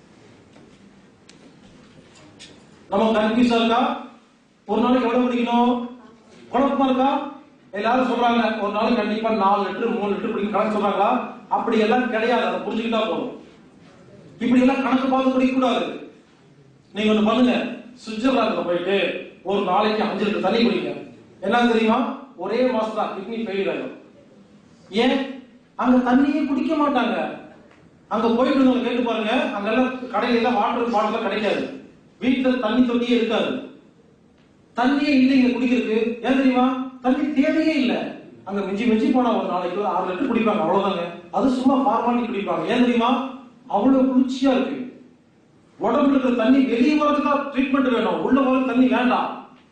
A: நம்ம கன்ஃபியூஸா இருக்கா ஒரு நாளைக்கு எவ்வளவு குடிக்கணும் குழப்பமா இருக்கா எல்லாரும் சொல்றாங்க ஒரு நாளைக்கு கண்டிப்பா நாலு லிட்டர் மூணு லிட்டர் குடிக்க கணக்கு சொல்றாங்களா அப்படி எல்லாம் கிடையாது அதை புரிஞ்சுக்கிட்டா போதும் இப்படி எல்லாம் கணக்கு பார்த்து குடிக்க கூடாது நீங்க ஒண்ணு பண்ணுங்க சுவிட்சர்லாந்துல போயிட்டு ஒரு நாளைக்கு அஞ்சு லிட்டர் தண்ணி குடிங்க என்ன தெரியுமா ஒரே மாசம் தான் கிட்னி ஃபெயிலியர் ஆகும் ஏன் அங்க தண்ணியே குடிக்க மாட்டாங்க அங்க போயிட்டு இருந்தவங்க கேட்டு பாருங்க அங்கெல்லாம் கடையில எல்லாம் வாட்டர் பாட்டில் கிடைக்காது வீட்டுல தண்ணி தொட்டியே இருக்காது தண்ணியே இல்லைங்க குடிக்கிறதுக்கு ஏன் தெரியுமா தண்ணி தேவையே இல்ல அங்க மிஞ்சி மிஞ்சி போனா ஒரு நாளைக்கு ஒரு ஆறு லிட்டர் குடிப்பாங்க அவ்வளவுதாங்க அது சும்மா ஃபார்மாலிட்டி குடிப்பாங்க ஏன் தெரியுமா அவ்வளவு குளிர்ச்சியா இருக்கு உடம்புல இருக்கிற தண்ணி வெளியே வரதுக்கு ட்ரீட்மெண்ட் வேணும் உள்ள வர தண்ணி வேண்டாம்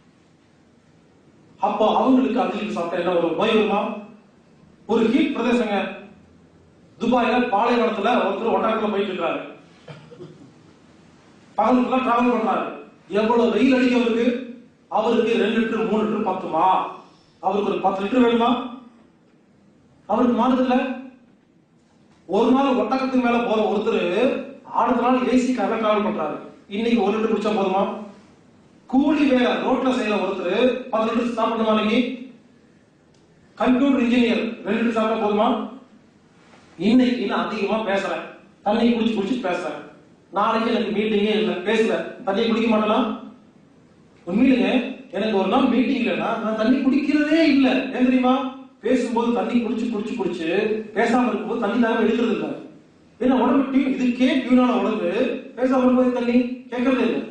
A: அப்போ அவங்களுக்கு அஞ்சு லிட்டர் சாப்பிட்டா என்ன ஒரு நோய் வருமா ஒரு ஹீட் பிரதேசங்க துபாயில பாலைவனத்துல ஒருத்தர் ஒட்டாக்கத்துல போயிட்டு இருக்காரு பகல் ஃபுல்லா டிராவல் பண்றாரு எவ்வளவு வெயில் அடிக்க அவருக்கு அவருக்கு ரெண்டு லிட்டர் மூணு லிட்டர் பத்துமா அவருக்கு ஒரு பத்து லிட்டர் வேணுமா அவருக்கு மாறுதில்ல ஒரு நாள் ஒட்டகத்துக்கு மேல போற ஒருத்தர் அடுத்த நாள் ஏசி கார்ல டிராவல் பண்றாரு இன்னைக்கு ஒரு லிட்டர் குடிச்சா போதுமா கூலி வேலை ரோட்ல செய்யற ஒருத்தர் பத்து லிட்டர் சாப்பிடணுமா இன்னைக்கு கம்ப்யூட்டர் இன்ஜினியர் ரெண்டு லிட்டர் சாப்பிட்டா போதுமா இன்னைக்கு நான் அதிகமா பேசுறேன் தண்ணி குடிச்சு குடிச்சு பேசுறேன் நாளைக்கு எனக்கு மீட்டிங்கே இல்லை பேசுறேன் தண்ணி குடிக்க மாட்டேனா உண்மையிலுங்க எனக்கு ஒரு நாள் மீட்டிங் இல்லைன்னா நான் தண்ணி குடிக்கிறதே இல்லை ஏன் தெரியுமா பேசும்போது தண்ணி குடிச்சு குடிச்சு குடிச்சு பேசாம இருக்கும்போது தண்ணி தாங்க எடுக்கிறது இல்லை ஏன்னா உடம்பு டியூன் இதுக்கே டியூனான உடம்பு பேசாம இருக்கும்போது தண்ணி கேட்கறதே இல்லை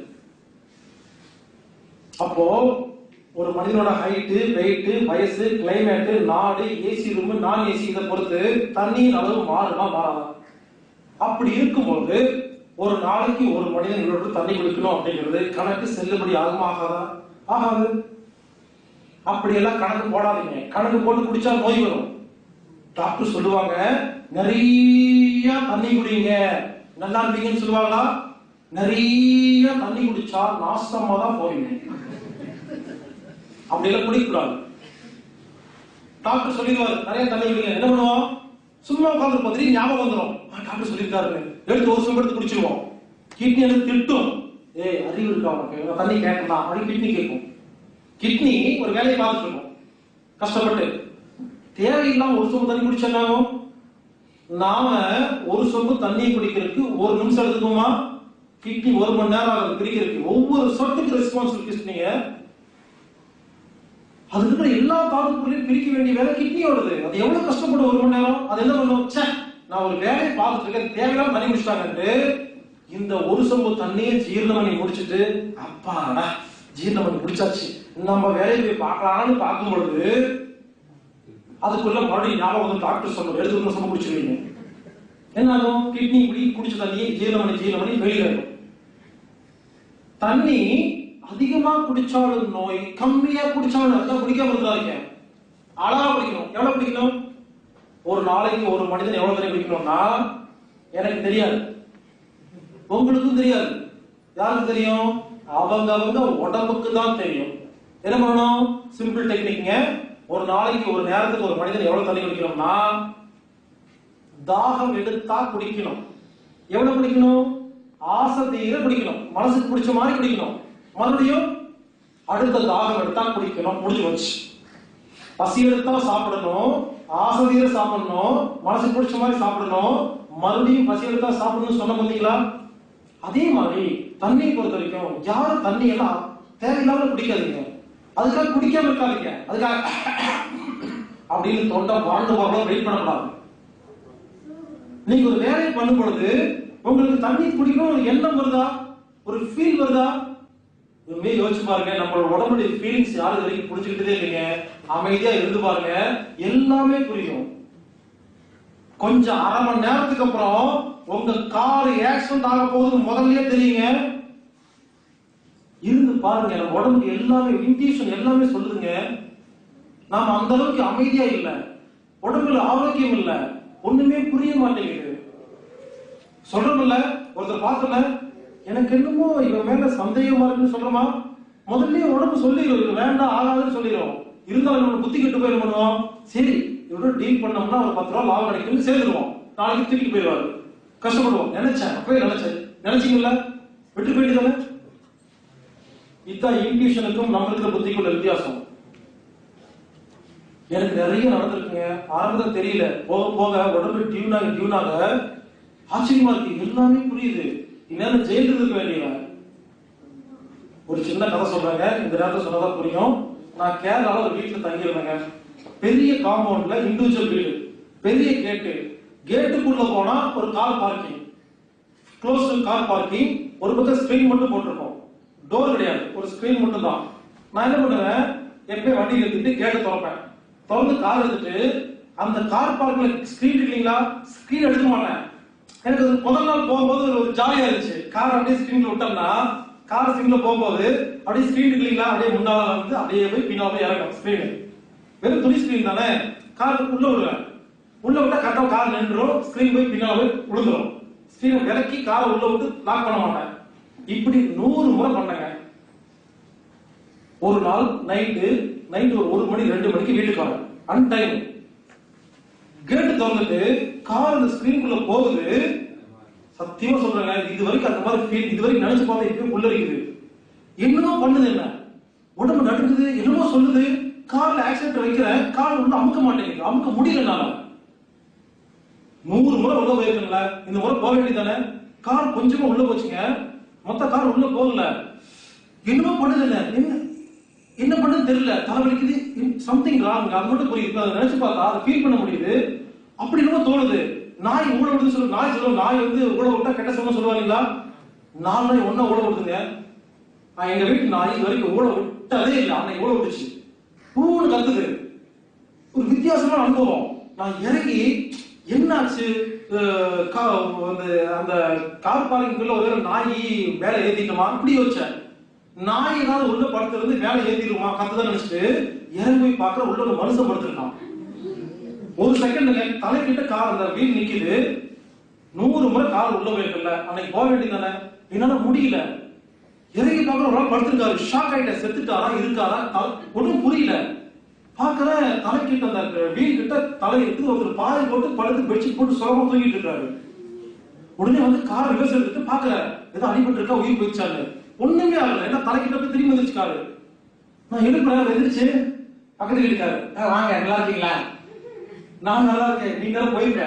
A: அப்போ ஒரு மனிதனோட ஹைட்டு வெயிட் வயசு கிளைமேட் நாடு ஏசி ரூம் நான் ஏசி இதை பொறுத்து தண்ணியின் அளவு மாறுமா மாறாதா அப்படி இருக்கும்போது ஒரு நாளைக்கு ஒரு மனிதன் இவ்வளவு தண்ணி குடிக்கணும் அப்படிங்கிறது கணக்கு செல்லுபடி ஆகுமா ஆகாதா ஆகாது அப்படியெல்லாம் கணக்கு போடாதீங்க கணக்கு போட்டு குடிச்சா நோய் வரும் டாக்டர் சொல்லுவாங்க நிறைய தண்ணி குடிங்க நல்லா இருப்பீங்கன்னு சொல்லுவாங்களா நிறைய தண்ணி குடிச்சா நாசமா தான் போவீங்க அப்படியெல்லாம் குடிக்கக்கூடாது டாக்டர் சொல்லிடுவாரு நிறைய தண்ணி குடிங்க என்ன பண்ணுவோம் சும்மா உட்காந்து பார்த்துட்டு ஞாபகம் வந்துடும் ஆ, டாக்டர் சொல்லியிருக்காருங்க எடுத்து ஒரு சொம்பு எடுத்து குடிச்சிருவோம் கிட்னி எனக்கு திட்டும் ஏய் அறிவு இருக்கா உனக்கு நான் தண்ணி கேட்கலாம் அப்படின்னு கிட்னி கேட்கும் கிட்னி ஒரு வேலையை பார்த்துட்டு இருக்கும் கஷ்டப்பட்டு தேவையில்லாம ஒரு சொம்பு தண்ணி குடிச்சாலும் நாம ஒரு சொம்பு தண்ணி குடிக்கிறதுக்கு ஒரு நிமிஷம் எடுத்துக்குமா கிட்னி ஒரு மணி நேரம் ஆகுது பிரிக்கிறதுக்கு ஒவ்வொரு சொட்டுக்கு ரெஸ்பான்சிபிலிட்டிஸ் நீங்க அதுக்கு இருக்கிற எல்லா தாதுக்குள்ளையும் பிரிக்க வேண்டிய வேலை கிட்னியோடது அது எவ்வளவு கஷ்டப்படும் ஒரு மணி நேரம் அது என்ன பண்ணும் ச்சே நான் ஒரு வேலையை பார்த்துட்டு இருக்கேன் தேவையில்லாம தண்ணி குடிச்சிட்டாங்கன்ட்டு இந்த ஒரு சொம்பு தண்ணியை ஜீரணம் பண்ணி முடிச்சிட்டு அப்பாடா ஜீரணம் பண்ணி முடிச்சாச்சு நம்ம வேலையை போய் பார்க்கலாம்னு பார்க்கும் பொழுது அதுக்குள்ள மறுபடியும் ஞாபகம் வந்து டாக்டர் சொன்ன எடுத்து ஒரு சொம்பு குடிச்சிருவீங்க என்ன ஆகும் கிட்னி இப்படி குடிச்ச தண்ணியை ஜீரணம் பண்ணி ஜீரணம் பண்ணி வெளியிடும் தண்ணி அதிகமா குடிச்சாலும் நோய் கம்மியா குடிச்சாலும் அதான் குடிக்காம இருந்தாருங்க அளவா குடிக்கணும் எவ்வளவு குடிக்கணும் ஒரு நாளைக்கு ஒரு மனிதன் எவ்வளவு தண்ணி குடிக்கணும்னா எனக்கு தெரியாது உங்களுக்கும் தெரியாது யாருக்கு தெரியும் அவங்க அவங்க உடம்புக்கு தான் தெரியும் என்ன பண்ணணும் சிம்பிள் டெக்னிக்ங்க ஒரு நாளைக்கு ஒரு நேரத்துக்கு ஒரு மனிதன் எவ்வளவு தண்ணி குடிக்கணும்னா தாகம் எடுத்தா குடிக்கணும் எவ்வளவு குடிக்கணும் ஆசை தீர குடிக்கணும் மனசுக்கு பிடிச்ச மாதிரி குடிக்கணும் மறுபடியும் அடுத்த தாகம் எடுத்தா குடிக்கணும் முடிஞ்சு வச்சு பசி எடுத்தா சாப்பிடணும் ஆசை தீர சாப்பிடணும் மனசுக்கு பிடிச்ச மாதிரி சாப்பிடணும் மறுபடியும் பசி எடுத்தா சாப்பிடணும்னு சொன்ன பார்த்தீங்களா அதே மாதிரி தண்ணியை பொறுத்த வரைக்கும் யாரும் தண்ணி எல்லாம் தேவையில்லாம குடிக்காதீங்க அதுக்காக குடிக்காம இருக்காதீங்க அதுக்காக அப்படின்னு தொண்டை வாழ்ந்து போகிறோம் வெயிட் பண்ணக்கூடாது நீங்க ஒரு வேலையை பண்ணும் பொழுது உங்களுக்கு தண்ணி குடிக்கணும் ஒரு எண்ணம் வருதா ஒரு ஃபீல் வருதா இதுமே யோசிச்சு பாருங்க நம்மளோட உடம்புடைய ஃபீலிங்ஸ் யாரு இது வரைக்கும் புரிஞ்சுக்கிட்டதே இல்லைங்க அமைதியா இருந்து பாருங்க எல்லாமே புரியும் கொஞ்சம் அரை மணி நேரத்துக்கு அப்புறம் உங்க கார் ஆக்சிடென்ட் ஆக போகுதுன்னு முதல்லயே தெரியுங்க இருந்து பாருங்க நம்ம உடம்புக்கு எல்லாமே இன்டியூஷன் எல்லாமே சொல்லுதுங்க நாம அந்த அளவுக்கு அமைதியா இல்ல உடம்புல ஆரோக்கியம் இல்ல ஒண்ணுமே புரிய மாட்டேங்குது சொல்றோம்ல ஒருத்தர் பார்த்தல எனக்கு என்னமோ இவன் மேல சந்தேகமா இருக்குன்னு சொல்றோமா முதல்லயே உடம்பு சொல்லிடும் இது வேண்டாம் ஆகாதுன்னு சொல்லிடும் இருந்தாலும் நம்ம புத்தி கெட்டு போய் என்ன பண்ணுவோம் சரி இவரோட டீல் பண்ணோம்னா ஒரு பத்து ரூபா லாபம் கிடைக்கும்னு சேர்ந்துருவோம் நாளைக்கு தூக்கிட்டு போயிடுவாரு கஷ்டப்படுவோம் நினைச்சேன் அப்பவே நினைச்சேன் நினைச்சீங்கல்ல விட்டு போயிட்டு தானே இதுதான் இன்டியூஷனுக்கும் நம்ம இருக்கிற புத்திக்குள்ள வித்தியாசம் எனக்கு நிறைய நடந்திருக்குங்க ஆரம்பத்தில் தெரியல போக போக உடம்பு டியூனாக டியூனாக ஆச்சரியமா இருக்கு எல்லாமே புரியுது இந்நேரம் ஜெயிலில் இருக்க வேண்டியவன் ஒரு சின்ன கதை சொல்றாங்க இந்த நேரத்தில் சொன்னதா புரியும் நான் கேரளால ஒரு வீட்டுல தங்கியிருந்தேங்க பெரிய காம்பவுண்ட்ல இண்டிவிஜுவல் வீடு பெரிய கேட்டு கேட்டுக்குள்ள போனா ஒரு car parking close car parking ஒரு பக்கம் ஸ்கிரீன் மட்டும் போட்டிருக்கோம் டோர் கிடையாது ஒரு ஸ்கிரீன் மட்டும் தான் நான் என்ன பண்ணுவேன் எப்பயும் வண்டி எடுத்துட்டு கேட்டை திறப்பேன் திறந்து கார் எடுத்துட்டு அந்த கார் பார்க்ல ஸ்கிரீன் இல்லைங்களா ஸ்கிரீன் எடுக்க மாட்டேன் எனக்கு அது முதல் நாள் போகும்போது ஒரு ஜாலியா இருந்துச்சு கார் அப்படியே ஸ்கிரீன்ல விட்டோம்னா கார் ஸ்கிரீன்ல போகும்போது அப்படியே ஸ்கிரீன் இல்லைங்களா அப்படியே முன்னால வந்து அப்படியே போய் பின்னால போய் இறங்கும் ஸ்கிரீன் வெறும் துணி ஸ்கிரீன் தானே கார் உள்ள விடுவேன் உள்ள விட்டா கரெக்டா கார் நின்றும் ஸ்கிரீன் போய் பின்னால போய் விழுந்துரும் ஸ்கிரீனை விலக்கி காரை உள்ள விட்டு லாக் பண்ண மாட்டேன் இப்படி நூறு முறை பண்ணேங்க ஒரு நாள் நைட்டு நைட் ஒரு ஒரு மணி ரெண்டு மணிக்கு வீட்டுக்கு வரேன் அன் டைம் கேட்டு திறந்துட்டு கார் அந்த ஸ்கிரீனுக்குள்ள போகுது சத்தியமா சொல்றேங்க இது வரைக்கும் அந்த மாதிரி ஃபீல் இது வரைக்கும் நினைச்சு பார்த்தா இப்பயும் உள்ள இருக்குது என்னமோ பண்ணுது என்ன உடம்பு நடுக்குது என்னமோ சொல்லுது கார்ல ஆக்சிடென்ட் வைக்கிறேன் கார் உள்ள அமுக்க மாட்டேங்குது அமுக்க முடியல என்னால நூறு முறை உள்ள போயிருக்கீங்களா இந்த முறை போக வேண்டியதானே கார் கொஞ்சமா உள்ள போச்சுங்க மொத்த கார் உள்ள போகல என்னமோ பண்ணுது என்ன என்ன என்ன பண்ணுன்னு தெரியல தலைவலிக்குது சம்திங் ராங் அது மட்டும் புரியுது இப்ப அதை நினைச்சு பார்த்தா அதை ஃபீல் பண்ண முடியுது அப்படி என்னமோ தோணுது நாய் ஊழ விடுது சொல்லு நாய் சொல்லும் நாய் வந்து ஊழ விட்டா கெட்ட சொல்ல சொல்லுவாங்களா நாலு நாய் ஒன்னா ஊழ விடுதுங்க நான் எங்க வீட்டு நாய் இது வரைக்கும் ஊழ விட்டதே இல்லை அன்னைக்கு ஊழ விட்டுச்சு பூன்னு கத்துது ஒரு வித்தியாசமான அனுபவம் நான் இறங்கி என்னாச்சு அஹ் கா- அந்த அந்த கார் பார்க்கிங்குள்ள ஒரு வேளை நாய் மேலே ஏத்திட்டோமா இப்படி யோசிச்சேன் நாய் ஏதாவது உள்ள படுத்துறது மேலே ஏத்திடுமா கத்துதான் நினைச்சிட்டு இறங்கி போய் பார்க்கற உள்ள ஒரு மனுஷன் படுத்திருக்கான் ஒரு செகண்ட் தலைக்கிட்ட கார் அந்த வீல் நிக்குது நூறு முறை கார் உள்ள போயிருக்குல்ல அன்னைக்கு போக வேண்டியதானே என்னால முடியல இறங்கி பார்க்கற ஒரு ஆள் படுத்திருக்காரு ஷாக் ஆயிட்டேன் செத்துட்டாரா இருக்காரா தலை- ஒண்ணும் புரியல பாக்குறேன் தலைக்கிட்ட அந்த வீல் கிட்ட தலை எடுத்து ஒருத்தர் பாய் போட்டு படுத்து பெட்ஷீட் போட்டு சுரமா தூங்கிட்டு இருக்காரு உடனே வந்து கார் ரிவர்ஸ் எடுத்துட்டு பாக்குறேன் ஏதோ அடிபட்டு இருக்கா உயிர் போயிடுச்சான்னு ஒண்ணுமே ஆகல ஏன்னா தலைக்கிட்ட போய் திரும்பி வந்துருச்சு காரு நான் எழுப்புறேன் எந்திரிச்சு பக்கத்து வீட்டுக்காரு "ஆ, வாங்க நல்லா இருக்கீங்களா நான் நல்லா இருக்கேன் நீங்க எல்லாம் போயிருக்க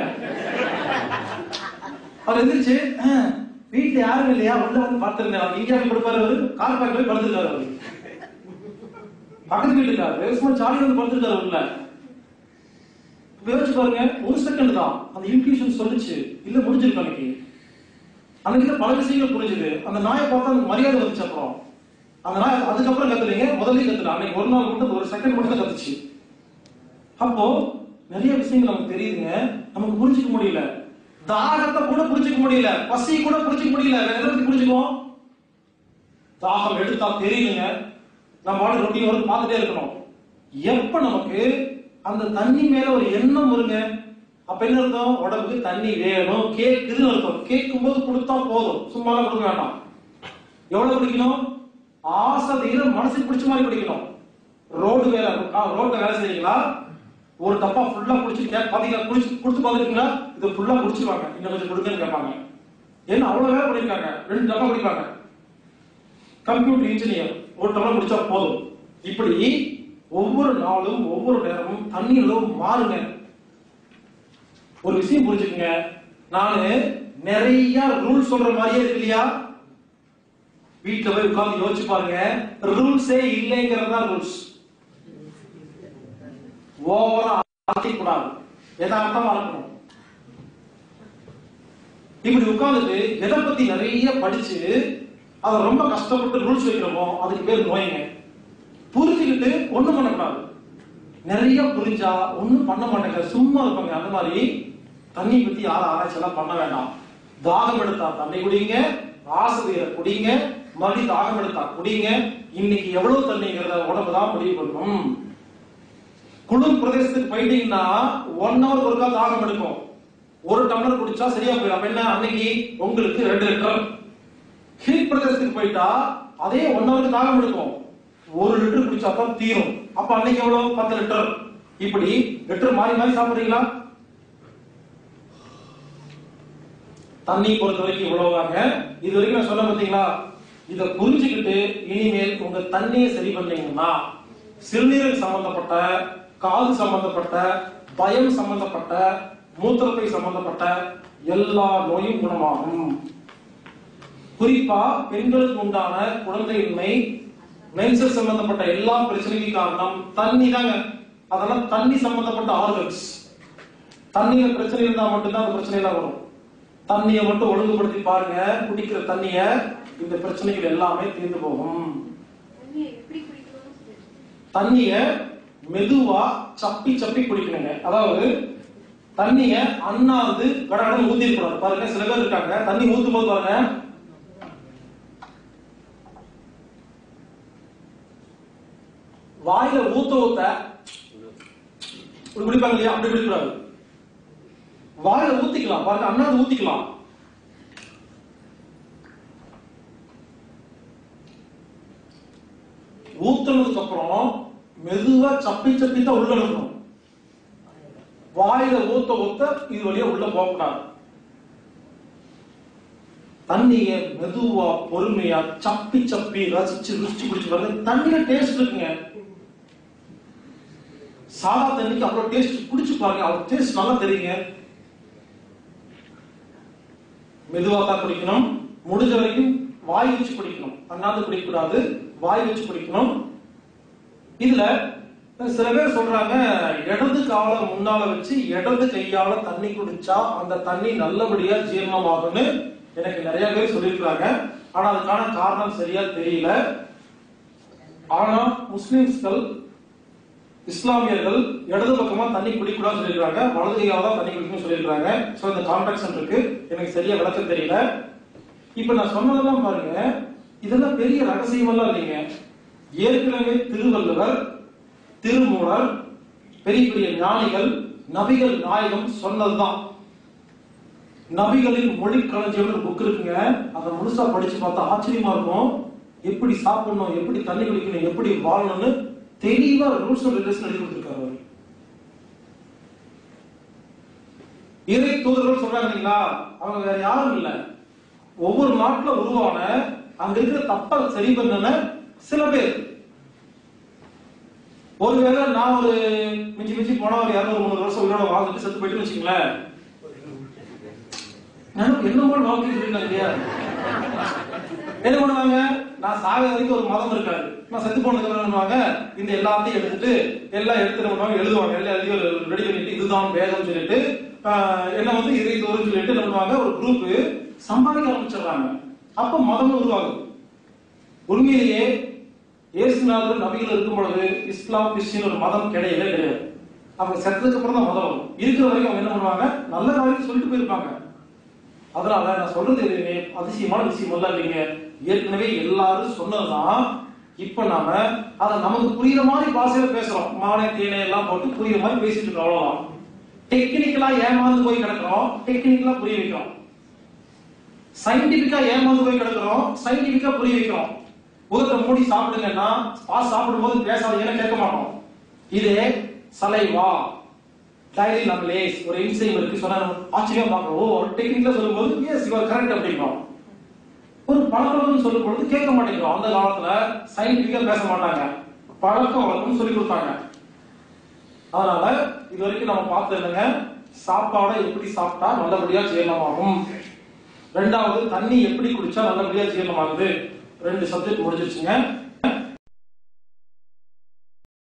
A: அவர் எந்திரிச்சு "ஆ, வீட்டுல யாரும் இல்லையா உள்ள வந்து பார்த்திருந்தேன் அவர் இங்கே கொடுப்பாரு அவரு கார் பார்க்க போய் படுத்திருக்காரு அவரு பக்கத்து வீட்டுக்காரு சும்மா ஜாலியா வந்து படுத்திருக்காரு உள்ள இப்ப யோசிச்சு பாருங்க ஒரு செகண்ட் தான் அந்த இன்ட்யூஷன் சொல்லுச்சு இல்ல முடிஞ்சிருக்கு அன்னைக்கு அன்னைக்கு பல விஷயங்கள் புரிஞ்சுது அந்த நாயை பார்த்தா அந்த மரியாதை வந்துச்சு அப்புறம் அந்த நாய் அதுக்கப்புறம் கத்துலீங்க முதல்ல கத்துல அன்னைக்கு ஒரு நாள் மட்டும் ஒரு செகண்ட் மட்டும் தான் கத்துச்சு அப்போ நிறைய விஷயங்கள் நமக்கு தெரியுதுங்க நமக்கு புரிஞ்சுக்க முடியல தாகத்தை கூட புரிஞ்சுக்க முடியல பசி கூட புரிஞ்சுக்க முடியல வேற எதை பத்தி புரிஞ்சுக்குவோம் தாகம் எடுத்தா தெரியுங்க நம்ம ஆளு ரொட்டி வந்து பார்த்துட்டே இருக்கணும் எப்ப நமக்கு அந்த தண்ணி மேல ஒரு எண்ணம் வருங்க அப்ப என்ன அர்த்தம் உடம்புக்கு தண்ணி வேணும் கேக்குதுன்னு அர்த்தம் கேட்கும் போது கொடுத்தா போதும் சும்மா கொடுக்க வேண்டாம் எவ்வளவு குடிக்கணும் ஆசை தீர மனசுக்கு பிடிச்ச மாதிரி குடிக்கணும் ரோடு வேலை ரோட்ல வேலை செய்றீங்களா ஒரு டப்பா ஃபுல்லா குடிச்சிட்டு பாத்தீங்களா குடிச்சு குடிச்சு பாத்துருக்கீங்களா இது ஃபுல்லா குடிச்சிருவாங்க இன்னும் கொஞ்சம் கொடுங்கன்னு கேட்பாங்க ஏன்னா அவ்வளவு வேலை பண்ணிருக்காங்க ரெண்டு டப்பா குடிப்பாங்க கம்ப்யூட்டர் இன்ஜினியர் ஒரு டம்ளர் குடிச்சா போதும் இப்படி ஒவ்வொரு நாளும் ஒவ்வொரு நேரமும் தண்ணி அளவு மாறுங்க ஒரு விஷயம் புரிஞ்சுக்கங்க நானு நிறைய ரூல் சொல்ற மாதிரியே இருக்கு இல்லையா வீட்டுல போய் உட்கார்ந்து யோசிச்சு பாருங்க ரூல்ஸே இல்லைங்கிறது தான் ரூல்ஸ் ஓவரா ஆத்திக்க கூடாது யதார்த்தமா இருக்கணும் இப்படி உட்கார்ந்துட்டு எதை பத்தி நிறைய படிச்சு அதை ரொம்ப கஷ்டப்பட்டு ரூல்ஸ் வைக்கிறோமோ அதுக்கு பேர் நோய்ங்க புரிஞ்சுக்கிட்டு ஒண்ணும் பண்ணக்கூடாது நிறைய புரிஞ்சா ஒண்ணும் பண்ண மாட்டேங்க சும்மா இருப்பாங்க அந்த மாதிரி தண்ணி பத்தி யாரும் ஆராய்ச்சி எல்லாம் பண்ண வேண்டாம் தாகம் எடுத்தா தண்ணி குடிங்க ஆசிரியர் குடிங்க மறுபடியும் தாகம் எடுத்தா குடிங்க இன்னைக்கு எவ்வளவு தண்ணிங்கிறத உடம்பு தான் முடிவு பண்ணணும் குளிர் பிரதேசத்துக்கு போயிட்டீங்கன்னா ஒன் ஹவர் ஒருக்கா தாகம் எடுக்கும் ஒரு டம்ளர் குடிச்சா சரியா போயிடும் அப்ப என்ன அன்னைக்கு உங்களுக்கு ரெண்டு லிட்டர் ஹீட் பிரதேசத்துக்கு போயிட்டா அதே ஒன் ஹவருக்கு தாகம் எடுக்கும் ஒரு லிட்டர் குடிச்சா தான் தீரும் அப்ப அன்னைக்கு எவ்வளவு பத்து லிட்டர் இப்படி லிட்டர் மாறி மாறி சாப்பிடுறீங்களா தண்ணி பொறுத்த வரைக்கும் இவ்வளவுதாங்க இது வரைக்கும் நான் சொன்ன பாத்தீங்களா இத புரிஞ்சுக்கிட்டு இனிமேல் உங்க தண்ணியை சரி பண்ணீங்கன்னா சிறுநீரல் சம்பந்தப்பட்ட காது சம்பந்தப்பட்ட பயம் சம்பந்தப்பட்ட மூத்திரத்தை சம்பந்தப்பட்ட எல்லா நோயும் குணமாகும் குறிப்பா பெண்களுக்கு உண்டான குழந்தையின்மை மென்சல் சம்பந்தப்பட்ட எல்லா பிரச்சனைக்கும் காரணம் தண்ணி தாங்க அதெல்லாம் தண்ணி சம்பந்தப்பட்ட ஆர்கன்ஸ் தண்ணியில பிரச்சனை இருந்தா மட்டும்தான் அந்த பிரச்சனை எல்லாம் வரும் தண்ணியை மட்டும் ஒழுங்குபடுத்தி பாருங்க குடிக்கிற தண்ணிய இந்த பிரச்சனைகள் எல்லாமே தீர்ந்து போகும்
C: தண்ணியை எப்படி குடிக்கணும்னு சொல்லு.
A: தண்ணிய மெதுவா சப்பி சப்பி குடிக்கணுங்க அதாவது தண்ணிய அண்ணாந்து கடகடன் ஊத்தி கூடாது பாருங்க சில பேர் இருக்காங்க தண்ணி ஊத்தும் போது பாருங்க வாயில ஊத்த ஊத்த இப்படி குடிப்பாங்க இல்லையா அப்படி குடிக்கூடாது வாயில ஊத்திக்கலாம் பாருங்க அண்ணாந்து ஊத்திக்கலாம் ஊத்துனதுக்கு அப்புறம் மெதுவா சப்பி சப்பி தான் உள்ள இருக்கணும் வாயில ஊத்த ஊத்த இது வழியா உள்ள போகக்கூடாது தண்ணிய மெதுவா பொறுமையா சப்பி சப்பி ரசிச்சு ருசிச்சு குடிச்சு பாருங்க தண்ணியில டேஸ்ட் இருக்குங்க சாதா தண்ணிக்கு அவ்வளவு டேஸ்ட் குடிச்சு பாருங்க அவ்வளவு டேஸ்ட் நல்லா தெரியுங்க மெதுவா தான் குடிக்கணும் முடிஞ்ச வரைக்கும் வாய் வச்சு குடிக்கணும் அண்ணாந்து குடிக்கக்கூடாது வாய் வச்சு குடிக்கணும் இதுல சில பேர் சொல்றாங்க இடது காலை முன்னால வச்சு இடது கையால தண்ணி குடிச்சா அந்த தண்ணி நல்லபடியா ஜீரணமாகும்னு எனக்கு நிறைய பேர் சொல்லியிருக்காங்க ஆனா அதுக்கான காரணம் சரியா தெரியல ஆனா முஸ்லிம்ஸ்கள் இஸ்லாமியர்கள் இடது பக்கமா தண்ணி குடிக்கூடாது சொல்லியிருக்காங்க வலது கையால தான் தண்ணி குடிக்கணும்னு சொல்லியிருக்காங்க சோ இந்த கான்ட்ராக்ஷன் இருக்கு எனக்கு சரியா விளக்கம் தெரியல இப்ப நான் சொன்னதெல்லாம் பாருங்க இதெல்லாம் பெரிய ரகசியமெல்லாம் இல்லைங்க ஏற்கனவே திருவள்ளுவர் திருமூலர் பெரிய பெரிய ஞானிகள் நபிகள் நாயகம் சொன்னதுதான் நபிகளின் மொழி களஞ்சியம் புக் இருக்குங்க அதை முழுசா படிச்சு பார்த்தா ஆச்சரியமா இருக்கும் எப்படி சாப்பிடணும் எப்படி தண்ணி குடிக்கணும் எப்படி வாழணும்னு தெளிவா ரூல்ஸ் அண்ட் ரெகுலேஷன் எழுதி கொடுத்திருக்காரு அவர் இறை தூதர்கள் சொல்றாங்க இல்லைங்களா அவங்க வேற யாரும் இல்ல ஒவ்வொரு நாட்டுல உருவான அங்க இருக்கிற தப்ப சரி பண்ணன சில பேர் ஒருவேளை நான் ஒரு மிஞ்சி மிஞ்சி போனா ஒரு இருநூறு முந்நூறு வருஷம் உயிரோட வாழ்ந்துட்டு செத்து போயிட்டு வச்சுங்களேன் எனக்கு என்ன போல வாழ்க்கை சொல்லிருக்காங்க இல்லையா என்ன பண்ணுவாங்க நான் சாக வரைக்கும் ஒரு மதம் இருக்காது நான் செத்து போனதுக்கு அப்புறம் என்ன பண்ணுவாங்க இந்த எல்லாத்தையும் எடுத்துட்டு எல்லாம் எடுத்து என்ன பண்ணுவாங்க எழுதுவாங்க எல்லாம் எழுதி ரெடி பண்ணிட்டு இதுதான் வேதம் சொல்லிட்டு ஆஹ், என்ன வந்து இறை தோறும் சொல்லிட்டு என்ன பண்ணுவாங்க ஒரு குரூப் சம்பாதிக்க ஆரம்பிச்சிடுறாங்க அப்ப மதம் உருவாகுது உண்மையிலேயே இயேசுநாதர் நபிகள் இருக்கும் பொழுது இஸ்லாம் கிறிஸ்டின் ஒரு மதம் கிடையவே கிடையாது அவங்க செத்ததுக்கு அப்புறம் தான் மதம் வரும் இருக்கிற வரைக்கும் அவங்க என்ன பண்ணுவாங்க நல்ல காரியத்தை சொல்லிட்டு போயிருப்பாங்க அதனால நான் சொல்றது எதுவுமே அதிசயமான விஷயம் அல்ல இல்லைங்க ஏற்கனவே எல்லாரும் சொன்னதுதான் இப்ப நாம அதை நமக்கு புரியுற மாதிரி பாஷையில பேசுறோம் மானை தேனை எல்லாம் போட்டு புரியுற மாதிரி பேசிட்டு இருக்கோம் அவ்வளவுதான் டெக்னிக்கலா ஏமாந்து போய் கிடக்குறோம் டெக்னிக்கலா புரிய வைக்கிறோம் சயின்டிபிக்கா ஏமாந்து போய் கிடக்குறோம் சயின்டிபிக்கா புரிய வைக்கிறோம் உதட்ட மூடி சாப்பிடுங்கன்னா பாஸ் சாப்பிடும்போது பேசாதீங்கன்னு கேட்க மாட்டோம் இதே சலைவா டைரி லம்லேஸ் ஒரு என்சைம் இருக்கு சொன்னா நம்ம ஆச்சரியம் பார்க்கிறோம் ஓ ஒரு டெக்னிக்கலா சொல்லும்போது எஸ் யூ ஆர் கரெக்ட் அப்படிங்கிறோம் ஒரு பழக்கம் சொல்லும் பொழுது கேட்க மாட்டேங்கிறோம் அந்த காலத்துல சயின்டிபிக்கா பேச மாட்டாங்க பழக்கம் வழக்கம் சொல்லி கொடுத்தாங்க அதனால இது வரைக்கும் நம்ம பார்த்து என்னங்க சாப்பாடை எப்படி சாப்பிட்டா நல்லபடியா ஜீரணமாகும் ரெண்டாவது தண்ணி எப்படி குடிச்சா நல்லபடியா ஜீரணமாகுது ரெண்டு சப்ஜெக்ட் முடிஞ்சிருச்சுங்க